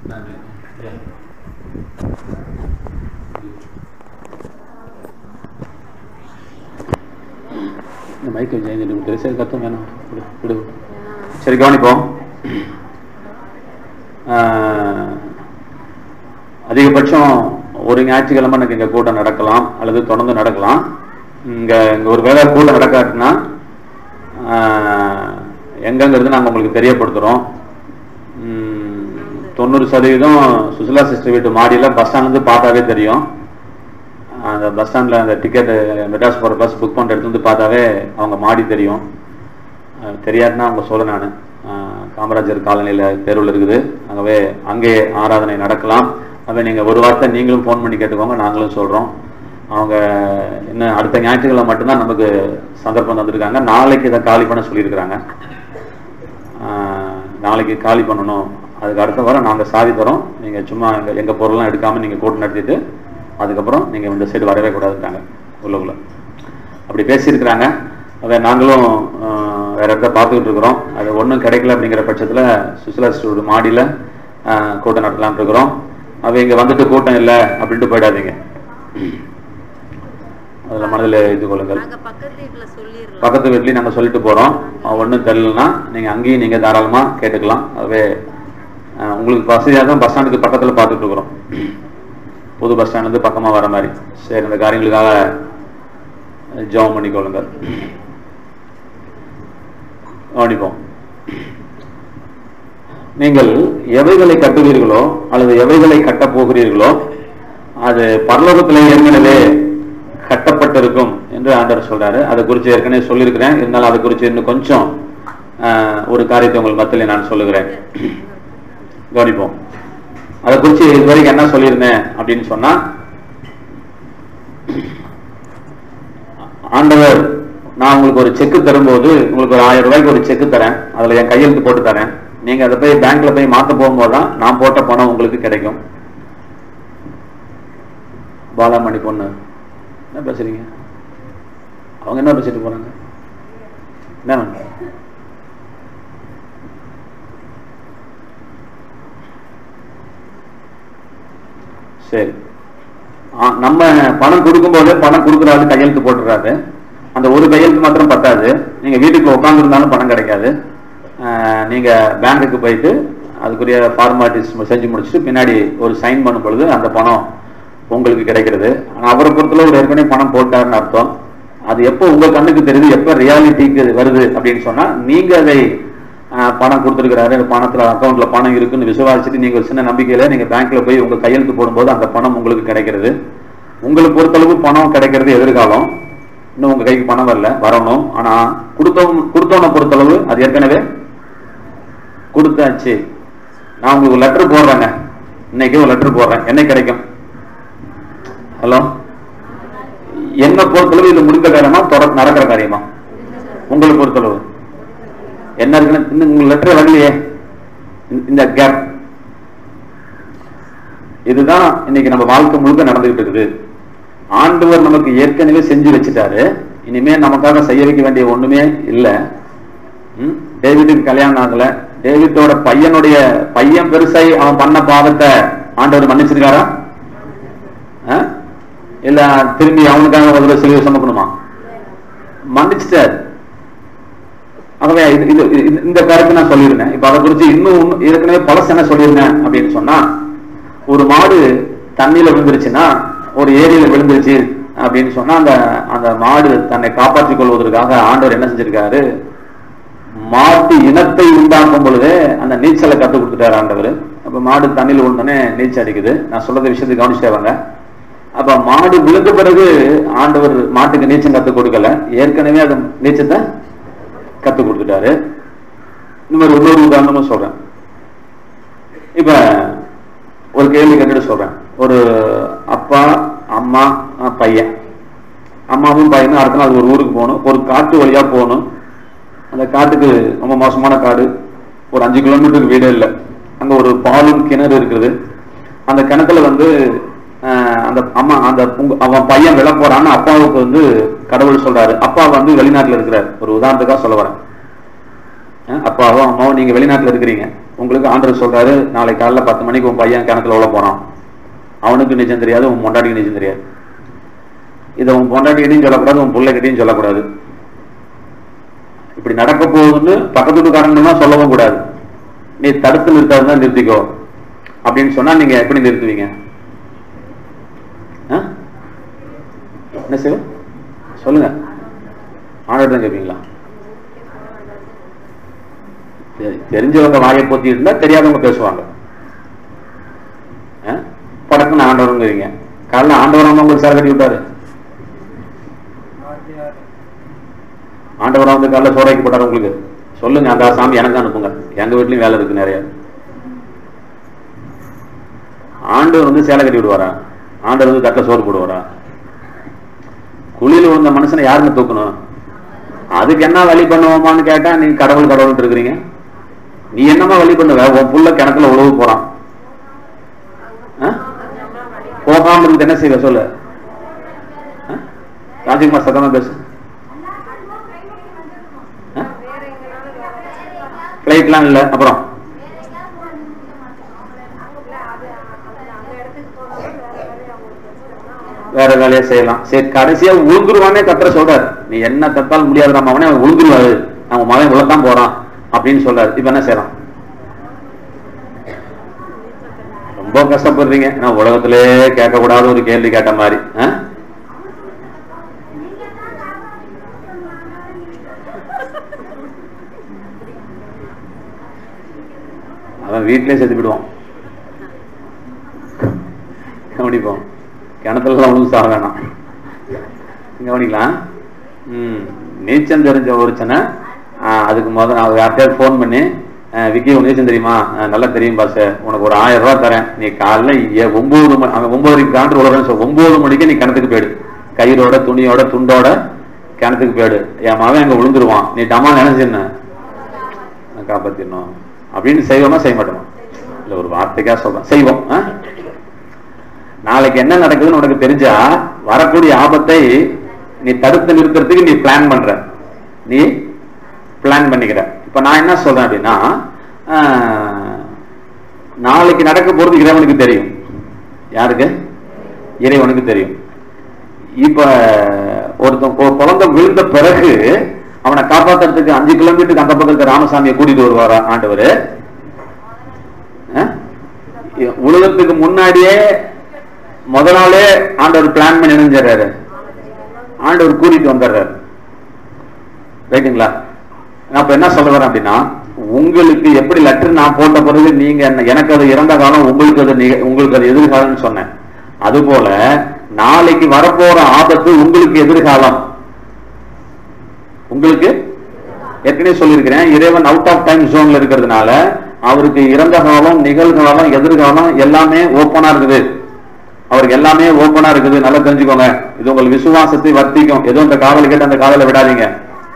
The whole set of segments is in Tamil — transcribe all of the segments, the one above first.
இந்த மைக்கை ஜெயந்தி விட்டு சரி கத்தம் வேணாம் விடு விடு சரி கவனிப்போம் ஆஹ், அதிகபட்சம் ஒரு ஞாயிற்றுக்கிழமை எனக்கு இங்கே கூட்டம் நடக்கலாம் அல்லது தொடர்ந்து நடக்கலாம் இங்கே இங்கே ஒரு வேலை கூட்டம் நடக்காட்டுனா ஆஹ், எங்கங்கிறது நாங்கள் உங்களுக்கு தெரியப்படுத்துகிறோம் தொண்ணூறு சதவீதம் சுசிலா சிஸ்டர் வீட்டு மாடியில் பஸ் ஸ்டாண்ட்லேருந்து பார்த்தாவே தெரியும் அந்த பஸ் ஸ்டாண்டில் அந்த டிக்கெட் மெட்ராஸ் போகிற பஸ் புக் பண்ணுற இடத்துல இருந்து பார்த்தாவே அவங்க மாடி தெரியும் அஹ் தெரியாதுன்னா அவங்க சொல்ல நான் காமராஜர் காலனியில் தெருவில் இருக்குது ஆகவே அங்கே ஆராதனை நடக்கலாம் ஆகவே நீங்கள் ஒரு வார்த்தை நீங்களும் ஃபோன் பண்ணி கேட்டுக்கோங்க நாங்களும் சொல்கிறோம் அவங்க இன்னும் அடுத்த ஞாயிற்றுக்கிழமை மட்டும்தான் நமக்கு சந்தர்ப்பம் தந்திருக்காங்க நாளைக்கு இதை காலி பண்ண சொல்லியிருக்கிறாங்க ஆஹ் நாளைக்கு காலி பண்ணணும் அதுக்கு அடுத்த வாரம் நாங்கள் சாவி தரோம் நீங்கள் சும்மா எங்கள் எங்கள் பொருள்லாம் எடுக்காமல் நீங்கள் கூட்டம் நடத்திட்டு அதுக்கப்புறம் நீங்கள் இந்த சைடு வரவே கூடாதுட்டாங்க உள்ளுக்குள்ள அப்படி பேசியிருக்கிறாங்க அதை நாங்களும் ஆஹ், வேற இடத்த பார்த்துக்கிட்டு இருக்கிறோம் அது ஒன்றும் கிடைக்கல அப்படிங்கிற பட்சத்தில் சுசிலா ஸ்டோர் மாடியில் ஆஹ், கூட்டம் நடத்தலாம்னு இருக்கிறோம் அவ இங்கே வந்துட்டு கூட்டம் இல்லை அப்படின்ட்டு போயிடாதீங்க அதில் மனதில் இது கொள்ளுங்கள் நாங்க பக்கத்து வீட்டுல சொல்லிடலாம் பக்கத்து வீட்லயும் நாங்க சொல்லிட்டு போறோம் ஒன்றும் தெரியலனா நீங்க அங்கேயும் நீங்க தாராளமா கேட்டுக்கலாம் அதுவே அஹ், உங்களுக்கு வசதியாக தான் பஸ் ஸ்டாண்டுக்கு பக்கத்துல பார்த்துட்டு இருக்கிறோம் புது பஸ் ஸ்டாண்ட் வந்து பக்கமா வர மாதிரி சரி இந்த காரியங்களுக்காக ஜெபம் பண்ணிக்கொள்ளுங்கள் கவனிப்போம் நீங்கள் எவைகளை கட்டுவீர்களோ அல்லது எவைகளை கட்டப் போகிறீர்களோ அது பரலோகத்திலே ஏற்கனவே கட்டப்பட்டிருக்கும் என்று ஆண்டவர் சொல்றாரு அதை குறித்து ஏற்கனவே சொல்லியிருக்கிறேன் இருந்தாலும் அதை குறித்து இன்னும் கொஞ்சம் ஆஹ், ஒரு காரியத்தை உங்கள் மத்தியில் நான் சொல்லுகிறேன் கவனிப்போம் அதை குறித்து இதுவரைக்கும் என்ன சொல்லியிருந்தேன் அப்படின்னு சொன்னா ஆண்டவர் நான் உங்களுக்கு ஒரு செக்கு தரும்போது உங்களுக்கு ஒரு ஆயிரம் ரூபாய்க்கு ஒரு செக்கு தரேன் அதுல என் கையெழுத்து போட்டு தரேன் நீங்க அதை போய் பேங்க்ல போய் மாத்த போகும்போது தான் நான் போட்ட பணம் உங்களுக்கு கிடைக்கும் பாலாமணி பொண்ணு என்ன பேசுறீங்க அவங்க என்ன பேசிட்டு போறாங்க என்ன வேணும்? சரி ஆ, நம்ம பணம் கொடுக்கும்போது பணம் கொடுக்குற ஆளு கையெழுத்து போட்டுறாரு அந்த ஒரு கையெழுத்து மாத்திரம் பத்தாது நீங்க வீட்டுக்கு உட்காந்துருந்தாலும் பணம் கிடைக்காது ஆ, நீங்க பேங்க்குக்கு போயிட்டு அதுக்குரிய ஃபார்மாலிட்டிஸ் செஞ்சு முடிச்சுட்டு பின்னாடி ஒரு சைன் பண்ணும் பொழுது அந்த பணம் உங்களுக்கு கிடைக்கிறது ஆனா அவரை பொறுத்தல ஒரு ஏற்கனவே பணம் போட்டாருன்னு அர்த்தம் அது எப்போ உங்க கண்ணுக்கு தெரியுது எப்போ ரியாலிட்டிக்கு வருது அப்படின்னு சொன்னா நீங்க அதை ஆஹ், பணம் கொடுத்துருக்கிறாரு பணத்துல அக்கௌண்ட்ல பணம் இருக்குன்னு விசுவாசிச்சுட்டு நீங்க ஒரு சின்ன நம்பிக்கையில நீங்க பேங்க்ல போய் உங்க கையெழுத்து போடும்போது அந்த பணம் உங்களுக்கு கிடைக்கிறது உங்களை பொறுத்தளவு பணம் கிடைக்கிறது எதிர்காலம் இன்னும் உங்க கைக்கு பணம் வரல வரணும் ஆனா கொடுத்தவங்க கொடுத்தவனை பொறுத்தளவு அது ஏற்கனவே கொடுத்தாச்சு நான் உங்களுக்கு லெட்டர் போடுறேங்க இன்னைக்கு ஒரு லெட்டர் போடுறேன் என்ன கிடைக்கும் ஹலோ என்ன பொறுத்தளவு இது முடிந்த காரியமா தொடர் நடக்கிற காரியமா உங்களை பொறுத்தளவு என்ன இருக்குன்னு இன்னும் உங்க லெட்டர் வரலையே இந்த- இந்த கேப் இதுதான் இன்னைக்கு நம்ம வாழ்க்கை முழுக்க நடந்துகிட்டு இருக்குது ஆண்டவர் நமக்கு ஏற்கனவே செஞ்சு வச்சுட்டாரு இனிமே நமக்காக செய்ய வைக்க வேண்டிய ஒண்ணுமே இல்ல ம்? டேவிட்டுக்கு கல்யாணம் ஆகல டேவிட்டோட பையனுடைய பையன் பெருசாய் அவன் பண்ண பாவத்தை ஆண்டவர் மன்னிச்சிருக்காரா ஆ? இல்ல திரும்பி அவனுக்காக ஒரு தடவை சிலுவை சுமக்கணுமா மன்னிச்சிட்டார் ஆகவே இது இது இது- இந்த கருத்து நான் சொல்லியிருந்தேன் இப்ப அதை குறித்து இன்னும் இன்னும் ஏற்கனவே பழசு என்ன சொல்லியிருந்தேன் அப்படின்னு சொன்னா ஒரு மாடு தண்ணியில விழுந்துருச்சுன்னா ஒரு ஏரியில விழுந்துருச்சு அப்படின்னு சொன்னா அந்த அந்த மாடு தன்னை காப்பாற்றிக் கொள்வதற்காக ஆண்டவர் என்ன செஞ்சிருக்காரு மாட்டு இனத்தை உண்டாக்கும் பொழுதே அந்த நீச்சலை கற்றுக் கொடுத்துட்டாரு ஆண்டவர் அப்ப மாடு தண்ணியில் விழுந்தோடனே நீச்சல் அடிக்குது நான் சொல்றத விஷயத்தை கவனிச்சிட்டே வாங்க அப்ப மாடு விழுந்த பிறகு ஆண்டவர் மாட்டுக்கு நீச்சல் கற்றுக் கொடுக்கல ஏற்கனவே அது நீச்சத்தை கற்றுக் கொடுத்துட்டாரு இந்த மாதிரி இன்னொரு உதாரணமும் சொல்றேன் இப்ப ஒரு கேள்வி கேட்டுட்டு சொல்றேன் ஒரு அப்பா அம்மா அஹ், பையன் அம்மாவும் பையனும் அடுத்த நாள் ஒரு ஊருக்கு போகணும் ஒரு காட்டு வழியா போகணும் அந்த காட்டுக்கு ரொம்ப மோசமான காடு ஒரு அஞ்சு கிலோமீட்டருக்கு வீடே இல்லை அங்க ஒரு பாலும் கிணறு இருக்குது அந்த கிணத்துல வந்து அஹ், அந்த அம்மா அந்த உங்க- அவன் பையன் விழ போறான்னு அப்பாவுக்கு வந்து கடவுள் சொல்றாரு அப்பா வந்து வெளிநாட்டுல இருக்கிறார் ஒரு உதாரணத்துக்காக சொல்ல வரேன் அஹ், அப்பாவும் அம்மாவும் நீங்க வெளிநாட்டுல இருக்கிறீங்க உங்களுக்கு ஆண்டவர் சொல்றாரு நாளைக்கு காலைல பத்து மணிக்கு உன் பையன் கிணத்துல உள்ள போறான் அவனுக்கு நிஜம் தெரியாது உன் பொண்டாட்டிக்கு நிஜம் தெரியாது இதை உன் பொண்டாட்டிகிட்டையும் சொல்லக்கூடாது உன் பிள்ளைகிட்டையும் சொல்லக்கூடாது இப்படி நடக்க போகுதுன்னு பக்கத்து வீட்டுக்காரங்களாம் சொல்லவும் கூடாது நீ தடுத்து நிறுத்தாதான் நிறுத்திக்கோ அப்படின்னு சொன்னா நீங்க எப்படி நிறுத்துவீங்க ஆ? என்ன செய்வோம் சொல்லுங்க ஆண்டவர்தான் கேட்பீங்களா சரி, தெரிஞ்சவங்க வாயை பொத்தி இருந்தா தெரியாதவங்க பேசுவாங்க ஆ? படக்குன்னு ஆண்டவருங்கிறீங்க காலைல ஆண்டவர் வந்து உங்களுக்கு சார் கட்டி விட்டாரு ஆண்டவரா வந்து காலைல சோறாக்கி போட்டாரு உங்களுக்கு சொல்லுங்க அந்த சாமி எனக்கு அனுப்புங்க எங்க வீட்லயும் வேலை இருக்கு நிறைய ஆண்டவர் வந்து சேலை கட்டி விடுவாரா ஆண்டவர் வந்து தட்டில் சோறு போடுவாரா குழியில விழுந்த மனுஷனை யாருன்னு தூக்கணும் அதுக்கு என்ன வழி பண்ணுவோமான்னு கேட்டா நீ கடவுள் கடவுள் இருக்கிறீங்க நீ என்னமா வழி பண்ணுவ உன் புள்ள கிணத்துல உழவு போறான் ஆ? போகாம இருந்து என்ன செய்வ சொல்லு ஆ? ராஜகுமார் சத்தமா பேசு ஃபிளைட்லாம் இல்லை அப்புறம் வேற வேலையை செய்யலாம் சரி கடைசியா உழுந்துருவானே கத்துற சொல்றாரு நீ என்ன தத்தால் முடியாத நம்ம அவனே அவன் உழுந்துருவாரு நம்ம மகன் உழத்தான் போறான் அப்படின்னு சொல்றாரு இப்ப என்ன செய்யலாம் ரொம்ப கஷ்டப்படுறீங்க ஏன்னா உலகத்திலே கேட்கக்கூடாத ஒரு கேள்வி கேட்ட மாதிரி ஆ? அவன் வீட்டிலே செத்து விடுவான் கவனிப்போம் கிணத்துலலாம் ஒன்றும் சாக வேணாம் கவனிக்கலாம் ம் நீச்சல் தெரிஞ்ச ஒருத்தனை அதுக்கு முதல் நான் யார்கிட்டயாவது ஃபோன் பண்ணி அஹ், விக்கி உனக்கு நீச்சல் தெரியுமா அஹ், நல்லா தெரியும் பாஸ் உனக்கு ஒரு ஆயிரம் ரூபாய் தரேன் நீ காலைல ஏ- ஒன்பது மணி அவன் ஒன்பதுக்கு காண்டு உலகம் சொல் ஒன்பது மணிக்கு நீ கிணத்துக்கு போயிடு கயிறோட துணியோட துண்டோட கிணத்துக்கு போயிடு என் மகன் அங்க விழுந்துருவான் நீ டமா நினைச்சிருந்த காப்பாத்திடணும் அப்படின்னு செய்வோமா செய்ய மாட்டோமா இல்ல ஒரு வார்த்தைக்கா சொல்றேன் செய்வோம் ஆ? நாளைக்கு என்ன நடக்குதுன்னு உனக்கு தெரிஞ்சா வரக்கூடிய ஆபத்தை நீ தடுத்து நிறுத்துறதுக்கு நீ பிளான் பண்ற நீ பிளான் பண்ணிக்கிற இப்ப நான் என்ன சொல்றேன் அப்படின்னா ஆஹ், நாளைக்கு நடக்க போறது இறைவனுக்கு தெரியும் யாருக்கு இறைவனுக்கு தெரியும் இப்ப ஒருத்தன் ஒரு குழந்தை விழுந்த பிறகு அவனை காப்பாத்துறதுக்கு அஞ்சு கிலோமீட்டருக்கு அந்த பக்கம் இருக்க ராமசாமியை கூட்டிட்டு வருவாரா ஆண்டவர் உலகத்துக்கு முன்னாடியே முத நாளே ஆண்டவர் பிளான் பண்ணி நினைஞ்சாரு ஆண்டவர் கூட்டிட்டு வந்துடுறாரு ரைட்டுங்களா நான் இப்ப என்ன சொல்ல வரேன் அப்படின்னா உங்களுக்கு எப்படி லெட்டர் நான் போட்ட பிறகு நீங்க என்ன- எனக்கு அது இறந்த காலம் உங்களுக்கு அது நிக- உங்களுக்கு அது எதிர்காலம்னு சொன்னேன் அதுபோல நாளைக்கு வரப்போற ஆபத்து உங்களுக்கு எதிர்காலம் உங்களுக்கு ஏற்கனவே சொல்லியிருக்கிறேன் இறைவன் அவுட் ஆஃப் டைம் ஜோன்ல இருக்கிறதுனால அவருக்கு இறந்த காலம் நிகழ்காலம் எதிர்காலம் எல்லாமே ஓப்பனா இருக்குது அவருக்கு எல்லாமே ஓப்பனா இருக்குது நல்லா தெரிஞ்சுக்கோங்க இது உங்கள் விசுவாசத்தை வர்த்திக்கும் ஏதோ இந்த காதல் கேட்டு அந்த காதலை விடாதீங்க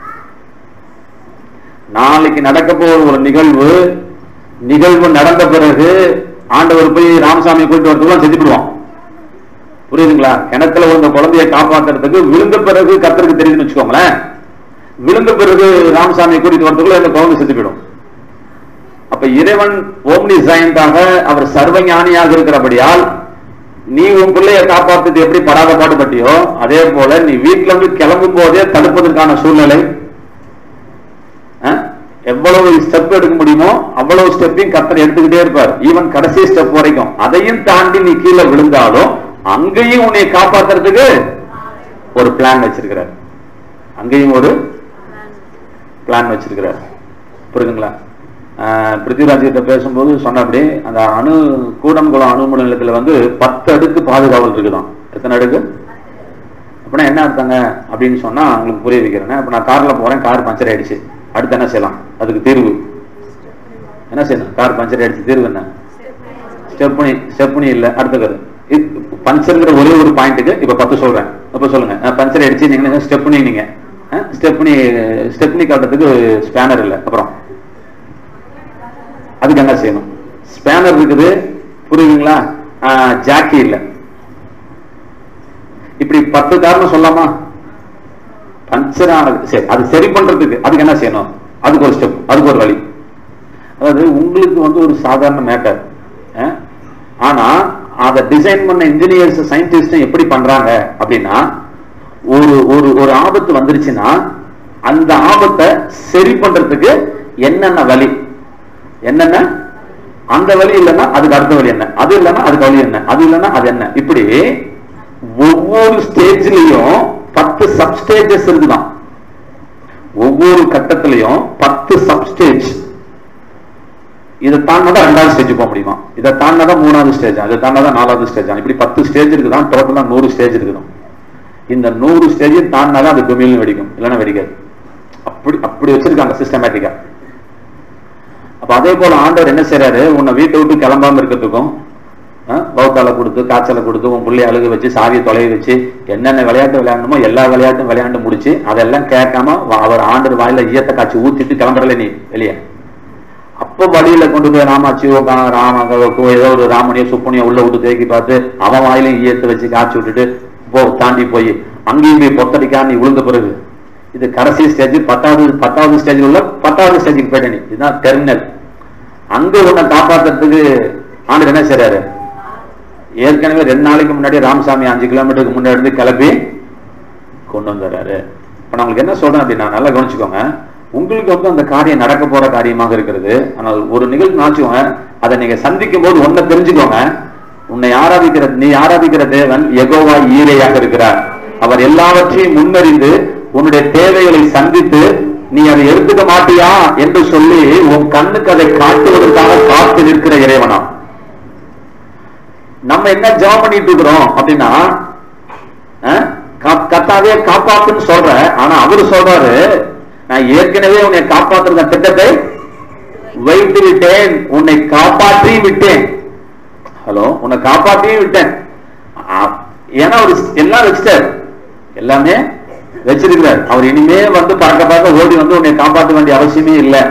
நாளைக்கு நடக்க போற ஒரு நிகழ்வு நிகழ்வு நடந்த பிறகு ஆண்டவர் போய் ராமசாமி கூட்டிட்டு வரதுக்குலாம் செஞ்சுடுவான் புரியுதுங்களா கிணத்துல விழுந்த குழந்தையை காப்பாத்துறதுக்கு விழுந்த பிறகு கத்தருக்கு தெரியுதுன்னு வச்சுக்கோங்களேன் விழுந்த பிறகு ராமசாமி கூட்டிட்டு வரதுக்குள்ள இந்த குழந்தை செத்து போயிடும் அப்ப இறைவன் ஓம்னி சயந்தாக அவர் சர்வ ஞானியாக இருக்கிறபடியால் நீ உன் பிள்ளைய காப்பாத்துக்கு எப்படி படாத பாடுபட்டியோ அதே போல நீ வீட்டுல இருந்து கிளம்பும் போதே தடுப்பதற்கான சூழ்நிலை அஹ், எவ்வளவு ஸ்டெப் எடுக்க முடியுமோ அவ்வளவு ஸ்டெப்பையும் கத்தர் எடுத்துக்கிட்டே இருப்பார் ஈவன் கடைசி ஸ்டெப் வரைக்கும் அதையும் தாண்டி நீ கீழே விழுந்தாலும் அங்கேயும் உன்னை காப்பாத்துறதுக்கு ஒரு பிளான் வச்சிருக்கிறார் அங்கேயும் ஒரு பிளான் வச்சிருக்கிறார் புரியுதுங்களா ஆஹ் பிருத்திவிராஜ் கிட்ட பேசும்போது சொன்னபடி அந்த அணு கூடன்குளம் அணுமின் நிலையத்துல வந்து பத்து அடுக்கு பாதுகாவல் இருக்குதாம் எத்தனை அடுக்கு அப்படின்னா என்ன அர்த்தங்க அப்படின்னு சொன்னா உங்களுக்கு புரிய வைக்கிறேன் இப்ப நான் கார்ல போறேன் கார் பஞ்சர் ஆயிடுச்சு அடுத்து என்ன செய்யலாம் அதுக்கு தீர்வு என்ன செய்யணும் கார் பஞ்சர் ஆயிடுச்சு தீர்வு என்ன ஸ்டெப்னி ஸ்டெப்னி இல்ல அடுத்தது பஞ்சர்ங்கிற ஒரே ஒரு பாயிண்ட்டுக்கு இப்ப பத்து சொல்றேன் இப்ப சொல்லுங்க அஹ் பஞ்சர் அடிச்சு நீங்க ஸ்டெப்னி நீங்க ஸ்டெப்னி ஸ்டெப்னி காட்டுறதுக்கு ஸ்பேனர் இல்ல அப்புறம் அதுக்கு என்ன செய்யணும் ஸ்பேனர் இருக்குது புரியுதுங்களா ஜாக்கி இல்ல இப்படி பத்து காரணம் சொல்லாமா பஞ்சர் ஆனது சரி அது சரி பண்றதுக்கு அதுக்கு என்ன செய்யணும் அதுக்கு ஒரு ஸ்டெப் அதுக்கு ஒரு வழி அதாவது உங்களுக்கு வந்து ஒரு சாதாரண மேட்டர் ஆனா அதை டிசைன் பண்ண இன்ஜினியர்ஸ் சயின்டிஸ்ட் எப்படி பண்றாங்க அப்படின்னா ஒரு ஒரு ஒரு ஆபத்து வந்துருச்சுன்னா அந்த ஆபத்தை சரி பண்றதுக்கு என்னென்ன வழி என்னென்ன அந்த வழி இல்லைன்னா அதுக்கு அடுத்த வழி என்ன அது இல்லைன்னா அதுக்கு வழி என்ன அது இல்லைன்னா அது என்ன இப்படி ஒவ்வொரு ஸ்டேஜ்லயும் பத்து சப்ஸ்டேஜஸ் இருக்குதான் ஒவ்வொரு கட்டத்திலையும் பத்து சப்ஸ்டேஜ் இதை தாண்டினா ரெண்டாவது ஸ்டேஜ் போக முடியுமா இதை தாண்டினா மூணாவது ஸ்டேஜ் அதை தாண்டினா நாலாவது ஸ்டேஜ் இப்படி பத்து ஸ்டேஜ் இருக்குதான் டோட்டலா நூறு ஸ்டேஜ் இருக்குதான் இந்த நூறு ஸ்டேஜ் தாண்டினா அது குமிழ்னு வெடிக்கும் இல்லைன்னா வெடிக்காது அப்படி அப்படி வச்சிருக்காங்க சிஸ்டமேட்டிக்கா அப்ப அதே போல ஆண்டவர் என்ன செய்யறாரு உன்னை வீட்டை விட்டு கிளம்பாம இருக்கிறதுக்கும் பௌத்தால கொடுத்து காய்ச்சலை கொடுத்து உன் பிள்ளைய அழுக வச்சு சாவியை தொலைய வச்சு என்னென்ன விளையாட்டு விளையாடணுமோ எல்லா விளையாட்டும் விளையாண்டு முடிச்சு அதெல்லாம் கேட்காம வ- அவர் ஆண்டர் வாயில ஈயத்தை காய்ச்சி ஊத்திட்டு கிளம்புறல நீ வெளியே அப்ப வழியில கொண்டு போய் ராமாச்சியோ கா- ராம க- ஏதோ ஒரு ராமனியோ சுப்பனியோ உள்ள விட்டு தேக்கி பார்த்து அவன் வாயிலையும் ஈயத்தை வச்சு காய்ச்சி விட்டுட்டு போ தாண்டி போய் அங்கேயும் போய் பொத்தடிக்கா நீ விழுந்த பிறகு இது கடைசி ஸ்டேஜ் பத்தாவது பத்தாவது ஸ்டேஜ் உள்ள பத்தாவது ஸ்டேஜுக்கு போயிட்ட நீ இதுதான் டெர்மினல் அங்க உன்னை காப்பாத்துறதுக்கு ஆண்டு என்ன செய்றாரு ஏற்கனவே ரெண்டு நாளைக்கு முன்னாடி ராமசாமி அஞ்சு கிலோமீட்டருக்கு முன்னாடி இருந்து கிளப்பி கொண்டு வந்துடுறாரு இப்ப நான் உங்களுக்கு என்ன சொல்றேன் அப்படின்னா நல்லா கவனிச்சுக்கோங்க உங்களுக்கு வந்து அந்த காரியம் நடக்க போற காரியமாக இருக்கிறது ஆனால் ஒரு நிகழ்ச்சி நாச்சுக்கோங்க அதை நீங்க சந்திக்கும் போது ஒன்ன தெரிஞ்சுக்கோங்க உன்னை ஆராதிக்கிற நீ ஆராதிக்கிற தேவன் எகோவா ஈரையாக இருக்கிறார் அவர் எல்லாவற்றையும் முன்னறிந்து உன்னுடைய தேவைகளை சந்தித்து நீ அதை எடுத்துக்க மாட்டியா என்று சொல்லி உன் கண்ணுக்கு அதை காட்டுவதற்காக காத்து நிற்கிற இறைவனா நம்ம என்ன ஜெபம் பண்ணிட்டு இருக்கிறோம் அப்படின்னா அஹ், கா- கர்த்தாவே காப்பாத்துன்னு சொல்ற ஆனா அவரு சொல்றாரு நான் ஏற்கனவே உன்னை காப்பாத்துற திட்டத்தை வைத்து விட்டேன் உன்னை காப்பாற்றி விட்டேன் ஹலோ உன்னை காப்பாற்றியும் விட்டேன் ஆ- ஏன்னா அவர் எல்லாம் வச்சுட்டார் எல்லாமே வச்சிருக்கிறார் அவர் இனிமே வந்து பார்க்க பார்க்க ஓடி வந்து உன்னை காப்பாற்ற வேண்டிய அவசியமே இல்லை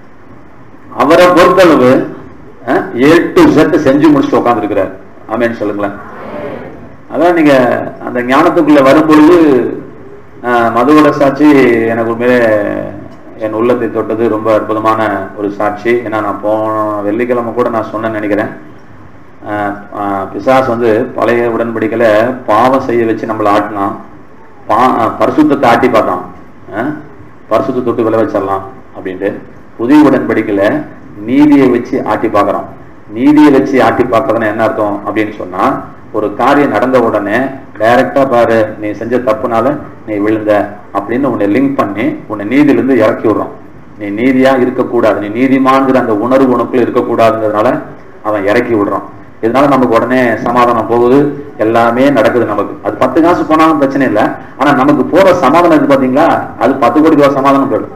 அவரை பொறுத்தளவு ஏ டு செட் செஞ்சு முடிச்சுட்டு உட்காந்துருக்கிறார் ஆமேன்னு சொல்லுங்களேன் அதான் நீங்க அந்த ஞானத்துக்குள்ள வரும்பொழுது அஹ், மதுவோட சாட்சி எனக்கு உண்மையிலே என் உள்ளத்தை தொட்டது ரொம்ப அற்புதமான ஒரு சாட்சி ஏன்னா நான் போன வெள்ளிக்கிழமை கூட நான் சொன்னேன்னு நினைக்கிறேன் அஹ், அஹ், பிசாஸ் வந்து பழைய உடன்படிக்கையில பாவம் செய்ய வச்சு நம்மளை ஆட்டினான் பா அஹ், பரிசுத்தத்தை ஆட்டி பார்த்தான் அஹ், பரிசுத்த தொட்டு விளை வச்சிடலாம் அப்படின்ட்டு புதிய உடன்படிக்கையில நீதியை வச்சு ஆட்டி பார்க்கறோம் நீதியை வச்சு ஆட்டி பார்க்கறதுன்னா என்ன அர்த்தம் அப்படின்னு சொன்னா ஒரு காரியம் நடந்த உடனே டைரக்டா பாரு நீ செஞ்ச தப்புனால நீ விழுந்த அப்படின்னு உன்னை லிங்க் பண்ணி உன்னை நீதியிலிருந்து இறக்கி விடுறோம் நீ நீதியா இருக்கக்கூடாது நீ நீதிமான்கிற அந்த உணர்வு உனக்குள்ள இருக்கக்கூடாதுங்கிறதுனால அவன் இறக்கி விடுறான் இதனால நமக்கு உடனே சமாதானம் போகுது எல்லாமே நடக்குது நமக்கு அது பத்து காசு போனாலும் பிரச்சனை இல்லை ஆனா நமக்கு போற சமாதானம் இருக்கு பாத்தீங்களா அது பத்து கோடி ரூபாய் சமாதானம் போயிடும்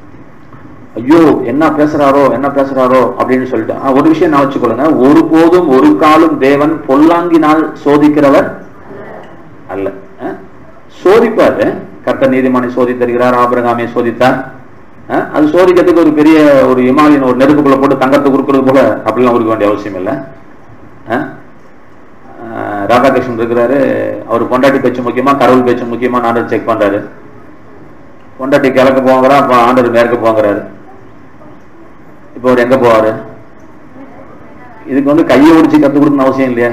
ஐயோ என்ன பேசுறாரோ என்ன பேசுறாரோ அப்படின்னு சொல்லிட்டு ஆ, ஒரு விஷயம் நான் வச்சுக்கொள்ளுங்க ஒருபோதும் ஒரு காலும் தேவன் பொல்லாங்கினால் சோதிக்கிறவர் அல்ல அஹ்? சோதிப்பாரு கர்த்தர் நீதிமானை சோதி தருகிறார் ஆபரகாமை சோதித்தார் அஹ்? அது சோதிக்கிறதுக்கு ஒரு பெரிய ஒரு இமாலயன் ஒரு நெருப்புக்குள்ள போட்டு தங்கத்தை கொடுக்கறது போல அப்படிலாம் கொடுக்க வேண்டிய அவசியம் இல்லை அஹ்? அஹ், ராதாகிருஷ்ணன் இருக்கிறாரு அவர் பொண்டாட்டி பேச்சு முக்கியமா கடவுள் பேச்சு முக்கியமா நான் செக் பண்றாரு பொண்டாட்டி கிழக்கு போங்கிறா அப்ப ஆண்டவர் மேற்கு போங்கிறாரு இப்போ அவர் எங்க போவாரு இதுக்கு வந்து கையை ஒடிச்சு கத்து கொடுக்கணும் அவசியம் இல்லையா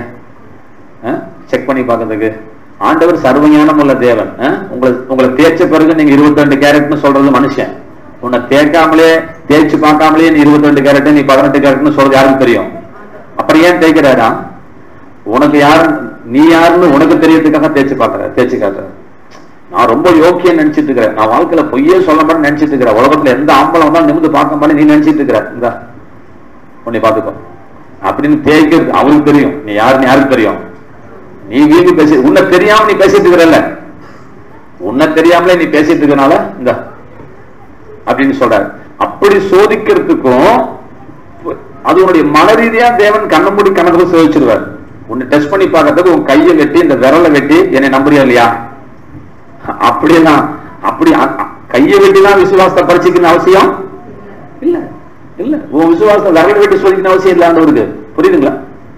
செக் பண்ணி பார்க்கறதுக்கு ஆண்டவர் சர்வஞானம் உள்ள தேவன் அஹ்? உங்களை உங்களை தேய்ச்ச பிறகு நீங்க 22 ரெண்டு கேரட்னு சொல்றது மனுஷன் உன்னை தேய்க்காமலே தேய்ச்சு பார்க்காமலே நீ 22 ரெண்டு கேரட் நீ பதினெட்டு கேரட்னு சொல்றது யாருக்கு தெரியும் அப்புறம் ஏன் தேய்க்கிறாரா உனக்கு யாரு நீ யாருன்னு உனக்கு தெரியறதுக்காக தேய்ச்சு பார்க்கற தேய்ச்சு காட்டுற நான் ரொம்ப யோக்கியம் நினைச்சிட்டு இருக்கிறேன் நான் வாழ்க்கையில பொய்யே சொல்ல மாட்டேன் நினைச்சிட்டு இருக்கிறேன் உலகத்துல எந்த ஆம்பளம் வந்தாலும் நிமிந்து பார்க்க மாட்டேன் நீ நினைச்சிட்டு இருக்கிற இந்த உன்னை பார்த்துக்கோ அப்படின்னு தேய்க்கிறது அவருக்கு தெரியும் நீ யாருன்னு யாருக்கு தெரியும் நீ வீட்டு பேசி உன்னை தெரியாம நீ பேசிட்டு இருக்கிறல்ல உன்னை தெரியாமலே நீ பேசிட்டு இருக்கனால இந்த அப்படின்னு சொல்றாரு அப்படி சோதிக்கிறதுக்கும் அது உன்னுடைய மன ரீதியா தேவன் கண்ண மூடி கணக்கு சோதிச்சிருவார் உன்னை டெஸ்ட் பண்ணி பார்க்கறதுக்கு உன் கையை வெட்டி இந்த விரலை வெட்டி என்னை நம்புறியா இல்லையா அப்படியெல்லாம் அப்படி அ- அ- கையை வெட்டிதான் விசுவாசத்தை பரிச்சுக்கணும் அவசியம் இல்ல இல்ல உன் விசுவாசத்தை விரல் வெட்டி சொல்லிக்கணும் அவசியம் இல்ல ஆண்டவருக்கு புரியுதுங்களா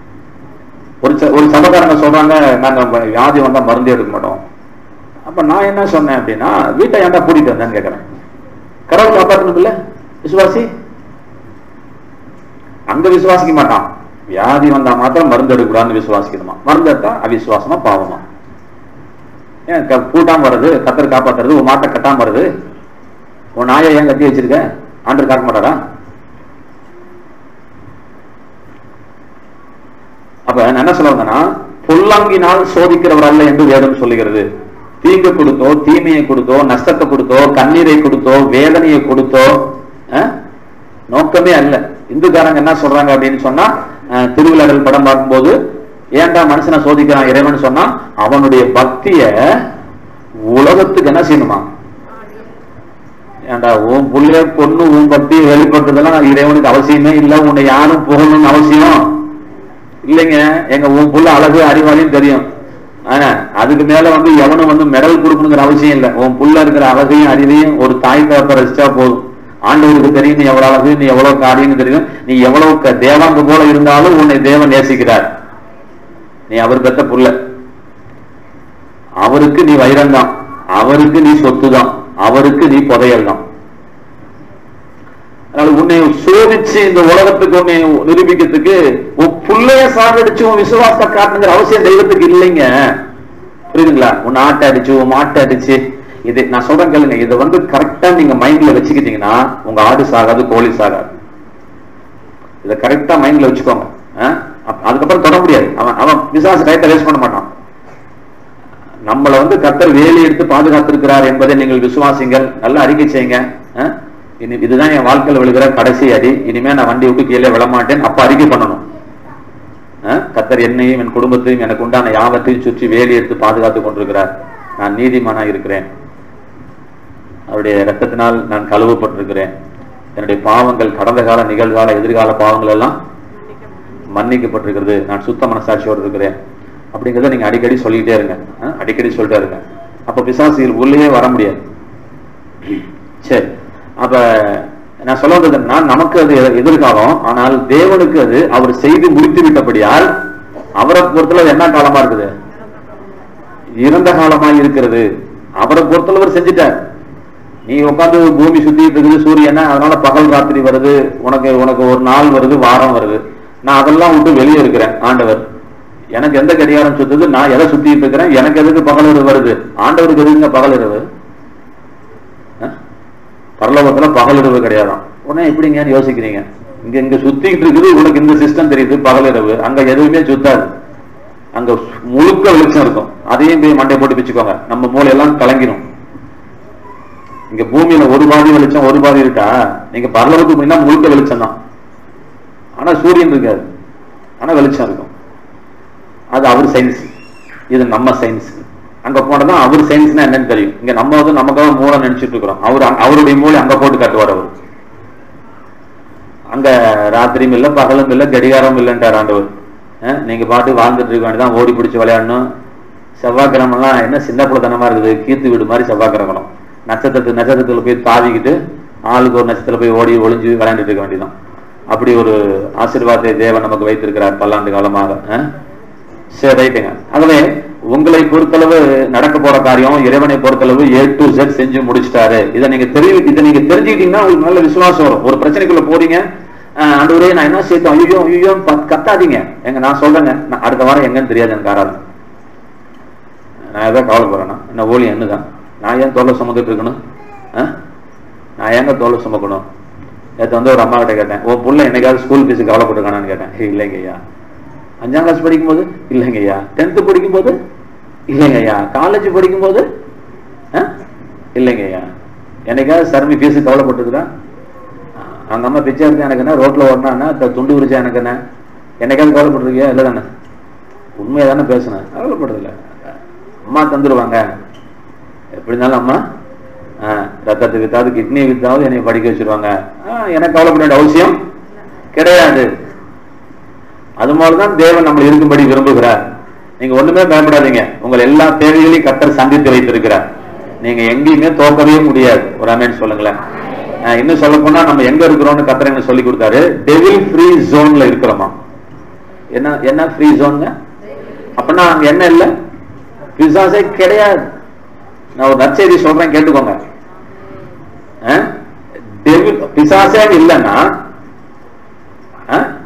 ஒரு ச- ஒரு சபகாரங்க சொல்றாங்க நாங்க வ- வியாதி வந்தா மருந்து எடுக்க மாட்டோம் அப்ப நான் என்ன சொன்னேன் அப்படின்னா வீட்டை ஏன்டா பூட்டிட்டு வந்தேன்னு கேக்குறேன் கடவுள் காப்பாற்றணும் இல்ல விசுவாசி அங்க விசுவாசிக்க மாட்டான் வியாதி வந்தா மாத்திரம் மருந்து எடுக்கக்கூடாதுன்னு விசுவாசிக்கணுமா மருந்து எடுத்தா அவிசுவாசமா பாவமா ஏன் க- பூட்டாம வருது கத்தர் காப்பாத்துறது உன் மாட்டை கட்டாம வருது உன் நாயை ஏன் கட்டி வச்சிருக்க ஆண்டர் காக்க மாட்டாரா அப்ப நான் என்ன சொல்ல வந்தேன்னா பொல்லாங்கினால் சோதிக்கிறவர் அல்ல என்று வேதம் சொல்லுகிறது தீங்கு கொடுத்தோ தீமையை கொடுத்தோ நஷ்டத்தை கொடுத்தோ கண்ணீரை கொடுத்தோ வேதனையை கொடுத்தோ அஹ், நோக்கமே அல்ல இந்துக்காரங்க என்ன சொல்றாங்க அப்படின்னு சொன்னா அஹ், திருவிழாக்கள் படம் பார்க்கும்போது ஏன்டா மனுஷனை சோதிக்கிறான் இறைவன் சொன்னா அவனுடைய பக்திய உலகத்துக்கு என்ன செய்யணுமா ஏன்டா உன் புள்ளைய பொண்ணு உன் பக்தி வெளிப்படுறதெல்லாம் இறைவனுக்கு அவசியமே இல்ல உன்னை யாரும் புகழணும்னு அவசியம் இல்லைங்க எங்க உன் புள்ள அழகு அறிவாளியும் தெரியும் ஆனா அதுக்கு மேல வந்து எவனும் வந்து மெடல் கொடுக்கணுங்கிற அவசியம் இல்ல உன் புள்ள இருக்கிற அழகையும் அறிவையும் ஒரு தாய் தகப்ப ரசிச்சா போதும் ஆண்டவருக்கு தெரியும் நீ எவ்வளவு அழகு நீ எவ்வளவு காரியம்னு தெரியும் நீ எவ்வளவு க- தேவாங்க போல இருந்தாலும் உன்னை தேவன் நேசிக்கிறார் நீ அவர் பெத்த புள்ள அவருக்கு நீ வைரம்தான் அவருக்கு நீ சொத்து தான் அவருக்கு நீ புதையல் தான் அதனால உன்னை சோதிச்சு இந்த உலகத்துக்கு உன்னை நிரூபிக்கிறதுக்கு உன் புள்ளைய சாகடிச்சு உன் விசுவாசத்தை காட்டுங்கிற அவசியம் தெய்வத்துக்கு இல்லைங்க புரியுதுங்களா உன் ஆட்டை அடிச்சு உன் மாட்டை அடிச்சு இது நான் சொல்றேன் கேளுங்க இதை வந்து கரெக்டா நீங்க மைண்ட்ல வச்சுக்கிட்டீங்கன்னா உங்க ஆடு சாகாது கோழி சாகாது இதை கரெக்டா மைண்ட்ல வச்சுக்கோங்க ஆ? அப்- அதுக்கப்புறம் தொட முடியாது அவன் அவன் விசுவாச டயத்தை வேஸ்ட் பண்ண மாட்டான் நம்மளை வந்து கத்தர் வேலி எடுத்து பாதுகாத்திருக்கிறார் என்பதை நீங்கள் விசுவாசிங்கள் நல்ல அறிக்கை செய்யுங்க ஆ? இனி இதுதான் என் வாழ்க்கையில் விழுகிற கடைசி அடி இனிமே நான் வண்டி விட்டு கீழே விழமாட்டேன் அப்ப அறிக்கை பண்ணணும் ஆ? கத்தர் என்னையும் என் குடும்பத்தையும் எனக்கு உண்டான யாவத்தையும் சுற்றி வேலி எடுத்து பாதுகாத்துக் கொண்டிருக்கிறார் நான் நீதிமானா இருக்கிறேன் அவருடைய இரத்தத்தினால் நான் கழுவப்பட்டிருக்கிறேன் என்னுடைய பாவங்கள் கடந்த கால நிகழ்கால எதிர்கால பாவங்கள் எல்லாம் மன்னிக்கப்பட்டிருக்கிறது நான் சுத்த மனசாட்சியோடு இருக்கிறேன் அப்படிங்கிறத நீங்க அடிக்கடி சொல்லிக்கிட்டே இருங்க ஆ? அடிக்கடி சொல்லிட்டே இருங்க அப்ப பிசாசிகள் உள்ளே வர முடியாது சரி அப்ப நான் சொல்ல வந்தது என்னன்னா நமக்கு அது எ- எதிர்காலம் ஆனால் தேவனுக்கு அது அவர் செய்து முடித்து விட்டபடியால் அவரை பொறுத்தளவு என்ன காலமா இருக்குது இறந்த காலமா இருக்கிறது அவரை பொறுத்தளவு செஞ்சுட்டார் நீ உட்காந்து பூமி சுத்திட்டு இருக்குது சூரியன் அதனால பகல் ராத்திரி வருது உனக்கு உனக்கு ஒரு நாள் வருது வாரம் வருது நான் அதெல்லாம் விட்டு வெளியே இருக்கிறேன் ஆண்டவர் எனக்கு எந்த கடிகாரம் சுத்துது நான் எதை சுத்திட்டு இருக்கிறேன் எனக்கு எதுக்கு பகல் இரவு வருது ஆண்டவருக்கு எதுக்குங்க பகல் இரவு அஹ்? பரலோகத்துல பகல் இரவு கிடையாதாம் உடனே எப்படிங்கன்னு யோசிக்கிறீங்க இங்க இங்க சுத்திட்டு இருக்குது உனக்கு இந்த சிஸ்டம் தெரியுது பகல் இரவு அங்க எதுவுமே சுத்தாது அங்க முழுக்க வெளிச்சம் இருக்கும் அதையும் போய் மண்டை போட்டு பிச்சுக்கோங்க நம்ம மூளையெல்லாம் கலங்கிடும் இங்க பூமியில ஒரு பாதி வெளிச்சம் ஒரு பாதி இருக்கா நீங்க பரலோகத்துக்கு போனீங்கன்னா முழுக்க வெளிச்சம் தான் ஆனா சூரியன் இருக்காது ஆனா வெளிச்சம் இருக்கும் அது அவர் சயின்ஸ் இது நம்ம சயின்ஸ் அங்க போனதான் அவர் சயின்ஸ்னா என்னன்னு தெரியும் இங்க நம்ம வந்து நமக்காக மூளை நினைச்சிட்டு இருக்கிறோம் அவர் அங்க- அவருடைய மூளை அங்க போட்டு காட்டுவார் அவர் அங்க ராத்திரியும் இல்ல பகலும் இல்ல கடிகாரம் இல்லைன்றார் ஆண்டவர் அஹ், நீங்க பாட்டு வாழ்ந்துட்டு இருக்க வேண்டியதான் ஓடி பிடிச்சு விளையாடணும் செவ்வாய்க்கிழமெல்லாம் என்ன சின்ன பிள்ளைத்தனமா இருக்குது கீர்த்து வீடு மாதிரி செவ்வாய்க்கிழமம் நட்சத்திரத்து நட்சத்திரத்துல போய் தாவிக்கிட்டு ஆளுக்கு ஒரு நட்சத்திரத்துல போய் ஓடி ஒளிஞ்சு விளையாண்டுட்டு இருக்க வேண்டியதான் அப்படி ஒரு ஆசீர்வாதத்தை தேவன் நமக்கு வைத்திருக்கிறார் பல்லாண்டு காலமாக அஹ்? சரி ரைட்டுங்க ஆகவே உங்களை பொறுத்தளவு நடக்க போற காரியம் இறைவனை பொறுத்தளவு ஏ டு செட் செஞ்சு முடிச்சிட்டாரு இதை நீங்க தெரிவி இதை நீங்க தெரிஞ்சுக்கிட்டீங்கன்னா உங்களுக்கு நல்ல விசுவாசம் வரும் ஒரு பிரச்சனைக்குள்ள போறீங்க ஆஹ் ஆண்டவரே நான் என்ன செய்தோம் ஐயோ ஐயோ ப- கத்தாதீங்க எங்க நான் சொல்றேங்க நான் அடுத்த வாரம் எங்கன்னு தெரியாது எனக்கு ஆராதனை நான் ஏதோ கவலைப்படுறேன்னா என்ன ஊழியம் என்னதான் நான் ஏன் தோலை சுமந்துட்டு இருக்கணும் ஆ? நான் ஏங்க தோலை சுமக்கணும் நேற்று வந்து ஒரு அம்மா கிட்ட கேட்டேன் உன் புள்ள என்னைக்காவது ஸ்கூல் ஃபீஸுக்கு கவலைப்பட்டுருக்கானான்னு கேட்டேன் "ஏய், இல்லைங்க ஐயா அஞ்சாம் கிளாஸ் படிக்கும்போது இல்லைங்க ஐயா டென்த்து படிக்கும்போது இல்லைங்க ஐயா காலேஜ் படிக்கும்போது ஆ? இல்லைங்க ஐயா என்னைக்காவது சர்மி ஃபீஸுக்கு கவலைப்பட்டுருக்குதா அந்த அம்மா பிச்சை எடுத்து எனக்கு என்ன ரோட்ல ஓடினா துண்டு விரிச்சா எனக்கு என்ன என்னைக்காவது கவலைப்பட்டிருக்கியா இல்லை தானே உண்மையை தானே பேசுனேன் கவலைப்படுறதில்ல அம்மா தந்துருவாங்க எப்படி இருந்தாலும் அம்மா ஆ, ரத்தத்தை வித்தாவது கிட்னி வித்தாவது என்னை படிக்க வச்சிருவாங்க ஆ, எனக்கு கவலைப்பட வேண்டிய அவசியம் கிடையாது அது மாதிரிதான் தேவன் நம்மளை இருக்கும்படி விரும்புகிறார் நீங்க ஒண்ணுமே பயப்படாதீங்க உங்கள் எல்லா தேவைகளையும் கத்தர் சந்தித்து வைத்திருக்கிறார் நீங்க எங்கேயுமே தோக்கவே முடியாது ஒரு அமேன் சொல்லுங்களேன் ஆஹ் இன்னும் சொல்ல போனா நம்ம எங்க இருக்கிறோம்னு கத்தர் எனக்கு சொல்லி கொடுத்தாரு டெவில் ஃப்ரீ ஜோன்ல இருக்கிறோமா என்ன என்ன ஃப்ரீ ஜோன்ங்க அப்படின்னா அங்க என்ன இல்ல பிசாசே கிடையாது நான் ஒரு நற்செய்தி சொல்றேன் கேட்டுக்கோங்க ஆஹ் devil- பிசாசே இல்லைன்னா ஆஹ்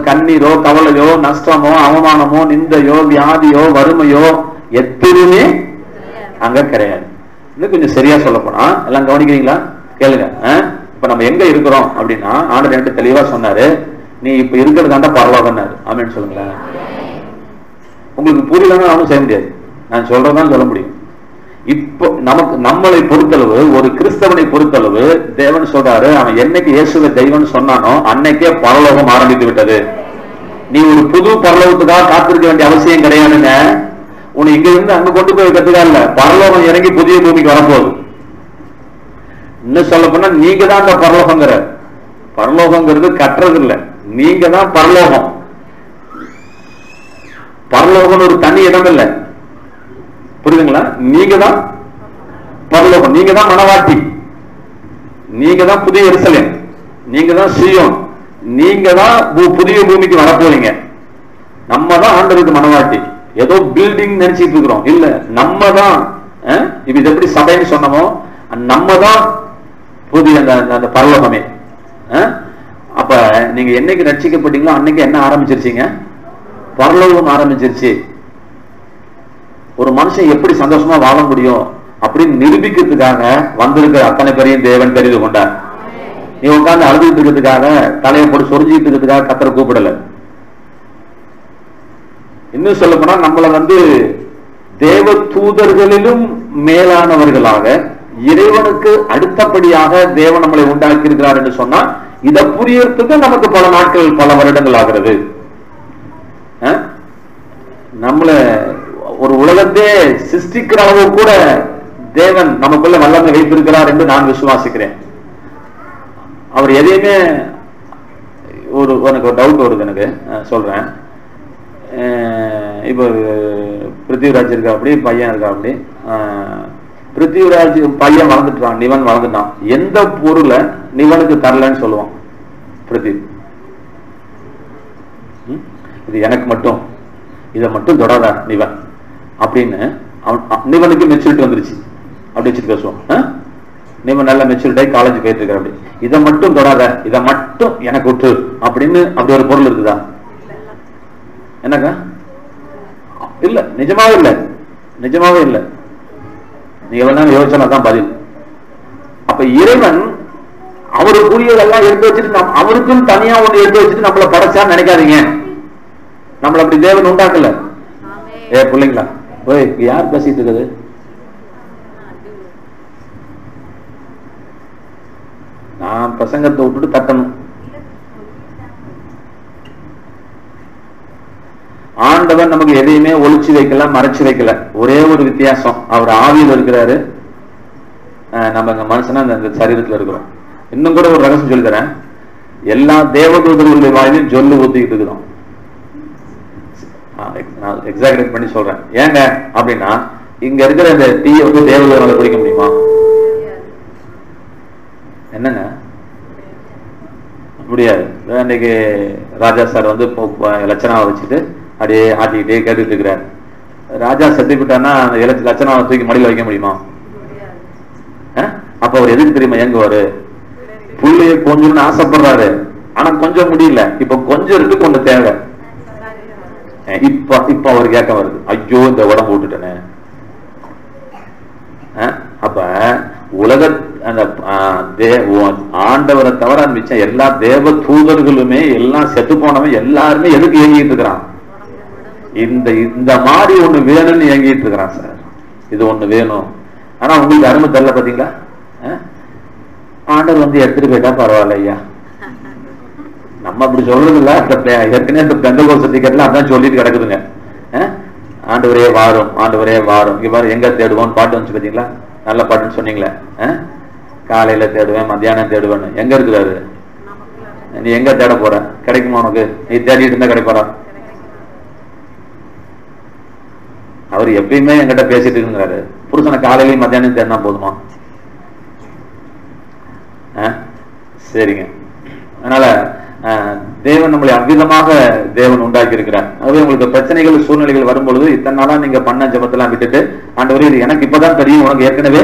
கண்ணீரோ கவலையோ நஷ்டமோ அவமானமோ நிந்தையோ வியாதியோ வறுமையோ எதுவுமே அங்க கிடையாது இன்னும் கொஞ்சம் சரியா சொல்ல போனா எல்லாம் கவனிக்கிறீங்களா கேளுங்க ஆ? இப்ப நம்ம எங்க இருக்கிறோம் அப்படின்னா ஆண்டர் எனக்கு தெளிவா சொன்னாரு நீ இப்ப இருக்கிறதாண்டா பரவாயில்லன்னாரு ஆமேன்னு சொல்லுங்களேன் உங்களுக்கு புரியலன்னா நானும் செய்ய முடியாது நான் சொல்றதான் சொல்ல முடியும் இப்போ நமக்கு நம்மளை பொறுத்தளவு ஒரு கிறிஸ்தவனை பொறுத்தளவு தேவன் சொல்றாரு அவன் என்னைக்கு இயேசுவை தெய்வம்னு சொன்னானோ அன்னைக்கே பரலோகம் ஆரம்பித்து விட்டது நீ ஒரு புது பரலோகத்துக்காக காத்திருக்க வேண்டிய அவசியம் கிடையாதுங்க உன்னை இங்க இருந்து அங்க கொண்டு போய் வைக்கிறதுக்கா இல்ல பரலோகம் இறங்கி புதிய பூமிக்கு வரப்போகுது இன்னும் சொல்ல போனா நீங்க தான் அந்த பரலோகங்கிற பரலோகங்கிறது கட்டுறது இல்ல நீங்க தான் பரலோகம் பரலோகம்னு ஒரு தனி இடம் இல்ல புரியுதுங்களா நீங்க தான் பரலோகம் நீங்க தான் மனவாட்டி நீங்க தான் புதிய எருசலேம் நீங்க தான் சீயோன் நீங்க தான் பூ- புதிய பூமிக்கு வரப்போறீங்க நம்ம தான் ஆண்டவருக்கு மனவாட்டி ஏதோ பில்டிங் நினைச்சிட்டு இருக்கிறோம் இல்ல நம்ம தான் அஹ், இப்ப இது எப்படி சபைன்னு சொன்னோமோ நம்ம தான் புதிய அந்த அந்த- அந்த பரலோகமே அஹ்? அப்ப நீங்க என்னைக்கு ரட்சிக்கப்பட்டீங்களோ அன்னைக்கு என்ன ஆரம்பிச்சிருச்சீங்க பரலோகம் ஆரம்பிச்சிருச்சு ஒரு மனுஷன் எப்படி சந்தோஷமா வாழ முடியும் அப்படின்னு நிரூபிக்கிறதுக்காக வந்திருக்கிற அத்தனை பேரையும் தேவன் தெரிந்து கொண்டார் நீ உட்கார்ந்து அழுதுட்டு இருக்கிறதுக்காக தலையை போட்டு சொரிஞ்சிட்டு இருக்கிறதுக்காக கத்தரை கூப்பிடல இன்னும் சொல்ல போனா நம்மள வந்து தேவ தூதர்களிலும் மேலானவர்களாக இறைவனுக்கு அடுத்தபடியாக தேவன் நம்மளை உண்டாக்கி இருக்கிறார் என்று சொன்னா இதை புரியறதுக்கு நமக்கு பல நாட்கள் பல வருடங்கள் ஆகிறது அஹ்? நம்மள ஒரு உலகத்தே சிருஷ்டிக்கிற அளவு கூட தேவன் நமக்குள்ள வல்லமை வைத்திருக்கிறார் என்று நான் விசுவாசிக்கிறேன் அவர் எதையுமே ஒரு எனக்கு ஒரு டவுட் வருது எனக்கு அஹ் சொல்றேன் அஹ் இப்போ பிருத்திவிராஜ் இருக்கா அப்படி பையன் இருக்கா அப்படி அஹ் பிருத்திவிராஜ் பையன் வளர்ந்துட்டான் நிவன் வளர்ந்துட்டான் எந்த பொருளை நிவனுக்கு தரலன்னு சொல்லுவான் பிருத்திவி ம்? இது எனக்கு மட்டும் இதை மட்டும் தொடாத நிவன் அப்படின்னு அவன் அ- நிவனுக்கு மெச்சூரிட்டி வந்துருச்சு அப்படி வச்சுட்டு பேசுவோம் ஆ? நிவன் நல்ல மெச்சூரிட்டி ஆகி காலேஜ் போயிட்டு இருக்காரு அப்படி இதை மட்டும் தொடாத இதை மட்டும் எனக்கு விட்டு அப்படின்னு அப்படி ஒரு பொருள் இருக்குதா என்னக்கா இல்ல நிஜமாவே இல்ல நிஜமாவே இல்ல நீங்க எவ்வளவு யோசிச்சா தான் பதில் அப்ப இறைவன் அவருக்குரியதெல்லாம் எடுத்து வச்சுட்டு நம்- அவருக்குன்னு தனியா ஒண்ணு எடுத்து வச்சுட்டு நம்மள படைச்சான்னு நினைக்காதீங்க நம்மள அப்படி தேவன் உண்டாக்கல ஏ பிள்ளைங்களா ஓய் இங்க யார் பேசிட்டு இருக்குது நான் பிரசங்கத்தை விட்டுட்டு தட்டணும் ஆண்டவன் நமக்கு எதையுமே ஒளிச்சு வைக்கல மறைச்சு வைக்கல ஒரே ஒரு வித்தியாசம் அவர் ஆவியில் இருக்கிறாரு அஹ் நம்ம இங்க மனுஷனா இந்த இந்த சரீரத்துல இருக்கிறோம் இன்னும் கூட ஒரு ரகசியம் சொல்லி தரேன் எல்லா தேவதூதர்களுடைய வாயிலும் ஜொல்லு ஊத்திக்கிட்டு இருக்கிறோம் நான் எக்ஸாகரேட் பண்ணி சொல்றேன் ஏங்க அப்படின்னா இங்க இருக்கிற இந்த டீயை வந்து தேவதூதரால குடிக்க முடியுமா என்னங்க முடியாது அதான் இன்னைக்கு ராஜா சார் வந்து இப்போ ப- லட்சணாவை வச்சுட்டு அப்படியே ஆட்டிக்கிட்டே கேட்டுட்டு இருக்கிறார் ராஜா செத்து விட்டான்னா அந்த இலட்ச லட்சணாவை தூக்கி மடியில வைக்க முடியுமா அஹ்? அப்ப அவர் எதுக்கு தெரியுமா இயங்குவாரு புள்ளைய கொஞ்சம்னு ஆசைப்படுறாரு ஆனா கொஞ்சம் முடியல இப்ப கொஞ்சம் இருக்கு கொஞ்சம் தேவை அஹ் இப்ப இப்ப அவர் கேட்க வருது ஐயோ இந்த உடம்பு விட்டுட்டேனே அஹ் அப்ப உலக அந்த ஆஹ், தே- ஓ- ஆண்டவரை தவிர மிச்சம் எல்லா தேவ தூதர்களுமே எல்லாம் செத்து போனவன் எல்லாருமே எதுக்கு இயங்கிட்டு இருக்கிறான் இந்த இந்த மாதிரி ஒண்ணு வேணும்னு இயங்கிட்டு இருக்கிறான் சார் இது ஒண்ணு வேணும் ஆனா உங்களுக்கு அருமை தெரியல பாத்தீங்களா அஹ்? ஆண்டவர் வந்து எடுத்துட்டு போயிட்டா பரவாயில்ல ஐயா நம்ம அப்படி சொல்றது இல்ல இந்த பே- ஏற்கனவே இந்த பெந்தகோல் சர்டிபிகேட்ல அதான் சொல்லிட்டு கிடக்குதுங்க அஹ்? ஆண்டவரே வாரும் ஆண்டவரே வாரும் இங்க பாரு எங்க தேடுவோம் பாட்டு வந்துச்சு பாத்தீங்களா நல்ல பாட்டுன்னு சொன்னீங்களே அஹ்? காலையில தேடுவேன் மத்தியானம் தேடுவேன்னு எங்க இருக்கிறாரு நீ எங்க தேட போற கிடைக்குமா உனக்கு நீ தேடிட்டு இருந்தா கிடைப்பாரா அவர் எப்பயுமே என்கிட்ட பேசிட்டு இருக்கிறாரு புருஷனை காலையிலயும் மத்தியானம் தேடினா போதுமா ஆ? சரிங்க அதனால ஆ, தேவன் நம்மளை அவ்விதமாக தேவன் உண்டாக்கி இருக்கிறார் ஆகவே உங்களுக்கு பிரச்சனைகள் சூழ்நிலைகள் வரும்பொழுது இத்தனை நாளா நீங்க பண்ண ஜபத்தெல்லாம் விட்டுட்டு ஆண்டவரே இது எனக்கு இப்பதான் தெரியும் உனக்கு ஏற்கனவே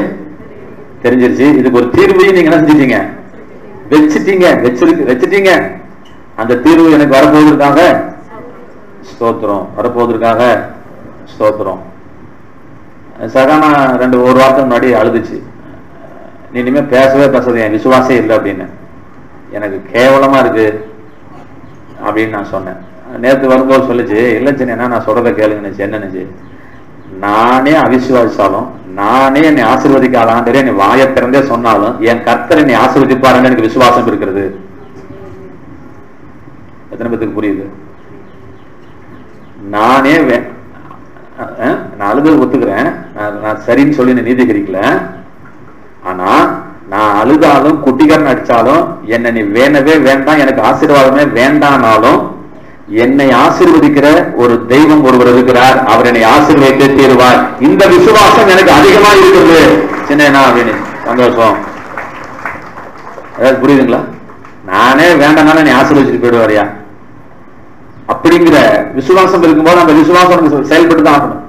தெரிஞ்சிருச்சு இதுக்கு ஒரு தீர்வையும் நீங்க என்ன செஞ்சிட்டீங்க வச்சுட்டீங்க வச்சிருக்கு வச்சுட்டீங்க அந்த தீர்வு எனக்கு வரப்போவதற்காக ஸ்தோத்திரம் வரப்போவதற்காக ஸ்தோத்திரம் சகானா ரெண்டு ஒரு வாரத்துக்கு முன்னாடி அழுதுச்சு நீ இனிமே பேசவே பேசாத என் விசுவாசே இல்லை அப்படின்னு எனக்கு கேவலமா இருக்கு அப்படின்னு நான் சொன்னேன் நேத்து வரும்போது சொல்லுச்சு இல்லை சின்ன என்ன நான் சொல்றதை கேளுங்கன்னுச்சு என்னன்னுச்சு நானே அவிசுவாசிச்சாலும் நானே என்னை ஆசீர்வதிக்காத ஆண்டரே என்னை வாயை திறந்தே சொன்னாலும் என் கர்த்தர் என்னை ஆசீர்வதிப்பாருன்னு எனக்கு விசுவாசம் இருக்கிறது எத்தனை பேத்துக்கு புரியுது நானே வே- அஹ், நான் அழுது ஒத்துக்கிறேன் நான் நான் சரின்னு சொல்லி நான் நீதிகரிக்கல ஆனா நான் அழுதாலும் குட்டிகரன் அடிச்சாலும் என்னை நீ வேணவே வேண்டாம் எனக்கு ஆசீர்வாதமே வேண்டானாலும் என்னை ஆசீர்வதிக்கிற ஒரு தெய்வம் ஒருவர் இருக்கிறார் அவர் என்னை ஆசீர்வதித்தே தீருவார் இந்த விசுவாசம் எனக்கு அதிகமா இருக்குது சின்ன அப்படின்னு சந்தோஷம் ஏதாவது புரியுதுங்களா நானே வேண்டாம்னாலும் என்னை ஆசீர்வதிச்சுட்டு போயிடுவாரியா அப்படிங்கிற விசுவாசம் இருக்கும்போது அந்த விசுவாசம் நமக்கு செயல்பட்டு தான் ஆகணும்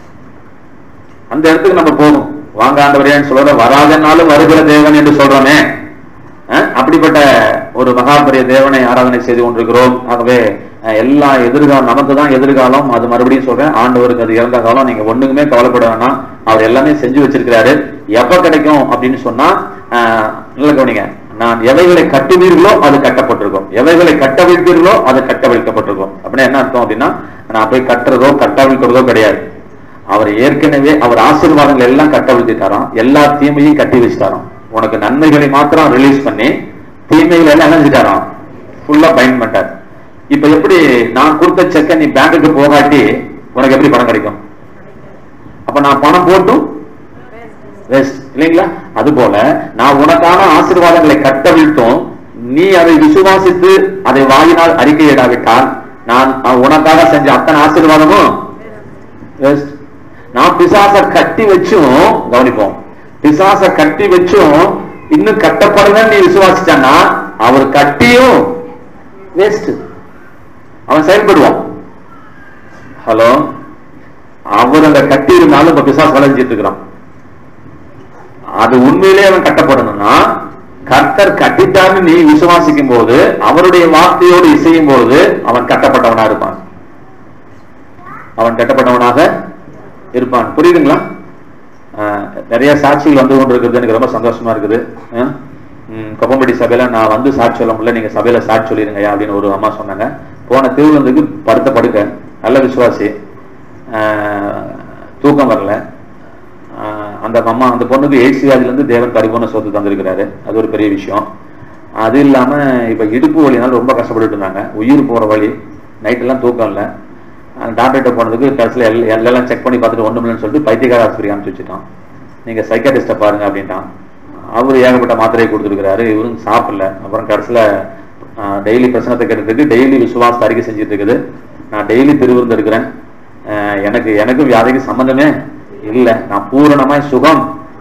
அந்த இடத்துக்கு நம்ம போகணும் வாங்க ஆண்டவரேன்னு சொல்ற வராதனாலும் வருகிற தேவன் என்று சொல்றோமே அஹ், அப்படிப்பட்ட ஒரு மகாபரிய தேவனை ஆராதனை செய்து கொண்டிருக்கிறோம் ஆகவே அஹ், எல்லா எதிர்காலம் நமக்கு தான் எதிர்காலம் அது மறுபடியும் சொல்றேன் ஆண்டவருக்கு அது இறந்த காலம் நீங்க ஒண்ணுக்குமே கவலைப்பட வேணாம் அவர் எல்லாமே செஞ்சு வச்சிருக்கிறாரு எப்ப கிடைக்கும் அப்படின்னு சொன்னா அஹ், நல்ல கவனிங்க நான் எவைகளை கட்டுவீர்களோ அது கட்டப்பட்டிருக்கும் எவைகளை கட்டவிழ்ப்பீர்களோ அது கட்டவிழ்க்கப்பட்டிருக்கும் அப்படின்னா என்ன அர்த்தம் அப்படின்னா நான் போய் கட்டுறதோ கட்டவிழ்க்கிறதோ கிடையாது அவர் ஏற்கனவே அவர் ஆசீர்வாதங்கள் எல்லாம் கட்டவிழ்த்திட்டாராம் எல்லா தீமையும் கட்டி வச்சுட்டாராம் உனக்கு நன்மைகளை மாத்திரம் ரிலீஸ் பண்ணி தீமைகளை எல்லாம் என்ன செஞ்சுட்டாராம் ஃபுல்லா பைண்ட் பண்ணிட்டார் இப்ப எப்படி நான் கொடுத்த செக்கை நீ பேங்க்குக்கு போகாட்டி உனக்கு எப்படி பணம் கிடைக்கும் அப்ப நான் பணம் போட்டும் வேஸ்ட் இல்லைங்களா அது போல நான் உனக்கான ஆசீர்வாதங்களை கட்டவிழ்த்தும் நீ அதை விசுவாசித்து அதை வாயினால் அறிக்கையிடாவிட்டால் நான் உனக்காக செஞ்ச அத்தனை ஆசீர்வாதமும் வேஸ்ட் நான் பிசாச கட்டி வச்சும் கவனிப்போம் பிசாச கட்டி வச்சும் இன்னும் கட்டப்படுவேன் நீ விசுவாசிச்சான்னா அவர் கட்டியும் வேஸ்ட் அவன் செயல்படுவான் ஹலோ அவர் அந்த கட்டி இருந்தாலும் இப்ப பிசாசு வளைஞ்சிட்டு இருக்கிறான் அது உண்மையிலே அவன் கட்டப்படணும்னா கர்த்தர் கட்டிட்டான்னு நீ விசுவாசிக்கும் போது அவருடைய வார்த்தையோடு இசையும் போது அவன் கட்டப்பட்டவனா இருப்பான் அவன் கட்டப்பட்டவனாக இருப்பான் புரியுதுங்களா ஆஹ் நிறைய சாட்சிகள் வந்து கொண்டிருக்கிறது எனக்கு ரொம்ப சந்தோஷமா இருக்குது ஆஹ் உம் கொப்பம்பட்டி சபையில நான் வந்து சாட்சி சொல்ல முடியல நீங்க சபையில சாட்சி சொல்லிருங்க அப்படின்னு ஒரு அம்மா சொன்னாங்க போன திருவிழந்துக்கு படுத்த படுக்க நல்ல விசுவாசி ஆஹ் தூக்கம் வரல ஆஹ் அந்த அம்மா அந்த பொண்ணுக்கு எய்ட்ஸ் வியாதியில இருந்து தேவன் பரிபூர்ண சொத்து தந்திருக்கிறாரு அது ஒரு பெரிய விஷயம் அது இல்லாம இப்ப இடுப்பு வலினால ரொம்ப கஷ்டப்பட்டுட்டு இருந்தாங்க உயிர் போற வழி நைட் எல்லாம் தூக்கம் இல்லை டாக்டர்கிட்ட போனதுக்கு கடைசியில் எல் எல்லாம் செக் பண்ணி பார்த்துட்டு ஒன்றும் இல்லைன்னு சொல்லிட்டு பைத்தியக்கார ஆஸ்பத்திரி அனுப்பிச்சு வச்சுட்டான் நீங்க சைக்காட்டிஸ்ட்டை பாருங்க அப்படின்ட்டான் அவர் ஏகப்பட்ட மாத்திரையை கொடுத்துருக்கிறாரு இவரும் சாப்பிடல அப்புறம் கடைசியில் டெய்லி பிரச்சனத்தை கேட்டதுக்கு டெய்லி விசுவாச அறிக்கை செஞ்சுட்டு இருக்குது நான் டெய்லி திருவிருந்து இருக்கிறேன் ஆஹ் எனக்கு எனக்கு வியாதிக்கு சம்பந்தமே இல்லை நான் பூரணமாய் சுகம்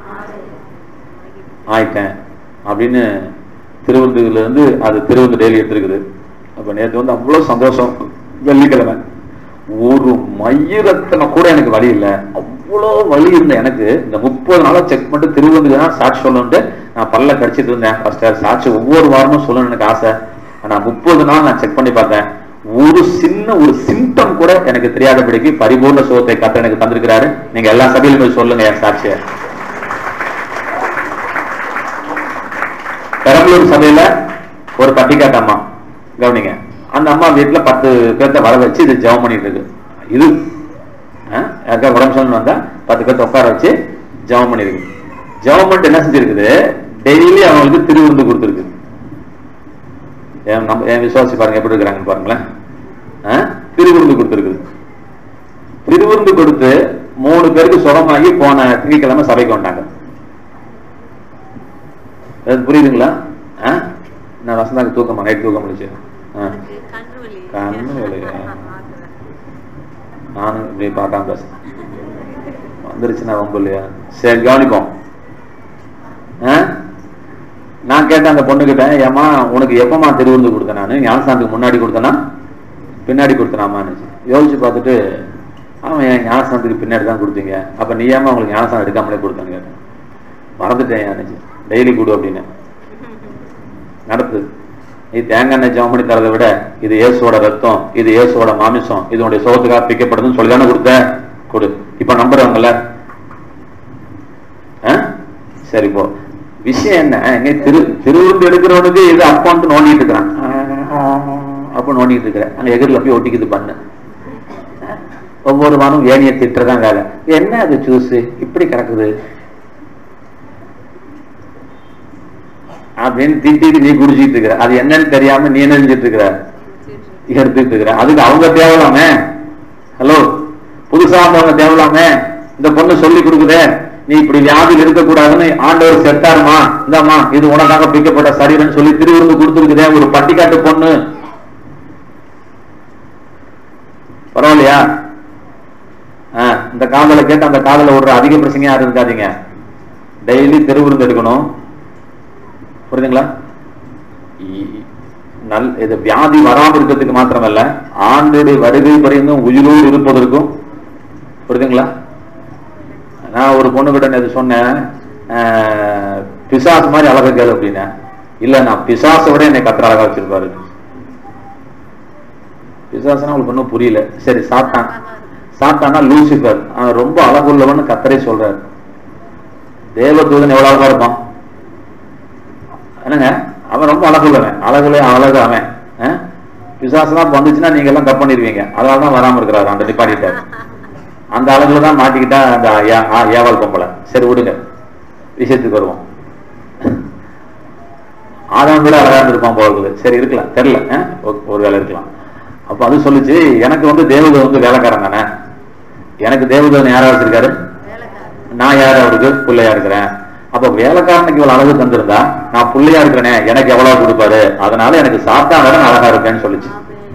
ஆயிட்டேன் அப்படின்னு திருவந்தூர்ல இருந்து அது திருவந்து டெய்லி எடுத்திருக்குது அப்ப நேற்று வந்து அவ்வளவு சந்தோஷம் வெள்ளிக்கிழமை ஒரு மையரத்தனை கூட எனக்கு வழி இல்லை அவ்வளோ வலி இருந்த எனக்கு இந்த முப்பது நாளா செக் பண்ணிட்டு திருவந்துக்கு தான் சாட்சி சொல்லணுன்ட்டு நான் பல்ல கடிச்சிட்டு இருந்தேன் ஃபர்ஸ்ட் சாட்சி ஒவ்வொரு வாரமும் சொல்லணும்னு எனக்கு ஆசை ஆனா முப்பது நாள் நான் செக் பண்ணி பார்த்தேன் ஒரு சின்ன ஒரு சிம்டம் கூட எனக்கு தெரியாதபடிக்கு பரிபூர்ண சுகத்தை கத்த எனக்கு தந்திருக்கிறாரு நீங்க எல்லா சபையிலும் போய் சொல்லுங்க என் சாட்சியை பெரம்பலூர் சபையில ஒரு பட்டிக்காட்டு அம்மா கவனிங்க அந்த அம்மா வீட்டுல பத்து பேர்த்த வர வச்சு இது ஜெபம் பண்ணிட்டு இருக்கு இது அஹ், யாருக்கா உடம்பு சொல்லணும் வந்தா பத்து பேர்த்த உட்கார வச்சு ஜெபம் பண்ணிருக்கு ஜெபம் பண்ணிட்டு என்ன செஞ்சிருக்குது டெய்லி அவங்களுக்கு திருவிருந்து கொடுத்துருக்கு என் நம்ம என் விசுவாசி பாருங்க எப்படி இருக்கிறாங்கன்னு பாருங்களேன் அஹ், திருவிருந்து கொடுத்துருக்குது திருவிருந்து கொடுத்து மூணு பேருக்கு சுகமாகி போன திங்கட்கிழமை சபைக்கு வந்தாங்க அது புரியுதுங்களா ஆ நான் வசந்தாக்கு தூக்கமா நைட் தூக்கம் முடிச்சு ஆ கண்ணு வலி கண்ணு வலி, ஆ. நானும் இப்படி பார்க்காம பேச வந்துருச்சுன்னா ரொம்ப இல்லையா சரி கவனிப்போம் ஆ? நான் கேட்டேன் அந்த பொண்ணுகிட்ட ஏமா உனக்கு எப்பமா திருவிருந்து கொடுத்தேன் நான் ஞானசாந்துக்கு முன்னாடி கொடுத்தேனா பின்னாடி கொடுத்தனாமான்னு யோசிச்சு பார்த்துட்டு அவன் என் ஞானசாந்துக்கு பின்னாடி தான் கொடுத்தீங்க அப்ப நீ ஏமா உங்களுக்கு ஞானசாந்தம் எடுக்காமலே கொடுத்தான்னு கேட்டேன் மறந்துட்டேன் யானைச்சு டெய்லி கொடு அப்படின்னு நடத்து நீ தேங்காய் எண்ணெய் ஜெபம் பண்ணி தரதை விட இது இயேசுவோட ரத்தம் இது இயேசுவோட மாமிசம் இது உன்னுடைய சோகத்துக்காக பிக்கப்படுதுன்னு சொல்லி தானே கொடுத்த கொடு இப்ப நம்புறவங்கல்ல ஆ? சரி போ விஷயம் என்ன நீ திரு திருவிருந்து எடுக்கிறவனுக்கு இது அப்பான்ட்டு நோண்டிட்டு இருக்கிறான் அப்ப நோண்டிட்டு இருக்கிற அங்க எதிரில் போய் ஒட்டிக்குது பண்ணு ஒவ்வொரு வாரம் ஏனியை திட்டுறதான் வேலை என்ன அது ஜூஸ் இப்படி கிடக்குது அப்படின்னு திட்டிட்டு நீ குடிச்சிட்டு இருக்கிற அது என்னன்னு தெரியாம நீ என்ன செஞ்சிட்டு இருக்கிற எடுத்துட்டு இருக்கிற அதுக்கு அவங்க தேவலாமே ஹலோ புதுசா வந்தவங்க தேவலாமே இந்த பொண்ணு சொல்லி கொடுக்குதே நீ இப்படி வியாதியில் இருக்கக்கூடாதுன்னு ஆண்டவர் செத்தாருமா இந்தாம்மா இது உனக்காக பிக்கப்பட்ட சரீரம்னு சொல்லி திருவிருந்து கொடுத்துருக்குதே ஒரு பட்டிக்காட்டு பொண்ணு பரவாயில்லையா ஆ, இந்த காதலை கேட்டு அந்த காதலை விடுற அதிக பிரச்சனையா இருக்காதீங்க டெய்லி திருவிருந்து எடுக்கணும் புரியுதுங்களா இ- நல் இது வியாதி வராம இருக்கிறதுக்கு மாத்திரமல்ல ஆண்டுடைய வருகை பரிந்தும் உயிரோடு இருப்பதற்கும் புரியுதுங்களா நான் ஒரு பொண்ணு கிட்ட நேத்து சொன்னேன் ஆஹ், பிசாசு மாதிரி அழகா கேளு அப்படின்னேன் இல்ல நான் பிசாசை விட என்னை கத்திர அழகா வச்சிருப்பாரு பிசாசுனா அவளுக்கு ஒன்றும் புரியல சரி சாத்தான் சாத்தானா லூசிபர் அவன் ரொம்ப அழகுள்ளவன்னு கத்தரே சொல்றாரு தேவதூதன் எவ்வளவு அழகா இருப்பான் என்னங்க அவன் ரொம்ப அழகுள்ளவன் அழகுல அழகு அவன் அஹ்? பிசாசுலாம் வந்துச்சுன்னா நீங்க எல்லாம் கப் பண்ணிருவீங்க அதனால தான் வராம இருக்கிறாரு அந்த நிப்பாட்டிட்டாரு அந்த அழகுல தான் மாட்டிக்கிட்டா அந்த ஏ- ஆ, ஏவாள் பொம்பளை சரி விடுங்க விஷயத்துக்கு வருவோம் ஆதாம் விட அழகா இருந்திருப்பான் போல இருக்குது சரி இருக்கலாம் தெரியல அஹ்? ஒரு- ஒரு வேலை இருக்கலாம் அப்ப அது சொல்லுச்சு எனக்கு வந்து தேவதூதன் வந்து வேலைக்காரன் தானே எனக்கு தேவதூதன் யாரா வச்சிருக்காரு நான் யார் அவருக்கு பிள்ளையா இருக்கிறேன் அப்ப வேலைக்காரனுக்கு இவ்வளவு அழகு தந்திருந்தா நான் பிள்ளையா இருக்கிறேனே எனக்கு எவ்வளவு கொடுப்பாரு அதனால எனக்கு சாத்தான விட நான் அழகா இருப்பேன்னு சொல்லுச்சு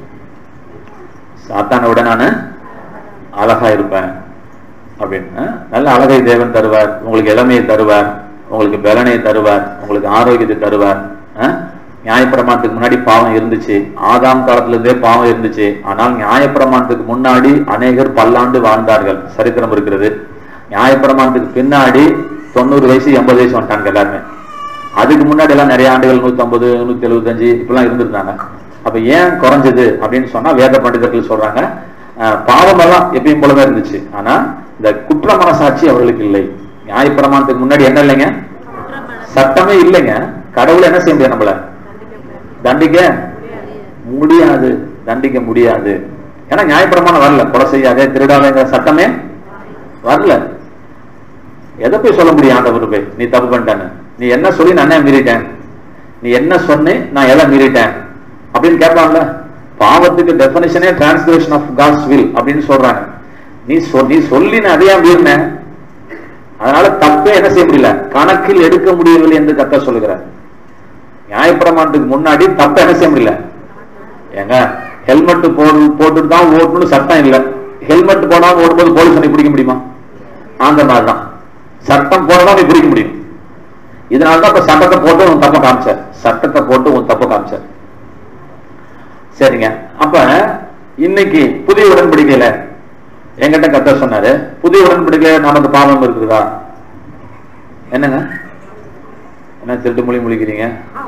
சாத்தானை விட நானு அழகா இருப்பேன் அப்படின்னு நல்ல அழகை தேவன் தருவார் உங்களுக்கு இளமையை தருவார் உங்களுக்கு பலனை தருவார் உங்களுக்கு ஆரோக்கியத்தை தருவார் அஹ்? நியாயப்பிரமாணத்துக்கு முன்னாடி பாவம் இருந்துச்சு ஆதாம் காலத்துல இருந்தே பாவம் இருந்துச்சு ஆனால் நியாயப்பிரமாணத்துக்கு முன்னாடி அநேகர் பல்லாண்டு வாழ்ந்தார்கள் சரித்திரம் இருக்கிறது நியாயப்பிரமாணத்துக்கு பின்னாடி தொண்ணூறு வயசு எண்பது வயசு வந்துட்டாங்க எல்லாருமே அதுக்கு முன்னாடி எல்லாம் நிறைய ஆண்டுகள் நூத்தி ஐம்பது நூத்தி எழுபத்தஞ்சு இப்பெல்லாம் இருந்திருந்தாங்க அப்ப ஏன் குறைஞ்சது அப்படின்னு சொன்னா வேத பண்டிதர்கள் சொல்றாங்க அஹ், பாவமெல்லாம் எப்பயும் போலவே இருந்துச்சு ஆனா இந்த குற்ற மனசாட்சி அவர்களுக்கு இல்லை நியாயப்பிரமாணத்துக்கு முன்னாடி என்ன இல்லைங்க சட்டமே இல்லைங்க கடவுள் என்ன செய்ய முடியாது நம்மள தண்டிக்க முடியாது தண்டிக்க முடியாது ஏன்னா நியாயப்பிரமாணம் வரல கொலை செய்யாதே திருடாதேங்கிற சட்டமே வரல எதை போய் சொல்ல முடியும் ஆண்டவர் போய் நீ தப்பு பண்ணிட்டேன்னு நீ என்ன சொல்லி நான் என்ன மீறிட்டேன் நீ என்ன சொன்னே நான் எதை மீறிட்டேன் அப்படின்னு கேட்பான்ல பாவத்துக்கு டெபினேஷனே டிரான்ஸ்லேஷன் ஆஃப் காட்ஸ் வில் அப்படின்னு சொல்றாங்க நீ சொ நீ சொல்லி நான் அதையா மீறினேன் அதனால தப்பே என்ன செய்ய முடியல கணக்கில் எடுக்க முடியவில்லை என்று கத்த சொல்லுகிறார் நியாயப்பிரமாணத்துக்கு முன்னாடி தப்ப என்ன செய்ய முடியல ஏங்க ஹெல்மெட் போடு போட்டுட்டு தான் ஓட்டணும்னு சட்டம் இல்ல ஹெல்மெட் போடாம ஓடும்போது போலீஸ் உன்னை பிடிக்க முடியுமா அந்த மாதிரி தான் சட்டம் போடலாம் நீ பிடிக்க முடியும் இதனால தான் இப்ப சட்டத்தை போட்டு உன் தப்ப காமிச்சார் சட்டத்தை போட்டு உன் தப்ப காமிச்சார் சரிங்க அப்ப இன்னைக்கு புதிய உடன்படிக்கையில என்கிட்ட கத்த சொன்னாரு புதிய உடன்படிக்கையில நமக்கு பாவம் இருக்குதா என்னங்க என்ன திருட்டு மொழி முழிக்கிறீங்க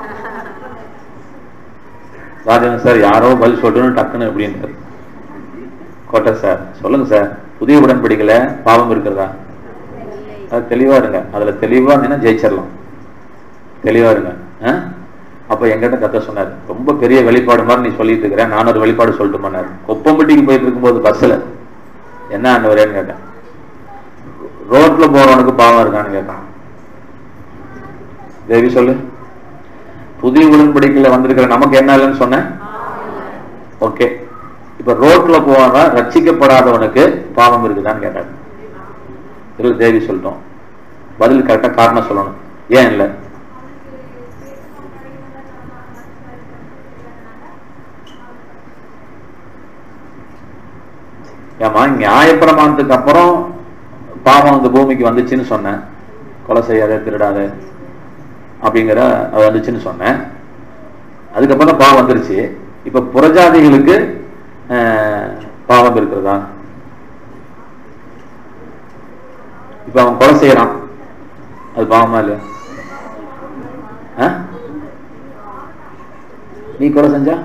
ராஜன் சார் யாரோ பதில் சொல்லணும் டக்குன்னு அப்படின்றாரு கோட்டை சார் சொல்லுங்க சார் புதிய உடன்படிக்கையில பாவம் இருக்கிறதா அது தெளிவா இருங்க அதுல தெளிவா இருந்தீங்கன்னா ஜெயிச்சிடலாம் தெளிவா இருங்க ஆ? அப்ப எங்கிட்ட கத்த சொன்னார் ரொம்ப பெரிய வெளிப்பாடு மாதிரி நீ சொல்லிட்டு இருக்கிற நான் ஒரு வெளிப்பாடு சொல்லிட்டு பண்ணாரு கொப்பம்பட்டிக்கு போயிட்டு இருக்கும்போது பஸ்ல என்ன ஆண்டவரேன்னு கேட்டேன் ரோட்ல போறவனுக்கு பாவம் இருக்கான்னு கேட்டான் தேவி சொல்லு புதிய உடன்படிக்கையில வந்திருக்கிற நமக்கு என்ன இல்லைன்னு சொன்னேன் ஓகே இப்ப ரோட்ல போவன ரட்சிக்கப்படாதவனுக்கு பாவம் இருக்குதான்னு கேட்டாங்க இல்ல தேவி சொல்லிட்டோம் பதில் கரெக்டா காரணம் சொல்லணும் ஏன் இல்ல ஏமா நியாயப்பிரமாணத்துக்கு அப்புறம் பாவம் இந்த பூமிக்கு வந்துச்சுன்னு சொன்னேன் கொலை செய்யாத திருடாத அப்படிங்கிற அது வந்துச்சுன்னு சொன்னேன் அதுக்கப்புறம் தான் பாவம் வந்துருச்சு இப்ப புறஜாதிகளுக்கு அஹ், பாவம் இருக்கிறதா இப்ப அவன் கொலை செய்யறான் அது பாவமா இல்லையா ஆ? நீ கொலை செஞ்சா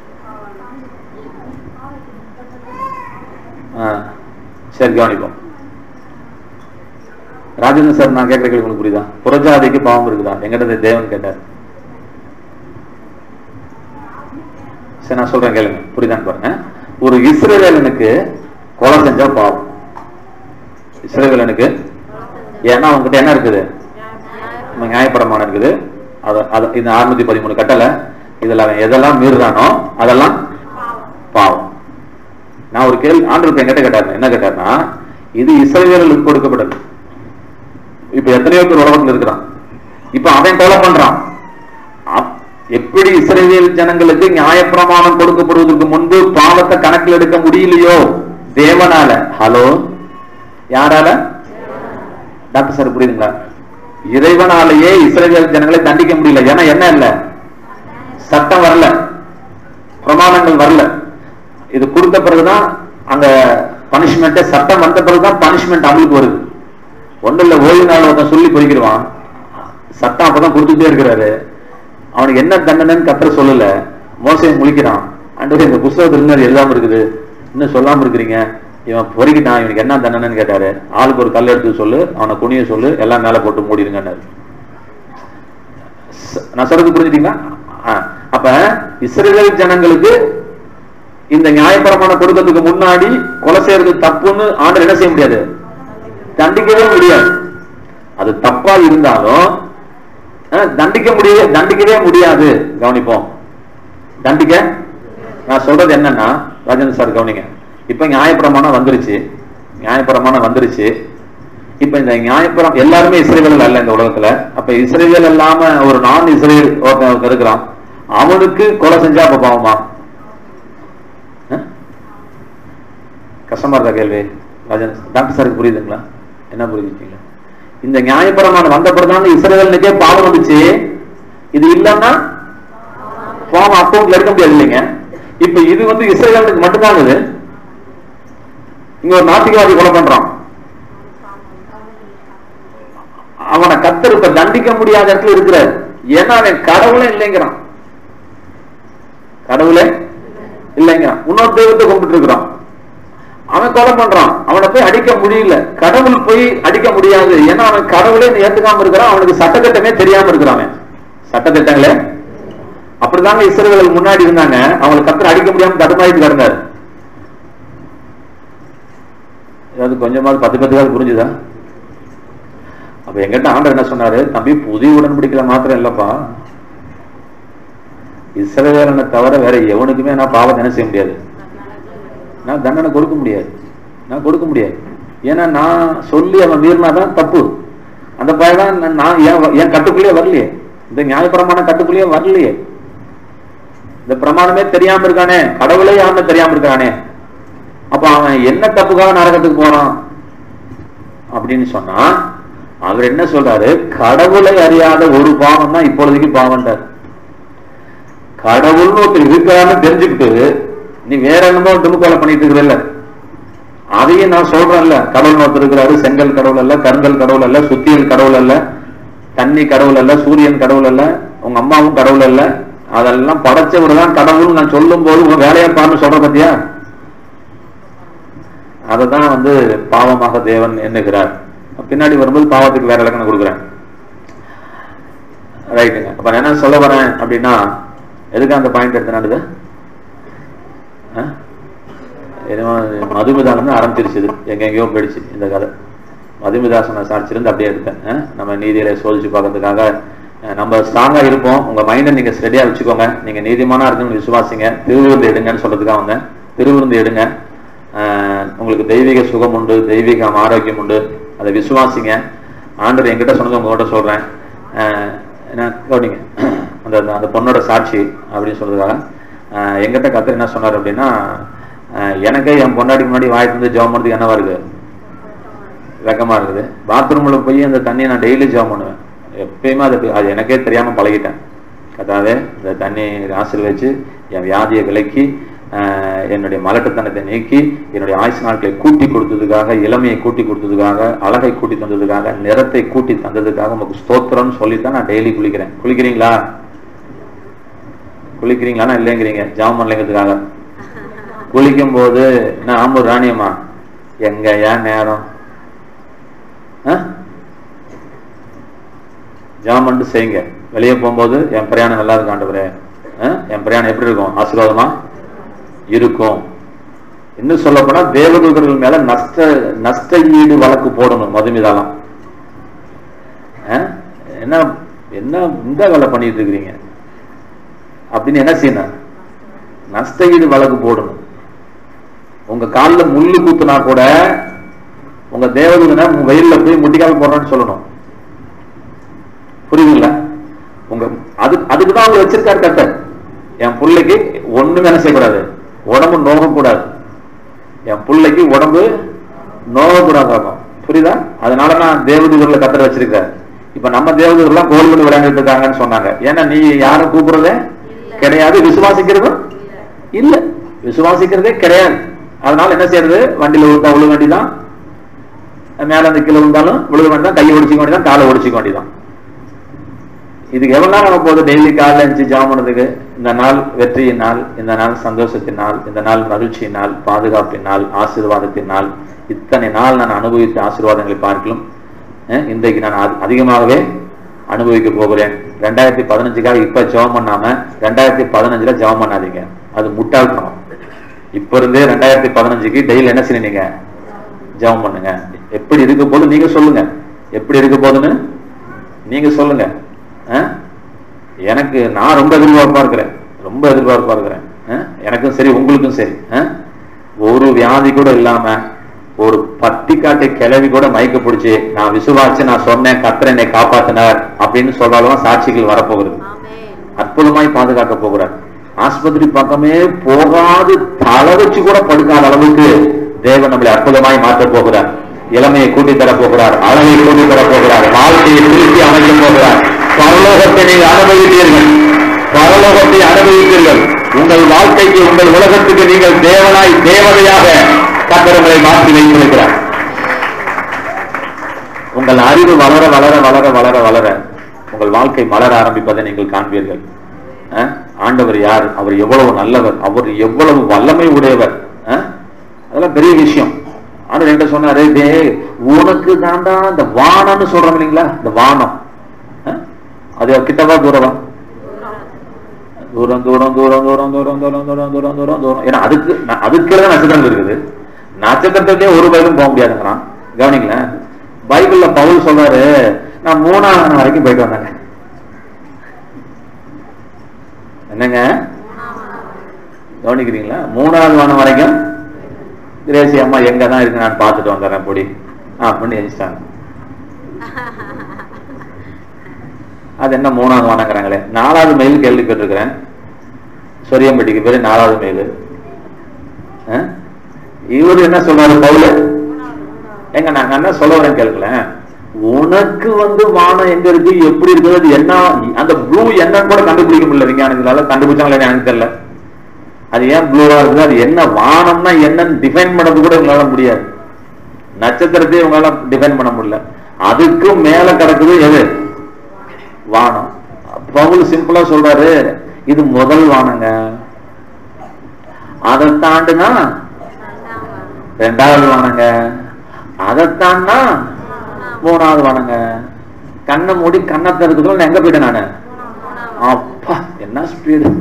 ஆ, சரி கவனிப்போம் ராஜேந்திரன் சார் நான் கேட்கிற கேள்வி உங்களுக்கு புரியுதா புறஜாதிக்கு பாவம் இருக்குதா எங்கிட்ட தேவன் கேட்டார் சரி நான் சொல்றேன் கேளுங்க புரியுதான்னு பாருங்க ஒரு இஸ்ரவேலனுக்கு கொலை செஞ்சா பாவம் இஸ்ரவேலனுக்கு ஏன்னா அவங்ககிட்ட என்ன இருக்குது நம்ம நியாயப்பிரமாணம் இருக்குது அத அத இந்த அறுநூத்தி பதிமூணு கட்டளை இதுல அவன் எதெல்லாம் மீறுறானோ அதெல்லாம் பாவம் நான் ஒரு கேள்வி ஆண்டு என்கிட்ட கேட்டாரு என்ன கேட்டாருன்னா இது இஸ்ரவேலுக்கு கொடுக்கப்பட்டது இப்ப எத்தனையோ பேர் உலகத்துல இருக்கிறான் இப்ப அவன் கொலை பண்றான் அப்- எப்படி இஸ்ரவேல் ஜனங்களுக்கு நியாயப்பிரமாணம் கொடுக்கப்படுவதற்கு முன்பு பாவத்தை கணக்கில் எடுக்க முடியலையோ தேவனால ஹலோ யாரால டாக்டர் சார் புரியுதுங்களா இறைவனாலேயே இஸ்ரவேல் ஜனங்களை தண்டிக்க முடியல ஏன்னா என்ன இல்ல சட்டம் வரல பிரமாணங்கள் வரல இது கொடுத்த பிறகுதான் அங்க பனிஷ்மெண்ட் சட்டம் வந்த பிறகுதான் பனிஷ்மெண்ட் அமலுக்கு வருது ஒண்ணு இல்ல ஓய்வு நாள் ஒருத்தன் சொல்லி பொறிக்கிடுவான் சட்டம் அப்பதான் கொடுத்துட்டே இருக்கிறாரு அவனுக்கு என்ன தண்டனைன்னு கத்தர சொல்லல மோசையை முழிக்கிறான் அண்டு இந்த புஸ்தகத்துல இன்னும் எழுதாம இருக்குது இன்னும் சொல்லாம இருக்கிறீங்க இவன் பொறிக்கிட்டான் இவனுக்கு என்ன தண்டனைன்னு கேட்டாரு ஆளுக்கு ஒரு கல் எடுத்து சொல்லு அவனை குனிய சொல்லு எல்லாம் மேல போட்டு மூடிடுங்கன்னாரு ச- நான் சொல்றது புரிஞ்சுட்டீங்களா ஆ. அப்ப இஸ்ரேல் ஜனங்களுக்கு இந்த நியாயப்பிரமாணம் கொடுக்கறதுக்கு முன்னாடி கொலை செய்யறது தப்புன்னு ஆண்டவர் என்ன செய்ய முடியாது தண்டிக்கவே முடியாது அது தப்பா இருந்தாலும் ஆ, தண்டிக்க முடிய தண்டிக்கவே முடியாது கவனிப்போம் தண்டிக்க நான் சொல்றது என்னன்னா ராஜேந்திர சார் கவனிங்க இப்ப நியாயப்பிரமாணம் வந்துருச்சு நியாயப்பிரமாணம் வந்துருச்சு இப்ப இந்த நியாயப்பிரம் எல்லாருமே இஸ்ரேல் அல்ல இந்த உலகத்துல அப்ப இஸ்ரேல் இல்லாம ஒரு நான் இஸ்ரேல் ஒருத்தன் ஒருத்தன் இருக்கிறான் அவனுக்கு கொலை செஞ்சா அப்ப பாவமா ஆ? கஷ்டமா இருக்கா கேள்வி ராஜன் டாக்டர் சாருக்கு புரியுதுங்களா என்ன புரிஞ்சுட்டீங்களா இந்த நியாயப்பிரமாணம் வந்த பிறகு இஸ்ரேலுக்கே பாவம் வந்துச்சு இது இல்லைன்னா பாவம் அக்கௌண்ட்ல எடுக்க முடியாது இல்லைங்க இப்ப இது வந்து இஸ்ரேலுக்கு மட்டும்தான் இது இங்க ஒரு நாத்திகவாதி கொலை பண்றான் அவனை கத்தர் இப்ப தண்டிக்க முடியாத இடத்துல இருக்கிறார் ஏன்னா அவன் கடவுளே இல்லைங்கிறான் கடவுளே இல்லைங்க இன்னொரு தெய்வத்தை கும்பிட்டு இருக்கிறான் அவன் கொலை பண்றான் அவனை போய் அடிக்க முடியல கடவுள் போய் அடிக்க முடியாது ஏன்னா அவன் கடவுளே ஏத்துக்காம இருக்கிறான் அவனுக்கு சட்டத்திட்டமே தெரியாம இருக்கிறான் அவன் சட்டத்திட்டங்களே அப்படிதாங்க இஸ்ரேலுக்கு முன்னாடி இருந்தாங்க அவங்களை கத்தர் அடிக்க முடியாம தடுமாறிட்டு கிடந்தாரு ஏதாவது கொஞ்சமாவது பத்து பத்துக்காவது புரிஞ்சுதா அப்ப எங்கிட்ட ஆண்டவர் என்ன சொன்னாரு தம்பி புதிய உடன்படிக்கையில மாத்திரம் இல்லப்பா இஸ்ரவேலனை தவிர வேற எவனுக்குமே நான் பாவத்தை என்ன செய்ய முடியாது நான் தண்டனை கொடுக்க முடியாது நான் கொடுக்க முடியாது ஏன்னா நான் சொல்லி அவன் மீறினாதான் தப்பு அந்த பையன் தான் நான் என் என் கட்டுக்குள்ளேயே வரலையே இந்த நியாயப்பிரமாண கட்டுக்குள்ளேயே வரலையே இந்த பிரமாணமே தெரியாம இருக்கானே கடவுளே யாருன்னு தெரியாம இருக்கானே அப்ப அவன் என்ன தப்புக்காக நரகத்துக்கு போறான் அப்படின்னு சொன்னா அவர் என்ன சொல்றாரு கடவுளை அறியாத ஒரு பாவம் தான் இப்பொழுதைக்கு பாவம்ன்றார் கடவுள்னு ஒருத்தர் இருக்கான்னு தெரிஞ்சுக்கிட்டு நீ வேற என்னமோ துணுக்கோலை பண்ணிட்டு இருக்கிறல்ல அதையும் நான் சொல்றேன்ல கடவுள் ஒருத்தர் இருக்கிறாரு செங்கல் கடவுள் அல்ல கருங்கல் கடவுள் அல்ல சுத்தியல் கடவுள் அல்ல தண்ணி கடவுள் அல்ல சூரியன் கடவுள் அல்ல உங்க அம்மாவும் கடவுள் அல்ல அதெல்லாம் படைச்சவர் தான் கடவுள் நான் சொல்லும் போது உங்க வேலையா பாருன்னு சொல்ற பத்தியா அததான் வந்து பாவமாக தேவன் எண்ணுகிறார் பின்னாடி வரும்போது பாவத்துக்கு வேற இலக்கணம் கொடுக்குறேன் ரைட்டுங்க அப்ப நான் என்ன சொல்ல வரேன் அப்படின்னா எதுக்கு அந்த பாயிண்ட் எடுத்தனாடுது என்னமோ மதுமிதானம் தான் ஆரம்பிச்சிருச்சு இது. எங்க எங்கேயோ போயிடுச்சு இந்த கதை மதுமிதாசனை சாட்சியிருந்து அப்படியே எடுத்தேன் அஹ், நம்ம நீதியில சோதிச்சு பார்க்கறதுக்காக அஹ், நம்ம ஸ்ட்ராங்கா இருப்போம் உங்க மைண்டை நீங்க ஸ்டெடியா வச்சுக்கோங்க நீங்க நீதிமானா இருக்குன்னு விசுவாசிங்க திருவிருந்து எடுங்கன்னு சொல்றதுக்காக வந்தேன் திருவிருந்து எடுங்க அஹ், உங்களுக்கு தெய்வீக சுகம் உண்டு தெய்வீக ஆரோக்கியம் உண்டு அதை விசுவாசிங்க ஆண்டவர் என்கிட்ட சொன்னது உங்ககிட்ட சொல்றேன் அஹ், என்ன கவனிங்க அந்த அந்த- அந்த பொண்ணோட சாட்சி அப்படின்னு சொல்றதுக்காக அஹ், என்கிட்ட கத்தர் என்ன சொன்னார் அப்படின்னா அஹ், எனக்கே என் பொண்டாட்டிக்கு முன்னாடி வாய் வந்து ஜெபம் பண்ணுறதுக்கு என்னவா இருக்கு வெக்கமா இருக்குது பாத்ரூம்ல போய் அந்த தண்ணியை நான் டெய்லி ஜெபம் பண்ணுவேன் எப்பயுமே அது அது எனக்கே தெரியாம பழகிட்டேன் கதாவே இந்த தண்ணி ஆசீர்வதிச்சு என் வியாதியை விலக்கி ஆஹ், என்னுடைய மலட்டுத்தனத்தை நீக்கி என்னுடைய ஆயுசு நாட்களை கூட்டி கொடுத்ததுக்காக இளமையை கூட்டி கொடுத்ததுக்காக அழகை கூட்டி தந்ததுக்காக நிறத்தை கூட்டி தந்ததுக்காக உங்களுக்கு ஸ்தோத்திரம்னு சொல்லித்தான் நான் டெய்லி குளிக்கிறேன் குளிக்கிறீங்களா குளிக்கிறீங்களான்னா இல்லைங்கிறீங்க ஜாம் பண்ணலைங்கிறதுக்காக குளிக்கும் போது என்ன ஆம்பூர் ராணியம்மா எங்க ஏன் நேரம் ஆ? ஜெபம் பண்ணிட்டு செய்யுங்க வெளியே போகும்போது என் பிரயாணம் நல்லா இருக்கும் ஆண்டவரே ஆ? என் பிரயாணம் எப்படி இருக்கும் ஆசீர்வாதமா இருக்கும் இன்னும் சொல்ல போனா தேவதூதர்கள் மேல நஷ்ட நஷ்ட ஈடு வழக்கு போடணும் மதுமிதாலாம் ஆ? என்ன என்ன இந்த வேலை பண்ணிட்டு இருக்கிறீங்க அப்படின்னு என்ன செய்யணும் நஷ்ட ஈடு வழக்கு போடணும் உங்க காலில் முள்ளு குத்துனா கூட உங்க தேவதூதனை உங்க வெயில்ல போய் முட்டிக்கால் போடுறேன்னு சொல்லணும் புரியுதுங்களா உங்க அது அதுக்கு தான் அவங்க வச்சிருக்காரு கத்தர் என் பிள்ளைக்கு ஒண்ணுமே என்ன செய்யக்கூடாது உடம்பு நோகக்கூடாது என் பிள்ளைக்கு உடம்பு நோகக்கூடாது புரியுதா அதனால நான் தேவதூதர்களை கத்தர் வச்சிருக்காரு இப்ப நம்ம தேவதூதர்லாம் கோல் பண்ணி விளையாண்டுட்டு இருக்காங்கன்னு சொன்னாங்க ஏன்னா நீ யாரும் கூப்பிடுறதே கிடையாது விசுவாசிக்கிறதும் இல்ல விசுவாசிக்கிறதே கிடையாது அதனால என்ன செய்யறது வண்டியில விழுந்தா விழுக வேண்டிதான் மேல அந்த கீழே விழுந்தாலும் விழுக வேண்டியதான் கையை ஒடிச்சிக்க வேண்டியதான் காலை ஒடிச்சிக்க வேண்டியதான் இதுக்கு எவ்வளவு நேரம் ஆக போகுது டெய்லி காலைல எழுந்து ஜாம் பண்ணதுக்கு இந்த நாள் வெற்றியின் நாள் இந்த நாள் சந்தோஷத்தின் நாள் இந்த நாள் மகிழ்ச்சியின் நாள் பாதுகாப்பின் நாள் ஆசீர்வாதத்தின் நாள் இத்தனை நாள் நான் அனுபவித்த ஆசீர்வாதங்களை பார்க்கலாம் அஹ் இன்றைக்கு நான் அதி- அதிகமாகவே அனுபவிக்க போகிறேன் ரெண்டாயிரத்தி பதினஞ்சுக்காக இப்ப ஜெபம் பண்ணாம ரெண்டாயிரத்தி பதினஞ்சுல ஜெபம் பண்ணாதீங்க அது முட்டாள்தனம் இப்ப இருந்தே ரெண்டாயிரத்தி பதினஞ்சுக்கு டெய்லி என்ன செய்யணும் ஜெபம் பண்ணுங்க எப்படி இருக்க போது நீங்க சொல்லுங்க எப்படி இருக்க போதுன்னு நீங்க சொல்லுங்க ஆ? எனக்கு நான் ரொம்ப எதிர்பார்ப்பா இருக்கிறேன் ரொம்ப எதிர்பார்ப்பா இருக்கிறேன் ஆ? எனக்கும் சரி உங்களுக்கும் சரி ஆ? ஒரு வியாதி கூட இல்லாம ஒரு பட்டிக்காட்டு கிளவி கூட மயக்க பிடிச்சி நான் விசுவாச்சு நான் சொன்னேன் கத்தர் என்னை காப்பாத்தினார் அப்படின்னு சொல்றாலும் சாட்சிகள் வரப்போகிறது ஆமென் அற்புதமாய் பாதுகாக்க போகிறார் ஆஸ்பத்திரி பக்கமே போகாது தலை வச்சு கூட படுக்காத அளவுக்கு தேவன் நம்மளை அற்புதமாய் மாற்ற போகிறார் இளமையை கூட்டி தர போகிறார் அழகை கூட்டி தர போகிறார் வாழ்க்கையை திருப்பி அமைக்க போகிறார் பரலோகத்தை நீங்கள் அனுபவித்தீர்கள் பரலோகத்தை அனுபவித்தீர்கள் உங்கள் வாழ்க்கைக்கு உங்கள் உலகத்துக்கு நீங்கள் தேவனாய் தேவதையாக கத்தரங்களை மாற்றி வைத்திருக்கிறார் உங்கள் அறிவு வளர வளர வளர வளர வளர உங்கள் வாழ்க்கை மலர ஆரம்பிப்பதை நீங்கள் காண்பீர்கள் அஹ்? ஆண்டவர் யார் அவர் எவ்வளவு நல்லவர் அவர் எவ்வளவு வல்லமை உடையவர் அஹ்? அதெல்லாம் பெரிய விஷயம் ஆண்டவர் என்கிட்ட சொன்னாரு டேய் உனக்கு தாண்டா இந்த வானம்னு சொல்றோம் இல்லைங்களா இந்த வானம் அஹ்? அது கிட்டவா தூரவா தூரம் தூரம் தூரம் தூரம் தூரம் தூரம் தூரம் தூரம் தூரம் தூரம் ஏன்னா அதுக்கு ந- அதுக்குள்ள தான் நட்சத்திரங்கள் இருக்குது நட்சத்திரத்திலே ஒரு பைபிளும் போக முடியாதுங்கிறான் கவனிங்களேன் பைபிள்ல பவுல் சொல்றாரு நான் மூணாவது வானம் வரைக்கும் போயிட்டு வந்தேங்க என்னங்க கவனிக்கிறீங்களா மூணாவது வானம் வரைக்கும் கிரேசி அம்மா எங்க தான் இருக்கு நான் பார்த்துட்டு வந்துடுறேன் பொடி அப்படின்னு எழுதிட்டாங்க அது என்ன மூணாவது வானங்கிறாங்களே நாலாவது மைல் கேள்விப்பட்டிருக்கிறேன் சொரியம்பட்டிக்கு பேரு நாலாவது மைல் இவர் என்ன சொல்றாரு பவுல எங்க நாங்க என்ன சொல்ல வரேன் கேட்கலேன் உனக்கு வந்து வானம் எங்க இருக்கு எப்படி இருக்குது அது என்ன அந்த ப்ளூ என்னன்னு கூட கண்டுபிடிக்க முடியல விஞ்ஞானங்களால கண்டுபிடிச்சாங்களே எனக்கு தெரியல அது ஏன் ப்ளூவா இருக்குது அது என்ன வானம்னா என்னன்னு டிஃபைன் பண்ணது கூட உங்களால முடியாது நட்சத்திரத்தையும் உங்களால டிஃபைன் பண்ண முடியல அதுக்கும் மேல கிடக்குது எது வானம் பவுல் சிம்பிளா சொல்றாரு இது முதல் வானங்க அதை தாண்டுனா ரெண்டாவது வானங்க அதை தாண்டா மூணாவது வானங்க கண்ணை மூடி கண்ணை திறக்குதுல நான் எங்க போயிட்டேன் நானு அப்பா என்ன ஸ்பீடு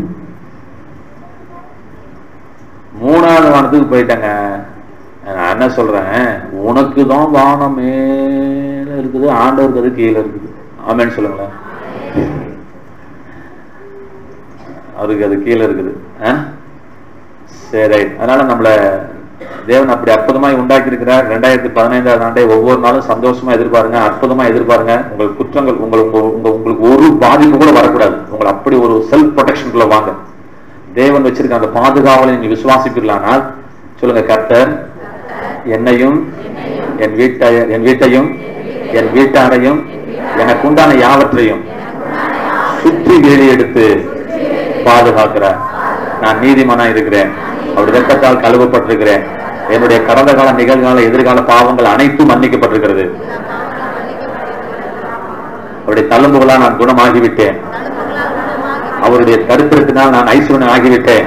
மூணாவது வானத்துக்கு போயிட்டேங்க நான் என்ன சொல்றேன் உனக்கு தான் வானம் மேல இருக்குது ஆண்டவருக்கு அது கீழே இருக்குது ஆமேன்னு சொல்லுங்களேன் அவருக்கு அது கீழே இருக்குது ஆ? சரி அதனால நம்மள தேவன் அப்படி அற்புதமாய் உண்டாக்கி இருக்கிறார் ரெண்டாயிரத்தி பதினைந்தாவது ஆண்டை ஒவ்வொரு நாளும் சந்தோஷமா எதிர்பாருங்க அற்புதமா எதிர்பாருங்க உங்கள் குற்றங்கள் உங்கள் உங்க உங்க- உங்களுக்கு ஒரு பாதிப்பு கூட வரக்கூடாது உங்களை அப்படி ஒரு செல்ஃப் ப்ரொடெக்ஷனுக்குள்ள வாங்க தேவன் வச்சிருக்க அந்த பாதுகாவலை நீங்க விசுவாசிப்பீர்களானால் சொல்லுங்க கர்த்தர் என்னையும் என் வீட்டை என் வீட்டையும் என் வீட்டாரையும் எனக்கு உண்டான யாவற்றையும் சுற்றி வேலி எடுத்து பாதுகாக்கிறார் நான் நீதிமானா இருக்கிறேன் அவருடைய ரத்தத்தால் கழுவப்பட்டிருக்கிறேன் என்னுடைய கடந்த கால நிகழ்கால எதிர்கால பாவங்கள் அனைத்தும் மன்னிக்கப்பட்டிருக்கிறது அவருடைய தழும்புகளா நான் குணமாகிவிட்டேன் அவருடைய தரித்திரத்தினால் நான் ஐஸ்வரன் ஆகிவிட்டேன்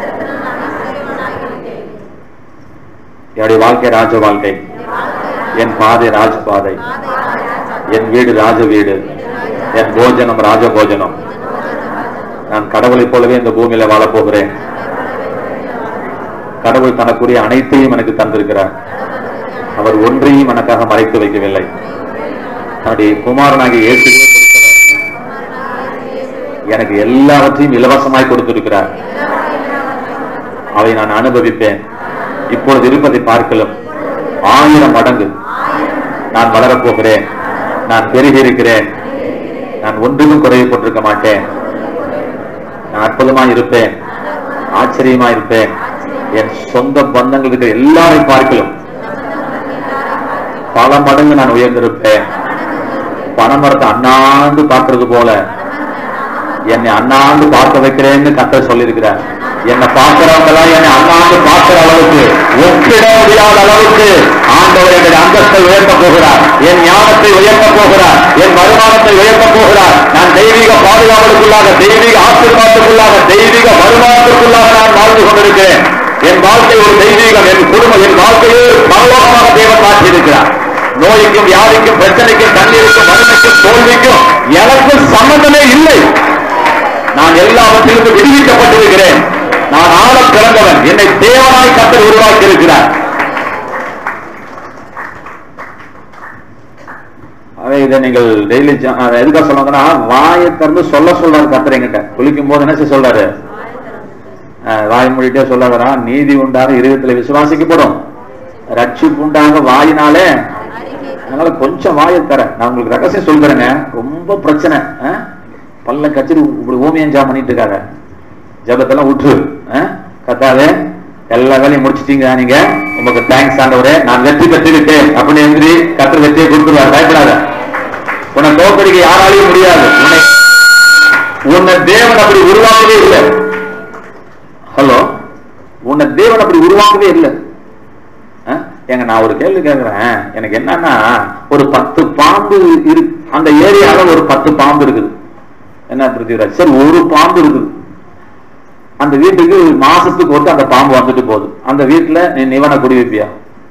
என்னுடைய வாழ்க்கை ராஜ வாழ்க்கை என் பாதை ராஜ பாதை என் வீடு ராஜ வீடு என் போஜனம் ராஜ போஜனம் நான் கடவுளைப் போலவே இந்த பூமியில வாழப் போகிறேன் கடவுள் தனக்குரிய அனைத்தையும் எனக்கு தந்திருக்கிறார் அவர் ஒன்றையும் எனக்காக மறைத்து வைக்கவில்லை தன்னுடைய குமாரனாகிய இயேசுவே கொடுத்தவர் எனக்கு எல்லாவற்றையும் இலவசமாய் கொடுத்திருக்கிறார் அதை நான் அனுபவிப்பேன் இப்பொழுது இருப்பதை பார்க்கலாம் ஆயிரம் மடங்கு நான் வளரப் போகிறேன் நான் பெருகி இருக்கிறேன் நான் ஒன்றிலும் குறையப்பட்டிருக்க மாட்டேன் நான் அற்புதமா இருப்பேன் ஆச்சரியமா இருப்பேன் என் சொந்த பந்தங்கள் இருக்கிற எல்லாரையும் பார்க்கலாம் பல மடங்கு நான் உயர்ந்திருப்பேன் பணமரத்தை அண்ணாந்து பார்க்கறது போல என்னை அண்ணாந்து பார்க்க வைக்கிறேன்னு கத்த சொல்லியிருக்கிறார் என்னை பார்க்கிறவங்க எல்லாம் என்னை அண்ணாந்து பார்க்கிற அளவுக்கு ஒப்பிட முடியாத அளவுக்கு ஆண்டவர் என்னுடைய அந்தஸ்தை உயர்த்த போகிறார் என் ஞானத்தை உயர்த்த போகிறார் என் வருமானத்தை உயர்த்த போகிறார் நான் தெய்வீக பாதுகாவலுக்குள்ளாக தெய்வீக ஆசீர்வாதத்துக்குள்ளாக தெய்வீக வருமானத்துக்குள்ளாக நான் வாழ்ந்து கொண்டிருக்கிறேன் என் வாழ்க்கை ஒரு தெய்வீகம் என் குடும்பம் என் வாழ்க்கையை பரலோகமாக தேவன் மாற்றியிருக்கிறார் நோய்க்கும் வியாதிக்கும் பிரச்சனைக்கும் தண்ணீருக்கும் வறுமைக்கும் தோல்விக்கும் எனக்கு சம்பந்தமே இல்லை நான் எல்லாவற்றிலிருந்து விடுவிக்கப்பட்டிருக்கிறேன் நான் ஆழ பிறந்தவன் என்னை தேவனாய் கத்தர் உருவாக்கி இருக்கிறார் அதை இதை நீங்கள் டெய்லி எதுக்காக சொல்லுவாங்கன்னா வாயை திறந்து சொல்ல சொல்றாரு கத்தர் என்கிட்ட குளிக்கும் போது என்ன செய்ய சொல்றாரு அஹ், வாய் மூடிட்டே சொல்லாதரா நீதி உண்டாக இருதயத்துல விசுவாசிக்கப்படும் ரட்சிப்பு உண்டாக வாயினாலே அதனால கொஞ்சம் வாயை தர நான் உங்களுக்கு ரகசியம் சொல்றேங்க ரொம்ப பிரச்சனை அஹ்? பல்ல கச்சிரி இப்படி ஊமியஞ்சா பண்ணிட்டு இருக்காங்க ஜபத்தெல்லாம் விட்டுரு அஹ்? கத்தாவே எல்லா வேலையும் முடிச்சிட்டீங்க நீங்க உங்களுக்கு தேங்க்ஸ் ஆண்டவரே நான் வெற்றி பெற்றுவிட்டேன் அப்படின்னு எழுதி கத்தர் வெற்றியை கொடுத்துருவார் பயப்படாத உன்னை தோற்கடிக்க யாராலையும் முடியாது உன்னை உன்னை தேவன் அப்படி உருவாக்கவே இல்லை ஹலோ உன்னை தேவன் அப்படி உருவாக்கவே இல்லை அஹ்? ஏங்க நான் ஒரு கேள்வி கேட்கிறேன் எனக்கு என்னன்னா ஒரு பத்து பாம்பு இரு அந்த ஏரியால ஒரு பத்து பாம்பு இருக்குது என்ன பிருத்திவிராஜ் சரி ஒரு பாம்பு இருக்குது அந்த வீட்டுக்கு மாசத்துக்கு ஒருத்தர் அந்த பாம்பு வந்துட்டு போகுது அந்த வீட்டுல நீ நிவனை குடி வைப்பியா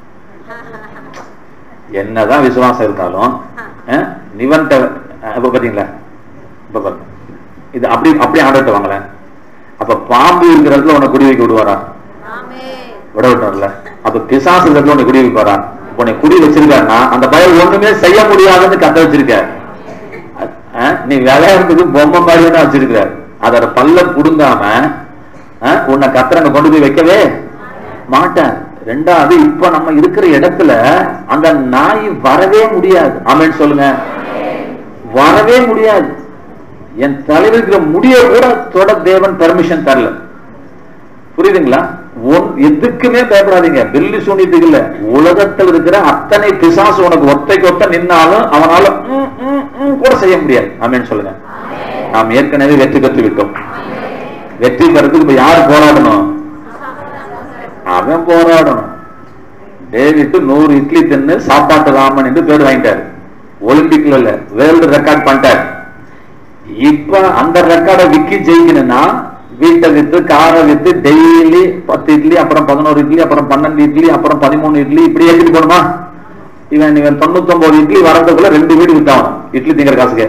என்னதான் விசுவாசம் இருந்தாலும் அஹ், நிவன்ட்ட அஹ், இப்ப பாத்தீங்களா இப்ப பாருங்க இது அப்படி அப்படி ஆர்டர்ட்ட வாங்கல அப்ப பாம்பு இருக்கிற இடத்துல உன்னை குடி வைக்க விடுவாரா விட விட்டார்ல அப்ப பிசாசு இருக்கிற இடத்துல உன்னை குடி வைப்பாரா உன்னை குடி வச்சிருக்காருன்னா அந்த பயம் ஒண்ணுமே செய்ய முடியாதுன்னு கத்த வச்சிருக்க அஹ், நீ விளையாடுறதுக்கு பொம்மை மாதிரி தான் வச்சிருக்கிற அதோட பல்ல புடுங்காம அஹ், உன்னை கத்திரங்க கொண்டு போய் வைக்கவே மாட்டேன் ரெண்டாவது இப்ப நம்ம இருக்கிற இடத்துல அந்த நாய் வரவே முடியாது ஆமென்னு சொல்லுங்க வரவே முடியாது என் தலைவர் இருக்கிற முடிய கூட தொட தேவன் பெர்மிஷன் தரல புரியுதுங்களா ஒன் எதுக்குமே பயப்படாதீங்க பில்லி சூனியத்துக்கு இல்ல உலகத்தில் இருக்கிற அத்தனை பிசாசு உனக்கு ஒத்தைக்கு ஒத்த நின்னாலும் அவனால ம், ம், ம் கூட செய்ய முடியாது ஆமென்னு சொல்லுங்க நாம் ஏற்கனவே வெற்றி பெற்று விட்டோம் வெற்றி பெறதுக்கு இப்ப யார் போராடணும் அவன் போராடணும் டேவிட்டு நூறு இட்லி தின்னு சாப்பாட்டு ராமன் என்று பேர் வாங்கிட்டாரு ஒலிம்பிக்ல இல்ல வேர்ல்டு ரெக்கார்ட் பண்ணிட்டார் இப்ப அந்த ரெக்கார்டை விக்கி ஜெயிக்கணும்னா வீட்டை வித்து காரை வித்து டெய்லி பத்து இட்லி அப்புறம் பதினோரு இட்லி அப்புறம் பன்னெண்டு இட்லி அப்புறம் பதிமூணு இட்லி இப்படி ஏற்றிட்டு போகணுமா இவன் இவன் தொண்ணூத்தொன்பது இட்லி வரதுக்குள்ள ரெண்டு வீடு வித்தான் இட்லி திங்கிற காசுக்கு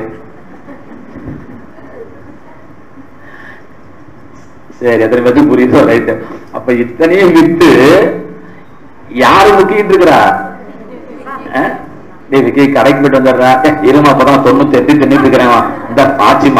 சரி எத்தனை பேருக்கு புரியுதோ ரைட்டு அப்ப இத்தனையும் வித்து யாரு முக்கிட்டு இருக்கிறா அஹ்? டேய் விக்கி கடைக்கு போயிட்டு வந்துடுறா ஏ, இருமா அப்பதான் தொண்ணூத்தி எட்டு தின்னுட்டு இருக்கிறேன் இந்த ஆச்சிமா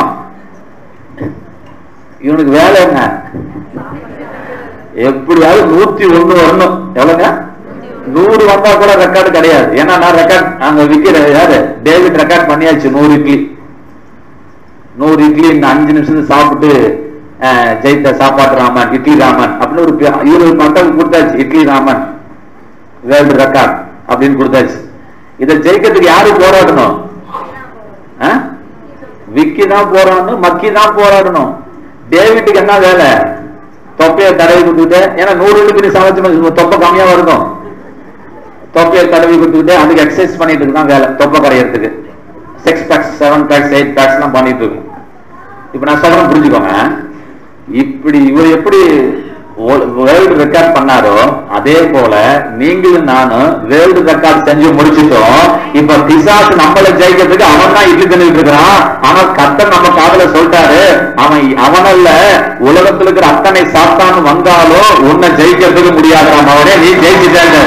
இவனுக்கு வேலை என்ன எப்படியாவது நூத்தி ஒண்ணு வரணும் எவ்வளவுங்க நூறு வந்தா கூட ரெக்கார்டு கிடையாது ஏன்னா நான் ரெக்கார்ட் அங்க விக்கிற யாரு டேவிட் ரெக்கார்ட் பண்ணியாச்சு நூறு இட்லி நூறு இட்லி இந்த அஞ்சு நிமிஷம் சாப்பிட்டு அஹ், ஜெயித்த சாப்பாட்டு ராமன் இட்லி ராமன் அப்படின்னு ஒரு பே- இருபது பட்டம் கொடுத்தாச்சு இட்லி ராமன் வேர்ல்டு ரெக்கார்ட் அப்படின்னு கொடுத்தாச்சு இதை ஜெயிக்கிறதுக்கு யாரு போராடணும் ஆ? விக்கி தான் போராடணும் மக்கி தான் போராடணும் டேவிட்டுக்கு என்ன வேலை தொப்பையை தடவி கொடுத்துக்கிட்டு ஏன்னா நூறு இழுக்கு நீ சமைச்சு தொப்பை கம்மியா வருதும் தொப்பையை தடவி கொடுத்துக்கிட்டு அதுக்கு எக்ஸசைஸ் பண்ணிட்டு தான் வேலை தொப்பை கரையறதுக்கு six packs seven packs eight packs எல்லாம் பண்ணிட்டு இருக்கும் இப்ப நான் சொல்றேன் புரிஞ்சுக்கோங்க இப்படி இவர் எப்படி வேர்ல்டு ரெக்கார்ட் பண்ணாரோ அதே போல நீங்களும் நானும் வேர்ல்டு ரெக்கார்ட் செஞ்சு முடிச்சிட்டோம் இப்ப பிசாசு நம்மள ஜெயிக்கிறதுக்கு அவன் தான் இட்லி தின்னுட்டு இருக்கிறான் ஆனா கத்தர் நம்ம காதல சொல்லிட்டாரு அவன் அவனல்ல உலகத்துல இருக்கிற அத்தனை சாத்தான் வந்தாலும் உன்னை ஜெயிக்கிறதுக்கு முடியாதுறான் அவனே நீ ஜெயிச்சுட்டாங்க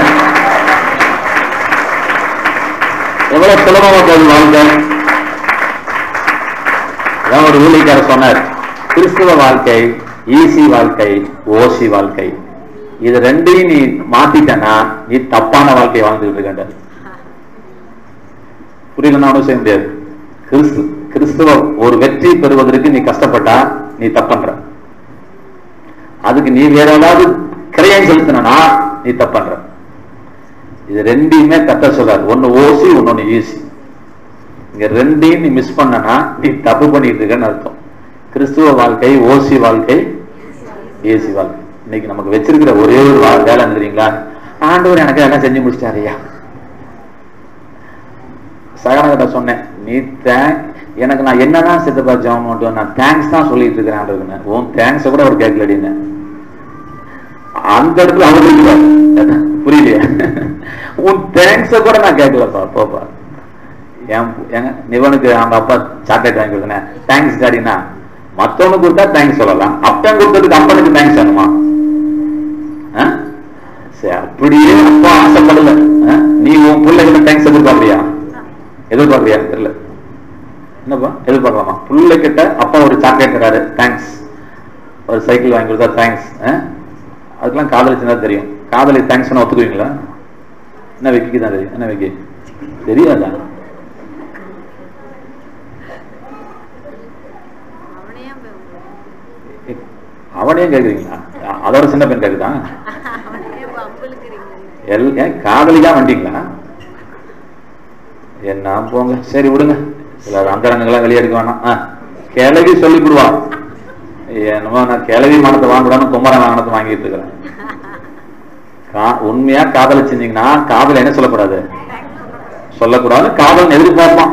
எவ்வளவு சுலபமா போகுது வாழ்க்கை அதான் ஒரு ஊழியக்காரர் சொன்னார் கிறிஸ்துவ வாழ்க்கை ஈசி வாழ்க்கை ஓசி வாழ்க்கை இது ரெண்டையும் நீ மாத்திட்டனா நீ தப்பான வாழ்க்கையை வாழ்ந்துட்டு இருக்கின்ற புரியல ஒன்றும் செய்ய முடியாது கிறிஸ்து கிறிஸ்துவ ஒரு வெற்றி பெறுவதற்கு நீ கஷ்டப்பட்டா நீ தப்பன்ற அதுக்கு நீ வேற ஏதாவது கிரையம் செலுத்தினா நீ தப்பன்ற இது ரெண்டையுமே கத்த சொல்றாரு ஒன்னு ஓசி ஒன்னொன்னு ஈசி இங்க ரெண்டையும் நீ மிஸ் பண்ணனா நீ தப்பு பண்ணிட்டு இருக்கன்னு அர்த்தம் கிறிஸ்துவ வாழ்க்கை ஓசி வாழ்க்கை ஏசி வாழ்க்கை இன்னைக்கு நமக்கு வச்சிருக்கிற ஒரே ஒரு வா- வேலை என்ன தெரியுங்களா ஆண்டவர் எனக்கு எல்லாம் செஞ்சு முடிச்சிட்டாருயா சகனகிட்ட சொன்னேன் நீ தேங்க் எனக்கு நான் என்னதான் சித்தப்பா ஜெபம் பண்ணுவேன் நான் தேங்க்ஸ் தான் சொல்லிட்டு இருக்கிறேன் ஆண்டவருக்குன்னு உன் தேங்க்ஸ் கூட அவர் கேட்கலடின்னு அந்த இடத்துல அவர் இருக்கிறார். புரியலையா உன் தேங்க்ஸ கூட நான் கேட்கலப்பா போப்பா என் எங்க நிவனுக்கு அவங்க அப்பா சாக்லேட் வாங்கி கொடுத்தேன் தேங்க்ஸ் டாடினா மத்தவனுக்கு கொடுத்தா தேங்க்ஸ் சொல்லலாம் அப்பன் கொடுத்ததுக்கு அப்பனுக்கு தேங்க்ஸ் வேணுமா ஆ? சரி அப்படியே அப்பா ஆசைப்படல ஆ? நீ உன் பிள்ளைகிட்ட தேங்க்ஸ் எதிர்பார்க்கறியா எதிர்பார்க்கறியா தெரியல என்னப்பா எதிர்பார்க்கலாமா பிள்ளைகிட்ட அப்பா ஒரு சாக்லேட் தராரு தேங்க்ஸ் ஒரு சைக்கிள் வாங்கி கொடுத்தா தேங்க்ஸ் அதுக்கெல்லாம் காதலிச்சுனா தெரியும் காதலி தேங்க்ஸ் ஒத்துக்குவீங்களா என்ன விக்கிக்கு தான் தெரியும் என்ன விக்கி தெரியாதா அவனையே போய் அவனையும் கேக்குறீங்களா அ- அதோட சின்ன பெண் கேக்குதா அவனையே பம்புலுக்குறீங்க எல் ஏன் காதலிக்கா வந்துட்டீங்களா என்ன போங்க சரி விடுங்க சில அந்தரங்கெல்லாம் வெளியே எடுக்க வேணாம் ஆ, கிளவி சொல்லி விடுவா என்னமோ நான் கிளவி மனத்தை வாங்கக்கூடாது குமரன் வாங்கினத்தை வாங்கிட்டு இருக்கிறேன் கா- உண்மையா காதலிச்சிருந்தீங்கன்னா காதல் என்ன சொல்லக்கூடாது சொல்லக்கூடாது காதல் எதிர்பார்ப்பான்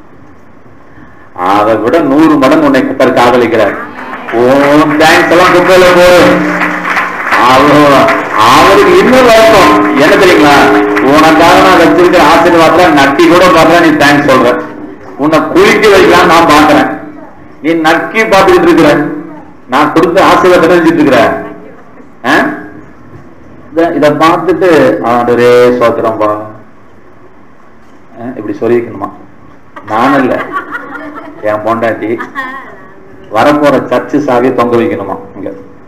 அதை விட நூறு மடங்கு உன்னை கத்தர் காதலிக்கிறார் ஓம் தேங்க்ஸ் எல்லாம் குப்பையில போடு அவரு- அவருக்கு இன்னும் வருத்தம் என்ன தெரியுங்களா உனக்காக நான் வச்சிருக்கிற ஆசீர்வாதத்துல நட்டி கூட பார்க்கல நீ தேங்க்ஸ் சொல்ற உன்னை குளிக்க வைக்கலாம் நான் பாக்குறேன் நீ நக்கி பார்த்துக்கிட்டு இருக்கிற நான் கொடுத்த ஆசீர்வாதத்தை செஞ்சுட்டு இருக்கிற ஆ? இத- இத பார்த்துட்டு ஆண்டரே சோத்திரம்பா ஆ, இப்படி சொல்லிக்கணுமா நான் இல்ல என் பொண்டாட்டி வரப்போற சர்ச்சு சாவியை தொங்க வைக்கணுமா இங்க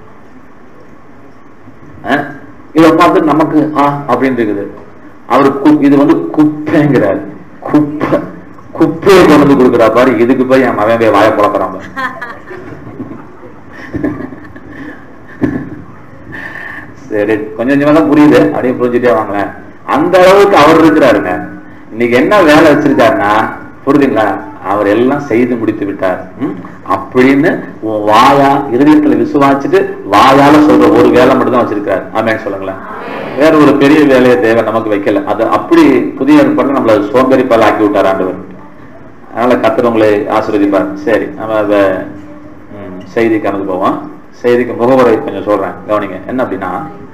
ஆ? இத பார்த்து நமக்கு ஆ அப்படின்னு இருக்குது அவரு கு- இது வந்து குப்பைங்கிறார் குப்பை குப்பையை கொண்டு வந்து கொடுக்குறா பாரு இதுக்கு போய் என் மகன் போய் வாய பழக்கிறான் பாரு. சரி கொஞ்சம் கொஞ்சமா தான் புரியுது அப்படியே புரிஞ்சுட்டே வாங்களேன் அந்த அளவுக்கு அவர் இருக்கிறாருங்க இன்னைக்கு என்ன வேலை வச்சிருக்காருன்னா புரியுதுங்களா அவர் எல்லாம் செய்து முடித்து விட்டார் ம்? அப்படின்னு உன் வாயா இருதயத்துல விசுவாசிச்சுட்டு வாயால சொல்ற ஒரு வேலை மட்டும் தான் வச்சிருக்காரு ஆமேன்னு சொல்லுங்களேன் வேற ஒரு பெரிய வேலையை தேவை நமக்கு வைக்கல அது அப்படி புதிய ஏற்பாடு நம்மள சோம்பேறிப்பால் ஆக்கி விட்டார் ஆண்டவர் அதனால கத்தர் உங்களை ஆசீர்வதிப்பார் சரி நம்ம அத, ம், செய்தி கணக்கு போவோம் செய்திக்கு முகவரை கொஞ்சம் சொல்றேன் கவனிங்க என்ன அப்படின்னா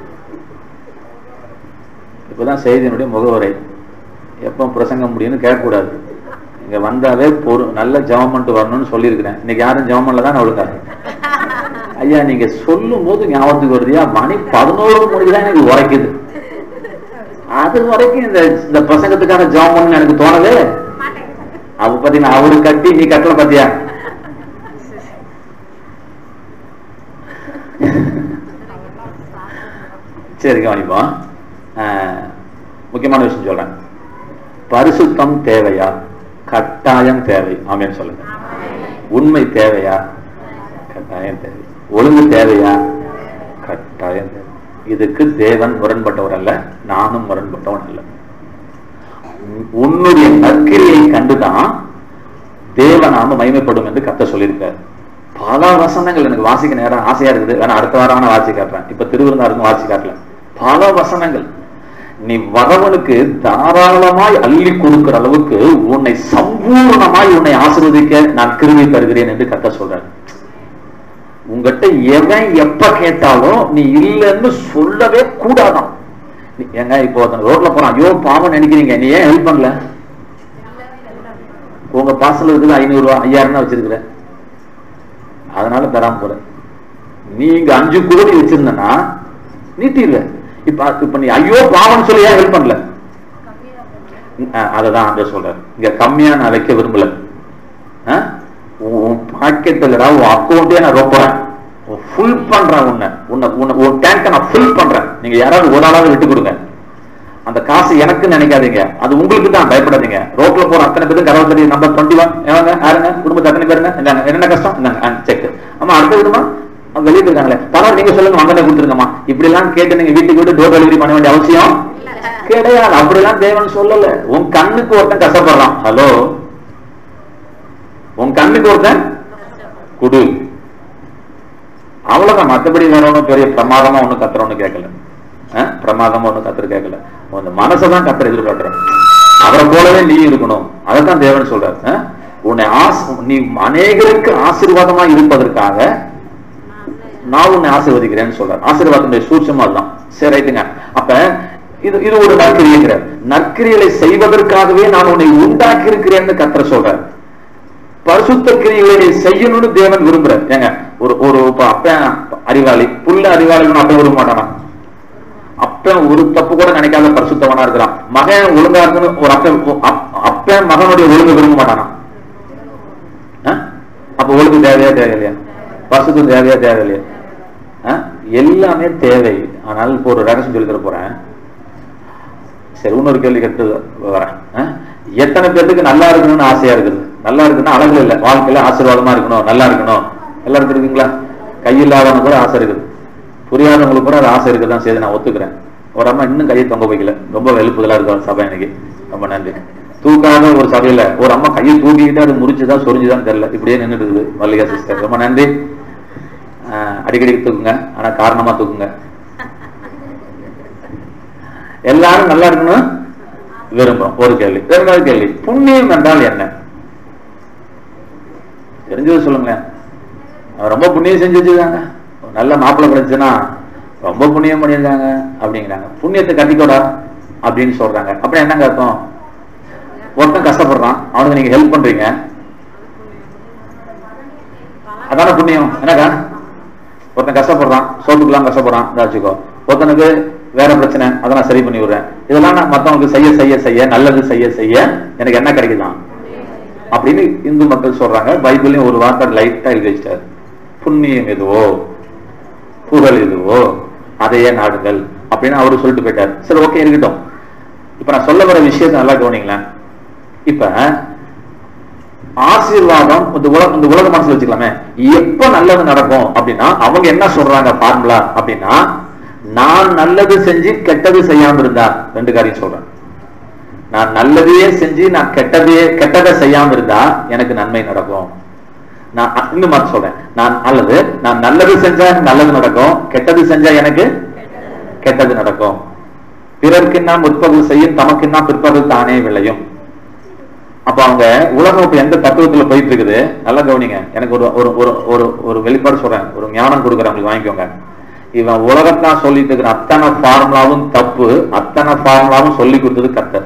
இப்பதான் செய்தியினுடைய முகவரை எப்போ பிரசங்கம் முடியும்னு கேட்கக்கூடாது இங்க வந்தாவே பொறு நல்ல ஜெபம் பண்ணிட்டு வரணும்னு சொல்லியிருக்கிறேன் இன்னைக்கு யாரும் ஜெபம் பண்ணல தான் ஒழுங்கா ஐயா நீங்க சொல்லும் போது ஞாபகத்துக்கு வருதியா மணி பதினோரு மணிக்கு தான் எனக்கு உரைக்குது அது வரைக்கும் இந்த இந்த பிரசங்கத்துக்கான ஜெபம் பண்ணணும்னு எனக்கு தோணவே அவ பாத்தீங்கன்னா அவரு கட்டி நீ கட்டல பாத்தியா சரி கவனிப்போம் ஆஹ், முக்கியமான விஷயம் சொல்றேன் பரிசுத்தம் தேவையா கட்டாயம் தேவை ஆமேன்னு சொல்லுங்க உண்மை தேவையா கட்டாயம் தேவை ஒழுங்கு தேவையா கட்டாயம் தேவை இதுக்கு தேவன் முரண்பட்டவர் அல்ல நானும் முரண்பட்டவன் அல்ல உன்னுடைய நற்கிரியை கண்டுதான் தேவனாம மகிமைப்படும் என்று கத்த சொல்லியிருக்காரு பல வசனங்கள் எனக்கு வாசிக்க நேரம் ஆசையா இருக்குது வேணா அடுத்த வாரம் வேணா வாசி காட்டுறேன் இப்ப திருவிருந்தாருக்கும் வாசி காட்டல பல வசனங்கள் நீ வரவனுக்கு தாராளமாய் அள்ளி கொடுக்கிற அளவுக்கு உன்னை சம்பூர்ணமாய் உன்னை ஆசீர்வதிக்க நான் கிருவி தருகிறேன் என்று கத்த சொல்றாரு உங்ககிட்ட எவன் எப்ப கேட்டாலும் நீ இல்லைன்னு சொல்லவே கூடாதான் நீ- ஏங்க இப்போ ஒருத்தன் ரோட்ல போறான் ஐயோ பாவம் நினைக்கிறீங்க நீ ஏன் ஹெல்ப் பண்ணல உங்க பாசல இருக்குது ஐநூறு ரூபா ஐயாயிரம் தான் வச்சிருக்கிற அதனால தராம போற நீங்க அஞ்சு கோடி வச்சிருந்தனா நீட்டிடுவ இப்ப இப்ப நீ ஐயோ பாவம் சொல்லி ஏன் ஹெல்ப் பண்ணல அஹ் அததான் அந்த சொல்றாரு இங்க கம்மியா நான் வைக்க விரும்பல அஹ் உன் பாக்கெட்டுலடா உன் அக்கௌண்ட்டே நான் ரொப்புறேன் ஃபுல் பண்றேன் உன்னை உன்னை உன்னை உன் டேங்கை நான் ஃபுல் பண்றேன் நீங்க யாராவது ஒரு ஆளாவது விட்டு கொடுங்க அந்த காசு எனக்கு நினைக்காதீங்க அது உங்களுக்கு தான் பயப்படாதீங்க ரோட்ல போற அத்தனை பேரும் கரவத்தடி நம்பர் டுவெண்ட்டி ஒன் ஏவாங்க யாருங்க குடும்பத்து அத்தனை பேருங்க இந்தாங்க என்னென்ன கஷ்டம் இந்தாங்க செக் ஆமா அடுத்த விதமா அவங்க வெளியே போயிருக்காங்களே பரவாயில்ல நீங்க சொல்லுங்க அங்கே கொடுத்துருங்கம்மா இப்படி எல்லாம் கேட்டு நீங்க வீட்டுக்கு விட்டு டோர் டெலிவரி பண்ண வேண்டிய அவசியம் கிடையாது அப்படிலாம் தேவன் சொல்லல உன் கண்ணுக்கு ஒருத்தன் கஷ்டப்படுறான் ஹலோ உன் கண்ணுக்கு ஒருத்தன் குடு அவ்வளவுதான் மத்தபடி வேற ஒண்ணும் பெரிய பிரமாதமா ஒண்ணும் கத்துற ஒண்ணு கேட்கல அஹ்? பிரமாதமா ஒண்ணும் கத்துற கேட்கல உன் மனசதான் கத்துற எதிர்பார்க்கிறேன் அவரை போலவே நீ இருக்கணும் அதைத்தான் தேவன் சொல்றாரு அஹ்? உன்னை ஆஸ் நீ அநேகருக்கு ஆசீர்வாதமா இருப்பதற்காக நான் உன்னை ஆசீர்வதிக்கிறேன்னு சொல்றாரு ஆசீர்வாதத்துடைய சூட்சமா அதுதான் சரி ரைட்டுங்க அப்ப இது இது ஒரு நற்கிரியை நற்கிரியலை செய்வதற்காகவே நான் உன்னை உண்டாக்கி இருக்கிறேன்னு கத்திர சொல்றாரு பரிசுத்த கிரியைகளை நீ செய்யணும்னு தேவன் விரும்புறார் ஏங்க ஒரு ஒரு இப்ப அப்பன் அறிவாளி புள்ள அறிவாளின்னு அப்ப விரும்ப மாட்டானா அப்பன் ஒரு தப்பு கூட நினைக்காத பரிசுத்தவனா இருக்கிறான் மகன் ஒழுங்கா இருக்குன்னு ஒரு அப்பன் அப்- அப்பன் மகனுடைய ஒழுங்கு விரும்ப மாட்டானா ஆ? அப்ப ஒழுங்கு தேவையா தேவையில்லையா பரிசுத்தம் தேவையா தேவையில்லையா ஆ? எல்லாமே தேவை ஆனால் இப்போ ஒரு ரகசியம் சொல்லி தர போறேன் சரி இன்னொரு கேள்வி கேட்டு வரேன் ஆ? எத்தனை பேருக்கு நல்லா இருக்கணும்னு ஆசையா இருக்குது நல்லா இருக்குன்னா அழகு இல்லை வாழ்க்கையில ஆசீர்வாதமா இருக்கணும் நல்லா இருக்கணும் எல்லாருக்கும் இருக்குங்களா கையில்லாதவங்க கூட ஆசை இருக்குது புரியாதவங்களுக்கு கூட அது ஆசை இருக்குதான் செய்து நான் ஒத்துக்கிறேன் ஒரு அம்மா இன்னும் கையை தொங்க வைக்கல ரொம்ப வெளுப்புதலா இருக்கும் சபை இன்னைக்கு ரொம்ப நன்றி தூக்காத ஒரு சபையில ஒரு அம்மா கையை தூக்கிக்கிட்டு அது முறிச்சுதா சொரிஞ்சுதான் தெரியல இப்படியே நின்றுட்டு இருக்குது மல்லிகா சிஸ்டர் ரொம்ப நன்றி ஆஹ் அடிக்கடி தூக்குங்க ஆனா காரணமா தூக்குங்க எல்லாரும் நல்லா இருக்கணும் விரும்புறோம் ஒரு கேள்வி ரெண்டாவது கேள்வி புண்ணியம் என்றால் என்ன தெரிஞ்சது சொல்லுங்களேன் அவன் ரொம்ப புண்ணியம் செஞ்சு வச்சிருக்காங்க ஒரு நல்ல மாப்பிள்ளை கிடைச்சுன்னா ரொம்ப புண்ணியம் பண்ணியிருக்காங்க அப்படிங்கிறாங்க புண்ணியத்தை கட்டிக்கோடா அப்படின்னு சொல்றாங்க அப்படி என்னங்க அர்த்தம் ஒருத்தன் கஷ்டப்படுறான் அவனுக்கு நீங்க ஹெல்ப் பண்றீங்க அதான புண்ணியம் என்னக்கா ஒருத்தன் கஷ்டப்படுறான் சோத்துக்குலாம் கஷ்டப்படுறான் இதா வச்சுக்கோ ஒருத்தனுக்கு வேற பிரச்சனை அதெல்லாம் சரி பண்ணி விடுறேன் இதெல்லாம் நான் மத்தவங்களுக்கு செய்ய செய்ய செய்ய நல்லது செய்ய செய்ய எனக்கு என்ன கிடைக்குதான் அப்படின்னு இந்து மக்கள் சொல்றாங்க பைபிளையும் ஒரு வார்த்தை லைட்டா எழுதி வச்சிட்டாரு புண்ணியம் எதுவோ புகழ் எதுவோ அதையே நாடுங்கள் அப்படின்னு அவரு சொல்லிட்டு போயிட்டாரு சரி ஓகே இருக்கட்டும் இப்ப நான் சொல்ல வர விஷயத்தை நல்லா கவனிங்களேன் இப்ப ஆசீர்வாதம் இந்த உலக இந்த உலக மனசுல வச்சுக்கலாமே எப்ப நல்லது நடக்கும் அப்படின்னா அவங்க என்ன சொல்றாங்க ஃபார்முலா அப்படின்னா நான் நல்லது செஞ்சு கெட்டது செய்யாம இருந்தா ரெண்டு காரியம் சொல்றேன் நான் நல்லதையே செஞ்சு நான் கெட்டதையே கெட்டதை செய்யாம இருந்தா எனக்கு நன்மை நடக்கும் நான் அ- இன்னும் மாத்தி சொல்றேன் நான் அல்லது நான் நல்லது செஞ்சா எனக்கு நல்லது நடக்கும் கெட்டது செஞ்சா எனக்கு கெட்டது நடக்கும் பிறர்க்குன்னா முற்பகல் செய்யும் தமக்குன்னா பிற்பகல் தானே விளையும் அப்ப அவங்க உலகம் இப்ப எந்த தத்துவத்துல போயிட்டு இருக்குது நல்லா கவனிங்க எனக்கு ஒரு ஒரு ஒரு ஒரு ஒரு வெளிப்பாடு சொல்றேன் ஒரு ஞானம் கொடுக்குறேன் உங்களுக்கு வாங்கிக்கோங்க இவன் உலகத்தான் சொல்லிட்டு இருக்கிற அத்தனை ஃபார்முலாவும் தப்பு அத்தனை ஃபார்முலாவும் சொல்லி கொடுத்தது கத்தர்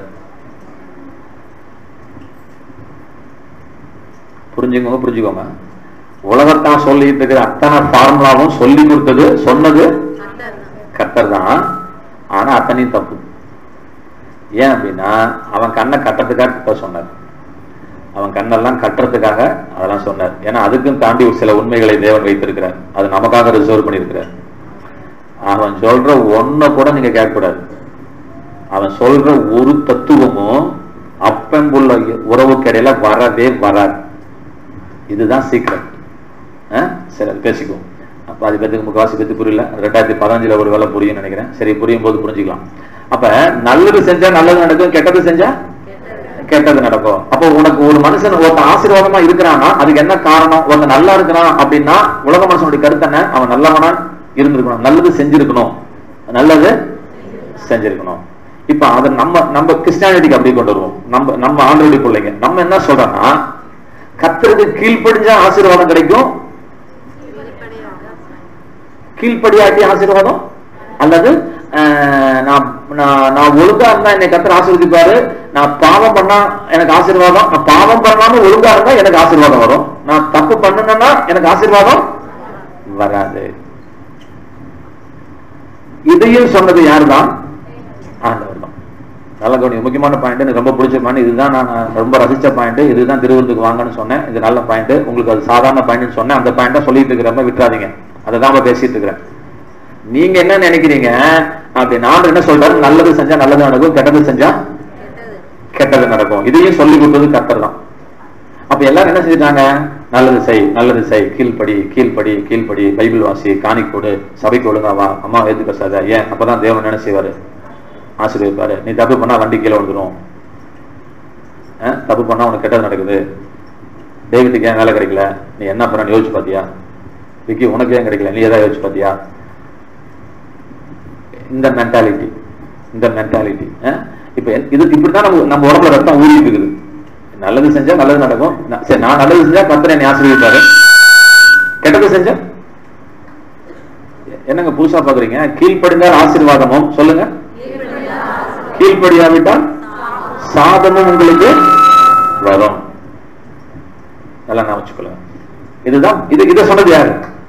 புரிஞ்சுக்கோங்க புரிஞ்சுக்கோங்க உலகத்தான் சொல்லிட்டு இருக்கிற அத்தனை ஃபார்முலாவும் சொல்லி கொடுத்தது சொன்னது கத்தர் தான் ஆனா அத்தனையும் தப்பு ஏன் அப்படின்னா அவன் கண்ணை கட்டுறதுக்காக கத்த சொன்னார் அவன் கண்ணெல்லாம் கட்டுறதுக்காக அதெல்லாம் சொன்னார் ஏன்னா அதுக்கும் தாண்டி ஒரு சில உண்மைகளை தேவன் வைத்திருக்கிறார் அது நமக்காக ரிசர்வ் பண்ணியிருக்கிறார் அவன் சொல்ற ஒன்ன கூட நீங்க கேட்கக்கூடாது அவன் சொல்ற ஒரு தத்துவமும் அப்பம்புள்ள உறவுக்கு இடையில வரவே வராது இதுதான் சீக்கிரம் சரி அது பேசிக்குவோம் அப்ப அது பேத்துக்கு முக்காவாசி பேத்து புரியல ரெண்டாயிரத்தி பதினஞ்சுல ஒரு வேலை புரியும் நினைக்கிறேன் சரி புரியும் போது புரிஞ்சுக்கலாம் அப்ப நல்லது செஞ்சா நல்லது நடக்கும் கெட்டது செஞ்சா கெட்டது நடக்கும் அப்போ உனக்கு ஒரு மனுஷன் ஒருத்தன் ஆசீர்வாதமா இருக்கிறான்னா அதுக்கு என்ன காரணம் ஒருத்தன் நல்லா இருக்கிறான் அப்படின்னா உலக மனுஷனுடைய கருத்து என்ன அவன் நல்லவனா இருந்திருக்கணும் நல்லது செஞ்சிருக்கணும் நல்லது செஞ்சிருக்கணும் இப்ப அதை நம்ம நம்ம கிறிஸ்டியானிட்டிக்கு அப்படியே கொண்டு வருவோம் நம்ம நம்ம ஆண்டோடைய பிள்ளைங்க நம்ம என்ன சொல்றோம்னா கத்தருக்கு கீழ்ப்படிஞ்சா ஆசீர்வாதம் கிடைக்கும் கீழ்ப்படியாட்டி ஆசீர்வாதம் அல்லது அஹ், நான் நான் நான் ஒழுங்கா இருந்தா என்னை கத்தர் ஆசீர்வதிப்பாரு நான் பாவம் பண்ணா எனக்கு ஆசீர்வாதம் நான் பாவம் பண்ணாம ஒழுங்கா இருந்தா எனக்கு ஆசீர்வாதம் வரும் நான் தப்பு பண்ணுனேன்னா எனக்கு ஆசீர்வாதம் வராது இதையும் சொன்னது யாருதான் ஆண்டவர் தான் நல்ல கவனி முக்கியமான பாயிண்ட் எனக்கு ரொம்ப பிடிச்ச பாயிண்ட் இதுதான் நான் ரொம்ப ரசிச்ச பாயிண்ட் இதுதான் திருவிருந்துக்கு வாங்கன்னு சொன்னேன் இது நல்ல பாயிண்ட் உங்களுக்கு அது சாதாரண பாயிண்ட்னு சொன்னேன் அந்த பாயிண்டா சொல்லிட்டு இருக்கிறப்ப விட்டுறாதீங்க அதை தான் நான் பேசிட்டு இருக்கிறேன் நீங்க என்ன நினைக்கிறீங்க அப்படி நான் என்ன சொல்றாரு நல்லது செஞ்சா நல்லது நடக்கும் கெட்டது செஞ்சா கெட்டது கெட்டது நடக்கும் இதையும் சொல்லி கொடுத்தது கர்த்தர் தான் அப்ப எல்லாரும் என்ன செஞ்சுட்டாங்க நல்லது செய் நல்லது செய் கீழ்ப்படி கீழ்ப்படி கீழ்ப்படி பைபிள் வாசி காணிக் கொடு சபைக்கு ஒழுங்கா வா அம்மா ஏத்து பேசாத ஏன் அப்பதான் தேவன் என்ன செய்வாரு ஆசீர்வதிப்பாரு நீ தப்பு பண்ணா வண்டி கீழே விழுந்துரும் அஹ், தப்பு பண்ணா உனக்கு கெட்டது நடக்குது டேவிட்டுக்கு ஏன் வேலை கிடைக்கல நீ என்ன பண்ண யோசிச்சு பாத்தியா விக்கி உனக்கு ஏன் கிடைக்கல நீ ஏதாவது யோசிச்சு பாத்தியா இந்த மென்டாலிட்டி இந்த மென்டாலிட்டி இப்ப என்- இது இப்படிதான் நம்ம நம்ம உடம்புல ரத்தம் ஊறிட்டு இருக்குது நல்லது செஞ்சா நல்லது நடக்கும் ந- சரி நான் நல்லது செஞ்சா கர்த்தர் என்னை ஆசீர்வதிப்பாரு கெட்டது செஞ்சா என்னங்க புதுசா பாக்குறீங்க கீழ்ப்படிந்தால் ஆசீர்வாதமும் சொல்லுங்க கீழ்ப்படியாவிட்டால் சாதமும் உங்களுக்கு வரும் நல்லா நான் வச்சுக்கொள்ளுங்க இதுதான் இது இதை சொன்னது யாரு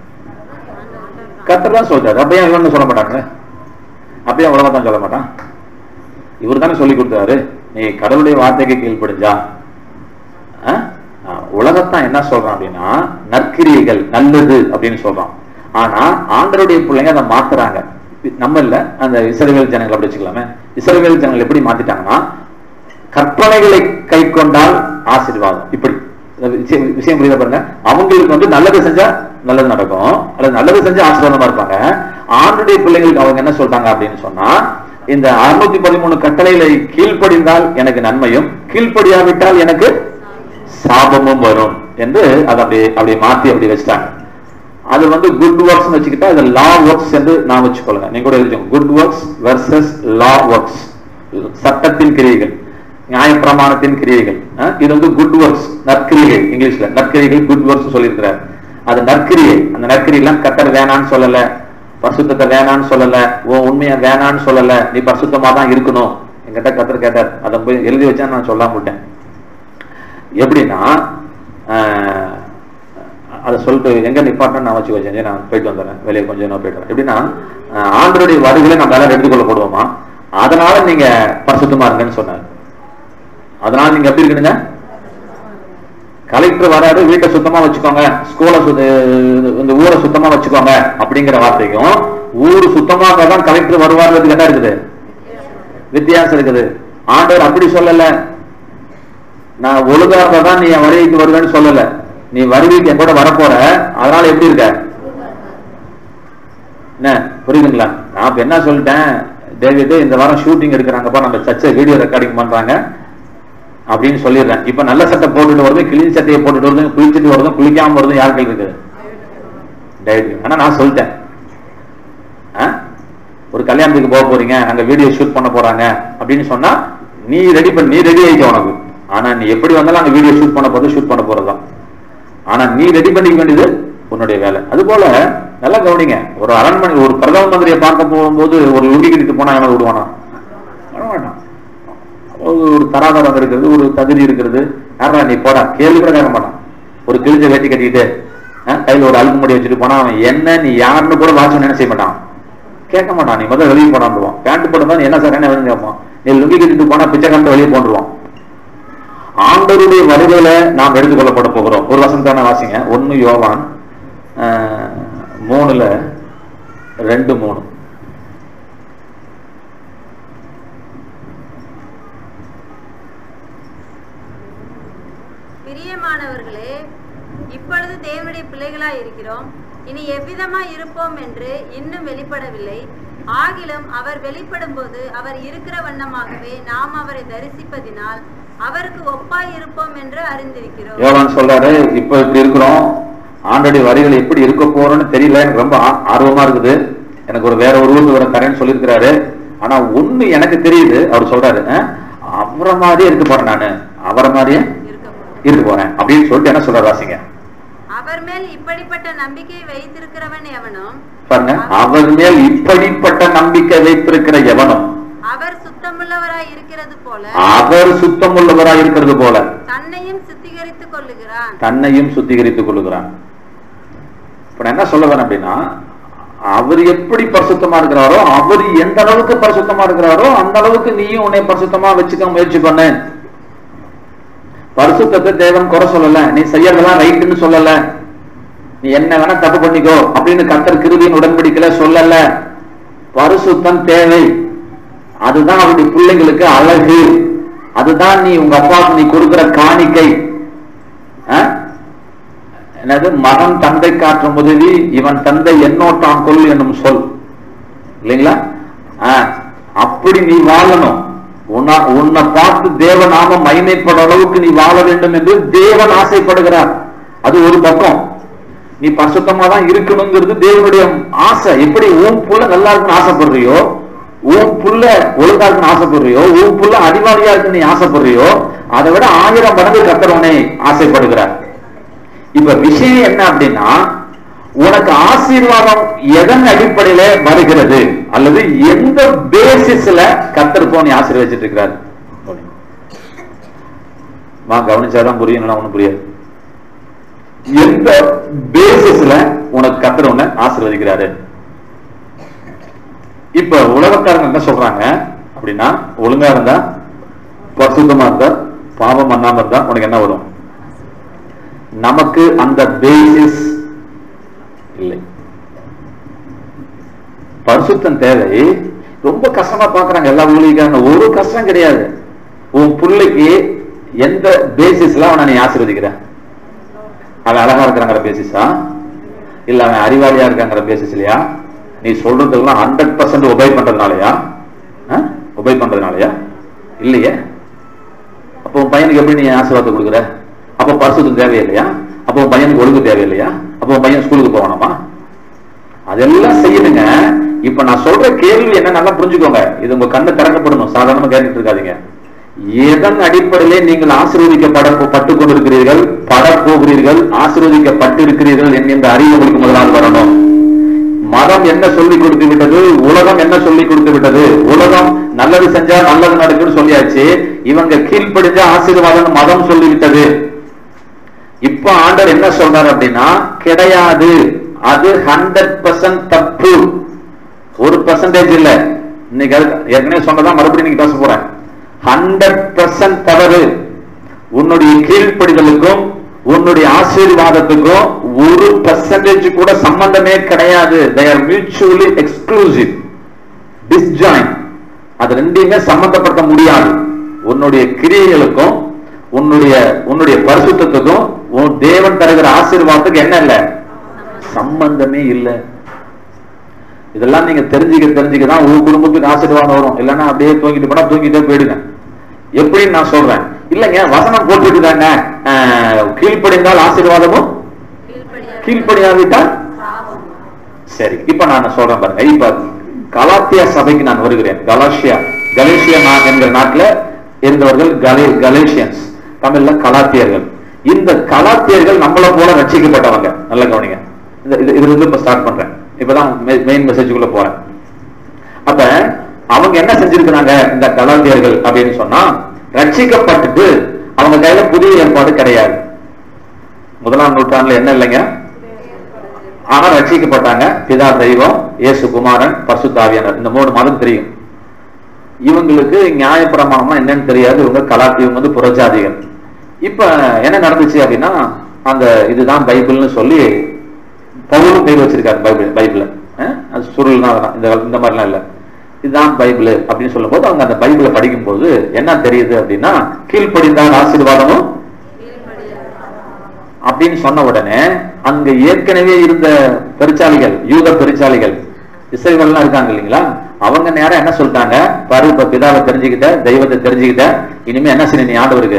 கர்த்தர் தான் சொல்றாரு அப்ப ஏன் இவன் சொல்ல மாட்டாங்க அப்ப ஏன் உலகம் தான் சொல்ல மாட்டான் இவர் தானே சொல்லி கொடுத்தாரு நீ கடவுளுடைய வார்த்தைக்கு கீழ்ப்படிஞ்சா ஆ? ஆ, உலகத்தான் என்ன சொல்றான் அப்படின்னா நற்கிரியைகள் நல்லது அப்படின்னு சொல்றான் ஆனா ஆண்டருடைய பிள்ளைங்க அதை மாத்துறாங்க நம்ம இல்ல அந்த இஸ்ரவேல் ஜனங்கள் அப்படி வச்சுக்கலாமே இஸ்ரவேல் ஜனங்கள் எப்படி மாத்திட்டாங்கன்னா கற்பனைகளை கை கொண்டால் ஆசீர்வாதம் இப்படி இந்த விஷயம் விஷயம் புரியுதா பாருங்க அவங்களுக்கு வந்து நல்லது செஞ்சா நல்லது நடக்கும் அல்லது நல்லது செஞ்சா ஆசீர்வாதமா இருப்பாங்க ஆண்டுடைய பிள்ளைங்களுக்கு அவங்க என்ன சொல்றாங்க அப்படின்னு சொன்னா இந்த அறுநூத்தி பதிமூணு கட்டளைகளை கீழ்ப்படிந்தால் எனக்கு நன்மையும் கீழ்ப்படியாவிட்டால் எனக்கு சாபமும் வரும் என்று அதை அப்படி அப்படி மாத்தி அப்படி வச்சுட்டாங்க அது வந்து குட் ஒர்க்ஸ் வச்சுக்கிட்டா இது லா ஒர்க்ஸ் என்று நான் வச்சுக்கொள்ளுங்க நீங்க கூட எழுதிக்கோங்க good works versus law works சட்டத்தின் கிரியைகள் நியாயப்பிரமாணத்தின் கிரியைகள் அஹ், இது வந்து குட் ஒர்க்ஸ் நற்கிரியை இங்கிலீஷ்ல நற்கிரிகள் குட் ஒர்க்ஸ் சொல்லியிருக்கிறார் அது நற்கிரியை அந்த நற்கிரியெல்லாம் கத்தர் வேணான்னு சொல்லல பரிசுத்தத்தை வேணான்னு சொல்லல உன் உண்மையை வேணான்னு சொல்லல நீ பரிசுத்தமா தான் இருக்கணும் என்கிட்ட கத்தர் கேட்டார் அதை போய் எழுதி வச்சா நான் சொல்லாம விட்டேன் எப்படின்னா ஆஹ், அதை சொல்லிட்டு எங்க நிப்பாட்டம் நான் வச்சு வச்சேன் நான் போயிட்டு வந்துடுறேன் வெளியே கொஞ்சம் நான் போயிட்டு வரேன் எப்படின்னா ஆஹ், ஆண்டவருடைய வருகளை நம்ம எல்லாரும் எடுத்துக்கொள்ளப்படுவோமா அதனால நீங்க பரிசுத்தமா இருங்கன்னு சொன்னார் அதனால நீங்க எப்படி இருக்கணுங்க கலெக்டர் வராரு வீட்டை சுத்தமா வச்சுக்கோங்க ஸ்கூலை இந்த ஊரை சுத்தமா வச்சுக்கோங்க அப்படிங்கிற வார்த்தைக்கும் ஊர் சுத்தமா தான் கலெக்டர் வருவாருன்றதுக்கு என்ன இருக்குது வித்தியாசம் இருக்குது ஆண்டவர் அப்படி சொல்லல நான் ஒழுங்காக தான் நீ என் வருகைக்கு வருவேன்னு சொல்லல நீ வருகைக்கு என் கூட வரப்போற அதனால எப்படி இருக்க என்ன புரியுதுங்களா நான் இப்ப என்ன சொல்லிட்டேன் டேவிட் இந்த வாரம் ஷூட்டிங் எடுக்கிறாங்கப்பா நம்ம சர்ச்சை வீடியோ ரெக்கார்டிங் பண்றாங்க அப்படின்னு சொல்லிடுறேன் இப்ப நல்ல சட்டை போட்டுட்டு வருது கிளீன் சட்டையை போட்டுட்டு வருது குளிச்சுட்டு வருது குளிக்காம வருது யார் கையில் இருக்குது டேவிட் ஆனா நான் சொல்லிட்டேன் ஆ? ஒரு கல்யாணத்துக்கு போக போறீங்க அங்க வீடியோ ஷூட் பண்ண போறாங்க அப்படின்னு சொன்னா நீ ரெடி பண்ணி நீ ரெடி ஆயிக்க உனக்கு ஆனா நீ எப்படி வந்தாலும் அங்க வீடியோ ஷூட் பண்ண போறது ஷூட் பண்ண போறதுதான் ஆனா நீ ரெடி பண்ணிக்க வேண்டியது உன்னுடைய வேலை அது போல நல்லா கவனிங்க ஒரு அரண்மனை ஒரு பிரதம மந்திரியை பார்க்க போகும்போது ஒரு லுங்கி கட்டிட்டு போனா எவனை விடுவானா விட மாட்டான் ஒரு ஒரு தராதரம் இருக்கிறது ஒரு தகுதி இருக்கிறது யாரா நீ போடா கேள்வி கூட கேட்க மாட்டான் ஒரு கிழிஞ்ச வேட்டி கட்டிக்கிட்டு அஹ், கையில ஒரு அழுக்கு முடி வச்சுட்டு போனா அவன் என்ன நீ யாருன்னு கூட வாட்ச் என்ன செய்ய மாட்டான் கேட்க மாட்டான் நீ முதல்ல வெளியே போடாண்டுவான் பேண்ட் போடும்போது நீ என்ன சார் என்ன வேணும்னு கேட்பான் நீ லுங்கி கட்டிட்டு போனா பிச்சை கண்டு வெளியே போட்டுருவான் ஆண்டவருடைய வருகையில நாம் எடுத்துக்கொள்ளப்பட போகிறோம் ஒரு வசனம் தானே வாசிங்க ஒன்னு யோவான் அஹ், மூணுல ரெண்டு மூணு பிரியமானவர்களே இப்பொழுது தேவனுடைய பிள்ளைகளாய் இருக்கிறோம் இனி எவ்விதமாய் இருப்போம் என்று இன்னும் வெளிப்படவில்லை ஆகிலும் அவர் வெளிப்படும் போது அவர் இருக்கிற வண்ணமாகவே நாம் அவரை தரிசிப்பதினால் அவருக்கு ஒப்பாய் இருப்போம் என்று அறிந்திருக்கிறோம் யோவான் சொல்றாரு இப்ப இப்படி இருக்கிறோம் ஆண்டோடைய வரிகள் எப்படி இருக்க போறோம்னு தெரியல எனக்கு ரொம்ப ஆ- ஆர்வமா இருக்குது எனக்கு ஒரு வேற ஒரு ஊருக்கு வர தரேன்னு சொல்லியிருக்கிறாரு ஆனா ஒண்ணு எனக்கு தெரியுது அவர் சொல்றாரு அஹ், அவரை மாதிரியே இருக்க போறேன் நானு அவரை மாதிரியே இருக்க போகிறோம். இருக்க போறேன் அப்படின்னு சொல்லிட்டு என்ன சொல்றாரு வாசிங்க அவர் மேல் இப்படிப்பட்ட நம்பிக்கை வைத்திருக்கிறவன் எவனும் பாருங்க அவர் மேல் இப்படிப்பட்ட நம்பிக்கை வைத்திருக்கிற எவனும் அவர் சுத்தமுள்ளவராய் இருக்கிறது போல அவர் சுத்தமுள்ளவராய் இருக்கிறது போல தன்னையும் சுத்திகரித்துக் கொள்ளுகிறான் தன்னையும் சுத்திகரித்துக் கொள்ளுகிறான் இப்ப நான் என்ன சொல்ல வரேன் அப்படின்னா அவர் எப்படி பரிசுத்தமா இருக்கிறாரோ அவர் எந்த அளவுக்கு பரிசுத்தமா இருக்கிறாரோ அந்த அளவுக்கு நீயும் உன்னை பரிசுத்தமா வச்சுக்க முயற்சி பண்ணு பரிசுத்தத்தை தேவன் குறை சொல்லல நீ செய்யறதெல்லாம் ரைட்டுன்னு சொல்லல நீ என்ன வேணா தப்பு பண்ணிக்கோ அப்படின்னு கத்தர் கிருதியின் உடன்படிக்கையில சொல்லல பரிசுத்தம் தேவை அதுதான் அவருடைய பிள்ளைங்களுக்கு அழகு அதுதான் நீ உங்க அப்பாவுக்கு நீ கொடுக்கிற காணிக்கை ஆ? என்னது மகன் தந்தை காற்றும் உதவி இவன் தந்தை என்னோட்டான் கொள் என்னும் சொல் இல்லைங்களா ஆ, அப்படி நீ வாழணும் உன்னை உன்னை பார்த்து தேவநாம மைமைப்பட அளவுக்கு நீ வாழ வேண்டும் என்று தேவன் ஆசைப்படுகிறார் அது ஒரு பக்கம் நீ பரிசுத்தமா தான் இருக்கணுங்கிறது தேவனுடைய ஆசை எப்படி உன் புள்ள நல்லா இருக்குன்னு ஆசைப்படுறியோ உன் புள்ள ஒழுங்கா இருக்குன்னு ஆசைப்படுறியோ உன் புள்ள அறிவாளியா இருக்குன்னு நீ ஆசைப்படுறியோ அதை விட ஆயிரம் மடங்கு கத்தரவனை ஆசைப்படுகிறார் இப்ப விஷயம் என்ன அப்படின்னா உனக்கு ஆசீர்வாதம் எதன் அடிப்படையில வருகிறது அல்லது எந்த பேசிஸ்ல கத்தர் போய் ஆசீர்வச்சிட்டு இருக்கிறார் வா கவனிச்சாதான் புரியும் இல்லைன்னா ஒண்ணும் புரியாது எந்த பேசிஸ்ல உனக்கு கத்தர் உன்னை ஆசீர்வதிக்கிறாரு இப்ப உலகக்காரங்க என்ன சொல்றாங்க அப்படின்னா ஒழுங்கா இருந்தா பரிசுத்தமா இருந்தா பாவம் பண்ணாம இருந்தா உனக்கு என்ன வரும் நமக்கு அந்த பேசிஸ் இல்லை பரிசுத்தம் தேவை ரொம்ப கஷ்டமா பாக்குறாங்க எல்லா ஊழியக்காரங்க ஒரு கஷ்டம் கிடையாது உன் பிள்ளைக்கு எந்த பேசிஸ்ல அவனை நீ ஆசீர்வதிக்கிற அவன் அழகா இருக்கிறாங்கிற பேசிஸா இல்ல அவன் அறிவாளியா இருக்காங்கிற பேசிஸ் இல்லையா நீ சொல்றதுக்கெல்லாம் ஹண்ட்ரட் பர்சன்ட் உபை பண்றதுனாலயா உபை பண்றதுனாலயா இல்லையே அப்போ உன் பையனுக்கு எப்படி நீ ஆசீர்வாதத்தை கொடுக்குற அப்போ பரிசுத்தம் தேவையில்லையா அப்போ உன் பையனுக்கு ஒழுங்கு தேவையில்லையா அப்போ உன் பையன் ஸ்கூலுக்கு போகணுமா அதெல்லாம் செய்யுதுங்க இப்ப நான் சொல்ற கேள்வி என்ன நல்லா புரிஞ்சுக்கோங்க இது உங்க கண்ணு திறக்கப்படணும் சாதாரணமா கேட்டுட்டு இருக்காதீங்க எதன் அடிப்படையிலே நீங்கள் ஆசீர்வதிக்கப்பட பட்டுக் கொண்டிருக்கிறீர்கள் படப்போகிறீர்கள் ஆசீர்வதிக்கப்பட்டு இருக்கிறீர்கள் என்கின்ற அறிவு உங்களுக்கு முதலாவது வரணும் மதம் என்ன சொல்லி கொடுத்து விட்டது உலகம் என்ன சொல்லி கொடுத்து விட்டது உலகம் நல்லது செஞ்சா நல்லது நடக்குன்னு சொல்லியாச்சு இவங்க கீழ்ப்படிஞ்ச ஆசீர்வாதம் மதம் சொல்லி விட்டது இப்ப ஆண்டவர் என்ன சொல்றாரு அப்படின்னா கிடையாது அது ஹண்ட்ரட் பர்சன்ட் தப்பு ஒரு பர்சன்டேஜ் இல்ல இன்னைக்கு அது- ஏற்கனவே சொன்னதான் மறுபடியும் நீங்க பேச போறேன் ஹண்ட்ரட் பர்சன்ட் தவறு உன்னுடைய கீழ்ப்படிதலுக்கும் உன்னுடைய ஆசீர்வாதத்துக்கும் ஒரு பர்சன்டேஜ் கூட சம்பந்தமே கிடையாது they are mutually exclusive disjoint அது ரெண்டையுமே சம்பந்தப்படுத்த முடியாது உன்னுடைய கிரியைகளுக்கும் உன்னுடைய உன்னுடைய பரிசுத்தத்துக்கும் உன் தேவன் தருகிற ஆசீர்வாதத்துக்கு என்ன இல்ல சம்பந்தமே இல்ல இதெல்லாம் நீங்க தெரிஞ்சுக்க தெரிஞ்சுக்க தான் உங்க குடும்பத்துக்கு ஆசீர்வாதம் வரும் இல்லைன்னா அப்படியே தூங்கிட்டு போனா தூங்கிட்டே போயிடுங்க எப்படின்னு நான் சொல்றேன் இல்லைங்க வசனம் போட்டுட்டுதாங்க கீழ்ப்படிந்தால் ஆசீர்வாதமும் கீழ்ப்படியா கீழ்ப்படியாவிட்டால் சரி இப்ப நான் சொல்றேன் பாருங்க இப்ப கலாத்தியா சபைக்கு நான் வருகிறேன் கலாஷியா கலேஷியா நா- என்கிற நாட்டுல இருந்தவர்கள் கலே கலேஷியன்ஸ் தமிழ்ல கலாத்தியர்கள் இந்த கலாத்தியர்கள் நம்மள போல ரட்சிக்கப்பட்டவங்க நல்ல கவனிங்க இந்த- இது இதுல இருந்து இப்ப ஸ்டார்ட் பண்றேன் இப்பதான் மெயின் மெசேஜுக்குள்ள போறேன் அப்ப அவங்க என்ன செஞ்சிருக்கிறாங்க இந்த கலாத்தியர்கள் அப்படின்னு சொன்னா ரட்சிக்கப்பட்டுட்டு அவங்க கையில புதிய ஏற்பாடு கிடையாது முதலாம் நூற்றாண்டுல என்ன இல்லைங்க ஆனா ரட்சிக்கப்பட்டாங்க பிதா தெய்வம் இயேசு குமாரன் பரிசுத்தாவியானர் இந்த மூணு மதம் தெரியும் இவங்களுக்கு நியாயப்பிரமாணம்னா என்னன்னு தெரியாது இவங்க கலாத்தி இவங்க வந்து புறஜாதிகள் இப்ப என்ன நடந்துச்சு அப்படின்னா அந்த இதுதான் பைபிள்னு சொல்லி பவுலும் பேர் வச்சிருக்காரு பைபிள் பைபிள்ல அஹ், அது சுருள்னா அதெல்லாம் இந்த இந்த மாதிரிலாம் இல்ல இதுதான் பைபிள் அப்படின்னு சொல்லும்போது அவங்க அந்த பைபிளை படிக்கும்போது என்ன தெரியுது அப்படின்னா கீழ்ப்படிந்தால் ஆசீர்வாதமும் அப்படின்னு சொன்ன உடனே அங்க ஏற்கனவே இருந்த பெருச்சாளிகள் யூத பெருச்சாளிகள் இசைவெல்லாம் இருக்காங்க இல்லைங்களா அவங்க நேரம் என்ன சொல்லிட்டாங்க பாரு இப்ப பிதாவை தெரிஞ்சுக்கிட்ட தெய்வத்தை தெரிஞ்சுக்கிட்ட இனிமே என்ன செய்யணும் நீ ஆண்டவருக்கு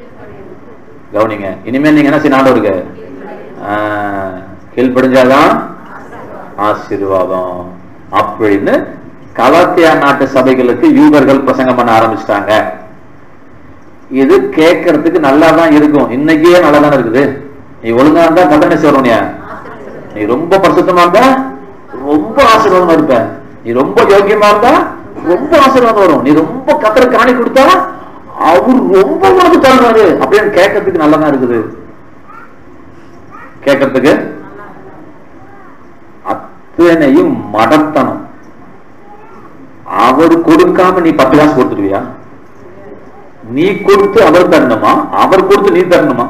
கவனிங்க இனிமே நீங்க என்ன செய்யணும் ஆண்டவருக்கு ஆஹ், கீழ்ப்படிஞ்சாதான் ஆசீர்வாதம் அப்படின்னு கலாத்தியா நாட்டு சபைகளுக்கு யூதர்கள் பிரசங்கம் பண்ண ஆரம்பிச்சிட்டாங்க இது கேட்கறதுக்கு நல்லா தான் இருக்கும் இன்னைக்கே நல்லா தானே இருக்குது நீ ஒழுங்கா இருந்தா கத்தனை சொல்றோம் நீ ரொம்ப பரிசுத்தமா இருந்தா ரொம்ப ஆசீர்வாதமா இருப்ப நீ ரொம்ப யோக்கியமா இருந்தா ரொம்ப ஆசீர்வாதம் வரும் நீ ரொம்ப கத்தரை காணி கொடுத்தா அவர் ரொம்ப உனக்கு தருவாரு அப்படின்னு கேட்கறதுக்கு நல்லதா இருக்குது கேட்கறதுக்கு அத்தனையும் மடத்தனம் அவர் கொடுக்காம நீ பத்து காசு கொடுத்துருவியா நீ கொடுத்து அவர் தரணுமா அவர் கொடுத்து நீ தரணுமா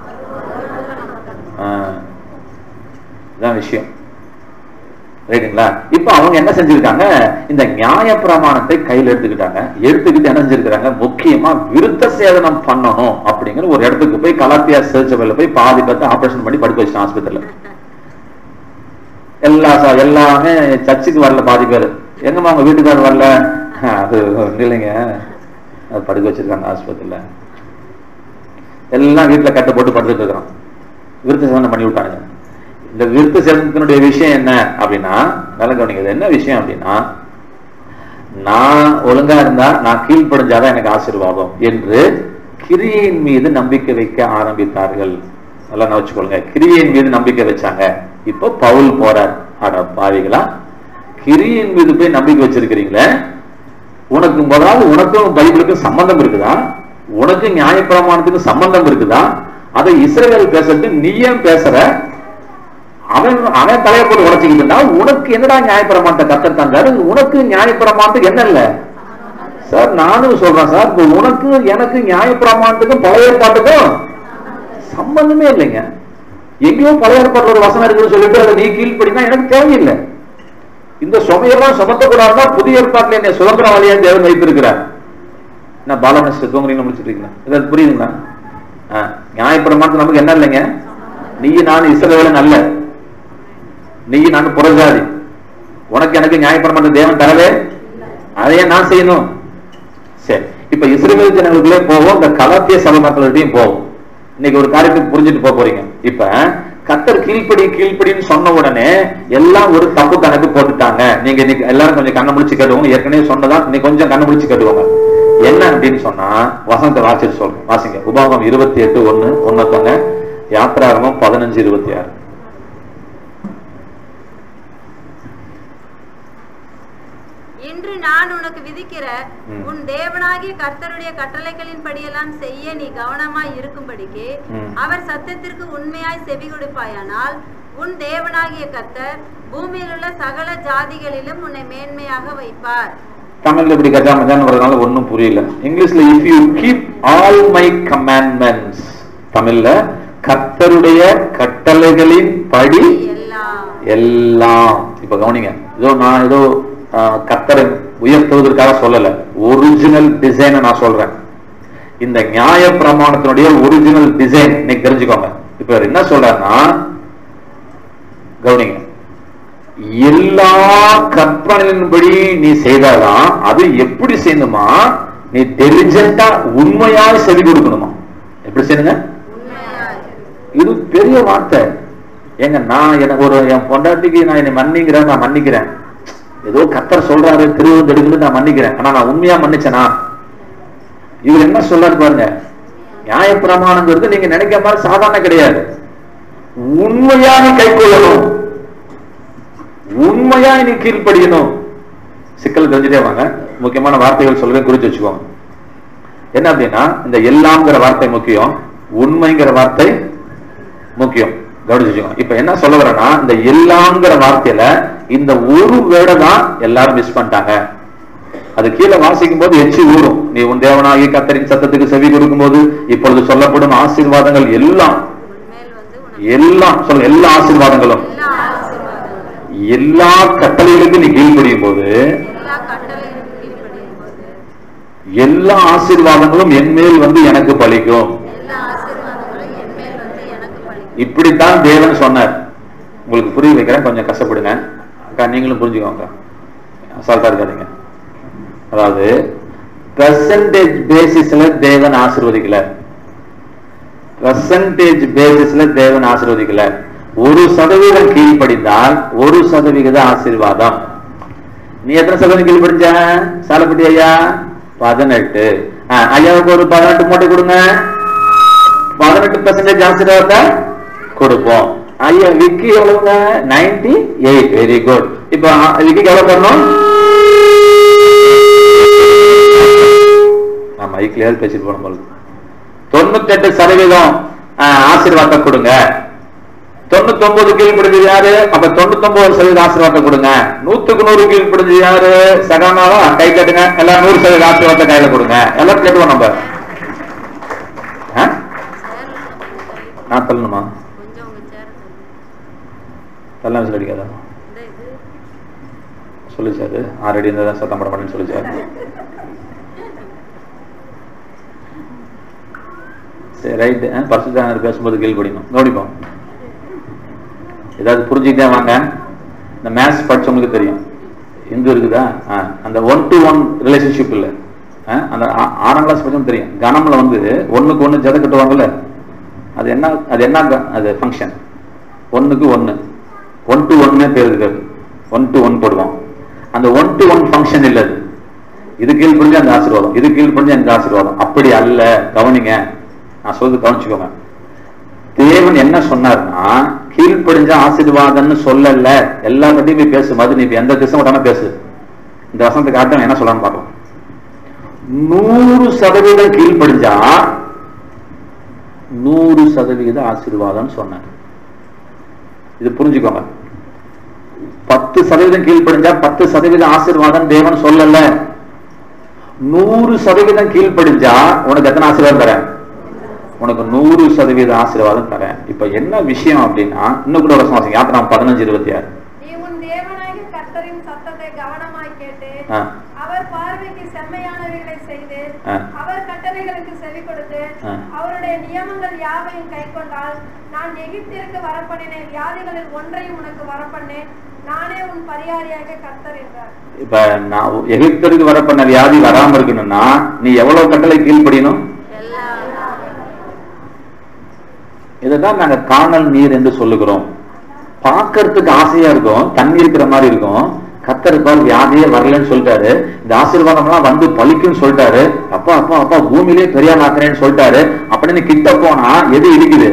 ஆ. இதான் விஷயம் ரைட்டுங்களா இப்ப அவங்க என்ன செஞ்சிருக்காங்க இந்த நியாய பிரமாணத்தை கையில் எடுத்துக்கிட்டாங்க எடுத்துக்கிட்டு என்ன செஞ்சிருக்காங்க முக்கியமா விருத்த சேதனம் பண்ணணும் அப்படிங்கிற ஒரு இடத்துக்கு போய் கலாத்தியா சேர்ச்சபையில போய் பாதி பத்து ஆபரேஷன் பண்ணி படுக்க வச்சிட்டான் ஆஸ்பத்திரியில எல்லா ச- எல்லாமே சர்ச்சுக்கு வரல பாதி பேர் எங்கம்மா உங்க வீட்டுக்காரர் வரல அது இல்லைங்க அது படுக்க வச்சிருக்காங்க ஆஸ்பத்திரியில எல்லாம் வீட்டுல கட்டை போட்டு படுத்துட்டு இருக்கிறோம் விருத்த சேதனம் பண்ணி விட்டானுங்க இந்த விருத்த சேதனத்தினுடைய விஷயம் என்ன அப்படின்னா நல்ல கவனிங்க இது என்ன விஷயம் அப்படின்னா நான் ஒழுங்கா இருந்தா நான் கீழ்ப்படிஞ்சாதான் எனக்கு ஆசீர்வாதம் என்று கிரியையின் மீது நம்பிக்கை வைக்க ஆரம்பித்தார்கள் நல்லா நான் வச்சுக்கொள்ளுங்க கிரியையின் மீது நம்பிக்கை வச்சாங்க இப்போ பவுல் போறார் அட பாவிகளா கிரியின் மீது போய் நம்பிக்கை வச்சிருக்கிறீங்களே உனக்கு முதலாவது உனக்கும் பைபிளுக்கும் சம்பந்தம் இருக்குதா உனக்கு நியாயப்பிரமாணத்துக்கு சம்பந்தம் இருக்குதா அதை இஸ்ரவேல் பேசுறது நீ ஏன் பேசுற அவன் அவன் தலையை போட்டு உடச்சிக்கிட்டு உனக்கு என்னடா நியாயப்பிரமாணத்தை கத்தர் தந்தாரு உனக்கு நியாயப்பிரமாணத்துக்கு என்ன இல்ல சார் நானும் சொல்றேன் சார் இப்ப உனக்கு எனக்கு நியாயப்பிரமாணத்துக்கும் பழைய ஏற்பாட்டுக்கும் சம்பந்தமே இல்லைங்க எங்கேயோ பழைய ஏற்பாட்டுல ஒரு வசனம் இருக்குன்னு சொல்லிட்டு அதை நீ கீழ்ப்படினா எனக்கு தேவையில்லை இந்த சுமையெல்லாம் சுமத்தக்கூடாதுன்னா புதிய ஏற்பாட்டில் என்னை சுதந்திரவாளியா தேவன் வைத்திருக்கிறார் என்ன பாலமனஸ்டர் தூங்குறீங்க முடிச்சுட்டு இருக்கீங்களா இது புரியுதுங்களா ஆ, நியாயப்பிரமாணத்து நமக்கு என்ன இல்லைங்க நீ நான் இஸ்ரவேலன் அல்ல நீ நான் புறஜாதி உனக்கு எனக்கு நியாயப்பிரமாணத்தை தேவன் தரவே அதையே நான் செய்யணும் சரி இப்ப இஸ்ரவேல் ஜனங்களுக்குள்ளே போவோம் இந்த கலாத்திய சபை மக்கள்கிட்டையும் போவோம் இன்னைக்கு ஒரு காரியத்துக்கு புரிஞ்சுட்டு போக போறீங்க இப்ப கத்தர் கீழ்ப்படி கீழ்ப்படின்னு சொன்ன உடனே எல்லாம் ஒரு தப்பு கணக்கு போட்டுட்டாங்க நீங்க இன்னைக்கு எல்லாரும் கொஞ்சம் கண்ணை முடிச்சு கேட்டுவோங்க ஏற்கனவே சொன்னதா இன்னைக்கு கொஞ்சம் கண்ணை முடிச்சு கேட்டுவோங்க என்ன அப்படின்னு சொன்னா வசனத்தை வாசிட்டு சொல்றேன் வாசிங்க உபாகம் இருபத்தி எட்டு ஒண்ணு ஒன்னத்தவங்க யாத்திராகமம் பதினஞ்சு இருபத்தி ஆறு இன்று நான் உனக்கு விதிக்கிற ம். உன் தேவனாகிய கர்த்தருடைய கட்டளைகளின் படியெல்லாம் செய்ய நீ கவனமாய் இருக்கும்படிக்கு ம். அவர் சத்தத்திற்கு உண்மையாய் செவி கொடுப்பாயானால் உன் தேவனாகிய கர்த்தர் பூமியில் உள்ள சகல ஜாதிகளிலும் உன்னை மேன்மையாக வைப்பார் தமிழ்ல இப்படி கஜா மஜான்னு வரதுனால ஒண்ணும் புரியல இங்கிலீஷ்ல if you keep all my commandments தமிழ்ல கர்த்தருடைய கட்டளைகளின் படி எல்லாம் எல்லாம் இப்ப கவனிங்க ஏதோ நான் ஏதோ ஆஹ், கர்த்தரை உயர்த்துவதற்காக சொல்லல ஒரிஜினல் டிசைனை நான் சொல்றேன் இந்த நியாய பிரமாணத்தினுடைய ஒரிஜினல் டிசைன் இன்னைக்கு தெரிஞ்சுக்கோங்க இப்ப இவர் என்ன சொல்றாருன்னா கவனிங்க எல்லா கற்பனையின்படி நீ செய்தாதான் அது எப்படி செய்யணுமா நீ டெலிஜென்டா உண்மையாய் செவி கொடுக்கணுமா எப்படி செய்யணுங்க உண்மையாய் இது பெரிய வார்த்தை ஏங்க நான் எனக்கு ஒரு என் பொண்டாட்டிக்கு நான் என்னை மன்னிக்கிறேன் நான் மன்னிக்கிறேன் ஏதோ கத்தர் சொல்றாரு திருவந்தெடுக்கணும் நான் மன்னிக்கிறேன் ஆனா நான் உண்மையா மன்னிச்சேனா இவர் என்ன சொல்றாரு பாருங்க நியாயப்பிரமாணங்கிறது நீங்க நினைக்கிற மாதிரி சாதாரண கிடையாது உண்மையா நீ கை கொள்ளணும் உண்மையா நீ கீழ்ப்படியணும் சிக்கல் தெரிஞ்சுட்டே வாங்க முக்கியமான வார்த்தைகள் சொல்லுவேன் குறிச்சு வச்சுக்கோங்க என்ன அப்படின்னா இந்த எல்லாம்ங்கிற வார்த்தை முக்கியம் உண்மைங்கிற வார்த்தை முக்கியம் கவனிச்சு வச்சுக்கோங்க இப்ப என்ன சொல்ல வரேன்னா இந்த எல்லாம்ங்கிற வார்த்தையில இந்த ஒரு வேர்டை தான் எல்லாரும் மிஸ் பண்ணிட்டாங்க அது கீழே வாசிக்கும் போது எச்சி ஊறும் நீ உன் தேவனாகி கத்தரின் சத்தத்துக்கு செவி கொடுக்கும் போது இப்பொழுது சொல்லப்படும் ஆசீர்வாதங்கள் எல்லாம் உன்மேல் வந்து உனக்கு எல்லாம் சொல்ல எல்லா ஆசீர்வாதங்களும் எல்லா ஆசீர்வாதங்களும் எல்லா கட்டளைகளுக்கும் நீ கீழ்ப்படியும் போது எல்லா கட்டளையும் கீழ்ப்படியும் போது எல்லா ஆசீர்வாதங்களும் என் மேல் வந்து எனக்கு பலிக்கும் எல்லா ஆசீர்வாதங்களும் என் மேல் வந்து எனக்கு பலிக்கும் இப்படித்தான் தேவன் சொன்னார் உங்களுக்கு புரிய வைக்கிறேன் கொஞ்சம் கஷ்டப்படுங்க அக்கா நீங்களும் புரிஞ்சுக்கோங்க அசால்ட்டா இருக்காதீங்க அதாவது பெர்சன்டேஜ் பேசிஸ்ல தேவன் ஆசீர்வதிக்கல பெர்சன்டேஜ் பேசிஸ்ல தேவன் ஆசீர்வதிக்கல ஒரு சதவீதம் கீழ்ப்படிந்தால் ஒரு சதவிகித ஆசீர்வாதம் நீ எத்தனை சதவீதம் கீழ்ப்படிஞ்ச சாலப்பட்டி ஐயா பதினெட்டு ஆ, ஐயாவுக்கு ஒரு பதினெட்டு மூட்டை கொடுங்க பதினெட்டு பெர்சன்டேஜ் ஆசீர்வாதத்தை கொடுப்போம் ஐயா விக்கி எவ்வளவுங்க நைன்டி எயிட் வெரி குட் இப்போ அ- விக்கிக்கு எவ்வளவு தரணும் நான் மைக்லயாவது பேசிட்டு போன போல தொண்ணூத்தெட்டு சதவீதம் அஹ், ஆசீர்வாதத்தை கொடுங்க தொண்ணூத்தொன்பது கீழ்ப்படுது யாரு அப்ப தொண்ணூத்தொன்பது சதவீதம் ஆசீர்வாதத்தை கொடுங்க நூத்துக்கு நூறு கீழ்ப்படுது யாரு சகனாலும் கை கட்டுங்க எல்லாம் நூறு சதவீதம் ஆசீர்வாதத்தை கையில கொடுங்க எல்லாம் கேட்டுவோம் நம்ம ஆ? நான் தள்ளணுமா கொஞ்சம் உங்க சேர தள்ள விசில் அடிக்காதா இந்த இது சொல்லிச்சாரு ஆல்ரெடி இருந்தா சத்தம் போட மாட்டேன்னு சொல்லிச்சாரு சரி ரைட்டு பரிசுத்தானர் பேசும்போது கேள்வி படிக்கணும் கவனிப்போம் ஏதாவது புரிஞ்சுக்கிட்டே வாங்க இந்த மேத்ஸ் படிச்சவங்களுக்கு தெரியும் இந்து இருக்குதா ஆ, அந்த ஒன் டு ஒன் ரிலேஷன்ஷிப் இல்லை ஆ, அந்த ஆ- ஆறாம் கிளாஸ் படிச்சவங்க தெரியும் கணம்ல வந்து ஒண்ணுக்கு ஒண்ணு ஜத கட்டுவாங்கல்ல அது என்ன அது என்ன க- அது ஃபங்க்ஷன் ஒண்ணுக்கு ஒண்ணு ஒன் டு ஒன்னு பேர் இருக்காது ஒன் டு ஒன் போடுவோம் அந்த ஒன் டு ஒன் ஃபங்க்ஷன் இல்ல அது இது கீழ் புரிஞ்சு அந்த ஆசீர்வாதம் இது கீழ் புரிஞ்சு அந்த ஆசீர்வாதம் அப்படி அல்ல கவனிங்க நான் சொல்றது கவனிச்சுக்கோங்க தேவன் என்ன சொன்னார்னா கீழ்ப்படிஞ்ச ஆசீர்வாதம்னு சொல்லல எல்லார்கிட்டையும் போய் பேசு மது நீ இப்ப எந்த திசை மட்டும் பேசு இந்த வசனத்துக்கு அர்த்தம் என்ன சொல்லலாம்னு பார்க்கலாம் நூறு சதவீதம் கீழ்ப்படிஞ்சா நூறு சதவீத ஆசீர்வாதம் சொன்னார் இது புரிஞ்சுக்கோங்க பத்து சதவீதம் கீழ்ப்படிஞ்சா பத்து சதவீதம் ஆசீர்வாதம் தேவன் சொல்லல நூறு சதவீதம் கீழ்ப்படிஞ்சா உனக்கு எத்தனை ஆசீர்வாதம் தரேன் உனக்கு நூறு சதவீத ஆசீர்வாதம் தரேன் இப்ப என்ன விஷயம் அப்படின்னா இன்னும் கூட ஒரு வாசிங்க யாத்திரா பதினஞ்சு இருபத்தி ஆறு நீ உன் தேவனாகிய கர்த்தரின் சத்தத்தை கவனமாய் கேட்டு ஆ. அவர் பார்வைக்கு செம்மையானவைகளை செய்து ஆ. அவர் கட்டளைகளுக்கு செவி கொடுத்து ஆ. அவருடைய நியமங்கள் யாவையும் கைக்கொண்டால் நான் எகிப்திற்கு வரப்பண்ணின வியாதிகளில் ஒன்றையும் உனக்கு வரப்பண்ணேன் நானே உன் பரியாரியாக கர்த்தர் என்றார் இப்ப நான் எகிப்தருக்கு வர பண்ண வியாதி வராம இருக்கணும்னா நீ எவ்வளவு கட்டளை கீழ்ப்படியணும் எல்லாம் இதைதான் நாங்க காணல் நீர் என்று சொல்லுகிறோம் பார்க்கறதுக்கு ஆசையா இருக்கும் தண்ணி இருக்கிற மாதிரி இருக்கும் கத்தருப்பால் வியாதியே வரலன்னு சொல்லிட்டாரு இந்த ஆசீர்வாதம் எல்லாம் வந்து பலிக்குன்னு சொல்லிட்டாரு அப்பா அப்பா அப்பா பூமியிலே பெரியாள் ஆக்குறேன்னு சொல்லிட்டாரு அப்படின்னு கிட்ட போனா எது இடிக்குது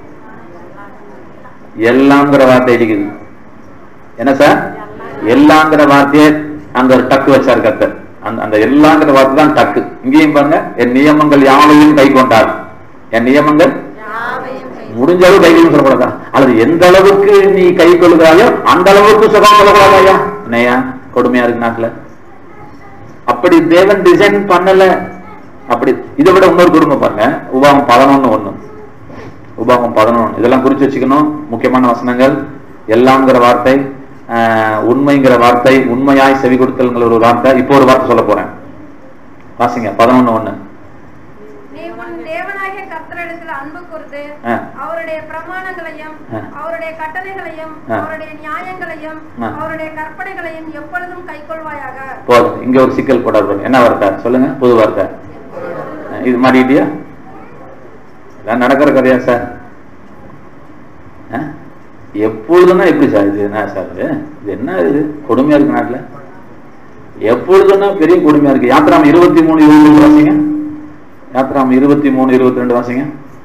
எல்லாங்கிற வார்த்தை இடிக்குது என்ன சார் எல்லாங்கிற வார்த்தையே அங்க ஒரு டக்கு வச்சார் கத்தர் அந்த அந்த எல்லாங்கிற வார்த்தை தான் டக்கு இங்கேயும் பாருங்க என் நியமங்கள் யாவையும் கை கொண்டார் என் நியமங்கள் யாவையும் கை முடிஞ்ச அளவு கை கொண்டு சொல்லக்கூடாதா அல்லது எந்த அளவுக்கு நீ கை கொள்ளுகிறாயோ அந்த அளவுக்கு சுகம் சொல்லக்கூடாதா ஐயா என்னையா கொடுமையா இருக்கு நாட்டுல அப்படி தேவன் டிசைன் பண்ணல அப்படி இதை விட இன்னொரு குடும்பம் பாருங்க உபாகம் பதினொன்னு ஒண்ணு உபாகம் பதினொன்னு இதெல்லாம் குறிச்சு வச்சுக்கணும் முக்கியமான வசனங்கள் எல்லாங்கிற வார்த்தை ஆஹ், உண்மைங்கிற வார்த்தை உண்மையாய் செவி கொடுத்தல்ங்கிற ஒரு வார்த்தை இப்போ ஒரு வார்த்தை சொல்ல போறேன் வாசிங்க பதினொன்னு ஒண்ணு நீ உன் தேவனாகிய கர்த்தரிடத்தில் அன்பு கூர்ந்து ஆ. அவருடைய பிரமாணங்களையும் ஆ. அவருடைய கட்டளைகளையும் ஆ. அவருடைய நியாயங்களையும் ஆ. அவருடைய கற்பனைகளையும் எப்பொழுதும் கைக்கொள்வாயாக போதும் இங்க ஒரு சிக்கல் போடாது பாருங்க. என்ன வார்த்தை சொல்லுங்க புது வார்த்தை அஹ் இது மாட்டிக்கிட்டியா இதெல்லாம் நடக்கிற கதையா சார் அஹ்? எப்பொழுதுன்னா எப்படி சார் இது என்ன சார் இது இது என்ன இது கொடுமையா இருக்கு நாட்டுல எப்பொழுதுன்னா பெரிய கொடுமையா இருக்கு யாத்திராம் இருபத்தி மூணு இருபத்தி ரெண்டு வாசிங்க யாத்திராம் இருபத்தி மூணு இருபத்தி ரெண்டு வாசிங்க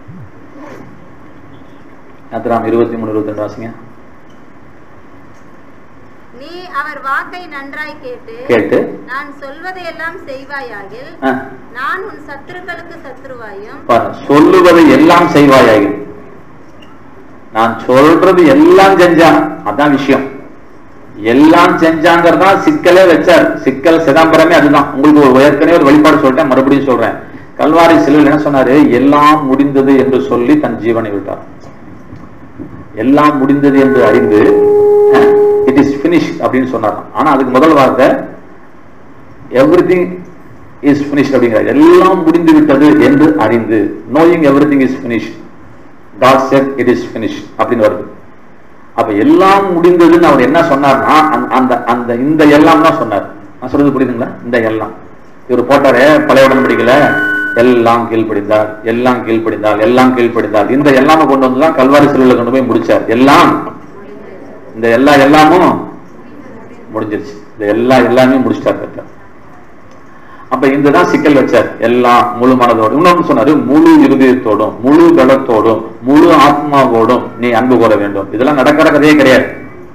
யாத்திராம் இருபத்தி மூணு இருபத்தி ரெண்டு வாசிங்க நீ அவர் வாக்கை நன்றாய் கேட்டு கேட்டு நான் சொல்வதையெல்லாம் செய்வாயாகில் அஹ், நான் உன் சத்துருக்களுக்கு சத்துருவாயும் பாருங்க, சொல்லுவதை எல்லாம் செய்வாயாக நான் சொல்றது எல்லாம் செஞ்சான் அதான் விஷயம் எல்லாம் செஞ்சாங்கிறதா சிக்கலே வச்சார் சிக்கல் சிதம்பரமே அதுதான் உங்களுக்கு ஒரு ஏற்கனவே ஒரு வெளிப்பாடு சொல்லிட்டேன் மறுபடியும் சொல்றேன் கல்வாரி சிலுவையில் என்ன சொன்னாரு எல்லாம் முடிந்தது என்று சொல்லி தன் ஜீவனை விட்டார் எல்லாம் முடிந்தது என்று அறிந்து இட் இஸ் பினிஷ் அப்படின்னு சொன்னார் ஆனா அதுக்கு முதல் வார்த்தை எவ்ரிதிங் இஸ் finished அப்படிங்கிறார் எல்லாம் முடிந்து விட்டது என்று அறிந்து knowing everything is finished God said it is finished அப்படின்னு வருது அப்ப எல்லாம் முடிந்ததுன்னு அவர் என்ன சொன்னார்னா அந்த- அந்த அந்த இந்த எல்லாம் தான் சொன்னார் நான் சொல்றது புரியுதுங்களா இந்த எல்லாம் இவர் போட்டாரே பழைய உடன்படிக்கல எல்லாம் கீழ்ப்படிந்தார் எல்லாம் கீழ்ப்படிந்தார் எல்லாம் கீழ்ப்படிந்தார் இந்த எல்லாமே கொண்டு வந்து தான் கல்வாரி சிலுவையில் கொண்டு போய் முடிச்சார் எல்லாம் இந்த எல்லா எல்லாமும் முடிஞ்சிருச்சு இந்த எல்லா எல்லாமே முடிச்சிட்டார் கர்த்தர் அப்ப இதுதான் சிக்கல் வச்சார் எல்லாம் முழு மனதோடும் இன்னொன்னு சொன்னாரு முழு இருதயத்தோடும் முழு பலத்தோடும் முழு ஆத்மாவோடும் நீ அன்பு கூற வேண்டும் இதெல்லாம் நடக்கிற கதையே கிடையாது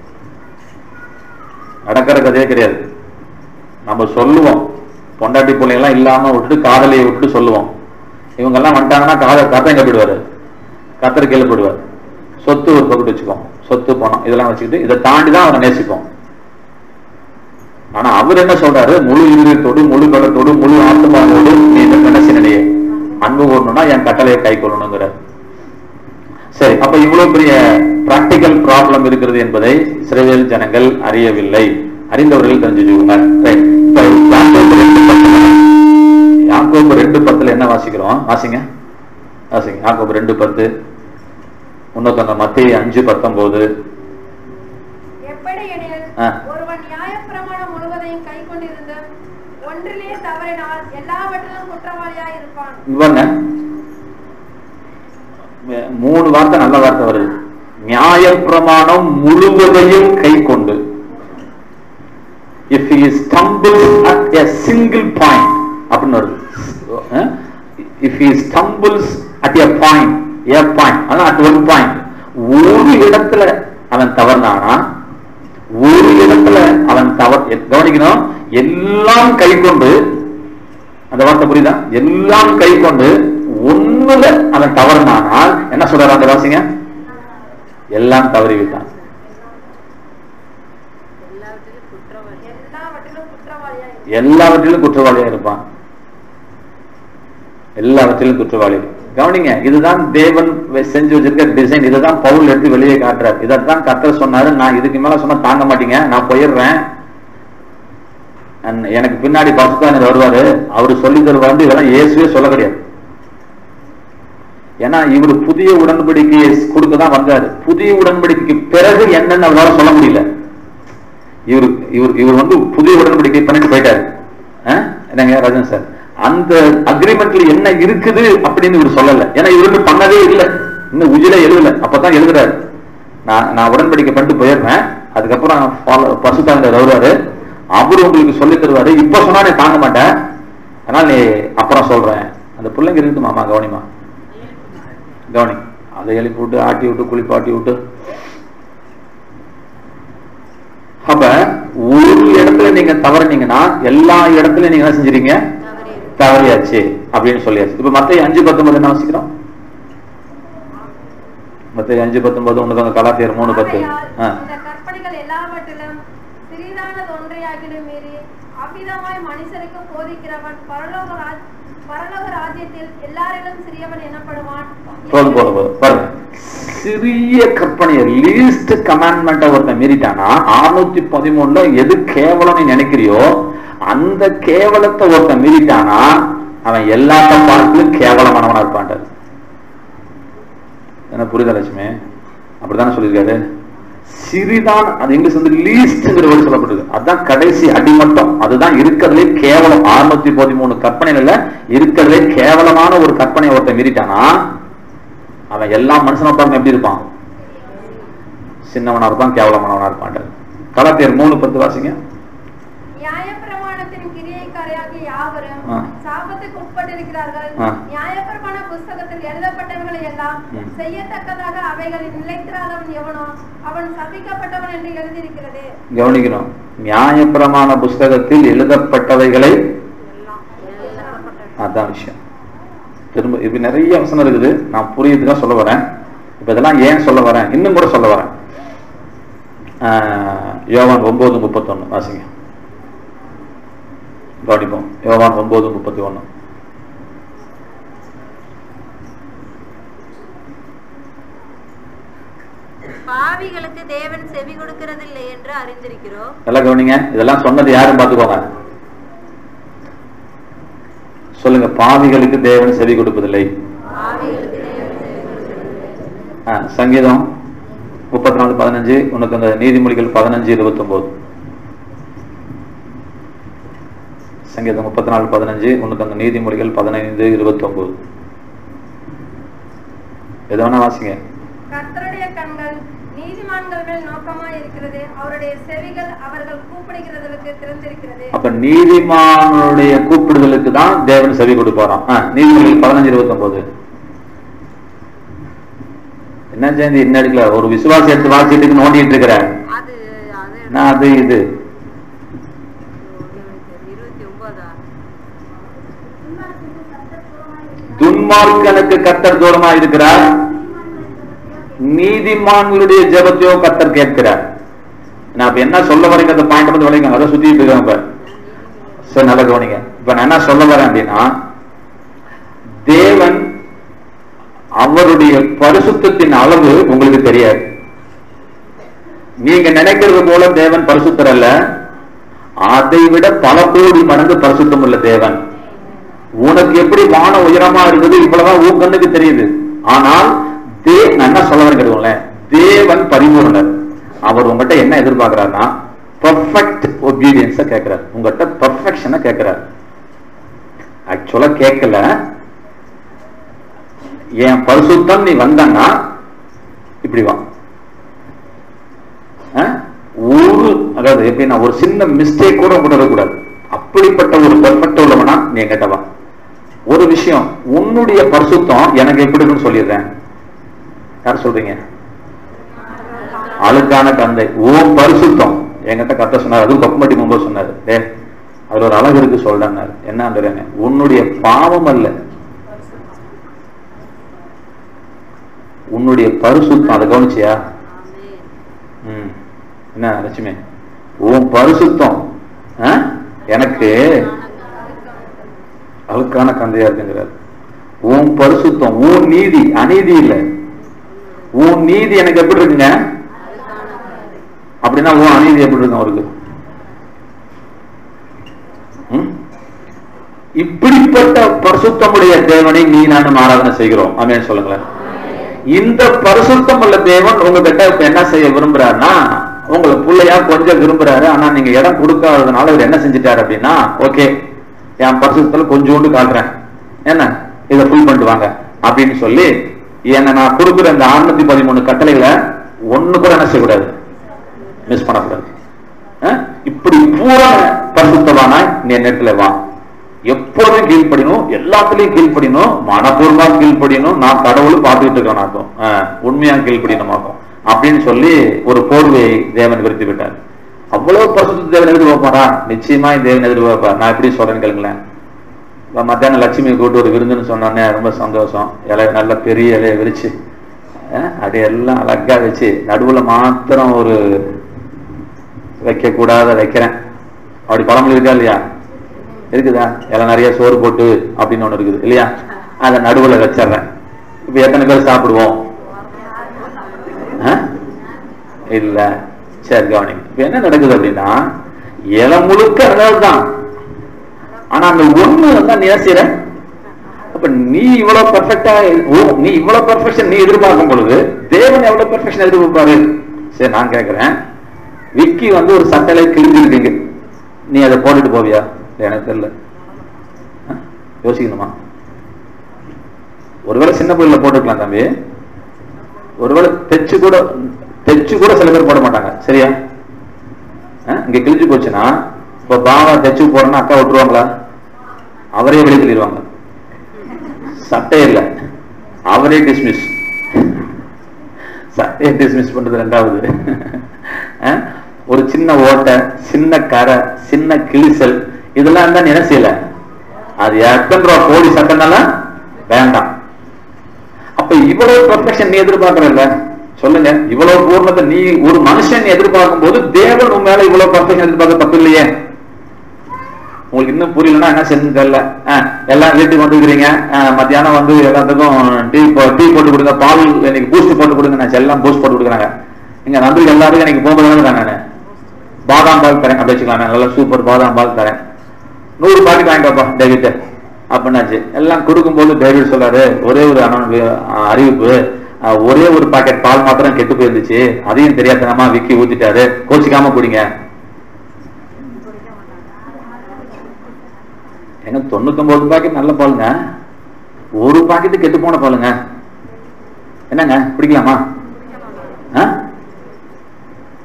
நடக்கிற கதையே கிடையாது நம்ம சொல்லுவோம் பொண்டாட்டி பிள்ளைங்கெல்லாம் இல்லாம விட்டுட்டு காதலியை விட்டுட்டு சொல்லுவோம் இவங்க எல்லாம் வந்துட்டாங்கன்னா காதல் கத்தை எங்க போயிடுவாரு கத்தர் கீழே போயிடுவார் சொத்து ஒரு பக்கத்து வச்சுக்கோம் சொத்து பணம் இதெல்லாம் வச்சுக்கிட்டு இதை தாண்டி தான் அவரை நேசிப்போம் ஆனா அவர் என்ன சொல்றாரு முழு இருதயத்தோடு முழு பலத்தோடு முழு ஆத்மாவோடு நீ இந்த கணசினையே அன்பு கூறணும்னா என் கட்டளையை கை கொள்ளணுங்கிறார் சரி அப்ப இவ்வளவு பெரிய பிராக்டிக்கல் ப்ராப்ளம் இருக்கிறது என்பதை சிறைவேல் ஜனங்கள் அறியவில்லை அறிந்தவர்கள் தெரிஞ்சுக்கோங்க Right. இப்ப யாக்கோபு ரெண்டு பத்துல யாக்கோபு ரெண்டு பத்துல என்ன வாசிக்கிறோம் வாசிங்க வாசிங்க யாக்கோபு ரெண்டு பத்து இன்னொருத்தவங்க மத்திய அஞ்சு பத்தொன்பது எப்படி எனில் ஆ. ஒருவன் நியாயப்பிரமாணம் முழுவதையும் கை கொண்டிருந்து ஒன்றிலே தவறினால் எல்லாவற்றிலும் குற்றவாளியாய் இருப்பான் இவங்க மூணு வார்த்தை நல்ல வார்த்தை வருது நியாயப்பிரமாணம் முழுவதையும் கை கொண்டு if he stumbles at a single point அப்படின்னு வருது if he stumbles at a point a point அதான் at one point ஒரு இடத்துல அவன் தவறுனானா ஒரு இடத்துல அவன் தவறு கவனிக்கணும் எல்லாம் கை கொண்டு அந்த வார்த்தை புரியுதா எல்லாம் கை கொண்டு ஒண்ணுல அவன் தவறுனானால் என்ன சொல்றாரு அந்த வாசிங்க எல்லாம் தவறி விட்டான் எல்லாவற்றிலும் குற்றவாளி எல்லாவற்றிலும் குற்றவாளியாய் இருப்பான். எல்லாவற்றிலும் குற்றவாளியா இருப்பான் எல்லாவற்றிலும் குற்றவாளி கவனிங்க இதுதான் தேவன் வெ- செஞ்சு வச்சிருக்க டிசைன் இதுதான் பவுல் எடுத்து வெளியே காட்டுறார் இதைத்தான் கர்த்தர் சொன்னாரு நான் இதுக்கு மேல சொன்னா தாங்க மாட்டீங்க நான் போயிடுறேன் And எனக்கு பின்னாடி பசுத்தானர் வருவாரு அவரு சொல்லி தருவாரு இதெல்லாம் இயேசுவே சொல்ல கிடையாது ஏன்னா இவர் புதிய உடன்படிக்கையை கொடுக்க தான் வந்தாரு புதிய உடன்படிக்கைக்கு பிறகு என்னன்னு அவரால சொல்ல முடியல இவர் இவர் இவர் வந்து புதிய உடன்படிக்கை பண்ணிட்டு போயிட்டாரு ஆ? என்னங்க ராஜன் சார் அந்த அக்ரிமெண்ட்ல என்ன இருக்குது அப்படின்னு இவர் சொல்லல ஏன்னா இவருக்கு பண்ணவே இல்லை இன்னும் உஜில எழுதல அப்பதான் எழுதுறாரு நான் நான் உடன்படிக்கை பண்ணிட்டு போயிடுறேன் அதுக்கப்புறம் follow- பசுத்தாண்டர் வருவாரு அவரு உங்களுக்கு சொல்லி தருவாரு இப்ப சொன்னா நீ தாங்க மாட்டேன் அதனால நீ அப்புறம் சொல்றேன் அந்த பிள்ளைங்க இருக்குது மாமா கவனிமா கவனி அதை எழுப்பி விட்டு ஆட்டி விட்டு குளிப்பாட்டி விட்டு அப்ப ஒரு இடத்துல நீங்க தவறுனீங்கன்னா எல்லா இடத்துலயும் நீங்க என்ன செஞ்சிருங்க தவறி தவறியாச்சு அப்படின்னு சொல்லியாச்சு இப்ப மத்த அஞ்சு பத்தொன்பது என்ன வாசிக்கிறோம் மத்த அஞ்சு பத்தொன்பது ஒண்ணுதாங்க கலாத்தியர் மூணு பத்து ஆகையால் ஆ. இந்த கற்பனைகள் எல்லாவற்றிலும் சிறிதானது ஒன்றையாகிலும் மீறி அவ்விதமாய் மனுஷருக்கு போதிக்கிறவன் பரலோக ராஜ் பரலோக ராஜ்யத்தில் எல்லாரிலும் சிறியவன் எனப்படுவான் போதும் போதும் போதும் பாருங்க சிறிய கற்பனையை லீஸ்ட் கமாண்ட்மெண்ட்டை ஒருத்தன் மீறிட்டானா அறுநூத்தி பதிமூணுல எது கேவலம் நீ நினைக்கிறியோ அந்த கேவலத்தை ஒருத்தன் மீறிட்டானா அவன் எல்லாத்த பார்க்கலும் கேவலமானவனா இருப்பான்டாரு என்ன புரியுதா லட்சுமி அப்படித்தானே சொல்லியிருக்காரு சிறிதான் அது இங்கிலீஷ் வந்து லீஸ்ட்ங்கிற வேர்டு சொல்லப்பட்டிருக்கு அதுதான் கடைசி அடிமட்டம் அதுதான் இருக்கிறதுலே கேவலம் அறுநூத்தி பதிமூணு கற்பனைகள்ல இருக்கிறதுலே கேவலமான ஒரு கற்பனையை ஒருத்தன் மீறிட்டானா அவன் எல்லா மனுஷனை பாருங்க எப்படி இருப்பான் சின்னவனா இருப்பான் கேவலமானவனா இருப்பான் கலாத்தியர் மூணு பத்து வாசிங்க நியாயப்பிரமாணத்தின் கிரியைக்காரையாகிய யாவரும் ஆ. சாபத்துக்கு உட்பட்டிருக்கிறார்கள் ஆ. நியாயப்பிரமாண புஸ்தகத்தில் எழுதப்பட்டவர்களை எல்லாம் ம். செய்யத்தக்கதாக அவைகளில் நிலைத்திராதவன் எவனோ அவன் சபிக்கப்பட்டவன் என்று எழுதியிருக்கிறது கவனிக்கணும் நியாயப்பிரமாண புஸ்தகத்தில் எழுதப்பட்டவைகளை அதான் விஷயம் திரும்ப இப்ப நிறைய வசனம் இருக்குது நான் புரியுதுதான் சொல்ல வரேன் இப்ப இதெல்லாம் ஏன் சொல்ல வரேன் இன்னும் கூட சொல்ல வரேன் ஆஹ், யோவான் ஒன்பது முப்பத்தொன்னு வாசிங்க கவனிப்போம் யோவான் ஒன்பது முப்பத்தி ஒன்னு பாவிகளுக்கு தேவன் செவி கொடுக்கிறதில்லை என்று அறிந்திருக்கிறோம் நல்லா கவனிங்க இதெல்லாம் சொன்னது யாரும் பார்த்துக்கோங்க சொல்லுங்க பாவிகளுக்கு தேவன் செவி கொடுப்பதில்லை பாவிகளுக்கு தேவன் செவி கொடுக்கிறதில்லை ஆ, சங்கீதம் முப்பத்தி நாலு பதினஞ்சு உனக்கு அந்த நீதிமொழிகள் பதினஞ்சு இருபத்தி ஒன்பது சங்கீதம் முப்பத்தி நாலு பதினஞ்சு உனக்கு அந்த நீதிமொழிகள் பதினைந்து இருபத்தி ஒன்பது எது வேணா வாசிங்க கர்த்தருடைய கண்கள் நீதிமான்கள் மேல் நோக்கமாய் இருக்கிறது அவருடைய செவிகள் அவர்கள் கூப்பிடுகிறதற்கு திறந்திருக்கிறது அப்ப நீதிமானுடைய கூப்பிடுதலுக்கு தான் தேவன் செவி கொடுப்பாராம் ஆ, நீதிமொழிகள் பதினஞ்சு இருபத்தி ஒன்பது என்ன ஜெயந்தி என்ன எடுக்கல ஒரு விசுவாசி எடுத்து வாசிட்டு நோண்டிட்டு இருக்கிற அது அது நான் அது இது இருபத்தி ஒன்பதா துன்மார்க்கனுக்கு கத்தர் தூரமா இருக்கிறார் நீதிமான்களுடைய ஜெபத்தையோ கத்தர் கேட்கிறார் நான் இப்ப என்ன சொல்ல வரேங்க அந்த பாயிண்ட் வந்து விளைங்க அதை சுத்திட்டு இருக்கேன் இப்ப சரி நல்லா கவனிங்க இப்ப நான் என்ன சொல்ல வரேன் அப்படின்னா தேவன் அவருடைய பரிசுத்தத்தின் அளவு உங்களுக்கு தெரியாது நீங்க நினைக்கிறது போல தேவன் பரிசுத்தர் அல்ல அதை விட பல கோடி மடங்கு பரிசுத்தம் உள்ள தேவன் உனக்கு எப்படி வானம் உயரமா இருக்குது இவ்வளவுதான் உன் கண்ணுக்கு தெரியுது ஆனால் தே நான் என்ன சொல்ல வரேன் கேட்டுக்கோங்களேன் தேவன் பரிபூர்ணர் அவர் உங்ககிட்ட என்ன எதிர்பார்க்கிறாருன்னா பர்ஃபெக்ட் ஒபீடியன்ஸ கேட்கிறார் உங்ககிட்ட பர்ஃபெக்ஷனை கேட்கிறார் ஆக்சுவலா கேட்கல என் பரிசுத்தம் நீ வந்தன்னா இப்படி வா அஹ்? ஒரு அதாவது எப்படின்னா ஒரு சின்ன மிஸ்டேக் கூட உங்ககிட்ட இருக்கக்கூடாது அப்படிப்பட்ட ஒரு பெர்ஃபெக்ட் உள்ளவனா நீ என்கிட்ட வா ஒரு விஷயம் உன்னுடைய பரிசுத்தம் எனக்கு எப்படி இருக்குன்னு சொல்லிடுறேன் யார் சொல்றீங்க அழுக்கான தந்தை ஓ பரிசுத்தம் என்கிட்ட கத்த சொன்னார் அதுவும் பக்குமட்டி முன்பு சொன்னாரு டே அதுல ஒரு அழகு இருக்கு சொல்றேன்னாரு என்ன அந்த உன்னுடைய பாவம் அல்ல உன்னுடைய பரிசுத்தம் அதை கவனிச்சியா ஆமென் ம். என்ன லட்சுமி உன் பரிசுத்தம் ஆ? எனக்கு அழுக்கான கந்தையா இருக்குங்கிறார் உன் பரிசுத்தம் உன் நீதி அநீதி இல்ல உன் நீதி எனக்கு எப்படி இருக்குங்க அப்படின்னா உன் அநீதி எப்படி இருக்கும் அவருக்கு ம்? இப்படிப்பட்ட பரிசுத்தமுடைய தேவனை நீ நானும் ஆராதனை செய்கிறோம் அமேன் சொல்லுங்களேன் இந்த பரிசுத்தம் உள்ள தேவன் உங்ககிட்ட இப்ப என்ன செய்ய விரும்புறாருன்னா உங்களை பிள்ளையா கொஞ்சம் விரும்புறாரு ஆனா நீங்க இடம் கொடுக்காததுனால இவர் என்ன செஞ்சுட்டாரு அப்படின்னா ஓகே என் பரிசுத்தத்துல கொஞ்சோண்டு காட்டுறேன் என்ன இதை ஃபுல் பண்ணிட்டு வாங்க அப்படின்னு சொல்லி என்ன நான் கொடுக்குற இந்த 613 பதிமூணு கட்டளைகளை ஒண்ணு கூட என்ன செய்யக்கூடாது மிஸ் பண்ணக்கூடாது அஹ்? இப்படி பூரா பரிசுத்தவானா நீ நேரத்துல வா எப்போதும் கீழ்ப்படினும் எல்லாத்துலயும் கீழ்ப்படினும் மனப்பூர்வமா கீழ்ப்படினும் நான் கடவுள் பார்த்துக்கிட்டு இருக்கேன் அர்த்தம் அஹ், உண்மையா கீழ்ப்படினும் ஆகும் அப்படின்னு சொல்லி ஒரு போர்வையை தேவன் விருத்தி விட்டார் அவ்வளவு பரிசுத்த தேவன் எதிர்பார்ப்பாரா நிச்சயமா இந்த தேவன் எதிர்பார்ப்பார் நான் எப்படி சொல்றேன்னு கேளுங்களேன் இப்ப மத்தியானம் லட்சுமி கூட்டு ஒரு விருந்துன்னு சொன்னோன்னே ரொம்ப சந்தோஷம் இலை நல்ல பெரிய இலையை விரிச்சு அஹ், அது எல்லாம் அழகா வச்சு நடுவுல மாத்திரம் ஒரு வைக்க கூடாத வைக்கிறேன் அப்படி பழமொழி இருக்கா இல்லையா இருக்குதா எல்லாம் நிறைய சோறு போட்டு அப்படின்னு ஒண்ணு இருக்குது இல்லையா அதை நடுவுல வச்சிடுறேன் இப்ப எத்தனை பேர் சாப்பிடுவோம் ஆ? இல்ல சரி கவனிங்க இப்ப என்ன நடக்குது அப்படின்னா இலை முழுக்க அதாவது தான் ஆனா அந்த ஒண்ணு வந்து நீ என்ன செய்யற அப்ப நீ இவ்வளவு பெர்ஃபெக்டா நீ இவ்வளவு பெர்ஃபெக்ஷன் நீ எதிர்பார்க்கும் பொழுது தேவன் எவ்வளவு பெர்ஃபெக்ஷன் எதிர்பார்ப்பாரு சரி நான் கேக்குறேன் விக்கி வந்து ஒரு சட்டையில கிழிஞ்சிருக்கீங்க நீ அதை போட்டுட்டு போவியா இல்ல, எனக்கு தெரியல ஆ? யோசிக்கணுமா ஒருவேளை சின்ன பிள்ளைல போட்டுக்கலாம் தம்பி ஒருவேளை தைச்சு கூட தைச்சு கூட சில பேர் போட மாட்டாங்க சரியா ஆ? இங்க கிழிஞ்சு போச்சுன்னா இப்ப பாவா தைச்சு போறேன்னா அக்கா விட்டுருவாங்களா அவரே வெளியே தள்ளிடுவாங்க சட்டை இல்லை அவரே டிஸ்மிஸ் சட்டையை டிஸ்மிஸ் பண்றது ரெண்டாவது ஆ? ஒரு சின்ன ஓட்டை சின்ன கரை சின்ன கிழிசல் இதெல்லாம் இருந்தா நீ என்ன செய்யல அது எத்தனை ரூபா கோடி சட்டைனாலும் வேண்டாம் அப்ப இவ்வளவு பெர்ஃபெக்ஷன் நீ எதிர்பார்க்கறல்ல சொல்லுங்க இவ்வளவு பூர்ணத்தை நீ ஒரு மனுஷன் நீ எதிர்பார்க்கும் போது தேவன் உன் மேல இவ்வளவு பெர்ஃபெக்ஷன் எதிர்பார்க்க தப்பு இல்லையே உங்களுக்கு இன்னும் புரியலன்னா என்ன செய்யணும் தெரியல அஹ், எல்லாம் வீட்டுக்கு வந்துக்கிறீங்க அஹ், மத்தியானம் வந்து எல்லாத்துக்கும் டீ போ- டீ போட்டு கொடுங்க பால் எனக்கு பூஸ்ட் போட்டு கொடுங்க நான் எல்லாம் பூஸ்ட் போட்டு கொடுக்குறாங்க இங்க நம்பி எல்லாருக்கும் எனக்கு போகும்போது தான் நான் பாதாம் பால் தரேன் அப்படி வச்சுக்கலாம் நான் நல்லா சூப்பர் பாதாம் பால் தரேன் நூறு பாக்கெட் வாங்கிட்டப்பா டேவிட் அப்படின்னாச்சு எல்லாம் கொடுக்கும்போது டேவிட் சொல்றாரு ஒரே ஒரு அனௌ- அஹ், அறிவிப்பு அஹ், ஒரே ஒரு பாக்கெட் பால் மாத்திரம் கெட்டு போயிருந்துச்சு அதையும் தெரியாதனமா விக்கி ஊத்திட்டாரு கோச்சிக்காம குடிங்க ஏங்க தொண்ணூத்தொன்பது பாக்கெட் நல்ல பாலுங்க ஒரு பாக்கெட்டு கெட்டு போன பாலுங்க என்னங்க குடிக்கலாமா ஆ?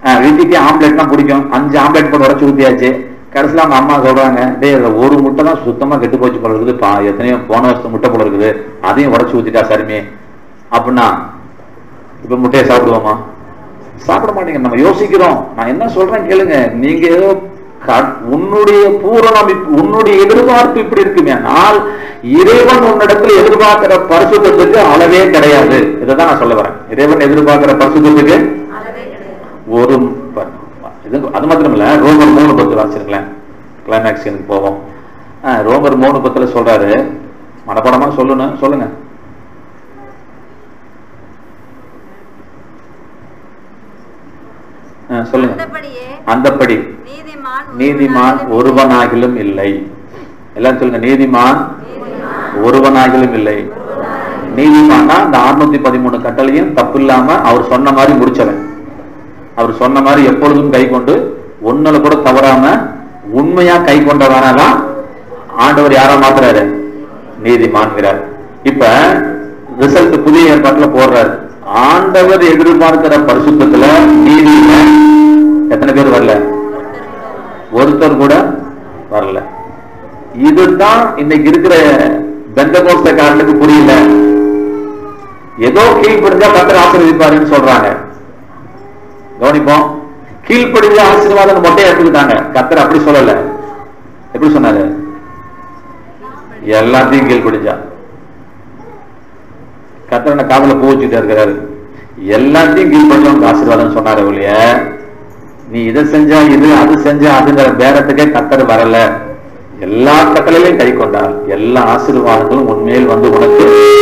ஆஹ் வீட்டுக்கு ஆம்லெட்னா பிடிக்கும் அஞ்சு ஆம்லெட் போட்டு உடச்சு ஊத்தியாச்சு கடைசியில் அவங்க அம்மா சொல்றாங்க டேய் இதுல ஒரு முட்டை தான் சுத்தமா கெட்டு போச்சு போல இருக்குது பா எத்தனையோ போன வருஷத்து முட்டை போல இருக்குது அதையும் உடச்சு ஊத்திட்டா சரிமே அப்படின்னா இப்ப முட்டையை சாப்பிடுவோமா சாப்பிட மாட்டீங்க நம்ம யோசிக்கிறோம் நான் என்ன சொல்றேன் கேளுங்க நீங்க ஏதோ க- உன்னுடைய பூரணம் இப்ப- உன்னுடைய எதிர்பார்ப்பு இப்படி இருக்குமே ஆனால் இறைவன் உன்னிடத்தில் எதிர்பார்க்கிற பரிசுத்தத்துக்கு அளவே கிடையாது இதைதான் நான் சொல்ல வரேன் இறைவன் எதிர்பார்க்கிற பரிசுத்தத்துக்கு அளவே கிடையாது ஒரு ப- இது அது மாத்திரம் இல்ல ரோமர் மூணு பத்து வாசிருங்களேன் கிளைமேக்ஸ் எனக்கு போவோம் ஆ, ரோமர் மூணு பத்துல சொல்றாரு மனப்படமா சொல்லணும் சொல்லுங்க ஆ, சொல்லுங்க அந்தபடியே அந்தப்படி நீதிமான் நீதிமான் ஒருவனாகிலும் ஒருவனாகிலும் இல்லை எல்லாரும் சொல்லுங்க நீதிமான் ஒருவனாகிலும் இல்லை நீதிமான்னா இந்த 613 பதிமூணு கட்டளையும் தப்பு இல்லாம அவர் சொன்ன மாதிரி முடிச்சவன் அவர் சொன்ன மாதிரி எப்பொழுதும் கை கொண்டு ஒண்ணுல கூட தவறாம உண்மையா கை கொண்டவனாதான் ஆண்டவர் யாரா மாத்துறாரு நீதிமான்கிறார் இப்ப ரிசல்ட் புதிய ஏற்பாட்டுல போடுறாரு ஆண்டவர் எதிர்பார்க்கிற பரிசுத்தத்துல நீதியில எத்தனை பேர் வரல ஒருத்தர் கூட வரல இதுதான் இன்னைக்கு இருக்கிற பெந்தகோஸ்தக்காரனுக்கு புரியல ஏதோ கீழ்ப்படிஞ்சா கத்தர் ஆசீர்வதிப்பாருன்னு சொல்றாங்க கவனிப்போம் கீழ்ப்படிஞ்ச ஆசீர்வாதம் மொட்டையை எடுத்துக்கிட்டாங்க கத்தர் அப்படி சொல்லல எப்படி சொன்னாரு எல்லாத்தையும் கீழ்ப்படிஞ்சா கத்தரனை காதல பூ வச்சுட்டு இருக்கிறாரு எல்லாத்தையும் கீழ்ப்படிஞ்சவங்க ஆசீர்வாதம் சொன்னாரு ஒழிய நீ இதை செஞ்சா இது அது செஞ்சா அதுங்கிற பேரத்துக்கே கத்தர் வரல எல்லா கட்டளையிலையும் கை கொண்டார் எல்லா ஆசீர்வாதங்களும் உண்மையில் வந்து உனக்கு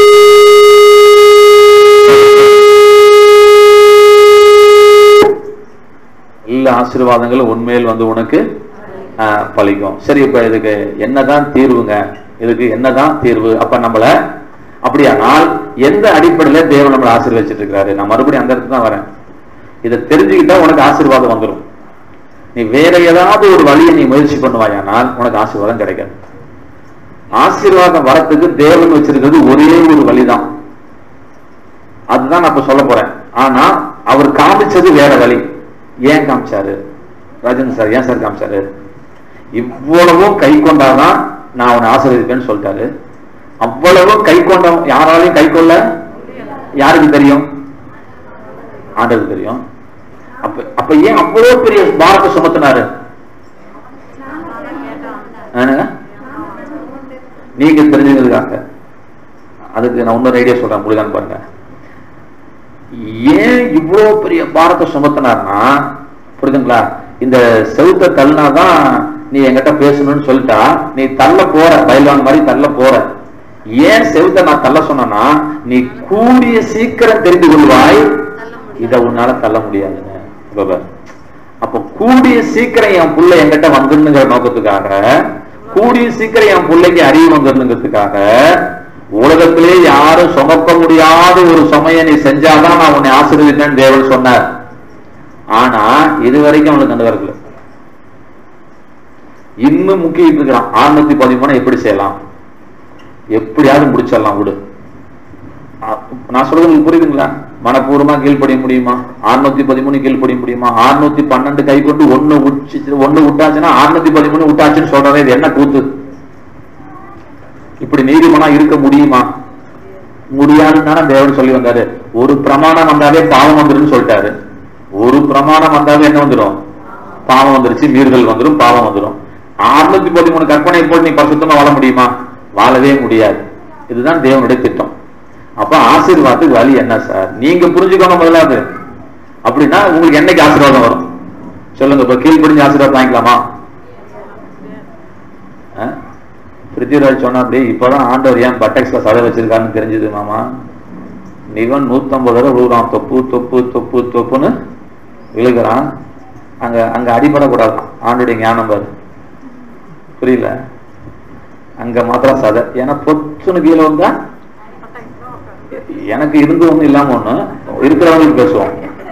எல்லா ஆசீர்வாதங்களும் உண்மையில் வந்து உனக்கு ஆஹ், பலிக்கும் சரி இப்ப இதுக்கு என்னதான் தீர்வுங்க இதுக்கு என்னதான் தீர்வு அப்ப நம்மள அப்படியானால் எந்த அடிப்படையில தேவன் நம்மளை ஆசீர்வதிச்சிட்டு இருக்கிறாரு நான் மறுபடியும் அந்த இடத்துக்கு தான் வரேன் இதை தெரிஞ்சுக்கிட்டா உனக்கு ஆசீர்வாதம் வந்துடும் நீ வேற ஏதாவது ஒரு வழியை நீ முயற்சி பண்ணுவாயானால் உனக்கு ஆசீர்வாதம் கிடைக்காது ஆசீர்வாதம் வரத்துக்கு தேவன் வச்சிருக்கிறது ஒரே ஒரு வழிதான் அதுதான் நான் இப்ப சொல்ல போறேன் ஆனா அவர் காமிச்சது வேற வழி ஏன் காமிச்சாரு ராஜேந்திர சார் ஏன் சார் காமிச்சாரு இவ்வளவும் கை கொண்டாதான் நான் அவனை ஆசீர்வதிப்பேன்னு சொல்லிட்டாரு அவ்வளவும் கை கொண்ட யாராலையும் கை கொள்ள யாருக்கு தெரியும் ஆண்டவருக்கு தெரியும் அப்ப அப்ப ஏன் அவ்வளவு பெரிய பாரத்தை சுமத்தினாரு என்னங்க நீங்க தெரிஞ்சுக்கிறதுக்காக அதுக்கு நான் இன்னொரு ஐடியா சொல்றேன் முடியுதான்னு பாருங்க ஏன் இவ்வளவு பெரிய பாரத்தை சுமத்தினார்னா புரியுதுங்களா இந்த செவுத்த தள்ளினாதான் நீ என்கிட்ட பேசணும்னு சொல்லிட்டா நீ தள்ள போற பயில்வான் மாதிரி தள்ள போற ஏன் செவுத்த நான் தள்ள சொன்னேன்னா நீ கூடிய சீக்கிரம் தெரிந்து கொள்வாய் தள்ள முடியும் இத உன்னால தள்ள முடியாதுங்க இப்ப பாரு. அப்ப கூடிய சீக்கிரம் என் புள்ள என்கிட்ட வந்துருங்கிற நோக்கத்துக்காக கூடிய சீக்கிரம் என் பிள்ளைக்கு அறிவு வந்துருங்கிறதுக்காக உலகத்திலே யாரும் சுமக்க முடியாத ஒரு சுமையை நீ செஞ்சாதான் நான் உன்னை ஆசீர்வதிப்பேன்னு தேவன் சொன்னார் ஆனா இது வரைக்கும் அவனுக்கு கண்டு வரல இன்னும் முக்கியம் இருக்கிறான் ஆறுநூத்தி பதிமூணு எப்படி செய்யலாம் எப்படியாவது முடிச்சிடலாம் விடு அ- நான் சொல்றது உங்களுக்கு புரியுதுங்களா மனப்பூர்வமா கீழ்ப்படிய முடியுமா ஆறுநூத்தி பதிமூணு கீழ்ப்படிய முடியுமா ஆறுநூத்தி பன்னெண்டு கை கொண்டு ஒண்ணு உச்சி ஒண்ணு விட்டாச்சுன்னா ஆறுநூத்தி பதிமூணு விட்டாச்சுன்னு சொல்றதே இது என்ன கூத்து இப்படி நீதிமனா இருக்க முடியுமா முடியாதுன்னு தானே தேவன் சொல்லி வந்தாரு ஒரு பிரமாணம் வந்தாலே பாவம் வந்துருன்னு சொல்லிட்டாரு ஒரு பிரமாணம் வந்தாலே என்ன வந்துடும் பாவம் வந்துருச்சு மீறுதல் வந்துடும் பாவம் வந்துடும் ஆறுநூத்தி பதிமூணு கற்பனை போட்டு நீ பரிசுத்தமா வாழ முடியுமா வாழவே முடியாது இதுதான் தேவனுடைய திட்டம் அப்ப ஆசீர்வாதத்துக்கு வழி என்ன சார் நீங்க புரிஞ்சுக்கணும் முதலாவது அப்படின்னா உங்களுக்கு என்னைக்கு ஆசீர்வாதம் வரும் சொல்லுங்க இப்ப கீழ்ப்படிஞ்சு ஆசீர்வாதம் வாங்கிக்கலாமா ஆ? பிருத்திவிராஜ் சொன்னா அப்படி இப்பதான் ஆண்டவர் ஏன் பட்டெக்ஸ்ல சதை வச்சிருக்காருன்னு தெரிஞ்சது மாமா நிவன் நூத்தம்பது தடவை விழுகிறான் தொப்பு தொப்பு தொப்பு தொப்புன்னு விழுகிறான் அங்க அங்க அடிபடக்கூடாது ஆண்டுடைய ஞானம் பாரு புரியல அங்க மாத்திரம் சதை ஏன்னா பொத்துன்னு கீழே வந்தா எனக்கு இருந்து ஒண்ணு இல்லாம ஒண்ணு இருக்கிறவங்களுக்கு பேசுவோம்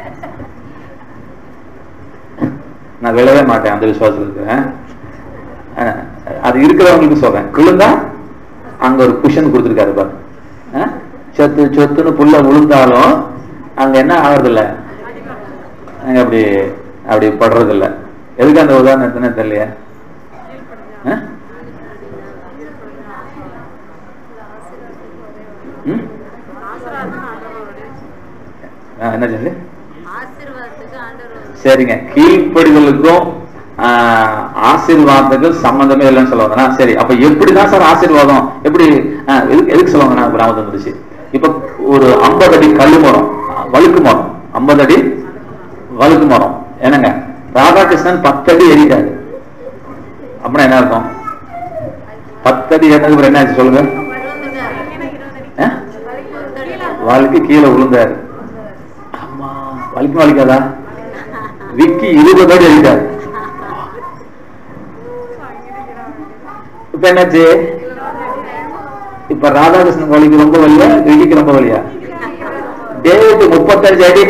நான் விழவே மாட்டேன் அந்த விசுவாசத்துல இருக்கிறேன் அஹ், அது இருக்கிறவங்களுக்கு சொல்றேன் விழுந்தா அங்க ஒரு குஷன் கொடுத்துருக்காரு பாரு அஹ், சொத்து சொத்துன்னு புள்ள விழுந்தாலும் அங்க என்ன ஆகுறது இல்ல அங்க அப்படி அப்படி படுறது இல்ல எதுக்கு அந்த உதாரணம் எடுத்தனே தெரியலையே ஆ? ம்? ஆ, என்ன சொல்லு ஆசீர்வாதத்துக்கு ஆண்டவர் வந்து சரிங்க கீழ்ப்படிதலுக்கும் ஆஹ், ஆசீர்வாதத்துக்கும் சம்பந்தமே இல்லைன்னு சொல்லுவாங்க சரி அப்ப எப்படிதான் சார் ஆசீர்வாதம் எப்படி ஆஹ், எதுக்கு எதுக்கு சொல்லுவாங்க கிராமத்து வந்துருச்சு இப்ப ஒரு ஐம்பது அடி கல்லு மரம் வழுக்கு மரம் ஐம்பது அடி வழுக்கு மரம் என்னங்க ராதாகிருஷ்ணன் பத்தடி எரிக்காது அப்படின்னா என்ன அர்த்தம் பத்தடி ஏறினதுக்கு என்ன ஆச்சு சொல்லுங்க ஆ? வழுக்கு கீழே விழுந்தாரு ஆமா வலிக்கு வலிக்காதா விக்கி இருபது அடி அடிக்காது இப்ப என்னாச்சு இப்ப ராதாகிருஷ்ணன் வலிக்கு ரொம்ப வலியா விக்கிக்கு ரொம்ப வலியா டேவிட் முப்பத்தஞ்சு அடி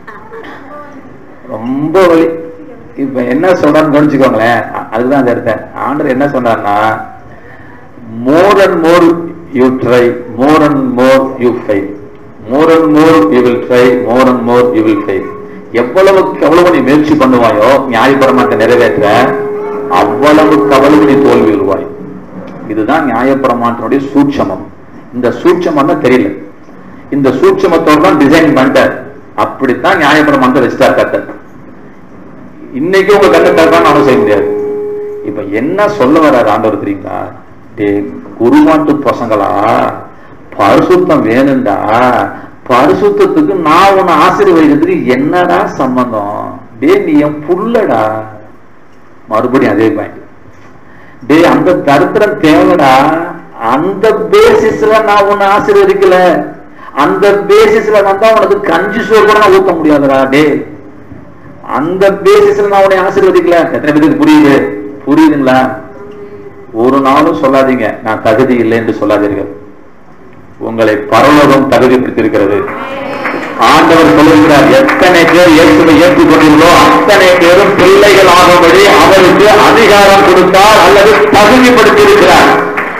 ரொம்ப வலி இப்ப என்ன சொல்றான்னு கவனிச்சுக்கோங்களேன் அ- அதுதான் அந்த இடத்த ஆண்டர் என்ன சொன்னார்னா more and more you try more and more you fail more and more you will try more and more you will fail எவ்வளவுக்கு எவ்வளவு நீ முயற்சி பண்ணுவாயோ நியாயப்பிரமாணத்தை நிறைவேற்ற அவ்வளவுக்கு அவ்வளவு நீ தோல்வி விழுவாய் இதுதான் நியாயப்பிரமாணத்தினுடைய சூட்சமம் இந்த சூட்சமம் தான் தெரியல இந்த சூட்சமத்தோட தான் டிசைன் பண்ணிட்டார் அப்படித்தான் நியாயப்பிரமாணத்தை வச்சுட்டார் கத்தர் இன்னைக்கு உங்க கண்ணை திறக்காம அவன் செய்ய முடியாது இப்ப என்ன சொல்ல வர்றாரு ஆண்டவர் தெரியுங்களா டே குருமாட்டு பசங்களா பரிசுத்தம் வேணும்டா பரிசுத்தத்துக்கு நான் உன்னை ஆசீர்வதிக்கிறதுக்கு என்னடா சம்பந்தம் டே நீ என் புள்ளடா மறுபடியும் அதே பாயிண்ட் டே அந்த தரித்திரம் தேவைடா அந்த பேசிஸ்ல நான் உன்னை ஆசீர்வதிக்கல அந்த பேசிஸ்ல வந்தா உனக்கு கஞ்சி சோறு கூட நான் ஊத்த முடியாதுடா டே அந்த பேசிஸ்ல நான் உன்னை ஆசீர்வதிக்கல எத்தனை பேருக்கு புரியுது புரியுதுங்களா ஒரு நாளும் சொல்லாதீங்க நான் தகுதி இல்லை என்று சொல்லாதீர்கள் உங்களை பரலோகம் தகுதிப்படுத்தியிருக்கிறது ஆண்டவர் சொல்லுகிறார் எத்தனை பேர் இயேசுவை ஏற்றுக்கொண்டீர்களோ அத்தனை பேரும் பிள்ளைகள் ஆகும்படி அவருக்கு அதிகாரம் கொடுத்தார் அல்லது தகுதிப்படுத்தியிருக்கிறார்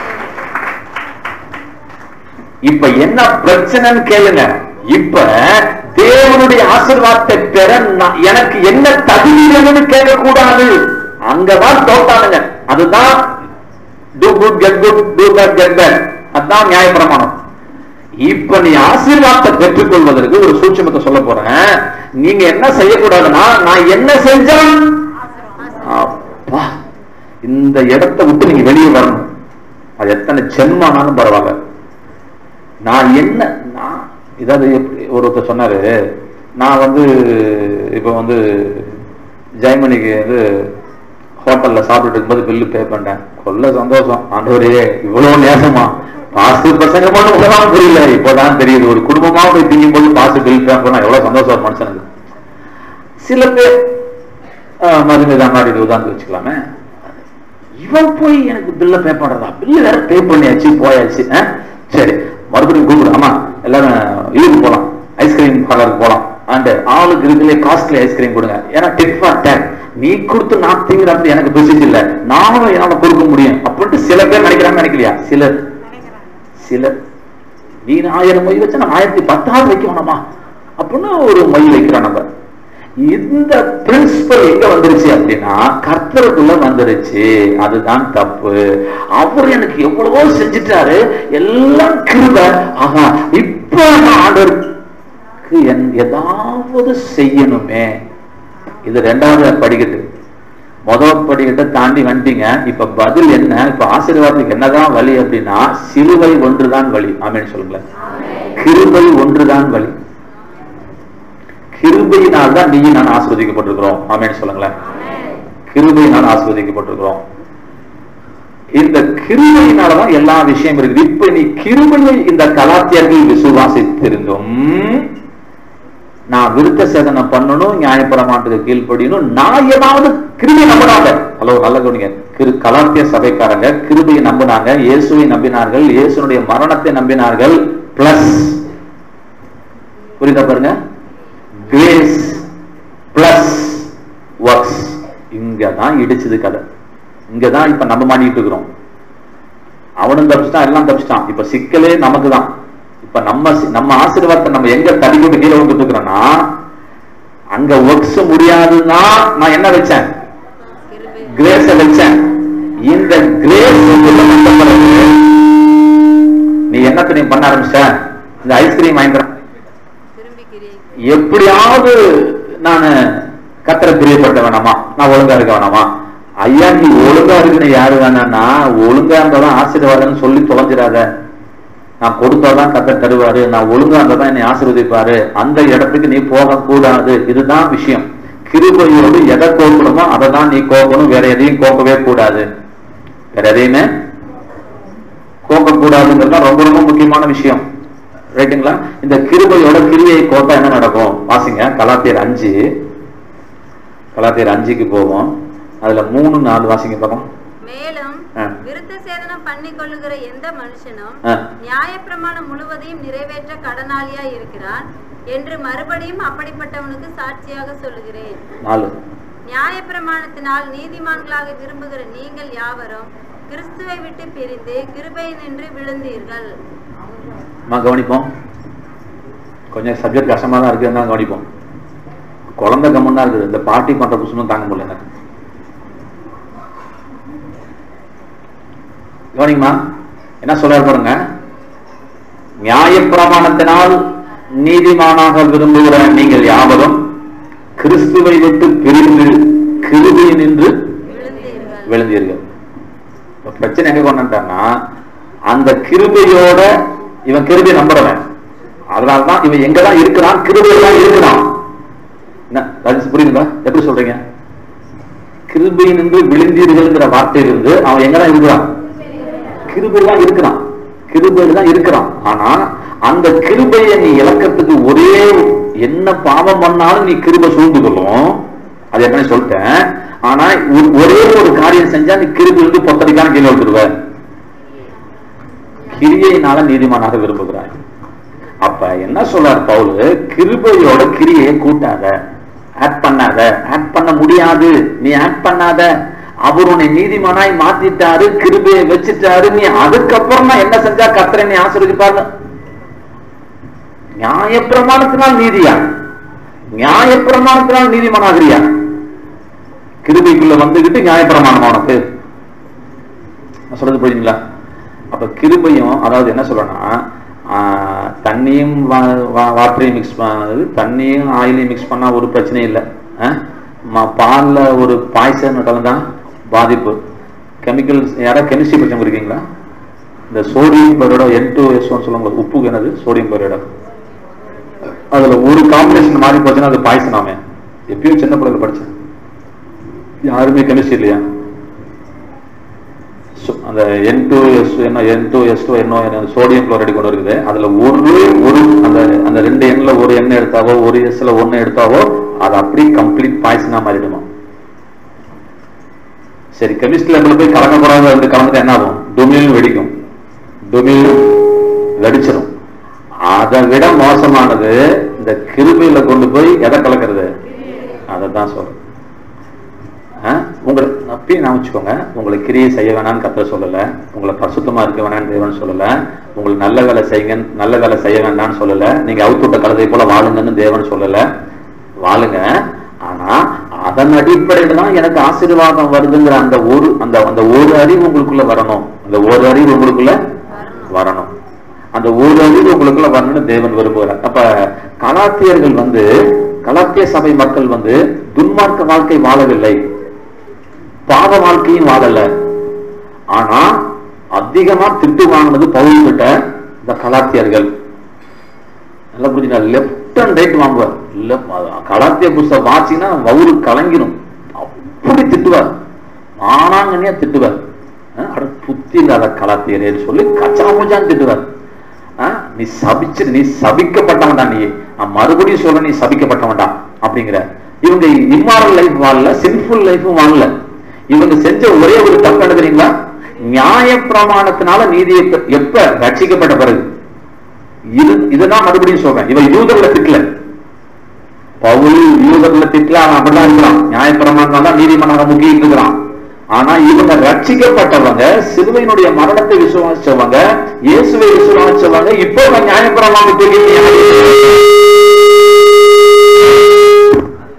இப்ப என்ன பிரச்சனைன்னு கேளுங்க இப்ப தேவனுடைய ஆசீர்வாதத்தை பெற நான்- எனக்கு என்ன தகுதி வேணும்னு கேட்க கூடாது அங்கதான் தோட்டானுங்க அதுதான் do good get good do bad get bad அதுதான் நியாயப்பிரமாணம் இப்ப நீ ஆசீர்வாதத்தை பெற்றுக்கொள்வதற்கு ஒரு சூட்சமத்தை சொல்ல போறேன் நீங்க என்ன செய்யக்கூடாதுன்னா நான் என்ன செஞ்சேன் அப்பா இந்த இடத்தை விட்டு நீங்க வெளியே வரணும் அது எத்தனை ஜென்மானாலும் பரவாயில்ல நான் என்ன நான் இதாவது எப்படி- ஒருத்தர் சொன்னாரு நான் வந்து இப்ப வந்து ஜெயமணிக்கு வந்து ஹோட்டல்ல சாப்பிட்டு இருக்கும்போது பில்லு பே பண்ணேன் கொல்ல சந்தோஷம் ஆண்டவரே இவ்வளவு நேசமா பாசு பசங்க மட்டும் உலகம் புரியல இப்போதான் தெரியுது ஒரு குடும்பமா போய் திங்கும் போது பாசு பில் பே பண்ணா எவ்வளவு சந்தோஷம் ஒரு மனுஷனுக்கு சில பேர் ஆஹ், மருந்து தான் மாதிரி உதாரணத்து வச்சுக்கலாமே இவன் போய் எனக்கு பில்ல பே பண்றதா பில்லு வேற பே பண்ணியாச்சு போயாச்சு ஆ? சரி மறுபடியும் கூப்பிடு ஆமா எல்லாரும் இதுக்கு போலாம் ஐஸ்கிரீம் பார்லருக்கு போலாம் அண்ட் ஆளுக்கு இருக்குல்ல காஸ்ட்லி ஐஸ்கிரீம் கொடுங்க ஏன்னா டிப் ஃபார் டேக் நீ கொடுத்து நான் திங்கிறப்ப எனக்கு பிசினஸ் இல்ல நானும் என்னால கொடுக்க முடியும் அப்படின்ட்டு சில பேர் நினைக்கிறாங்க நினைக்கலையா சிலர் சிலர் நீ ஆயிரம் மொய் வச்சா நான் ஆயிரத்தி பத்தாவது வைக்க வேணாமா அப்படின்னு ஒரு மொய் வைக்கிறோம் நம்ம இந்த பிரின்சிபல் எங்க வந்துருச்சு அப்படின்னா கர்த்தருக்குள்ள வந்துருச்சு அதுதான் தப்பு அவர் எனக்கு எவ்வளவோ செஞ்சுட்டாரு எல்லாம் கிருப ஆஹா இப்ப நான் ஆண்டவருக்கு என் ஏதாவது செய்யணுமே இது ரெண்டாவது படிக்கட்டு முதல் படிக்கட்டை தாண்டி வந்துட்டீங்க இப்ப பதில் என்ன இப்ப ஆசீர்வாதத்துக்கு என்னதான் வழி அப்படின்னா சிலுவை ஒன்றுதான் வழி ஆமேன்னு சொல்லுங்களேன் கிருபை ஒன்றுதான் வழி கிருபையினால் தான் நீயும் நான் ஆஸ்வதிக்கப்பட்டிருக்கிறோம் ஆமேன்னு சொல்லுங்களேன் கிருபையினால் ஆஸ்வதிக்கப்பட்டிருக்கிறோம் இந்த கிருபையினாலதான் எல்லா விஷயம் இருக்குது இப்ப நீ கிருபையை இந்த கலாத்தியர்கள் விசுவாசித்திருந்தும் நான் விருத்த சேதனை பண்ணணும் நியாயப்பிரமாணத்துக்கு கீழ்ப்படியணும் நான் ஏதாவது கிருபை நம்பினாங்க ஹலோ நல்ல கவனிங்க கிரு கலாத்திய சபைக்காரங்க கிருபையை நம்பினாங்க இயேசுவை நம்பினார்கள் இயேசுனுடைய மரணத்தை நம்பினார்கள் பிளஸ் புரியுதா பாருங்க கிரேஸ் பிளஸ் ஒர்க்ஸ் இங்க தான் இடிச்சது கதை இங்க தான் இப்ப நம்ம மாட்டிட்டு இருக்கிறோம் அவனும் தப்பிச்சிட்டான் எல்லாம் தப்பிச்சிட்டான் இப்ப சிக்கலே நமக்கு தான் இப்ப நம்ம சி- நம்ம ஆசீர்வாதத்தை நம்ம எங்க தள்ளி கொண்டு கீழே கொண்டு இருக்கிறோம்னா அங்க ஒர்க்ஸ் முடியாதுன்னா நான் என்ன வச்சேன் கிருபை கிரேஸ வச்சேன் இந்த கிரேஸ் வந்த பிறகு நீ என்ன தெரியும் பண்ண ஆரம்பிச்ச இந்த ஐஸ்கிரீம் வாங்கிற திரும்பி கிரியை எப்படியாவது நான் கத்தரை பிரியப்பட்ட வேணாமா நான் ஒழுங்கா இருக்க வேணாமா ஐயா நீ ஒழுங்கா இருக்குன்னு யாரு வேணாம்னா ஒழுங்கா இருந்தாதான் ஆசீர்வாதம்னு சொல்லி தொலைஞ்சிடாத நான் கொடுத்தாதான் கத்தர் தருவாரு நான் ஒழுங்கா இருந்தாதான் என்னை ஆசீர்வதிப்பாரு அந்த இடத்துக்கு நீ போக கூடாது இதுதான் விஷயம் கிருபையோடு எதை கோக்கணுமோ அதை தான் நீ கோக்கணும் வேற எதையும் கோக்கவே கூடாது வேற எதையுமே கோக்க கூடாதுங்கிறது தான் ரொம்ப ரொம்ப முக்கியமான விஷயம் ரைட்டுங்களா இந்த கிருபையோட கிரியை கோத்தா என்ன நடக்கும் வாசிங்க கலாத்தியர் அஞ்சு கலாத்தியர் அஞ்சுக்கு போவோம் அதுல மூணு நாலு வாசிங்க பார்ப்போம் மேலும் ஆ. விருத்த சேதனம் பண்ணி கொள்ளுகிற எந்த மனுஷனும் ஆ. நியாயப்பிரமாணம் முழுவதையும் நிறைவேற்ற கடனாளியா இருக்கிறான் என்று மறுபடியும் அப்படிப்பட்டவனுக்கு சாட்சியாக சொல்லுகிறேன் நாலு நியாயப்பிரமாணத்தினால் நீதிமான்களாக விரும்புகிற நீங்கள் யாவரும் கிறிஸ்துவை விட்டு பிரிந்து கிருபை நின்று விழுந்தீர்கள் அம்மா கவனிப்போம் கொஞ்சம் சப்ஜெக்ட் கஷ்டமா தான் இருக்கு தான் கவனிப்போம் குழந்தை கம்மன் இருக்குது இந்த பாட்டி பண்ற புசுமும் தாங்க முடியல எனக்கு கவனிங்கம்மா என்ன சொல்றாரு பாருங்க நியாயப்பிரமாணத்தினால் நீதிமானாக விரும்புகிற நீங்கள் யாவரும் கிறிஸ்துவை விட்டு பிரிந்து கிருபை நின்று விழுந்தீர்கள் விழுந்தீர்கள் இப்ப பிரச்சனை எங்க கொண்டான்னா அந்த கிருபையோட இவன் கிருபை நம்புறவன் அதனாலதான் இவன் எங்கதான் இருக்கிறான் கிருபையில தான் இருக்கிறான் என்ன ராஜேஷ் புரியுதுங்களா எப்படி சொல்றீங்க கிருபை நின்று விழுந்தீர்கள்ங்கிற வார்த்தையிலிருந்து அவன் எங்கதான் இருக்கிறான் கிருபையில் தான் இருக்கிறான் கிருபையில் தான் இருக்கிறான் ஆனா அந்த கிருபையை நீ இழக்கிறதுக்கு ஒரே என்ன பாவம் பண்ணாலும் நீ கிருபை சூழ்ந்து கொள்ளும் அது ஏற்கனவே சொல்லிட்டேன் ஆனா ஒரு- ஒரே ஒரு காரியம் செஞ்சா நீ கிருபை இருந்து பொத்தடிக்கான கீழே விட்டுருவ கிரியையினால நீதிமானாக விரும்புகிறாய் அப்ப என்ன சொல்றார் பவுலு கிருபையோட கிரியையை கூட்டாத ஆட் பண்ணாத ஆட் பண்ண முடியாது நீ ஆட் பண்ணாத அவர் உன்னை நீதிமானாய் மாத்திட்டாரு கிருபையை வச்சுட்டாரு நீ அதுக்கப்புறம் நான் என்ன செஞ்சா கத்திர நீ ஆசிரியப்பாரு நியாயப்பிரமாணத்தினால் நீதியா நியாயப்பிரமாணத்தினால் நீதிமானாகிறியா கிருபைக்குள்ள வந்துகிட்டு நியாயப்பிரமாணம் உனக்கு நான் சொல்றது புரியுதுங்களா அப்ப கிருபையும் அதாவது என்ன சொல்லணும்னா ஆஹ், தண்ணியும் வா- வா- வாட்டரையும் மிக்ஸ் பண்ணது தண்ணியும் ஆயிலையும் மிக்ஸ் பண்ணா ஒரு பிரச்சனையும் இல்லை ஆஹ்? ம- பால்ல ஒரு பாய்சன் கலந்தா பாதிப்பு கெமிக்கல்ஸ் யாராவது கெமிஸ்ட்ரி படிச்சவங்க இருக்கீங்களா இந்த சோடியம் பரோட என் டூ எஸ் ஒன் சொல்லுவாங்க உப்புக்கு என்னது சோடியம் பரோட அதுல ஒரு காம்பினேஷன் மாறி போச்சுன்னா அது பாய்சன் ஆமே எப்பயும் சின்ன பிள்ளைல படிச்சேன் யாருமே கெமிஸ்ட்ரி இல்லையா சோ- அந்த என் டூ எஸ் என்ன என் டூ எஸ் டூ என்ன சோடியம் குளோரைடு கொண்டு இருக்குது அதுல ஒரு ஒரு அந்த அந்த ரெண்டு எண்ணில் ஒரு எண்ணெய் எடுத்தாவோ ஒரு எஸ்ல ஒன்னு எடுத்தாவோ அது அப்படியே கம்ப்ளீட் பாய்சனா மாறிடுமா சரி கெமிஸ்ட்ரி லெவலில் போய் கலக்கக்கூடாது வந்து கலந்துட்டு என்ன ஆகும் டொமில் வெடிக்கும் டொமில் வெடிச்சிடும் அதை விட மோசமானது இந்த கிருமியில கொண்டு போய் எதை கலக்கிறது அதை தான் சொல்றேன் ஆ? உங்களை அப்பயும் நான் வச்சுக்கோங்க உங்களை கிரியை செய்ய வேணாம்னு கத்த சொல்லல உங்களை பரிசுத்தமா இருக்க வேணாம்னு தேவன் சொல்லல உங்களுக்கு நல்ல வேலை செய்யுங்க நல்ல வேலை செய்ய வேண்டாம்னு சொல்லல நீங்க அவுத்துட்ட கழுதை போல வாழுங்கன்னு தேவன் சொல்லல வாழுங்க ஆனா அதன் அடிப்படையில தான் எனக்கு ஆசீர்வாதம் வருதுங்கிற அந்த ஒரு அந்த அந்த ஒரு அறிவு உங்களுக்குள்ள வரணும் அந்த ஒரு அறிவு உங்களுக்குள்ள வரணும் அந்த ஒரு அறிவு உங்களுக்குள்ள வரணும்னு தேவன் விரும்புகிறார் அப்ப கலாத்தியர்கள் வந்து கலாத்திய சபை மக்கள் வந்து துன்மார்க்க வாழ்க்கை வாழவில்லை பாவ வாழ்க்கையும் வாழல ஆனா அதிகமா திட்டு வாங்கினது பவுல் கிட்ட இந்த கலாத்தியர்கள் நல்லா புரிஞ்சுனா லெஃப்ட் அண்ட் ரைட் வாங்குவார் இல்ல கலாத்திய புஸ்தகம் வாசிங்கன்னா வவுறு கலங்கிரும் அப்படி திட்டுவார் ஆனாங்கன்னே திட்டுவார் அஹ் அட புத்தி இல்லாத கலாத்தியரேன்னு சொல்லி கச்சா முச்சான்னு திட்டுவார் அஹ் நீ சபிச்சு நீ சபிக்கப்பட்டவன்டா நீ நான் மறுபடியும் சொல்ற நீ சபிக்கப்பட்டவன்டா அப்படிங்கிற இவங்க இம்மாரல் லைஃப் வாழல சின்ஃபுல் லைஃபும் வாழல இவங்க செஞ்ச ஒரே ஒரு தப்பு என்ன தெரியுங்களா நியாய பிரமாணத்தினால நீதியை பெ- எப்ப ரட்சிக்கப்பட்ட பிறகு இது இதுதான் மறுபடியும் சொல்றேன் இவன் யூதர்ல திட்டல பவுல் யூதர்ல திட்டல அவன் அப்படிதான் இருக்கிறான் நியாயப்பிரமாணம் தான் நீதிமன்றம் முக்கிட்டு இருக்கிறான் ஆனா இவங்க ரட்சிக்கப்பட்டவங்க சிலுவையினுடைய மரணத்தை விசுவாசிச்சவங்க இயேசுவை விசுவாசிச்சவங்க இப்போ நியாயப்பிரமாணத்துக்கு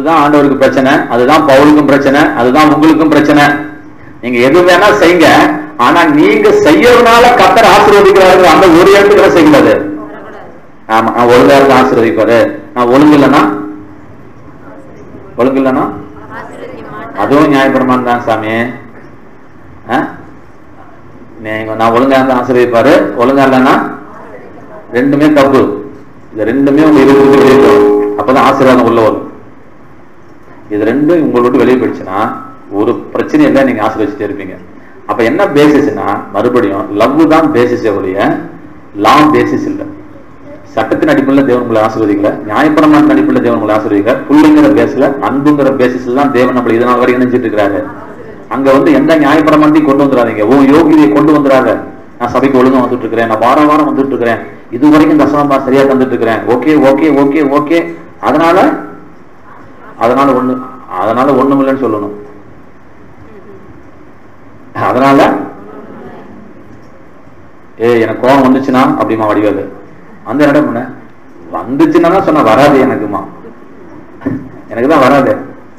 அதுதான் ஆண்டவருக்கு பிரச்சனை அதுதான் பவுலுக்கும் பிரச்சனை அதுதான் உங்களுக்கும் பிரச்சனை நீங்க எது வேணா செய்யுங்க ஆனா நீங்க செய்யறதுனால கத்தர் ஆசீர்வதிக்கிறாரு அந்த ஒரு இடத்துக்கு செய்யக்கூடாது வரக்கூடாது ஆமா நான் ஒழுங்கா இருந்து ஆசீர்வதிப்பாரு நான் ஒழுங்கு இல்லைன்னா ஒழுங்கு இல்லைன்னா ஆசீர்வதிக்க மாட்டார் அதுவும் நியாயப்பிரமாணம் தான் சாமி ஆ? நீங்க நான் ஒழுங்கா இருந்து ஆசீர்வதிப்பாரு ஒழுங்கா இல்லைன்னா ரெண்டுமே தப்பு இது ரெண்டுமே உங்க இருபது வெளியே போகும் அப்பதான் ஆசீர்வாதம் உள்ள வரும் இது ரெண்டும் உங்களை விட்டு வெளியே போயிடுச்சுன்னா ஒரு பிரச்சனையும் இல்லை நீங்க ஆசீர்வதிச்சுட்டே இருப்பீங்க அப்ப என்ன பேசிஸ்னா மறுபடியும் லவ் தான் பேசிஸே ஒழிய லாம் பேசிஸ் இல்லை சட்டத்தின் அடிப்படையில் தேவன் உங்களை ஆசீர்வதிக்கல நியாயப்பிரமாணத்தின் அடிப்படையில் தேவன் உங்களை ஆசீர்வதிக்கல புள்ளிங்கிற பேஸ்ல அன்புங்கிற பேசிஸ்ல தான் தேவன் நம்மளை இதனால் வரை இணைஞ்சிட்டு இருக்கிறாரு அங்க வந்து எந்த நியாயப்பிரமாணத்தையும் கொண்டு வந்துடாதீங்க உன் யோகிதையை கொண்டு வந்துடாத நான் சபைக்கு ஒழுங்கா வந்துட்டு இருக்கிறேன் நான் வாரம் வாரம் வந்துட்டு இருக்கிறேன் இது வரைக்கும் தசமபா சரியா தந்துட்டு இருக்கிறேன் ஓகே ஓகே ஓகே ஓகே அதனால அதனால ஒண்ணு அதனால ஒண்ணும் இல்லைன்னு சொல்லணும் அதனால ஏ எனக்கு கோவம் வந்துச்சுன்னா அப்படிமா வடிவாது அந்த இடம் பண்ண வந்துச்சுன்னா தான் சொன்ன வராது எனக்குமா எனக்கு தான் வராது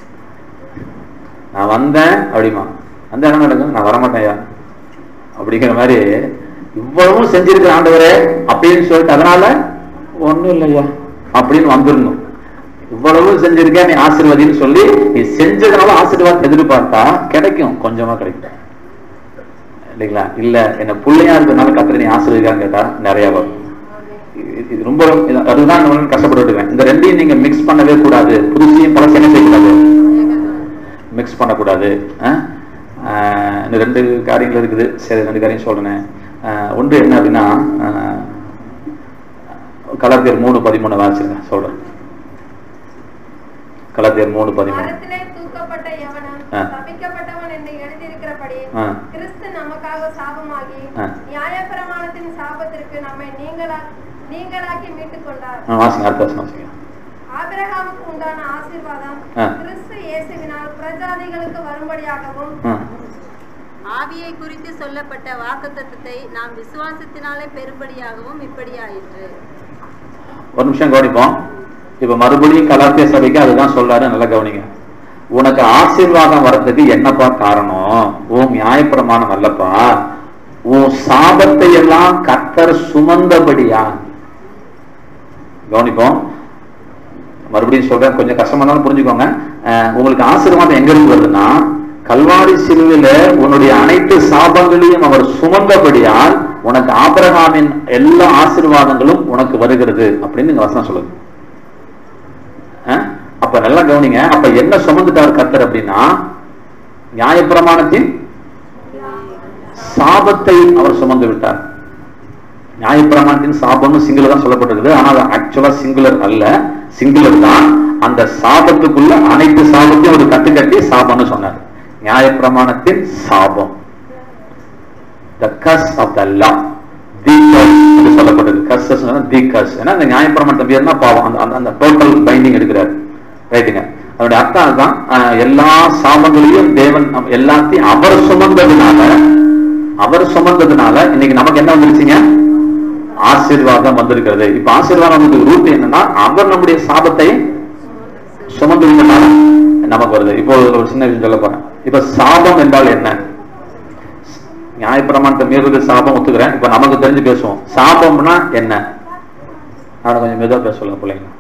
நான் வந்தேன் அப்படிமா அந்த இடம் நடக்கும் நான் வரமாட்டேன்யா அப்படிங்கிற மாதிரி இவ்வளவும் செஞ்சிருக்கிற ஆண்டவரே அப்படின்னு சொல்லிட்டு அதனால ஒண்ணும் இல்லையா அப்படின்னு வந்துடணும் இவ்வளவு செஞ்சிருக்க நீ ஆசீர்வதின்னு சொல்லி நீ செஞ்சதுனால ஆசீர்வாதம் எதிர்பார்த்தா கிடைக்கும் கொஞ்சமா கிடைக்கும் இல்லைங்களா இல்ல என்ன பிள்ளையா இருக்கிறதுனால கத்திர நீ ஆசீர்வதிக்கான்னு கேட்டா நிறைய வரும் இது- இது ரொம்ப இது- அதுதான் நான் கஷ்டப்பட்டு இருக்கேன் இந்த ரெண்டையும் நீங்க மிக்ஸ் பண்ணவே கூடாது புதுசையும் பழசையும் என்ன செய்யக்கூடாது மிக்ஸ் பண்ணக்கூடாது அஹ்? ஆஹ் இன்னும் ரெண்டு காரியங்கள் இருக்குது சரி ரெண்டு காரியம் சொல்றேன் ஆஹ் ஒன்று என்ன அப்படின்னா ஆஹ் கலாத்தியர் மூணு பதிமூணு வாசிருங்க சொல்றேன் கலாத்தியர் மூணு பதிமூணு மரத்திலே தூக்கப்பட்ட எவனும் ஆ. சபிக்கப்பட்டவன் என்று எழுதியிருக்கிறபடி ஆ. கிறிஸ்து நமக்காக சாபமாகி ஆ. நியாயப்பிரமாணத்தின் சாபத்திற்கு நம்மை நீங்களா நீங்களாக்கி மீட்டுக் கொண்டார் ஆ, வாசிங்க அடுத்த வருஷம் வாசிங்க ஆபிரகாமுக்கு உண்டான ஆசீர்வாதம் ஆ. கிறிஸ்து இயேசுவினால் பிரஜாதிகளுக்கு வரும்படியாகவும் ஆ, ஆவியை குறித்து சொல்லப்பட்ட வாக்குத்தத்தத்தை நாம் விசுவாசத்தினாலே பெரும்படியாகவும் இப்படியாயிற்று ஒரு நிமிஷம் கவனிப்போம் இப்ப மறுபடியும் கலாத்திய சபைக்கு அதுதான் சொல்றாரு நல்லா கவனிங்க உனக்கு ஆசீர்வாதம் வர்றதுக்கு என்னப்பா காரணம் உன் நியாயப்பிரமாணம் அல்லப்பா உன் சாபத்தை எல்லாம் கத்தர் சுமந்தபடியா கவனிப்போம் மறுபடியும் சொல்றேன் கொஞ்சம் கஷ்டமா இருந்தாலும் புரிஞ்சுக்கோங்க அஹ், உங்களுக்கு ஆசீர்வாதம் எங்க இருந்து வருதுன்னா கல்வாரி சிலுவில உன்னுடைய அனைத்து சாபங்களையும் அவர் சுமந்தபடியால் உனக்கு ஆபிரகாமின் எல்லா ஆசீர்வாதங்களும் உனக்கு வருகிறது அப்படின்னு இந்த வசனம் சொல்லுது அஹ், அப்ப நல்லா கவனிங்க அப்ப என்ன சுமந்துட்டார் கர்த்தர் அப்படின்னா நியாயப்பிரமாணத்தின் சாபத்தை அவர் சுமந்து விட்டார் நியாயப்பிரமாணத்தின் சாபம்னு சிங்குலர் தான் சொல்லப்பட்டிருக்குது ஆனா அது ஆக்சுவலா சிங்குலர் அல்ல சிங்குலர் தான் அந்த சாபத்துக்குள்ள அனைத்து சாபத்தையும் ஒரு கட்டு கட்டி சாபம்னு சொன்னார் நியாயப்பிரமாணத்தின் சாபம் த கஸ் ஆஃப் த லா தி கஸ் என்று சொல்லப்பட்டது கஸ் தி கஸ் ஏன்னா அந்த நியாயப்பிரமாணத்தை மீறினா பாவம் அந்த- அந்த அந்த டோட்டல் பைண்டிங் எடுக்கிறார் ரைட்டுங்க அதோட அர்த்தம் அதுதான் அஹ், எல்லா சாபங்களையும் தேவன் நம்ம எல்லாத்தையும் அவர் சுமந்ததுனால அவர் சுமந்ததுனால இன்னைக்கு நமக்கு என்ன வந்துருச்சுங்க ஆசீர்வாதம் வந்திருக்கிறது இப்ப ஆசீர்வாதம் வந்து ரூட் என்னன்னா அவர் நம்முடைய சாபத்தை சுமந்து விட்டனால நமக்கு வருது இப்போ ஒரு சின்ன விஷயம் சொல்ல போறேன் இப்ப சாபம் என்றால் என்ன நியாயப்பிரமாணத்தை மீறுறது சாபம் ஒத்துக்கிறேன் இப்ப நமக்கு தெரிஞ்சு பேசுவோம் சாபம்னா என்ன அவனை கொஞ்சம் மெதுவா பேச சொல்லுங்க பிள்ளைங்க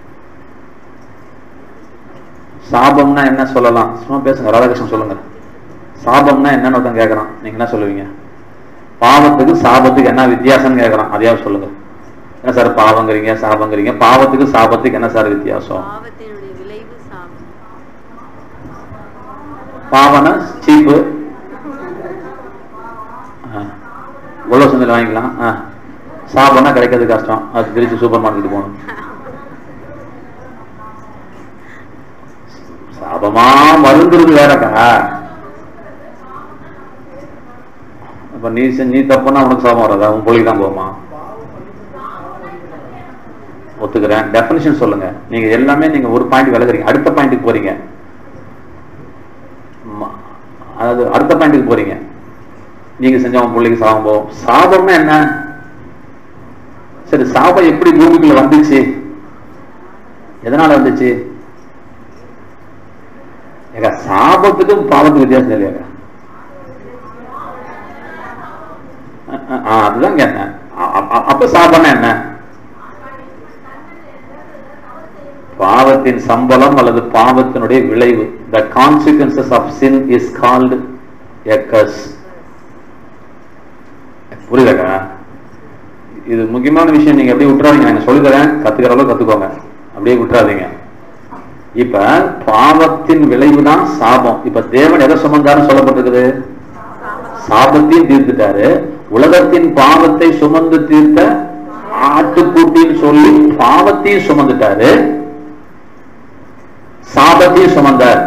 சாபம்னா என்ன சொல்லலாம் சும்மா பேசுங்க ராதாகிருஷ்ணன் சொல்லுங்க சாபம்னா என்னன்னு ஒருத்தன் கேக்குறான் நீங்க என்ன சொல்லுவீங்க பாவத்துக்கு சாபத்துக்கு என்ன வித்தியாசம்னு கேக்குறான் அதையாவது சொல்லுங்க என்ன சார் பாவங்கிறீங்க சாபங்கிறீங்க பாவத்துக்கு சாபத்துக்கு என்ன சார் வித்தியாசம் பாவத்தினுடைய விளைவு சாபம் பாவன சீப்பு உள்ள சந்தையில் வாங்கிக்கலாம் ஆ. சாபம்னா கிடைக்கிறது கஷ்டம் அது திருச்சி சூப்பர் மார்க்கெட் போகணும் சாபமா மருந்துருது வேறக்கா அப்ப நீ செ- நீ தப்புனா உனக்கு சாபம் வராதா உன் பொழிக்கு தான் போகுமா ஒத்துக்கிறேன் டெஃபினிஷன் சொல்லுங்க நீங்க எல்லாமே நீங்க ஒரு பாயிண்ட் விலகுறீங்க அடுத்த பாயிண்ட்டுக்கு போறீங்க ம- அதாவது அடுத்த பாயிண்ட்டுக்கு போறீங்க நீங்க செஞ்ச உன் பிள்ளைக்கு சாபம் போகும் சாபம்னா என்ன சரி சாபம் எப்படி பூமிக்குள்ள வந்துச்சு எதனால வந்துச்சு ஏக்கா சாபத்துக்கும் பாவத்துக்கும் வித்தியாசம் இல்லையாக்கா அஹ் அஹ் அஹ் அதுதான் கேட்டேன் அ- அ- அப்ப சாபம்னா என்ன பாவத்தின் சம்பளம் அல்லது பாவத்தினுடைய விளைவு the consequences of sin is called எக்கஸ் புரியுதாக்கா இது முக்கியமான விஷயம் நீங்க அப்படியே விட்டுறாதீங்க நான் சொல்லி தரேன் கத்துக்கிற அளவு கத்துக்கோங்க அப்படியே விட்டுறாதீங்க இப்ப பாவத்தின் விளைவு தான் சாபம் இப்ப தேவன் எதை சுமந்தாருன்னு சொல்லப்பட்டிருக்குது சாபத்தையும் தீர்த்துட்டாரு உலகத்தின் பாவத்தை சுமந்து தீர்த்த ஆட்டுக்குட்டின்னு சொல்லி பாவத்தையும் சுமந்துட்டாரு சாபத்தையும் சுமந்தார்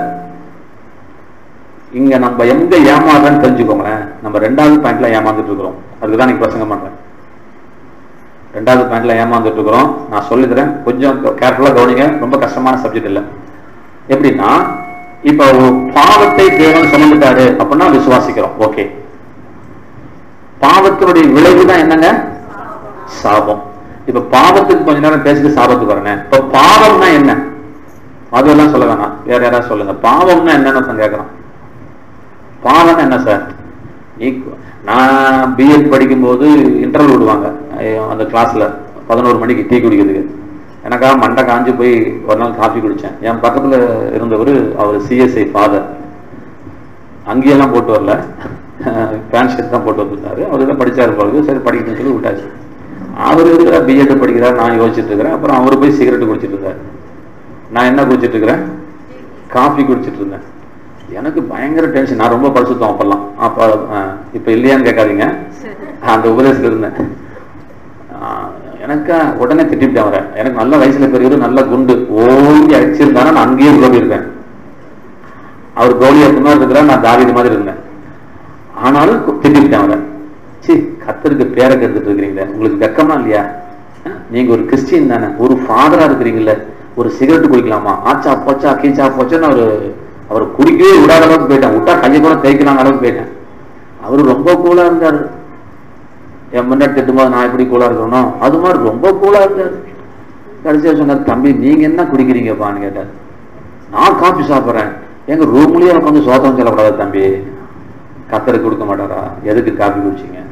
இங்க நம்ம எங்க ஏமாறன்னு தெரிஞ்சுக்கோங்களேன் நம்ம ரெண்டாவது பாயிண்ட்ல ஏமாந்துட்டு இருக்கிறோம் அதுக்கு தான் நீங்க பிரசங்கம் பண்றேன் ரெண்டாவது பாயிண்ட்ல ஏமாந்துட்டு இருக்கிறோம் நான் சொல்லித்தரேன் கொஞ்சம் கேர்ஃபுல்லா கவனிங்க ரொம்ப கஷ்டமான சப்ஜெக்ட் இல்ல எப்படின்னா இப்ப ஒரு பாவத்தை தேவன் சுமந்துட்டாரு அப்படின்னா விசுவாசிக்கிறோம் ஓகே பாவத்தினுடைய விளைவு தான் என்னங்க சாபம் இப்ப பாவத்துக்கு கொஞ்ச நேரம் பேசிட்டு சாபத்துக்கு வரேன் இப்ப பாவம்னா என்ன அதெல்லாம் சொல்ல வேணாம் வேற யாராவது சொல்லுங்க பாவம்னா என்னன்னு ஒருத்தன் கேட்கறான் பாவம்னா என்ன சார் ஈக்குவ- நான் பிஎட் படிக்கும்போது இன்டர்வல் விடுவாங்க ஐயோ, அந்த கிளாஸ்ல பதினோரு மணிக்கு டீ குடிக்கிறதுக்கு எனக்கா மண்டை காஞ்சு போய் ஒரு நாள் காஃபி குடிச்சேன் என் பக்கத்துல இருந்தவர் அவர் சிஎஸ்ஐ ஃபாதர் அங்கேயெல்லாம் போட்டு வரல பேண்ட் ஷர்ட் தான் போட்டு வந்திருந்தாரு அவர் தான் படிச்சாரு பிறகு சரி படிக்கணும்னு சொல்லி விட்டாச்சு அவர் இருக்கிற பிஎட் படிக்கிறார் நான் யோசிச்சுட்டு இருக்கிறேன் அப்புறம் அவர் போய் சிகரெட் குடிச்சிட்டு இருந்தார் நான் என்ன குடிச்சிட்டு இருக்கிறேன் காஃபி குடிச்சிட்டு இருந்தேன் எனக்கு பயங்கர டென்ஷன் நான் ரொம்ப படிச்சுட்டோம் அப்பெல்லாம் அப்ப அஹ், இப்ப இல்லையான்னு கேட்காதீங்க அந்த உபதேசத்துல இருந்தேன் ஆஹ், எனக்கு உடனே திட்டிவிட்டேன் அவரை எனக்கு நல்ல வயசுல பெரியவர் நல்ல குண்டு ஓங்கி அடிச்சிருந்தாலும் நான் அங்கேயே உழவி இருக்கேன் அவர் கௌலியா மாதிரி இருக்கிறார் நான் தாவித மாதிரி இருந்தேன் ஆனாலும் கு- திட்டிவிட்டேன் அவரை சி கத்தருக்கு பேரை கெடுத்துட்டு இருக்கிறீங்களே உங்களுக்கு வெக்கமா இல்லையா அஹ், நீங்க ஒரு கிறிஸ்டியன் தானே ஒரு ஃபாதரா இருக்கிறீங்கல்ல ஒரு சிகரெட் குடிக்கலாமா ஆச்சா போச்சா கீச்சா போச்சான்னு அவரு அவர் குடிக்கவே விடாத அளவுக்கு போயிட்டேன் விட்டா கையை கூட தேய்க்கலாம் அளவுக்கு போயிட்டேன் அவரு ரொம்ப கூலா இருந்தாரு என் முன்னாடி திட்டும்போது நான் எப்படி கூலா இருக்கணும் அது மாதிரி ரொம்ப கூலா இருந்தாரு கடைசியா சொன்னார் தம்பி நீங்க என்ன குடிக்கிறீங்கப்பான்னு கேட்டார் நான் காபி சாப்பிட்றேன் எங்க ரூம்லயே உட்காந்து சோதம் சொல்லக்கூடாது தம்பி கத்தருக்கு கொடுக்க மாட்டாரா எதுக்கு காபி குடிச்சீங்க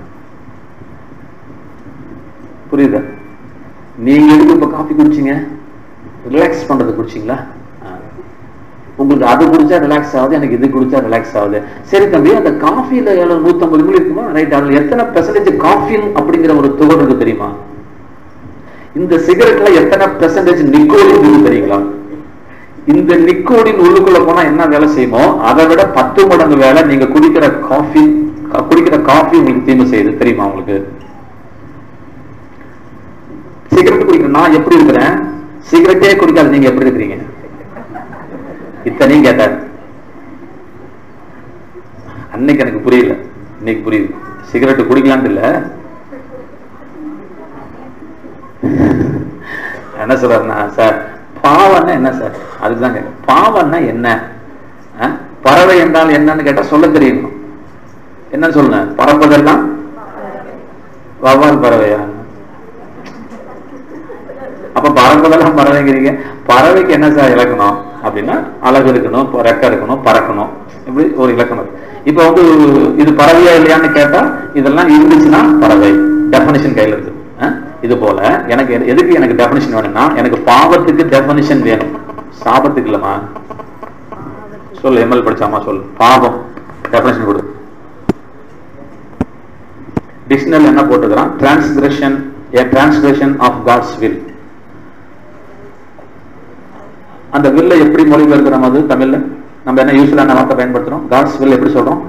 புரியுதா நீங்க எதுக்கு இப்ப காபி குடிச்சீங்க ரிலாக்ஸ் பண்றது குடிச்சீங்களா ஆ. உங்களுக்கு அது குடிச்சா ரிலாக்ஸ் ஆகுது எனக்கு இது குடிச்சா ரிலாக்ஸ் ஆகுது சரி தம்பி அந்த காஃபில எவ்வளவு நூத்தம்பது மில்லி இருக்குமா ரைட் அதுல எத்தனை பெர்சன்டேஜ் காஃபின் அப்படிங்கிற ஒரு துகள் இருக்கு தெரியுமா இந்த சிகரெட்ல எத்தனை பெர்சன்டேஜ் நிக்கோடின் இருக்கு தெரியுங்களா இந்த நிக்கோடின் உள்ளுக்குள்ள போனா என்ன வேலை செய்யுமோ அதை விட பத்து மடங்கு வேலை நீங்க குடிக்கிற காஃபி குடிக்கிற காஃபி உங்களுக்கு தீமை செய்யுது தெரியுமா உங்களுக்கு சிகரெட் குடிக்கிற நான் எப்படி இருக்கிறேன் சிகரெட்டே குடிக்காத நீங்க எப்படி இருக்கிறீங்க இத்தனையும் கேட்டார் அன்னைக்கு எனக்கு புரியல இன்னைக்கு புரியுது சிகரெட் குடிக்கலான்ட்டு இல்ல என்ன சொல்றாருன்னா சார் பாவம்னா என்ன சார் அதுதான் கேட்க பாவம்னா என்ன ஆ? பறவை என்றால் என்னன்னு கேட்டா சொல்ல தெரியணும் என்ன சொல்லுங்க பறப்பதெல்லாம் வவ்வால் பறவையா அப்ப பறப்பதெல்லாம் பறவைங்கிறீங்க பறவைக்கு என்ன சார் இலக்கணம் அப்படின்னா அழகு இருக்கணும் ரெக்க இருக்கணும் பறக்கணும் இப்படி ஒரு இலக்கணம் இருக்கு. இப்ப வந்து இது பறவையா இல்லையான்னு கேட்டா இதெல்லாம் இருந்துச்சுன்னா பறவை டெபனிஷன் கையில இருக்கு அஹ்? இது போல எனக்கு எது- எதுக்கு எனக்கு டெபனிஷன் வேணும்னா எனக்கு பாவத்துக்கு டெபனிஷன் வேணும் சாபத்துக்கு இல்லமா சொல்லு எம்எல் படிச்சாமா சொல்லு பாவம் டெபனிஷன் கொடு டிக்ஷனரி என்ன போட்டுக்கிறான் transgression a transgression of God's will அந்த வில்ல எப்படி மொழிபெயர்க்கிறோம் அது தமிழ்ல நம்ம என்ன யூஸ்வலான வார்த்தை பயன்படுத்துறோம் காட்ஸ் வில் எப்படி சொல்றோம்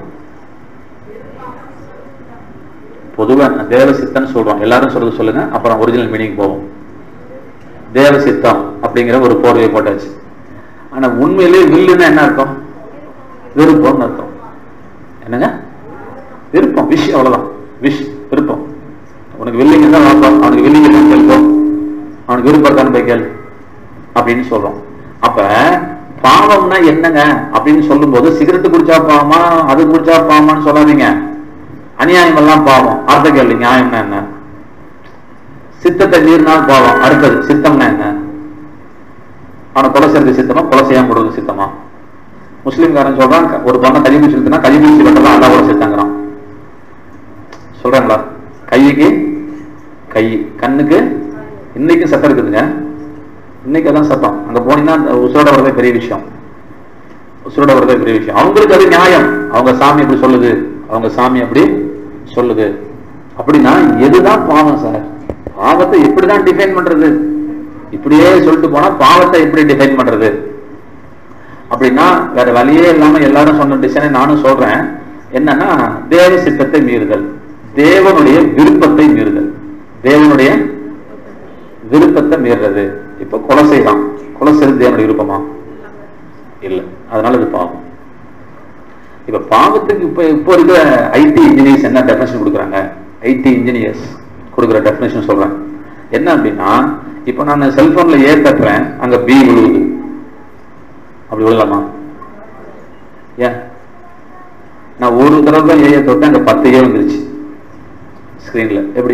பொதுவா தேவ சித்தம் சொல்றோம் எல்லாரும் சொல்றது சொல்லுங்க அப்புறம் ஒரிஜினல் மீனிங் போவோம் தேவ சித்தம் அப்படிங்கிற ஒரு போர்வையை போட்டாச்சு ஆனா உண்மையிலேயே வில்லுன்னா என்ன அர்த்தம் விருப்பம்னு அர்த்தம் என்னங்க விருப்பம் விஷ் அவ்வளவுதான் விஷ் விருப்பம் உனக்கு வில்லிங்க தான் வாப்பா அவனுக்கு வில்லிங்க தான் கேள்வோம் அவனுக்கு விருப்பம் இருக்கான்னு போய் கேளு அப்படின்னு சொல்றோம் அப்ப பாவம்னா என்னங்க அப்படின்னு சொல்லும்போது சிகரெட் குடிச்சா பாவமா அது குடிச்சா பாவமான்னு சொல்லாதீங்க அநியாயம் எல்லாம் பாவம் அடுத்த கேள்வி நியாயம்னா என்ன சித்தத்தை மீறினால் பாவம் அடுத்தது சித்தம்னா என்ன அவனை கொலை செய்யறது சித்தமா கொலை செய்யாம போடுறது சித்தமா முஸ்லீம்காரன் சொல்றான் க- ஒரு பொண்ணை கை பிடிச்சி இழுத்துனா கை பிடிச்சி வெட்டலாம் அல்லா கூட சேர்த்தாங்கிறான் சொல்றாங்களா கைக்கு கை கண்ணுக்கு இன்னைக்கும் சத்தம் இருக்குதுங்க இன்னைக்கு அதான் சத்தம் அங்க போனீங்கன்னா அந்த உசுரோட வரதே பெரிய விஷயம் உசுரோட வரதே பெரிய விஷயம் அவங்களுக்கு அது நியாயம் அவங்க சாமி அப்படி சொல்லுது அவங்க சாமி அப்படி சொல்லுது அப்படின்னா எதுதான் பாவம் சார் பாவத்தை எப்படிதான் டிஃபைன் பண்றது இப்படியே சொல்லிட்டு போனா பாவத்தை எப்படி டிஃபைன் பண்றது அப்படின்னா வேற வழியே இல்லாம எல்லாரும் சொன்ன டிசைனை நானும் சொல்றேன் என்னன்னா தேவ சித்தத்தை மீறுதல் தேவனுடைய விருப்பத்தை மீறுதல் தேவனுடைய விருப்பத்தை மீறுறது இப்ப கொலை செய்யலாம் கொலை செய்யறது தேவனுடைய விருப்பமா இல்ல அதனால இது பாவம் இப்ப பாவத்துக்கு இப்ப இப்போ இருக்கிற ஐடி இன்ஜினியர்ஸ் என்ன டெஃபினேஷன் கொடுக்குறாங்க ஐடி இன்ஜினியர்ஸ் கொடுக்குற டெஃபினேஷன் சொல்றேன் என்ன அப்படின்னா இப்போ நான் செல்போன்ல ஏ தட்டுறேன் அங்க பி விழுவுது அப்படி விழலாமா ஏன் நான் ஒரு தடவை தான் ஏஐ தொட்டேன் அங்க பத்து ஏ வந்துருச்சு ஸ்கிரீன்ல எப்படி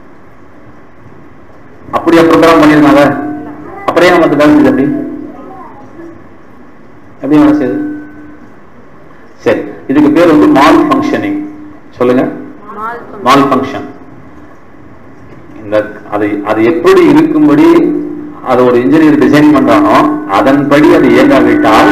அப்படியா ப்ரோக்ராம் பண்ணியிருந்தாங்க அப்படியே நமக்கு வேலை செய்யுது அப்படி எப்படி வேலை செய்யுது சரி இதுக்கு பேர் வந்து மால் ஃபங்க்ஷனிங் சொல்லுங்க மால் ஃபங்க்ஷன் இந்த அது அது எப்படி இருக்கும்படி அது ஒரு இன்ஜினியர் டிசைன் பண்றானோ அதன்படி அது இயங்காவிட்டால்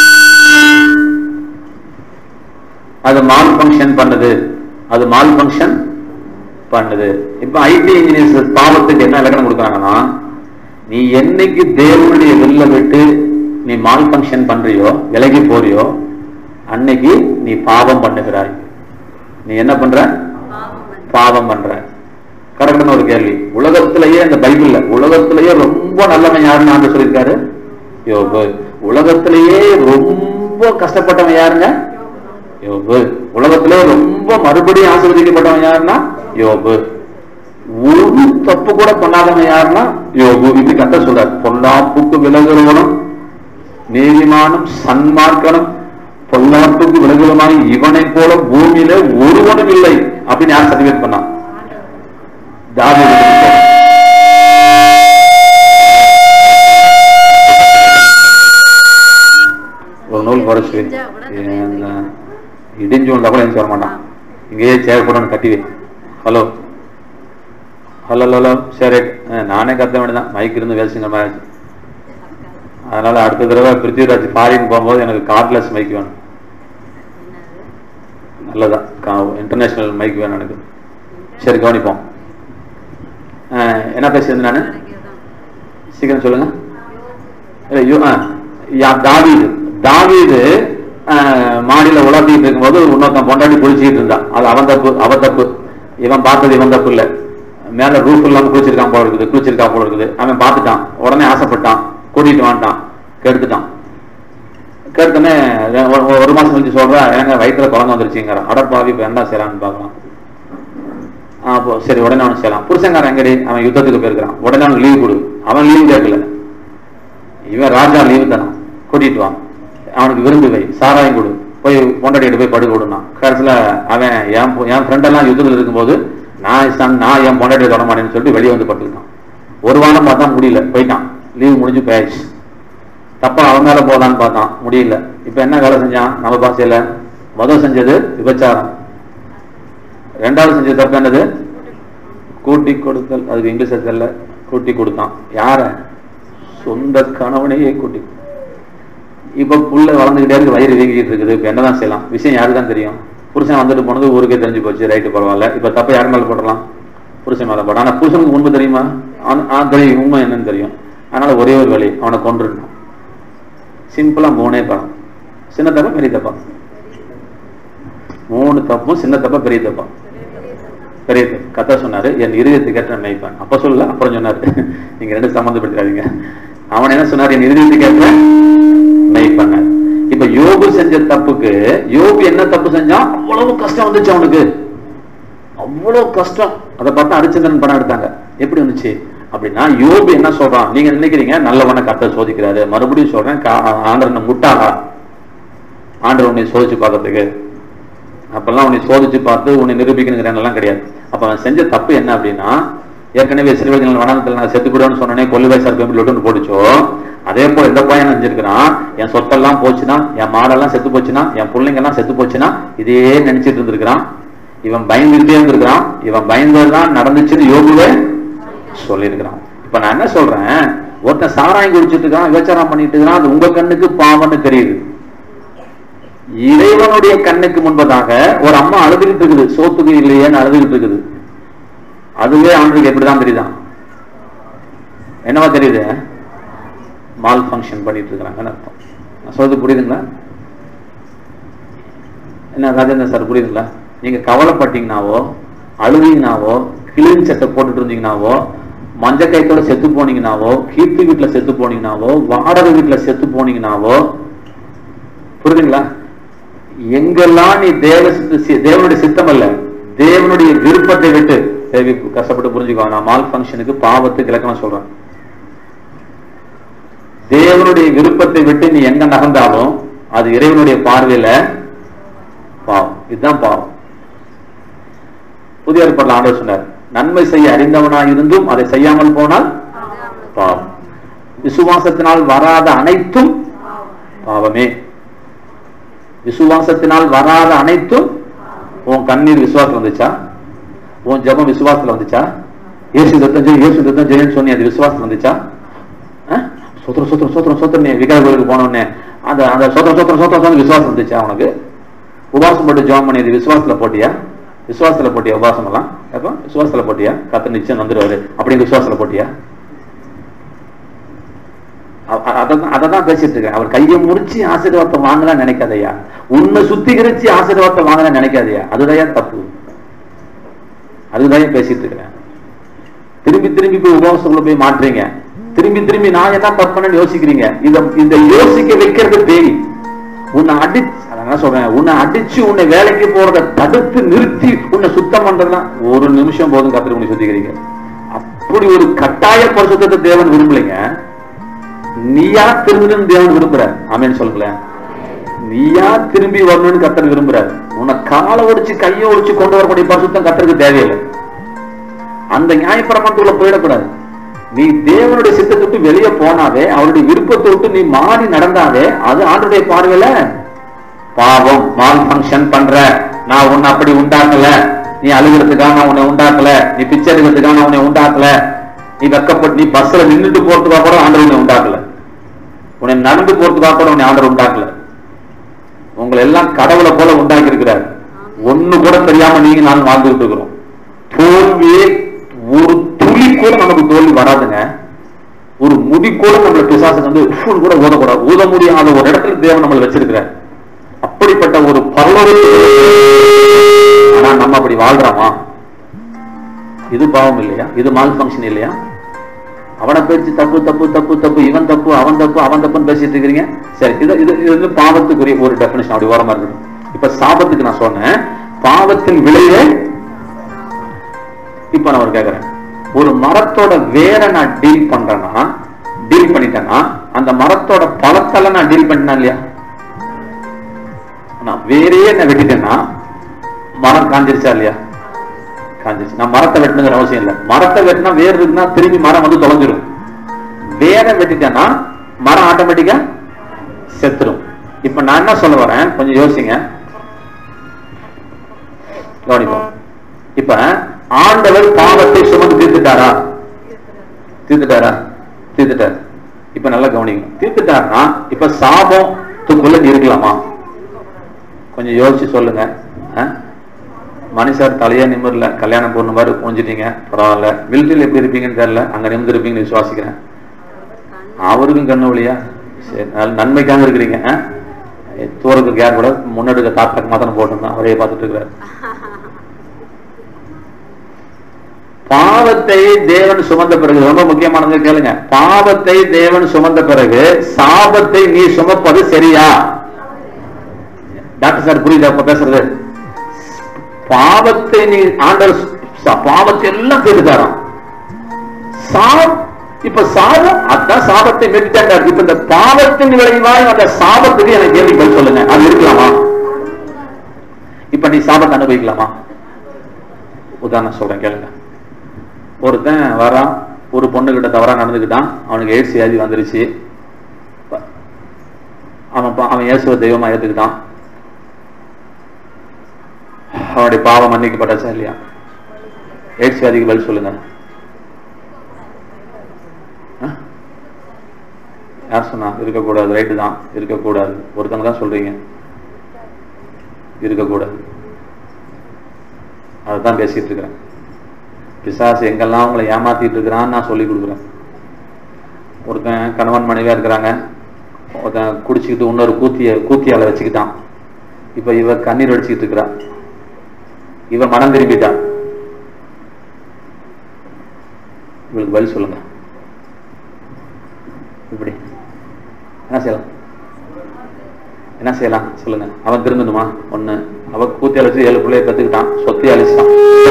அது மால் ஃபங்க்ஷன் பண்ணுது அது மால் ஃபங்க்ஷன் பண்ணுது இப்ப ஐடி இன்ஜினியர்ஸ் பாவத்துக்கு என்ன இலக்கணம் கொடுக்குறாங்கன்னா நீ என்னைக்கு தேவனுடைய வெளில விட்டு நீ மால் ஃபங்க்ஷன் பண்றியோ விலகி போறியோ அன்னைக்கு நீ பாவம் பண்ணுகிறாய் நீ என்ன பண்ற பாவம் பண்ற கரெக்டான ஒரு கேள்வி உலகத்திலேயே இந்த பைபிள்ல உலகத்திலேயே ரொம்ப நல்லவன் யாருன்னு ஆண்டு சொல்லியிருக்காரு யோபு உலகத்திலேயே ரொம்ப கஷ்டப்பட்டவன் யாருங்க யோபு உலகத்திலே ரொம்ப மறுபடியும் ஆசீர்வதிக்கப்பட்டவன் யாருன்னா யோபு ஒரு தப்பு கூட பண்ணாதவன் யாருன்னா யோபு இப்படி கத்த சொல்றார் பொல்லாப்புக்கு விலகுறவனும் நீதிமானும் சன்மார்க்கனும் பொல்லாப்புக்கு விலகுவனாய் இவனைப் போல பூமியில ஒருவனும் இல்லை அப்படின்னு யார் சர்டிஃபிகேட் பண்ணான் தாவீது சொல்றார். ஒரு நூல் குறைச்சு இடிஞ்சா கூட அந்த இடிஞ்சு வந்தா கூட எந்த வர மாட்டான் இங்கேயே சேர் போடணும் கட்டி வை ஹலோ ஹலோ ஹலோ சரி அஹ் நானே கத்த வேண்டியதான் மைக் இருந்து வேஸ்ட்டுங்கிற மாதிரி ஆச்சு அதனால அடுத்த தடவை பிருத்திவிராஜ் ஃபாரின் போகும்போது எனக்கு கார்ட்லெஸ் மைக் வேணும் நல்லதா இன்டர்நேஷனல் மைக் வேணும் எனக்கு சரி கவனிப்போம் அஹ் என்ன பேசுறது நான் சீக்கிரம் சொல்லுங்க இல்ல, யோ- ஆ, யா- தாவீது தாவீது ஆஹ், மாடியில உலாத்திட்டு இருக்கும்போது இன்னொருத்தன் பொண்டாட்டி குளிச்சுக்கிட்டு இருந்தான் அது அவன் தப்பு அவ தப்பு இவன் பார்த்தது இவன் தப்பு இல்ல மேல ரூஃப் இல்லாம குளிச்சிருக்கான் போல இருக்குது குளிச்சிருக்கான் போல இருக்குது அவன் பார்த்துட்டான் உடனே ஆசைப்பட்டான் கூட்டிட்டு வந்துட்டான் கெடுத்துட்டான் கெடுத்தனே ஒரு- ஒரு- ஒரு மாசம் கழிச்சு சொல்றா எனக்கு வயிற்றுல குழந்தை வந்துருச்சுங்கிறான் அடப்பாவி இப்ப என்ன செய்யறான்னு பார்க்கலாம் ஆ, அப்போ சரி உடனே அவனுக்கு செய்யலாம் புருஷங்காரன் எங்கடி அவன் யுத்தத்துக்கு போயிருக்கிறான் உடனே அவனுக்கு லீவ் கொடு அவன் லீவ் கேட்கல இவன் ராஜா லீவு தரான் கூட்டிட்டு வான் அவனுக்கு விருந்து வை சாராயம் கொடு போய் பொண்டாட்டிகிட்ட போய் படுக்க விடுனா கடைசியில அவன் என் பொ- என் ஃப்ரெண்ட் எல்லாம் யுத்தத்தில் இருக்கும்போது நான் சன் நான் என் பொண்டாட்டியை தொட மாட்டேன்னு சொல்லிட்டு வெளியே வந்து படுத்துக்கிட்டான் ஒரு வாரம் பார்த்தா முடியல போயிட்டான் லீவு முடிஞ்சு போயாச்சு தப்பா அவன் மேல போதான்னு பார்த்தான் முடியல இப்ப என்ன வேலை செஞ்சான் நம்ம பாசையில முதல் செஞ்சது விபச்சாரம் ரெண்டாவது செஞ்ச தப்பு என்னது கூட்டி கொடுத்தல் அதுக்கு இங்கிலீஷ் தெரியல கூட்டி கொடுத்தான் யார சொந்த கணவனையே கூட்டி இப்ப புள்ள வளர்ந்துகிட்டே இருக்கு வயிறு வீங்கிட்டு இருக்குது இப்ப என்னதான் செய்யலாம் விஷயம் யாருக்கு தான் தெரியும் புருஷன் வந்துட்டு போனது ஊருக்கே தெரிஞ்சு போச்சு ரைட்டு பரவாயில்ல இப்ப தப்ப யார் மேல போடலாம் புருஷன் மேல போட ஆனா புருஷனுக்கு உண்மை தெரியுமா அவன் ஆ, தெரியும் உண்மை என்னன்னு தெரியும் அதனால ஒரே ஒரு வழி அவனை கொண்டுடணும் சிம்பிளா மூணே படம் சின்ன தப்பா பெரிய தப்பா மூணு தப்பும் சின்ன தப்பா பெரிய தப்பா பெரிய தப்பு கத்த சொன்னாரு என் இருதயத்துக்கு ஏற்ற மேய்ப்பேன் அப்ப சொல்லல அப்புறம் சொன்னாரு நீங்க ரெண்டு சம்மந்தப்படுத்தாதீங்க அவன் என்ன சொன்னார் என் இருதயத்துக்கு ஏற்ற மேய்ப்பேன் இப்ப யோபு செஞ்ச தப்புக்கு யோபு என்ன தப்பு செஞ்சான் அவ்வளவு கஷ்டம் வந்துச்சு அவனுக்கு அவ்வளவு கஷ்டம் அதை பார்த்தா அரிச்சந்திரன் படம் எடுத்தாங்க எப்படி வந்துச்சு அப்படின்னா யோபு என்ன சொல்றான் நீங்க நினைக்கிறீங்க நல்லவனை கத்த சோதிக்கிறாரு மறுபடியும் சொல்றேன் கா- ஆண்டவனை முட்டாளா ஆண்டவர் உன்னை சோதிச்சு பார்க்கறதுக்கு அப்பெல்லாம் உன்னை சோதிச்சு பார்த்து உன்னை நிரூபிக்கணுங்கிறதெல்லாம் கிடையாது அப்ப அவன் செஞ்ச தப்பு என்ன அப்படின்னா ஏற்கனவே சிறுவர்கள் வனத்தில் நான் செத்து போடுவேன்னு சொன்னேனே கொல்லுவாய் சார் பெம்பிள் போட்டுச்சோ அதே போல இந்த பையன் நினைச்சிருக்கிறான் என் சொத்தெல்லாம் போச்சுன்னா என் மாடெல்லாம் செத்து போச்சுன்னா என் பிள்ளைங்க எல்லாம் செத்து போச்சுன்னா இதே நினைச்சிட்டு இருந்திருக்கிறான் இவன் பயந்துகிட்டே இருந்திருக்கிறான் இவன் பயந்ததுதான் நடந்துச்சுன்னு யோகுவே சொல்லியிருக்கிறான் இப்ப நான் என்ன சொல்றேன் ஒருத்தன் சாராயம் குடிச்சிட்டு இருக்கான் விபச்சாரம் பண்ணிட்டு இருக்கான் அது உங்க கண்ணுக்கு பாவம்னு தெரியுது இறைவனுடைய கண்ணுக்கு முன்பதாக ஒரு அம்மா அழுதுகிட்டு இருக்குது சோத்துக்கு இல்லையேன்னு அழுதுகிட்டு இருக்குது அதுவே ஆண்டுக்கு எப்படிதான் தெரியுதான் என்னவா தெரியுது மால் ஃபங்க்ஷன் பண்ணிட்டு இருக்கிறாங்கன்னு அர்த்தம் நான் சொல்றது புரியுதுங்களா என்ன ராஜேந்திரன் சார் புரியுதுங்களா நீங்க கவலைப்பட்டீங்கனாவோ அழுவீங்கனாவோ கிளீன் சட்டை போட்டுட்டு இருந்தீங்கனாவோ மஞ்ச கைத்தோட செத்து போனீங்கனாவோ கீர்த்தி வீட்டுல செத்து போனீங்கனாவோ வாடகை வீட்டுல செத்து போனீங்கனாவோ புரியுதுங்களா எங்கெல்லாம் நீ தேவ சித்த சி- தேவனுடைய சித்தம் அல்ல தேவனுடைய விருப்பத்தை விட்டு தேவி கஷ்டப்பட்டு புரிஞ்சுக்கோ நான் மால் ஃபங்க்ஷனுக்கு பாவத்துக்கு இலக்கணம் சொல்றேன் தேவனுடைய விருப்பத்தை விட்டு நீ எங்க நகர்ந்தாலும் அது இறைவனுடைய பார்வையில பாவம் இதுதான் பாவம் புதிய ஏற்பாடுல ஆண்டவர் சொன்னார் நன்மை செய்ய அறிந்தவனாய் இருந்தும் அதை செய்யாமல் போனால் பாவம் விசுவாசத்தினால் வராத அனைத்தும் பாவமே விசுவாசத்தினால் வராத அனைத்தும் உன் கண்ணீர் விசுவாசம் வந்துச்சா உன் ஜெபம் விசுவாசத்துல வந்துச்சா இயேசு தத்தம் ஜெயம் இயேசு தத்தம் ஜெயன்னு சொன்னி அது விசுவாசம் வந்துச்சா அஹ்? சோத்திரம் சோத்திரம் சோத்திரம் சோத்திரம் நீ விகார கோயிலுக்கு போனோடனே அந்த அந்த சோத்திரம் சோத்திரம் சோத்திரம் சோத்திரம் விசுவாசம் வந்துச்சா உனக்கு உபாசம் போட்டு ஜெபம் பண்ணியது விசுவாசத்துல போட்டியா விசுவாசத்துல போட்டியா உபாசம் எல்லாம் எப்ப விசுவாசத்துல போட்டியா கத்த நிச்சயம் வந்துருவாரு அப்படின்னு விசுவாசத்துல போட்டியா அதை தான் பேசிட்டு இருக்கேன் அவர் கையை முறிச்சு ஆசீர்வாதத்தை வாங்கலாம் நினைக்காதயா உன்னை சுத்திகரிச்சு ஆசீர்வாதத்தை வாங்கலாம் நினைக்காதயா அதுதான் தப்பு அதுதான் பேசிட்டு இருக்கிறேன் திரும்பி திரும்பி போய் உபவாசங்களை போய் மாற்றுறீங்க திரும்பி திரும்பி நான் என்ன தப்பு பண்ணேன்னு யோசிக்கிறீங்க இத இந்த யோசிக்க வைக்கிறது பேய் உன்னை அடிச்சு அதான் என்ன சொல்றேன் உன்னை அடிச்சு உன்னை வேலைக்கு போறத தடுத்து நிறுத்தி உன்னை சுத்தம் பண்றதுலாம் ஒரு நிமிஷம் போதும் கத்திரி உன்னை சுத்திக்கிறீங்க அப்படி ஒரு கட்டாய பரிசுத்தத்தை தேவன் விரும்பலைங்க நீயா திரும்பணும்னு தேவன் விரும்புற ஆமேன்னு சொல்லுங்களேன் நீயா திரும்பி வரணும்னு கத்தர் விரும்புறாரு உன்னை காலை ஒடிச்சு கையை ஒடிச்சு கொண்டு வரக்கூடிய பரிசுத்தம் கத்தருக்கு தேவையில்லை அந்த நியாயப்பிரமாணத்துக்குள்ள போயிடக்கூடாது நீ தேவனுடைய சித்தத்தை விட்டு வெளியே போனாவே அவருடைய விருப்பத்தை விட்டு நீ மாறி நடந்தாவே அது ஆண்டுடைய பார்வையில பாவம் மால் ஃபங்க்ஷன் பண்ற நான் உன்னை அப்படி உண்டாக்கல நீ அழுகிறதுக்காக நான் உன்னை உண்டாக்கல நீ பிச்சை எடுக்கிறதுக்காக நான் உன்னை உண்டாக்கல நீ வெக்கப்பட்டு நீ பஸ்ல நின்னுட்டு போறதுக்காக கூட ஆண்டவர் உன்னை உண்டாக்கல உன்னை நடந்து போறதுக்காக கூட உன்னை ஆண்டவர் உண்டாக்கல உங்களை எல்லாம் கடவுளை போல உண்டாக்கி இருக்கிறார் ஒண்ணு கூட தெரியாம நீங்க நான் வாழ்ந்துட்டு இருக்கிறோம் தோல்வியே ஒரு துளி கூட நமக்கு தோல்வி வராதுங்க ஒரு முடி கூட நம்மள பிசாசுக்கு வந்து உஃப்னு கூட ஊதக்கூடாது ஊத முடியாத ஒரு இடத்துல தேவன் நம்மளை வச்சிருக்கிறார் அப்படிப்பட்ட ஒரு பரலோக ஆனா நம்ம அப்படி வாழ்றோமா இது பாவம் இல்லையா இது மால் ஃபங்க்ஷன் இல்லையா அவனை பேச்சு தப்பு தப்பு தப்பு தப்பு இவன் தப்பு அவன் தப்பு அவன் தப்புன்னு பேசிட்டு இருக்கிறீங்க சரி இது இது இது வந்து பாவத்துக்குரிய ஒரு டெபினேஷன் அப்படி ஓரமா இருக்குது இப்ப சாபத்துக்கு நான் சொன்னேன் பாவத்தின் விளைவே இப்ப நான் ஒரு கேக்குறேன் ஒரு மரத்தோட வேரை நான் டீல் பண்றேன்னா டீல் பண்ணிட்டேன்னா அந்த மரத்தோட பழத்தெல்லாம் நான் டீல் பண்ணிட்டேன் இல்லையா நான் வேறையே நான் வெட்டிட்டேன்னா மரம் காஞ்சிருச்சா இல்லையா காஞ்சிருச்சு நான் மரத்தை வெட்டணுங்கிற அவசியம் இல்லை மரத்தை வெட்டினா வேர் இருக்குன்னா திரும்பி மரம் வந்து தொலைஞ்சிரும் வேரை வெட்டிட்டேன்னா மரம் ஆட்டோமேட்டிக்கா செத்துரும் இப்ப நான் என்ன சொல்ல வரேன் கொஞ்சம் யோசிங்க கவனிப்போம் இப்ப ஆண்டவர் பாவத்தை சுமந்து தீர்த்துட்டாரா தீர்த்துட்டாரா தீர்த்துட்டார் இப்ப நல்லா கவனிங்க தீர்த்துட்டாருன்னா இப்ப சாபத்துக்குள்ள நீ இருக்கலாமா கொஞ்சம் யோசிச்சு சொல்லுங்க ஆ? மனுஷர் தலையே நிமிரல கல்யாணம் பொண்ணு மாதிரி புரிஞ்சிட்டீங்க பரவாயில்ல மிலிட்டரியில் எப்படி இருப்பீங்கன்னு தெரியல அங்க நிமிர்ந்து இருப்பீங்கன்னு விசுவாசிக்கிறேன் அவருக்கும் கண்ணு வழியா சரி நல்ல நன்மைக்காக இருக்கிறீங்க ஆ? தூரத்துக்கு கேர் கூட முன்னாடி தாத்தாக்கு மாத்திரம் போட்டிருந்தான் அவரையே பார்த்துட்டு இருக்கிறார் பாவத்தை தேவன் சுமந்த பிறகு ரொம்ப முக்கியமானது கேளுங்க பாவத்தை தேவன் சுமந்த பிறகு சாபத்தை நீ சுமப்பது சரியா டாக்டர் சார் புரியுதா இப்ப பேசுறது பாவத்தை நீ ஆண்டவர் ச- பாவத்தை எல்லாம் கேட்டுட்டாராம் சாப் இப்ப சாபம் அதான் சாபத்தை வெட்டிட்டாங்க இப்ப இந்த பாவத்தின் விளைவாய் அந்த சாபத்துக்கு எனக்கு கேள்வி பதில் சொல்லுங்க அது இருக்கலாமா இப்ப நீ சாபத்தை அனுபவிக்கலாமா உதாரணம் சொல்றேன் கேளுங்க ஒருத்தன் வரான் ஒரு பொண்ணுகிட்ட தவறா நடந்துக்கிட்டான் அவனுக்கு எய்ட்ஸ் வியாதி வந்துருச்சு ப- அவன் பா- அவன் இயேசுவை தெய்வமா ஏத்துக்கிட்டான் அவனுடைய பாவம் மன்னிக்கப்பட்டாச்சா இல்லையா எய்ட்ஸ் வியாதிக்கு பதில் சொல்லுங்க ஆ? யார் சொன்னா இருக்கக்கூடாது ரைட்டு தான் இருக்கக்கூடாது ஒருத்தங்க தான் சொல்றீங்க இருக்கக்கூடாது அதுதான் பேசிட்டு இருக்கிறேன் பிசாசு எங்கெல்லாம் உங்களை ஏமாத்திட்டு இருக்கிறான்னு நான் சொல்லி கொடுக்குறேன் ஒருத்தன் கணவன் மனைவியா இருக்கிறாங்க ஒருத்தன் குடிச்சுக்கிட்டு இன்னொரு கூத்திய கூத்தியால வச்சுக்கிட்டான் இப்ப இவ கண்ணீர் அடிச்சுக்கிட்டு இருக்கிறா இவ மனம் திரும்பிட்டா இவளுக்கு பதில் சொல்லுங்க இப்படி என்ன செய்யலாம் என்ன செய்யலாம் சொல்லுங்க அவன் திருந்தணுமா ஒண்ணு அவ கூத்தி அழைச்சு ஏழு பிள்ளைய கத்துக்கிட்டான் சொத்தி அழிச்சிட்டான்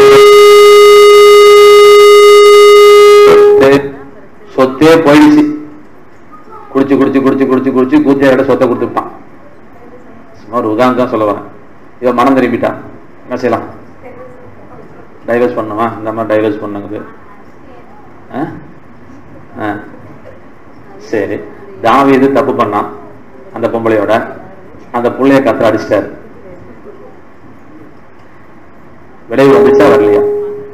சொத்தே- சொத்தே போயிடுச்சு குடிச்சு குடிச்சு குடிச்சு குடிச்சு குடிச்சு கூத்தியார்கிட்ட சொத்தை கொடுத்துட்டான் சும்மா ஒரு உதாரணம் தான் சொல்ல வரேன் இவன் மனம் திரும்பிட்டான் என்ன செய்யலாம் டைவர்ஸ் பண்ணுமா இந்த மாதிரி டைவர்ஸ் பண்ணுங்க ஆ? ஆ. சரி தாவீது தப்பு பண்ணான் அந்த பொம்பளையோட அந்த புள்ளைய கத்த அடிச்சிட்டாரு விளைவு வந்துச்சா வரலையா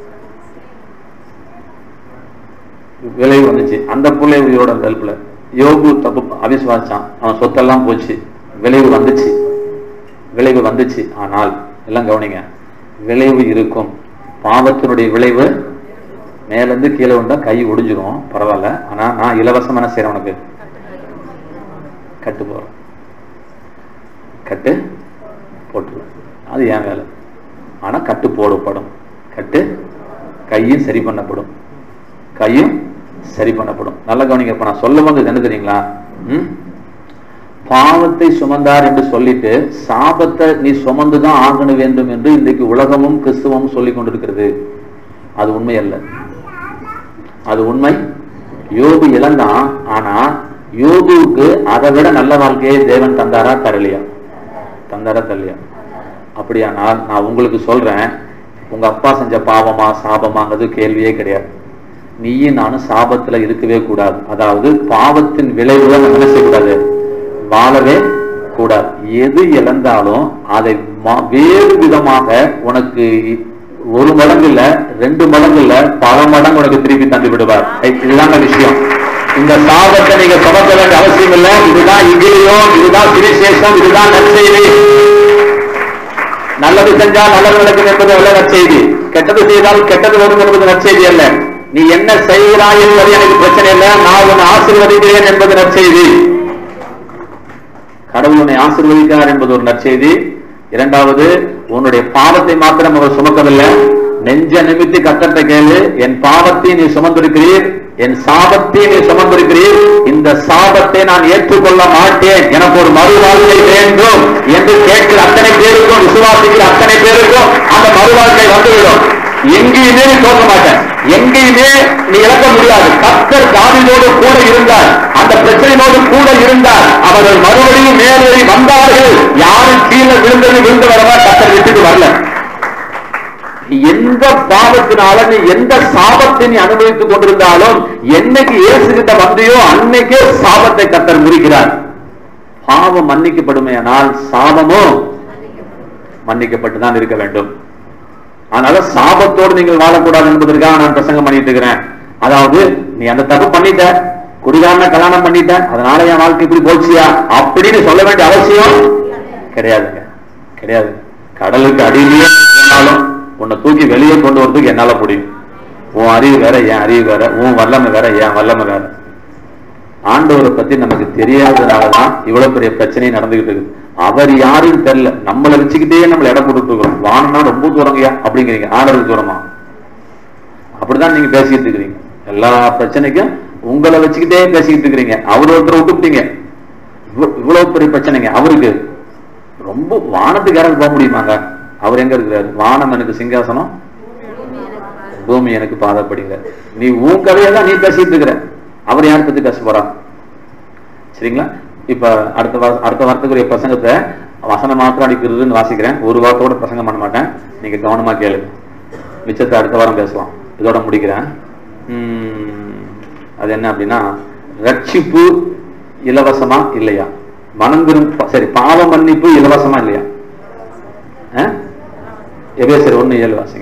விளைவு வந்துச்சு அந்த புள்ளை உயிரோட ஹெல்ப்ல யோகு தப்பு அவிசுவாச்சான் அவன் சொத்தெல்லாம் போச்சு விளைவு வந்துச்சு விளைவு வந்துச்சு ஆனால் எல்லாம் கவனிங்க விளைவு இருக்கும் பாவத்தினுடைய விளைவு மேல இருந்து கீழே வந்தா கை ஒடிஞ்சிரும் பரவாயில்ல ஆனா நான் இலவசமா என்ன செய்யறேன் உனக்கு கட்டு போறேன் கட்டு போட்டுருவேன் அது என் வேலை ஆனா கட்டு போடப்படும் கட்டு கையும் சரி பண்ணப்படும் கையும் சரி பண்ணப்படும் நல்ல கவனிங்க இப்ப நான் சொல்ல வந்தது என்ன தெரியுங்களா ம்? பாவத்தை சுமந்தார் என்று சொல்லிட்டு சாபத்தை நீ சுமந்துதான் ஆகண வேண்டும் என்று இன்றைக்கு உலகமும் கிறிஸ்துவமும் சொல்லிக் கொண்டிருக்கிறது அது உண்மை அல்ல அது உண்மை யோபு இழந்தான் ஆனா யோபுவுக்கு அதை விட நல்ல வாழ்க்கையை தேவன் தந்தாரா தரலையா தந்தாரா தரலையா அப்படியானால் நான் உங்களுக்கு சொல்றேன் உங்க அப்பா செஞ்ச பாவமா சாபமாங்கிறது கேள்வியே கிடையாது நீயும் நானும் சாபத்துல இருக்கவே கூடாது அதாவது பாவத்தின் விளைவுல நம்ம என்ன செய்யக்கூடாது வாழவே கூடாது எது இழந்தாலும் அதை மா- வேறு விதமாக உனக்கு ஒரு மடங்கு இல்ல ரெண்டு மடங்கு இல்ல பல மடங்கு உனக்கு திருப்பி தந்து விடுவார் இதுதான் விஷயம் இந்த சாபத்தை நீங்க சுமக்க வேண்டிய அவசியம் இல்லை இதுதான் இங்கிலியும் இதுதான் சுவிசேஷம் இதுதான் நற்செய்தி நல்லது செஞ்சால் நல்லது நடக்கும் என்பது அல்ல நற்செய்தி கெட்டது செய்தால் கெட்டது வரும் என்பது நற்செய்தி அல்ல நீ என்ன செய்கிறாய் என்பது எனக்கு பிரச்சனை இல்லை நான் உன்னை ஆசீர்வதிக்கிறேன் என்பது நற்செய்தி கடவுள் உன்னை ஆசீர்வதிக்கிறார் என்பது ஒரு நற்செய்தி இரண்டாவது உன்னுடைய பாவத்தை மாத்திரம் அவர் சுமக்கவில்லை நெஞ்ச நிமித்தி கத்தட்ட கேளு என் பாவத்தை நீ சுமந்திருக்கிறீர் என் சாபத்தை நீ சுமந்திருக்கிறீர் இந்த சாபத்தை நான் ஏற்றுக்கொள்ள மாட்டேன் எனக்கு ஒரு மறுவாழ்க்கை வேண்டும் என்று கேட்கிற அத்தனை பேருக்கும் விசுவாசிக்கிற அத்தனை பேருக்கும் அந்த மறுவாழ்க்கை வந்துவிடும் எங்கேயுமே நீ தோற்க மாட்டேன் எங்கேயுமே நீ இழக்க முடியாது கத்தர் தாவிதோடு கூட இருந்தார் அந்த பிரச்சனையோடு கூட இருந்தார் அவர்கள் மறுபடியும் மேலேறி வந்தார்கள் யாரும் கீழே விழுந்தது விழுந்து வரவா கத்தர் விட்டுட்டு வரல நீ எந்த பாவத்தினால நீ எந்த சாபத்தை நீ அனுபவித்துக் கொண்டிருந்தாலும் என்னைக்கு இயேசு கிட்ட வந்தியோ அன்னைக்கே சாபத்தை கத்தர் முறிக்கிறார் பாவம் மன்னிக்கப்படுமையானால் சாபமும் மன்னிக்கப்பட்டு தான் இருக்க வேண்டும் அதனால சாபத்தோடு நீங்கள் வாழக்கூடாது என்பதற்காக நான் பிரசங்கம் பண்ணிட்டு இருக்கிறேன் அதாவது நீ அந்த தப்பு பண்ணிட்ட குடிகாரன கல்யாணம் பண்ணிட்ட அதனால என் வாழ்க்கை இப்படி போச்சியா அப்படின்னு சொல்ல வேண்டிய அவசியம் கிடையாதுங்க கிடையாது கடலுக்கு அடியிலேயே போனாலும் உன்னை தூக்கி வெளியே கொண்டு வரதுக்கு என்னால முடியும் உன் அறிவு வேற என் அறிவு வேற உன் வல்லமை வேற என் வல்லமை வேற ஆண்டவரை பத்தி நமக்கு தெரியாததுனாலதான் இவ்வளவு பெரிய பிரச்சனை நடந்துகிட்டு இருக்கு அவர் யாருன்னு தெரியல நம்மளை வச்சுக்கிட்டே நம்மள இடம் போட்டுட்டு இருக்கிறோம் வானம்னா ரொம்ப தூரங்கயா அப்படிங்கிறீங்க ஆண்டவருக்கு தூரமா அப்படிதான் நீங்க பேசிக்கிட்டு இருக்கிறீங்க எல்லா பிரச்சனைக்கும் உங்களை வச்சுக்கிட்டே பேசிக்கிட்டு இருக்கிறீங்க அவர் ஒருத்தர் விட்டுட்டீங்க இவ்வ- இவ்வளவு பெரிய பிரச்சனைங்க அவருக்கு ரொம்ப வானத்துக்கு யாராவது போக முடியுமாங்க அவர் எங்க இருக்கிறாரு வானம் எனக்கு சிங்காசனம் பூமி எனக்கு பாதப்படுகிறார் நீ உன் கதையை தான் நீ பேசிட்டு இருக்கிற அவர் யார் பத்தி பேச போறா சரிங்களா இப்ப அடுத்த வா- அடுத்த வாரத்துக்குரிய பிரசங்கத்தை வசனம் மாத்திரம் அடிக்கிறதுன்னு வாசிக்கிறேன் ஒரு வாரத்தோட பிரசங்கம் பண்ண மாட்டேன் நீங்க கவனமா கேளுங்க மிச்சத்தை அடுத்த வாரம் பேசலாம் இதோட முடிக்கிறேன் ம், அது என்ன அப்படின்னா ரட்சிப்பு இலவசமா இல்லையா மனம் திரும்ப சரி பாவ மன்னிப்பு இலவசமா இல்லையா எபேசர் ஒண்ணு ஏழு வாசிங்க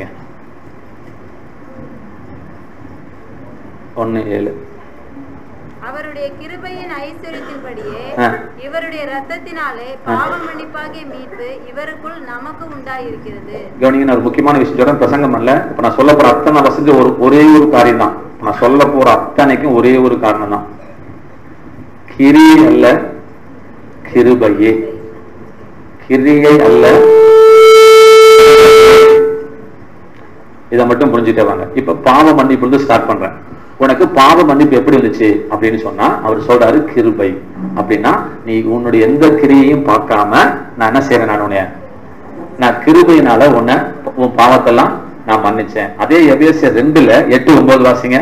ஒண்ணு ஏழு அவருடைய கிருபையின் ஐஸ்வர்யத்தின்படியே ஆ. இவருடைய ரத்தத்தினாலே பாவ மன்னிப்பாகிய மீட்பு இவருக்குள் நமக்கு உண்டாயிருக்கிறது கவனிங்க நான் ஒரு முக்கியமான விஷயம் சொல்றேன் பிரசங்கம் பண்ணல இப்ப நான் சொல்ல போற அத்தனை வசதி ஒரு ஒரே ஒரு காரியம் தான் நான் சொல்ல போற அத்தனைக்கும் ஒரே ஒரு காரணம் தான் கிரி அல்ல கிருபையே கிரியை அல்ல இதை மட்டும் புரிஞ்சுட்டே வாங்க இப்ப பாவ மன்னிப்பு இருந்து ஸ்டார்ட் பண்றேன் உனக்கு பாவ மன்னிப்பு எப்படி வந்துச்சு அப்படின்னு சொன்னா அவர் சொல்றாரு கிருபை அப்படின்னா நீ உன்னுடைய எந்த கிரியையும் பார்க்காம நான் என்ன செய்யறேன் நான் உன்னைய நான் கிருபையினால உன்னை உன் பாவத்தெல்லாம் நான் மன்னிச்சேன் அதே எபேசியர் ரெண்டுல எட்டு ஒன்பது வாசிங்க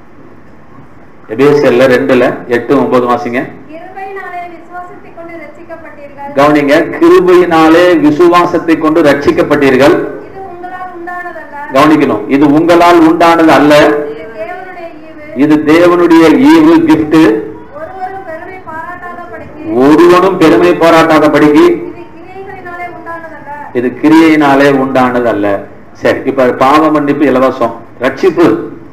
எபேசியர்ல ரெண்டுல எட்டு ஒன்பது வாசிங்க கிருபையினாலே விசுவாசத்தைக் கொண்டு ரட்சிக்கப்பட்டீர்கள் கவனிங்க கிருபையினாலே விசுவாசத்தை கொண்டு ரட்சிக்கப்பட்டீர்கள் இது உங்களால் உண்டானதல்ல கவனிக்கணும் இது உங்களால் உண்டானது அல்ல இது தேவனுடைய ஈவு இது தேவனுடைய ஈவு கிஃப்ட் ஒருவரும் பெருமை பாராட்டாதபடிக்கு ஒருவனும் பெருமை பாராட்டாதபடிக்கு இது கிரியைகளினாலே உண்டானதல்ல இது கிரியையினாலே உண்டானது அல்ல சரி இப்ப பாவ மன்னிப்பு இலவசம் ரட்சிப்பு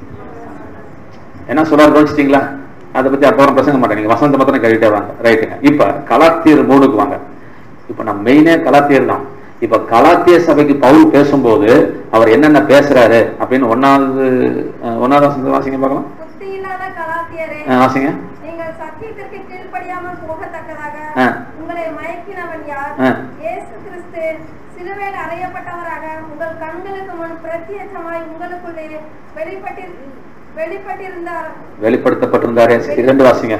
என்ன சொல்றாரு கவனிச்சிட்டீங்களா அதை பத்தி அடுத்த வாரம் பிரசங்க மாட்டேன் நீங்க வசந்த மாத்திரம் கழிட்டே வாங்க ரைட்டுங்க இப்ப கலாத்தியர் மூடுக்கு வாங்க இப்ப நம்ம மெயினே கலாத்தியர் தான் இப்ப கலாத்திய சபைக்கு பவுல் பேசும்போது அவர் என்னென்ன பேசுறாரு அப்படின்னு ஒன்னாவது அஹ், ஒன்னாவது வசனத்தை வாசிங்க பார்க்கலாம் புத்தி இல்லாத கலாத்தியரே அஹ், வாசிங்க நீங்கள் சத்தியத்திற்கு கீழ்ப்படியாமல் போகத்தக்கதாக ஆ. உங்களை மயக்கினவன் யார் ஆ. இயேசு கிறிஸ்து சிலுவையில் அறையப்பட்டவராக உங்கள் கண்களுக்கு முன் பிரத்யட்சமாய் உங்களுக்குள்ளே வெளிப்பட்டி வெளிப்பட்டிருந்தார் வெளிப்படுத்தப்பட்டிருந்தாரே இரண்டு வாசிங்க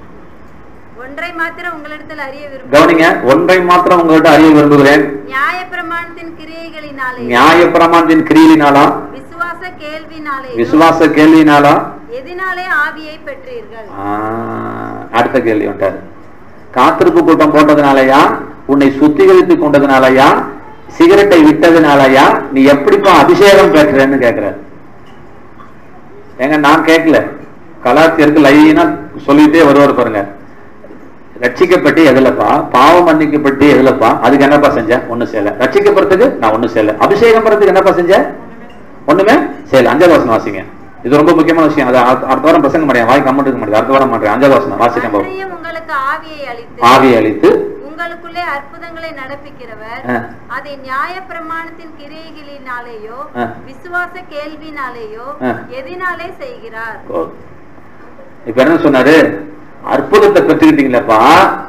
ஒன்றை மாத்திரம் உங்களிடத்தில் அறிய விரும்புகிறேன் கவனிங்க ஒன்றை மாத்திரம் உங்கள்கிட்ட அறிய விரும்புகிறேன் நியாயப்பிரமாணத்தின் கிரியைகளினாலே நியாயப்பிரமாணத்தின் கிரியினாலா விசுவாச கேள்வினாலே விசுவாச கேள்வியினாலா எதினாலே ஆவியை பெற்றீர்கள் ஆ, அடுத்த கேள்வி வந்துட்டாரு காத்திருப்பு கூட்டம் போட்டதுனாலயா உன்னை சுத்திகரித்து கொண்டதுனாலயா சிகரெட்டை விட்டதுனாலயா நீ எப்படிப்பா அபிஷேகம் பெற்றேன்னு கேக்குறாரு ஏங்க நான் கேட்கல கலாத்தியருக்கு லைனா சொல்லிட்டே வருவார் பாருங்க ரட்சிக்கப்பட்டு எதுலப்பா பாவம் மன்னிக்கப்பட்டு எதுலப்பா அதுக்கு என்னப்பா செஞ்சேன் ஒண்ணு செய்யல ரட்சிக்கப்படுறதுக்கு நான் ஒண்ணு செய்யல அபிஷேகம் பண்றதுக்கு என்னப்பா செஞ்சேன் ஒண்ணுமே செய்யல அஞ்சாவது வாசனம் வாசிங்க இது ரொம்ப முக்கியமான விஷயம் அது அடுத்த அடுத்த வாரம் பிரசங்க மாட்டேன் வாய் கம்மட்டு இருக்க மாட்டேன் அடுத்த வாரம் மாட்டேன் அஞ்சாவது வாசனம் வாசிக்க போகும் அன்றையும் உங்களுக்கு ஆவியை அளித்து ஆவி அளித்து உங்களுக்குள்ளே அற்புதங்களை நடப்பிக்கிறவர் ஆ. அதை நியாயப்பிரமாணத்தின் கிரியைகளினாலேயோ ஆ. விசுவாச கேள்வினாலேயோ ஆ. எதினாலே செய்கிறார் ஓ. இப்ப என்ன சொன்னாரு அற்புதத்தை பெற்றுக்கிட்டீங்களப்பா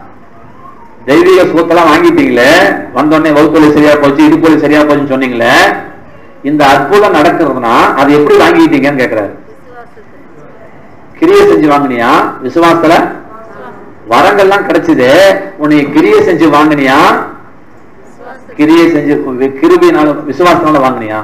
தெய்வீக சுகத்தெல்லாம் வாங்கிட்டீங்களே வந்தோடனே வகுத்தொழி சரியா போச்சு இடுப்பொழி சரியா போச்சுன்னு சொன்னீங்களே இந்த அற்புதம் நடக்கிறதுனா அது எப்படி வாங்கிக்கிட்டீங்கன்னு கேக்குறாரு விசுவாசத்தை கிரியை செஞ்சு வாங்குனியா விசுவாசத்துல வரங்கள்லாம் கிடைச்சது உன்னை கிரியை செஞ்சு வாங்குனியா விசுவாசத்தை கிரியை செஞ்சு கிருபினால விசுவாசனால வாங்குனியா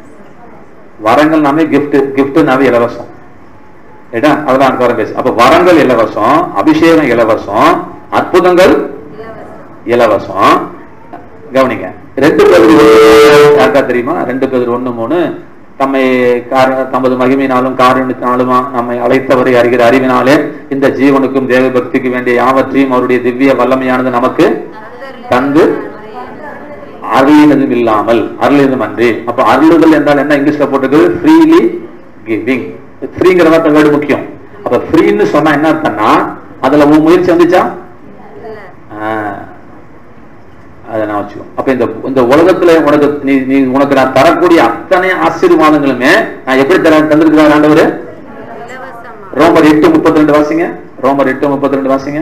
வரங்கள் நாமே கிஃப்ட் கிஃப்ட்னாவே இலவசம் ஏடா அதெல்லாம் அடுத்த வாரம் பேசு அப்ப வரங்கள் இலவசம் அபிஷேகம் இலவசம் அற்புதங்கள் இலவசம் இலவசம் கவனிங்க ரெண்டு பேர் யாருக்கா தெரியுமா ரெண்டு பேர் ஒண்ணு மூணு தம்மை கார- தமது மகிமையினாலும் காரணத்தினாலும் நம்மை அழைத்தவரை அறிகிற அறிவினாலே இந்த ஜீவனுக்கும் தேவ பக்திக்கு வேண்டிய யாவற்றையும் அவருடைய திவ்ய வல்லமையானது நமக்கு தந்து அருளினதும் இல்லாமல் அருளினதும் அன்றி அப்ப அருளுதல் என்றால் என்ன இங்கிலீஷ்ல போட்டிருக்கு ஃப்ரீலி கிவிங் ஃப்ரீங்கிற வார்த்தை வேர்டு முக்கியம் அப்ப ஃப்ரீன்னு சொன்னா என்ன அர்த்தம்னா அதுல உன் முயற்சி வந்துச்சா இல்ல ஆஹ். அதை நான் வச்சுக்கோ அப்ப இந்த இந்த உலகத்துல உனக்கு நீ நீ உனக்கு நான் தரக்கூடிய அத்தனை ஆசீர்வாதங்களுமே நான் எப்படி தர தந்திருக்கிறார் ஆண்டவர் இலவசமா ரோமர் எட்டு முப்பத்தி ரெண்டு வாசிங்க ரோமர் எட்டு முப்பத்தி ரெண்டு வாசிங்க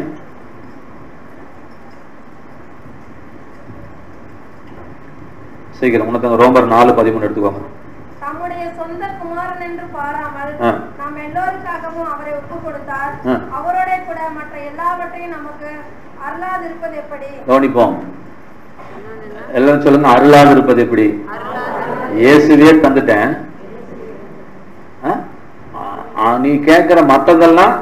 சீக்கிரம் உனக்கு ரோமர் நாலு பதிமூணு எடுத்துக்கோங்க தம்முடைய சொந்த குமாரன் என்று பாராமல் ஆ. நாம் எல்லோருக்காகவும் அவரை ஒப்பு கொடுத்தார் ஆ. அவரோட கூட மற்ற எல்லாவற்றையும் நமக்கு அருளாதிருப்பது எப்படி கவனிப்போம் இன்னொன்னு என்ன? எல்லாரும் சொல்லுங்க அருளாக இருப்பது எப்படி அருளாதல் இயேசுவே தந்துட்டேன் ஆ? ஆ, நீ கேட்கிற மத்ததெல்லாம்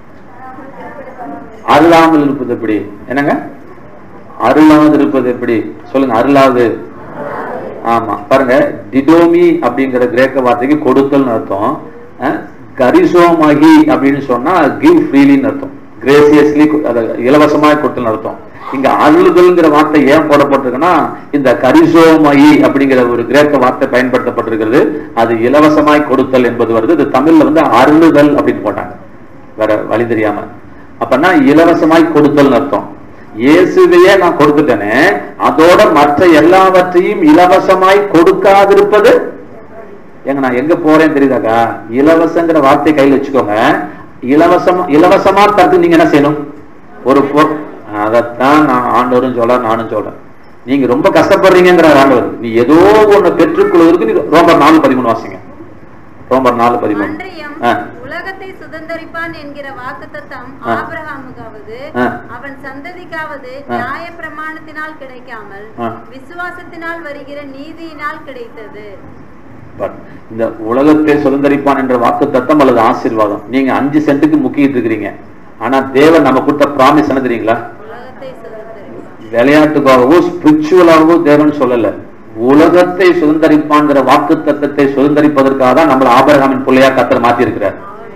அருளாமல் இருப்பது எப்படி என்னங்க அருளாது இருப்பது எப்படி சொல்லுங்க அருளாது ஆமா பாருங்க டிடோமி அப்படிங்கிற கிரேக்க வார்த்தைக்கு கொடுத்தல்னு அர்த்தம் கரிசோமகி அப்படின்னு சொன்னா கிவ் ஃப்ரீலின்னு அர்த்தம் கிரேசியஸ்லி இலவசமாக கொடுத்தல் அர்த்தம் இங்க அருளுதல்ங்கிற வார்த்தை ஏன் போடப்பட்டிருக்குன்னா இந்த கரிசோமயி அப்படிங்கிற ஒரு கிரேக்க வார்த்தை பயன்படுத்தப்பட்டிருக்கிறது அது இலவசமாய் கொடுத்தல் என்பது வருது இது தமிழ்ல வந்து அருளுதல் அப்படின்னு போட்டாங்க வேற வழி தெரியாம அப்பன்னா இலவசமாய் கொடுத்தல் அர்த்தம் இயேசுவையே நான் கொடுத்துட்டேனே அதோட மற்ற எல்லாவற்றையும் இலவசமாய் கொடுக்காதிருப்பது ஏங்க நான் எங்க போறேன்னு தெரியுதாக்கா இலவசங்கிற வார்த்தையை கையில் வச்சுக்கோங்க இலவசமா இலவசமா தரது நீங்க என்ன செய்யணும் ஒரு பொ- அதைத்தான் நான் ஆண்டவரும் சொல்ல நானும் சொல்றேன் நீங்க ரொம்ப கஷ்டப்படுறீங்கிறார் ஆண்டவர் நீ ஏதோ ஒண்ணு பெற்றுக்கொள்வதற்கு நீ ரோமர் நாலு பதிமூணு வாசிங்க ரோமர் நாலு பதிமூணு அன்றியும் ஆ. உலகத்தை சுதந்தரிப்பான் என்கிற வாக்குத்தத்தம் ஆ. ஆபிரகாமுக்காவது ஆ. அவன் சந்ததிக்காவது ஆ. நியாய பிரமாணத்தினால் கிடைக்காமல் ஆ. விசுவாசத்தினால் வருகிற நீதியினால் கிடைத்தது பட் இந்த உலகத்தை சுதந்தரிப்பான் என்ற வாக்கு தத்தம் அல்லது ஆசீர்வாதம் நீங்க அஞ்சு சென்ட்டுக்கு முக்கிட்டு இருக்கிறீங்க ஆனா தேவன் நம்ம கொடுத்த ப்ராமிஸ் என்ன தெரியுங்களா உலகத்தை சுதந்தரிப்பான் விளையாட்டுக்காகவோ ஸ்பிரிச்சுவலாகவோ தேவன் சொல்லல உலகத்தை சுதந்தரிப்பான்ங்கிற வாக்கு தத்தத்தை சுதந்தரிப்பதற்காக தான் நம்மள ஆபரகாமின் பிள்ளையா கத்தர் மாத்தி இருக்கிறார்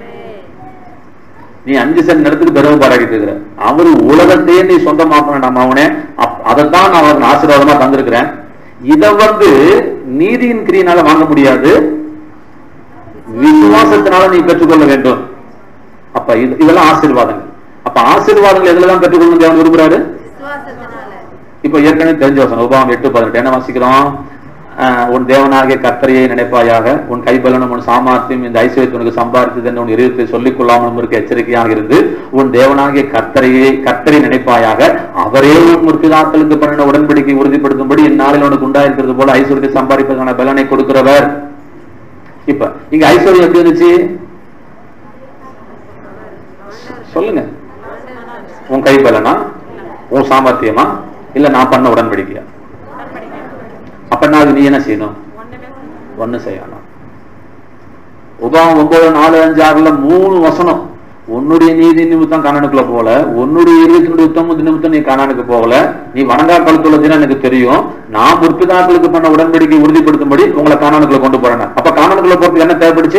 நீ அஞ்சு சென்ட் நிலத்துக்கு பெருமை பாராட்டிட்டு இருக்கிற அவரு உலகத்தையே நீ சொந்தமாக்க நம்ம அவனே அப்- அதைத்தான் நான் அவருக்கு ஆசீர்வாதமா தந்திருக்கிறேன் இத வந்து நீதியின் கிரியினால வாங்க முடியாது விசுவாசத்தினால நீ பெற்றுக்கொள்ள வேண்டும் அப்ப இது- இதெல்லாம் ஆசீர்வாதங்கள் அப்ப ஆசீர்வாதங்கள் எதுலதான் பெற்றுக்கொள்ளணும் தேவன் விரும்புறாரு விசுவாசத்தினால இப்ப ஏற்கனவே தெரிஞ்ச வசனம் உபாகம் எட்டு பதினெட்டு என்ன வாசிக்கிறோம் ஆஹ் உன் தேவனாகிய கர்த்தரையை நினைப்பாயாக உன் கைபலனும் உன் சாமர்த்தியம் இந்த ஐஸ்வர்யத்தை உனக்கு சம்பாதித்தது என்று உன் இருதயத்தை சொல்லிக் கொள்ளாமலும் இருக்க எச்சரிக்கையாக இருந்து உன் தேவனாகிய கர்த்தரையை கர்த்தரை நினைப்பாயாக அவரே உன் முற்பிதாக்களுக்கு பண்ணின உடன்படிக்கை உறுதிப்படுத்தும்படி இந்நாளில் உனக்கு உண்டாயிருக்கிறது போல ஐஸ்வர்யத்தை சம்பாதிப்பதற்கான பலனை கொடுக்கிறவர் இப்ப இங்க ஐஸ்வர்யம் எப்படி இருந்துச்சு சொல்லுங்க உன் கை பலனா உன் சாமர்த்தியமா இல்ல நான் பண்ண உடன்படிக்கையா அப்பன்னா அது நீ என்ன செய்யணும் ஒண்ணு செய்யணும் உபாகம் ஒன்பது நாலு அஞ்சு ஆறுல மூணு வசனம் உன்னுடைய நீதி நிமித்தம் கணனுக்குள்ள போகல உன்னுடைய இருபத்தி உத்தம நிமித்தம் நீ கணனுக்கு போகல நீ வணங்கா கழுத்துள்ளதுன்னு எனக்கு தெரியும் நான் முற்பிதாக்களுக்கு பண்ண உடன்படிக்கை உறுதிப்படுத்தும்படி உங்களை காணனுக்குள்ள கொண்டு போறேன் அப்ப காணனுக்குள்ள போறதுக்கு என்ன தேவைப்படுச்சு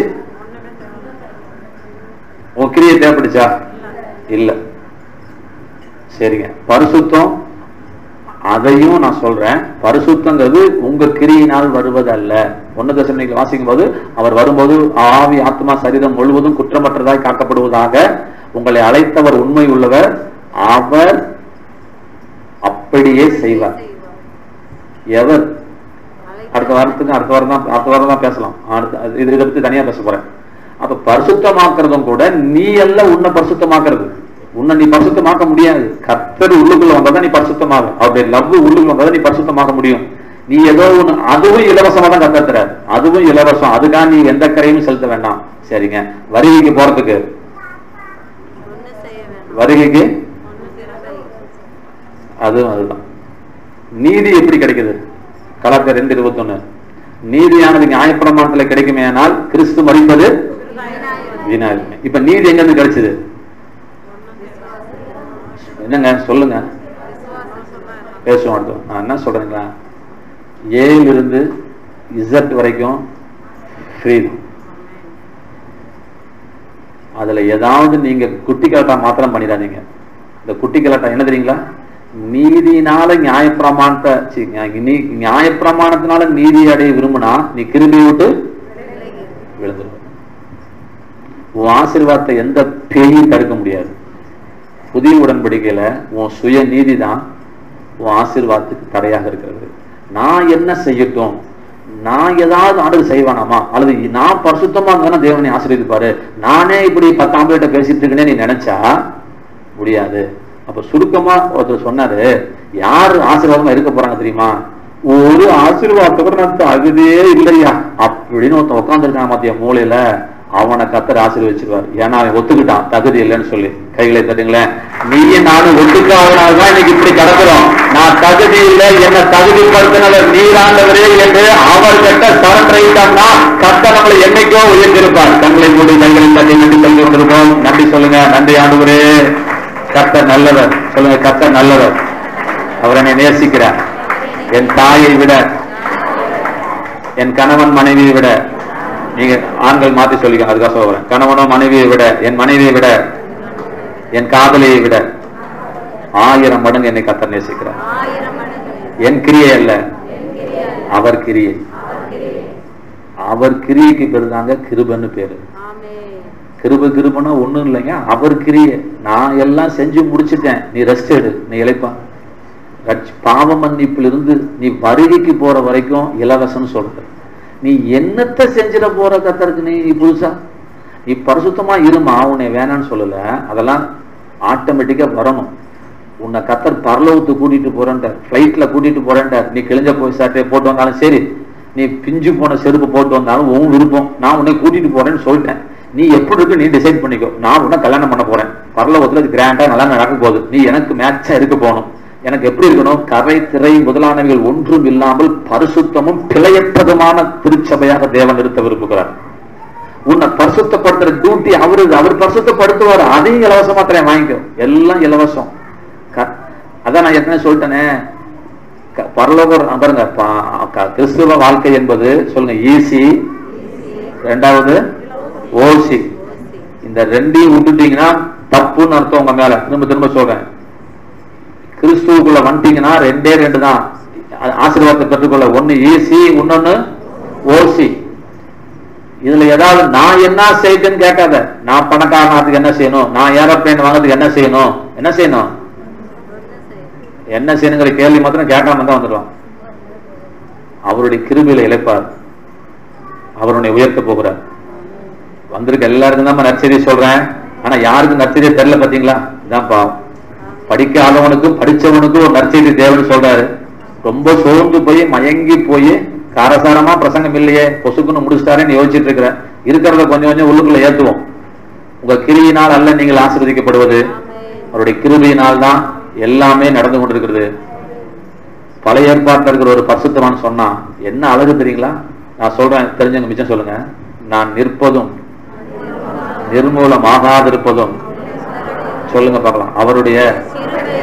உன் கிரியை தேவைப்படுச்சா இல்ல சரிங்க பரிசுத்தம் அதையும் நான் சொல்றேன் பரிசுத்தங்கிறது உங்க கிரியினால் வருவதல்ல ஒன்னு தசமிக்கு வாசிக்கும் போது அவர் வரும்போது ஆவி ஆத்மா சரீரம் முழுவதும் குற்றமற்றதாய் காக்கப்படுவதாக உங்களை அழைத்தவர் உண்மை உள்ளவர் அவர் அப்படியே செய்வார் எவர் அடுத்த வாரத்துக்கு அடுத்த வாரம் தான் அடுத்த வாரம் தான் பேசலாம் அடுத்த இது இதை பத்தி தனியா பேச போறேன் அப்ப பரிசுத்தமாக்குறதும் கூட நீ அல்ல உன்னை பரிசுத்தமாக்குறது உன்னை நீ பரிசுத்தமாக்க முடியாது கர்த்தர் உள்ளுக்குள்ள வந்தாதான் நீ பரிசுத்தமாக அவருடைய லவ் உள்ளுக்குள்ள வந்தாதான் நீ பரிசுத்தமாக்க முடியும் நீ ஏதோ ஒண்ணு அதுவும் இலவசமா தான் கத்துறாரு அதுவும் இலவசம் அதுக்காக நீ எந்த கரையும் செலுத்த வேண்டாம் சரிங்க வருகைக்கு போறதுக்கு ஒண்ணு செய்ய வேண்டாம் வருகைக்கு ஒண்ணு திரும்ப அதுவும் அதுதான் நீதி எப்படி கிடைக்குது கலாச்சாரம் ரெண்டு இருபத்தொன்னு நீதியானது நியாயப்பிரமாணத்துல கிடைக்குமேனால் கிறிஸ்து மறிப்பது வீணாயிருமே இப்ப நீதி எங்க இருந்து கிடைச்சது என்னங்க சொல்லுங்க பேசுவோம் அடுத்து நான் என்ன சொல்றேங்களா ஏல இருந்து இசட் வரைக்கும் ஃப்ரீடம் அதுல ஏதாவது நீங்க குட்டி கலாட்டா மாத்திரம் பண்ணிடாதீங்க இந்த குட்டி கலாட்டா என்ன தெரியுங்களா நீதினால நியாயப்பிரமாணத்தை சி, நியா- நீ நியாயப்பிரமாணத்தினால நீதி அடைய விரும்பினா நீ கிருபி விட்டு விழுந்துருவ உன் ஆசீர்வாதத்தை எந்த பேயும் தடுக்க முடியாது புதிய உடன்படிக்கையில உன் சுய நீதி தான் உன் ஆசீர்வாதத்துக்கு தடையாக இருக்கிறது நான் என்ன செய்யட்டும் நான் ஏதாவது ஆண்டு செய்வானாமா அல்லது நான் பரிசுத்தமா இருந்தாலும் தேவனை ஆசீர்வதிப்பாரு நானே இப்படி பத்து ஆம்பளைட்ட பேசிட்டு இருக்கேனே நீ நினைச்சா முடியாது அப்ப சுருக்கமா ஒருத்தர் சொன்னாரு யாரு ஆசீர்வாதமா இருக்க போறாங்க தெரியுமா ஒரு ஆசீர்வாதத்தோட நான் தகுதியே இல்லையா அப்படின்னு ஒருத்தன் உட்காந்துருக்கான் மத்திய மூலையில அவனை கத்தர் ஆசீர்வதிச்சிருவார் ஏன்னா அவன் ஒத்துக்கிட்டான் தகுதி இல்லைன்னு சொல்லி கைகளை தட்டுங்களேன் நீயும் நானும் ஒத்துக்காதனால்தான் இன்னைக்கு இப்படி கிடக்குறோம் நான் தகுதி இல்லை என்ன தகுதிப்படுத்தினவர் நீராண்டவரே என்று அவர் கிட்ட சரண்டரையிட்டோம்னா கத்த நம்மளை என்னைக்கோ உயர்ந்திருப்பார் கண்களை மூடி கைகளை தட்டி நன்றி சொல்லி கொண்டிருக்கோம் நன்றி சொல்லுங்க நன்றி ஆண்டவரே கர்த்தர் நல்லவர் சொல்லுங்க கர்த்தர் நல்லவர் அவர் என்னை நேசிக்கிறார் என் தாயை விட என் கணவன் மனைவியை விட நீங்க ஆண்கள் மாத்தி சொல்லிக்கோங்க அதுக்காக சொல்ல வரேன் கணவனோ மனைவியை விட என் மனைவியை விட என் காதலியை விட ஆயிரம் மடங்கு என்னை கத்தர் நேசிக்கிறார் ஆயிரம் மடங்கு என் கிரியை அல்ல என் கிரியை அவர் கிரியை அவர் கிரியை அவர் கிரியைக்கு பேரு தாங்க கிருபன்னு பேரு ஆமென் கிருப கிருபனா ஒண்ணும் இல்லைங்க அவர் கிரியை நான் எல்லாம் செஞ்சு முடிச்சிட்டேன் நீ ரெஸ்ட் எடு நீ இழைப்பா ரட்சி- பாவ மன்னிப்பிலிருந்து நீ வருகைக்கு போற வரைக்கும் இலவசம்னு சொல்ற நீ என்னத்தை செஞ்சிட போற கத்தருக்கு நீ புதுசா நீ பரிசுத்தமா இருமா உன்னை வேணான்னு சொல்லல அதெல்லாம் ஆட்டோமேட்டிக்கா வரணும் உன்னை கத்தர் பரலோகத்து கூட்டிட்டு போறேன்டார் ஃப்ளைட்ல கூட்டிட்டு போறேன்டார் நீ கிழிஞ்ச போய் சாட்டையை போட்டு வந்தாலும் சரி நீ பிஞ்சு போன செருப்பு போட்டு வந்தாலும் உன் விருப்பம் நான் உன்னை கூட்டிட்டு போறேன்னு சொல்லிட்டேன் நீ எப்படி இருக்கு நீ டிசைட் பண்ணிக்கோ நான் உன்னை கல்யாணம் பண்ண போறேன் பரலோகத்துல அது கிராண்டா நல்லா நடக்க போகுது நீ எனக்கு மேட்சா இருக்க போகணும் எனக்கு எப்படி இருக்கணும் கரை திரை முதலானவைகள் ஒன்றும் இல்லாமல் பரிசுத்தமும் பிழையற்றதுமான திருச்சபையாக தேவன் நிறுத்த விரும்புகிறார் உன்னை பரிசுத்தப்படுத்துற டியூட்டி அவரு அவர் பரிசுத்தப்படுத்துவார் அதையும் இலவசமா தரேன் வாங்கிக்கோ எல்லாம் இலவசம் க- அதான் நான் ஏற்கனவே சொல்லிட்டேனே க- பரலோக பாருங்க பா- க- கிறிஸ்துவ வாழ்க்கை என்பது சொல்லுங்க ஈசி ரெண்டாவது ஓசி இந்த ரெண்டையும் விட்டுட்டீங்கன்னா தப்புன்னு அர்த்தம் உங்க மேல திரும்ப திரும்ப சொல்றேன் கிறிஸ்துவுக்குள்ள வந்துட்டீங்கன்னா ரெண்டே ரெண்டு தான் ஆ- ஆசீர்வாதத்தை பெற்றுக்கொள்ள ஒண்ணு ஈசி இன்னொன்னு ஓசி இதுல ஏதாவது நான் என்ன செய்தேன்னு கேட்காத நான் பணக்காரனாத்துக்கு என்ன செய்யணும் நான் ஏரோப்ளேன் வாங்குறதுக்கு என்ன செய்யணும் என்ன செய்யணும் என்ன செய்யணுங்கிற கேள்வி மாத்திரம் கேட்காம தான் வந்துடும் அவருடைய கிருபையில இழைப்பார் அவருடைய உயர்த்த போகிறார் வந்திருக்க எல்லாருக்கும் தான் நற்செய்தி சொல்றேன் ஆனா யாருக்கும் நற்செய்தியே தெரியல பாத்தீங்களா இதான் பாவம் படிக்காதவனுக்கும் படிச்சவனுக்கும் ஒரு நற்செய்தி தேவைன்னு சொல்றாரு ரொம்ப சோர்ந்து போய் மயங்கி போய் காரசாரமா பிரசங்கம் இல்லையே பொசுக்குன்னு முடிச்சிட்டாரேன்னு யோசிச்சுட்டு இருக்கிற இருக்கிறத கொஞ்சம் கொஞ்சம் உள்ளுக்குள்ள ஏத்துவோம் உங்க கிரியினால் அல்ல நீங்கள் ஆசீர்வதிக்கப்படுவது அவருடைய கிருபையினால் தான் எல்லாமே நடந்து கொண்டிருக்கிறது பழைய ஏற்பாட்டில் இருக்கிற ஒரு பரிசுத்தவான் சொன்னா என்ன அழகு தெரியுங்களா நான் சொல்றேன் தெரிஞ்சவங்க மிச்சம் சொல்லுங்க நான் நிற்பதும் நிர்மூலமாகாதிருப்பதும் சொல்லுங்க பார்க்கலாம் அவருடைய கிருபை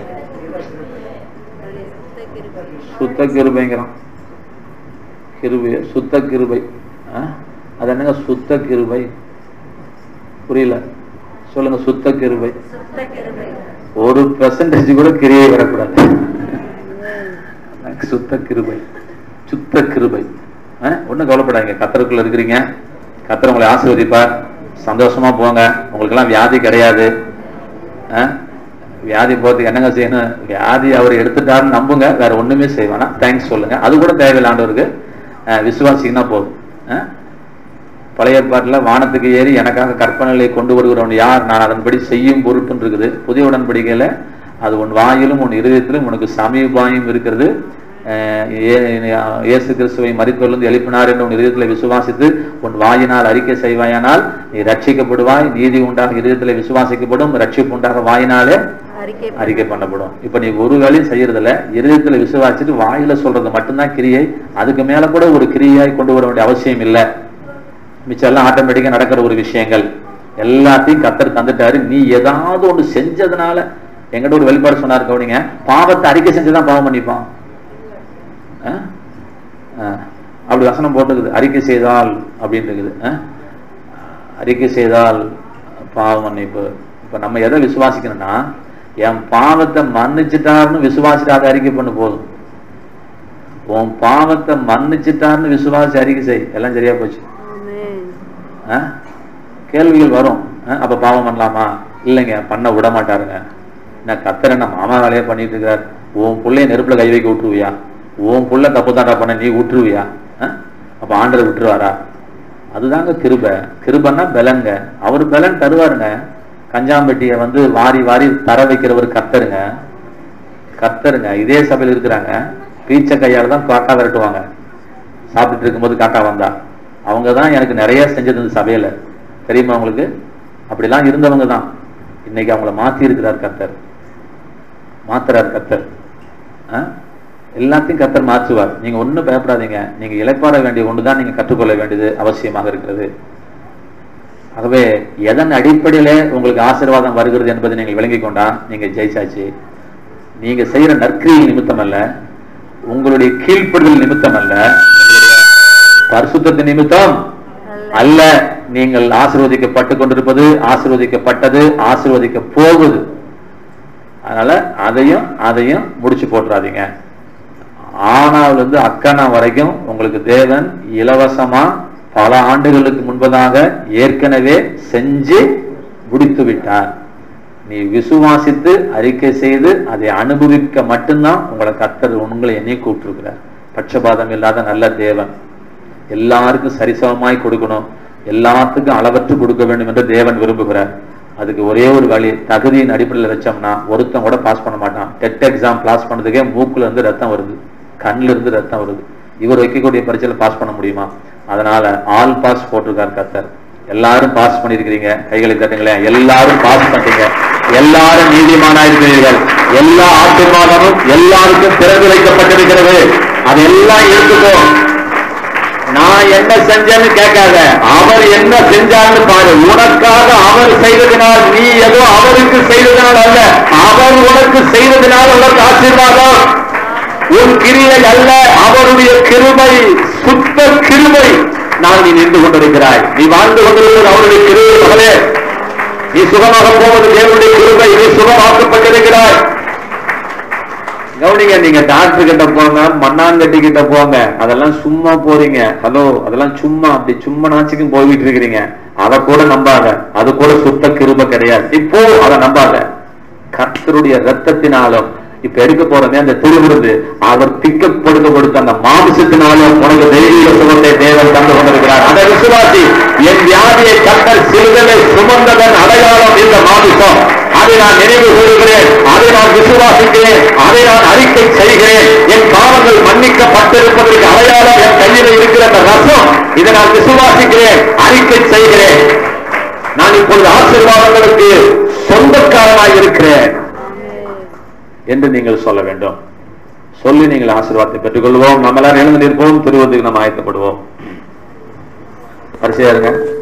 அவருடைய சுத்த கிருபை சுத்த கிருபைங்கிறான் கிருபை சுத்த கிருபை ஆ? அது என்னங்க சுத்த கிருபை புரியல சொல்லுங்க சுத்த கிருபை சுத்த கிருபை ஒரு பெர்சன்டேஜ் கூட கிரியை வரக்கூடாது சுத்த கிருபை சுத்த கிருபை ஒன்றும் கவலைப்படாதீங்க கத்தருக்குள்ள இருக்கிறீங்க கத்தர் உங்களை ஆசீர்வதிப்பார் சந்தோஷமா போங்க உங்களுக்கெல்லாம் வியாதி கிடையாது ஆ? வியாதி போறதுக்கு என்னங்க செய்யணும் வியாதி அவர் எடுத்துட்டாருன்னு நம்புங்க வேற ஒண்ணுமே செய்வானா தேங்க்ஸ் சொல்லுங்க அது கூட தேவையில்லை ஆண்டவருக்கு ஆ, விசுவாசிங்கன்னா போதும் ஆ? பழைய ஏற்பாட்டில் வானத்துக்கு ஏறி எனக்காக கற்பனைகளை கொண்டு வருகிறவன் யார் நான் அதன்படி செய்யும் பொருட்டுன்னு இருக்குது புதிய உடன்படிக்கையில அது உன் வாயிலும் உன் இருதயத்திலும் உனக்கு சமீபாயும் இருக்கிறது அஹ் ஏ- இயேசு கிறிஸ்துவை மறித்தொழுந்து எழுப்பினார் என்று உன் இதயத்தில் விசுவாசித்து உன் வாயினால் அறிக்கை செய்வாயானால் நீ ரட்சிக்கப்படுவாய் நீதி உண்டாக இதயத்தில் விசுவாசிக்கப்படும் ரட்சிப்பு உண்டாக வாயினாலே அறிக்கை அறிக்கை பண்ணப்படும் இப்ப நீ ஒரு வேலையும் செய்யறதில்ல இருதயத்துல விசுவாசிட்டு வாயில சொல்றது மட்டும்தான் கிரியை அதுக்கு மேல கூட ஒரு கிரியாய் கொண்டு வர வேண்டிய அவசியம் இல்லை மிச்சம் எல்லாம் ஆட்டோமேட்டிக்கா நடக்கிற ஒரு விஷயங்கள் எல்லாத்தையும் கத்தர் தந்துட்டாரு நீ ஏதாவது ஒண்ணு செஞ்சதுனால எங்கிட்ட ஒரு வெளிப்பாடு சொன்னார் கவனிங்க பாவத்தை அறிக்கை செஞ்சுதான் பாவம் பண்ணிப்பான் ஆ? ஆ. அப்படி வசனம் போட்டுக்குது அறிக்கை செய்தால் அப்படின்னு இருக்குது ஆ? அறிக்கை செய்தால் பாவ மன்னிப்பு இப்ப நம்ம எதை விசுவாசிக்கணும்னா என் பாவத்தை மன்னிச்சிட்டாருன்னு விசுவாசிட்டு அதை அறிக்கை பண்ணு போதும் உன் பாவத்தை மன்னிச்சிட்டாருன்னு விசுவாசி அறிக்கை செய் எல்லாம் சரியா போச்சு ஆமென் ஆ? கேள்விகள் வரும் ஆ, அப்ப பாவம் பண்ணலாமா இல்லைங்க பண்ண விட மாட்டாருங்க நான் கத்தர் என்ன மாமா வேலையை பண்ணிட்டு இருக்கிறார் உன் புள்ளைய நெருப்புல கை வைக்க விட்டுருவியா உன் புள்ள தப்பு தாண்டா பண்ண நீ விட்டுருவியா ஆ? அப்ப ஆண்டவர் விட்டுருவாரா அதுதாங்க கிருபை கிருபன்னா பலங்க அவர் பலன் தருவாருங்க கஞ்சாம்பட்டியை வந்து வாரி வாரி தர வைக்கிறவர் கத்தருங்க கத்தருங்க இதே சபையில் இருக்கிறாங்க பீச்சை கையால தான் காக்கா விரட்டுவாங்க சாப்பிட்டுட்டு இருக்கும்போது காக்கா வந்தா அவங்க தான் எனக்கு நிறைய செஞ்சது இந்த சபையில தெரியுமா உங்களுக்கு அப்படிலாம் இருந்தவங்க தான் இன்னைக்கு அவங்கள மாத்தி இருக்கிறார் கத்தர் மாத்துறார் கத்தர் ஆ? எல்லாத்தையும் கத்தர் மாற்றுவார் நீங்க ஒண்ணும் பயப்படாதீங்க நீங்க இளைப்பாற வேண்டிய ஒன்றுதான் நீங்க கற்றுக்கொள்ள வேண்டியது அவசியமாக இருக்கிறது ஆகவே எதன் அடிப்படையிலே உங்களுக்கு ஆசீர்வாதம் வருகிறது என்பதை நீங்கள் விளங்கிக் கொண்டா நீங்க ஜெயிச்சாச்சு நீங்க செய்யற நற்கிரியை நிமித்தம் அல்ல உங்களுடைய கீழ்ப்படுதல் நிமித்தம் அல்ல உங்களுடைய பரிசுத்தத்தின் நிமித்தம் அல்ல நீங்கள் ஆசீர்வதிக்கப்பட்டு கொண்டிருப்பது ஆசீர்வதிக்கப்பட்டது ஆசீர்வதிக்க போகுது அதனால அதையும் அதையும் முடிச்சு போட்டுறாதீங்க ஆனாவில இருந்து அக்கனா வரைக்கும் உங்களுக்கு தேவன் இலவசமா பல ஆண்டுகளுக்கு முன்பதாக ஏற்கனவே செஞ்சு முடித்து விட்டார் நீ விசுவாசித்து அறிக்கை செய்து அதை அனுபவிக்க மட்டும்தான் உங்களை கத்தர் உங்களை என்னை கூப்பிட்டுருக்கிறார் பட்சபாதம் இல்லாத நல்ல தேவன் எல்லாருக்கும் சரிசமமாய் கொடுக்கணும் எல்லாத்துக்கும் அளவற்று கொடுக்க வேண்டும் என்று தேவன் விரும்புகிறார் அதுக்கு ஒரே ஒரு வழி தகுதியின் அடிப்படையில் வச்சோம்னா ஒருத்தன் கூட பாஸ் பண்ண மாட்டான் டெட் எக்ஸாம் பாஸ் பண்ணதுக்கே மூக்குல இருந்து ரத்தம் வருது கண்ணுல இருந்து ரத்தம் வருது இவர் வைக்கக்கூடிய பரீட்சையில பாஸ் பண்ண முடியுமா அதனால ஆல் பாஸ் போட்டிருக்கார் கத்தர் எல்லாரும் பாஸ் பண்ணிருக்கிறீங்க கைகளை தட்டுங்களேன் எல்லாரும் பாஸ் பண்ணிட்டீங்க எல்லாரும் நீதிமானா இருக்கிறீர்கள் எல்லா ஆசீர்வாதமும் எல்லாருக்கும் திறந்து வைக்கப்பட்டிருக்கிறது அதெல்லாம் எடுத்துக்கோ நான் என்ன செஞ்சேன்னு கேட்காத அவர் என்ன செஞ்சார்னு பாரு உனக்காக அவர் செய்ததினால் நீ ஏதோ அவருக்கு செய்ததினால் அல்ல அவர் உனக்கு செய்ததினால் உனக்கு ஆசீர்வாதம் உன் கிரியை அல்ல அவருடைய கிருபை சுத்த கிருபை நான் நீ நின்று கொண்டிருக்கிறாய் நீ வாழ்ந்து கொண்டிருப்பது அவருடைய கிருபை மகளே நீ சுகமாக போவது தேவனுடைய கிருபை நீ சுகமாக்கப்பட்டிருக்கிறாய் கவனிங்க நீங்க டாக்டர் கிட்ட போங்க மண்ணாங்கட்டி கிட்ட போங்க அதெல்லாம் சும்மா போறீங்க ஹலோ அதெல்லாம் சும்மா அப்படி சும்மா நாச்சுக்கும் போய்கிட்டு இருக்கிறீங்க அத கூட நம்பாத அது கூட சுத்த கிருப கிடையாது இப்போ அதை நம்பாத கர்த்தருடைய ரத்தத்தினாலும் இப்ப எடுக்க போறதே அந்த திருவிருது அவர் திக்கப்படுத்த கொடுத்த அந்த மாமிசத்தினாலும் உனக்கு தெய்வீக சுகத்தை தேவன் தந்து கொண்டிருக்கிறார் அந்த விசுவாசி என் வியாதியை கத்தர் சிறுதலை சுமந்ததன் அடையாளம் இந்த மாமிசம் அதை நான் நினைவு கூறுகிறேன் அதை நான் விசுவாசிக்கிறேன் அதை நான் அறிக்கை செய்கிறேன் என் பாவங்கள் மன்னிக்கப்பட்டிருப்பதற்கு அடையாளம் என் கையில் இருக்கிற அந்த ரசம் இதை நான் விசுவாசிக்கிறேன் அறிக்கை செய்கிறேன் நான் இப்பொழுது ஆசீர்வாதங்களுக்கு சொந்தக்காரனாய் இருக்கிறேன் என்று நீங்கள் சொல்ல வேண்டும் சொல்லி நீங்கள் ஆசீர்வாதத்தை பெற்றுக்கொள்வோம் நம்ம எல்லாரும் எழுந்து நிற்போம் திருவதுக்கு நம்ம ஆயத்தப்படுவோம் வரிசையா இருங்க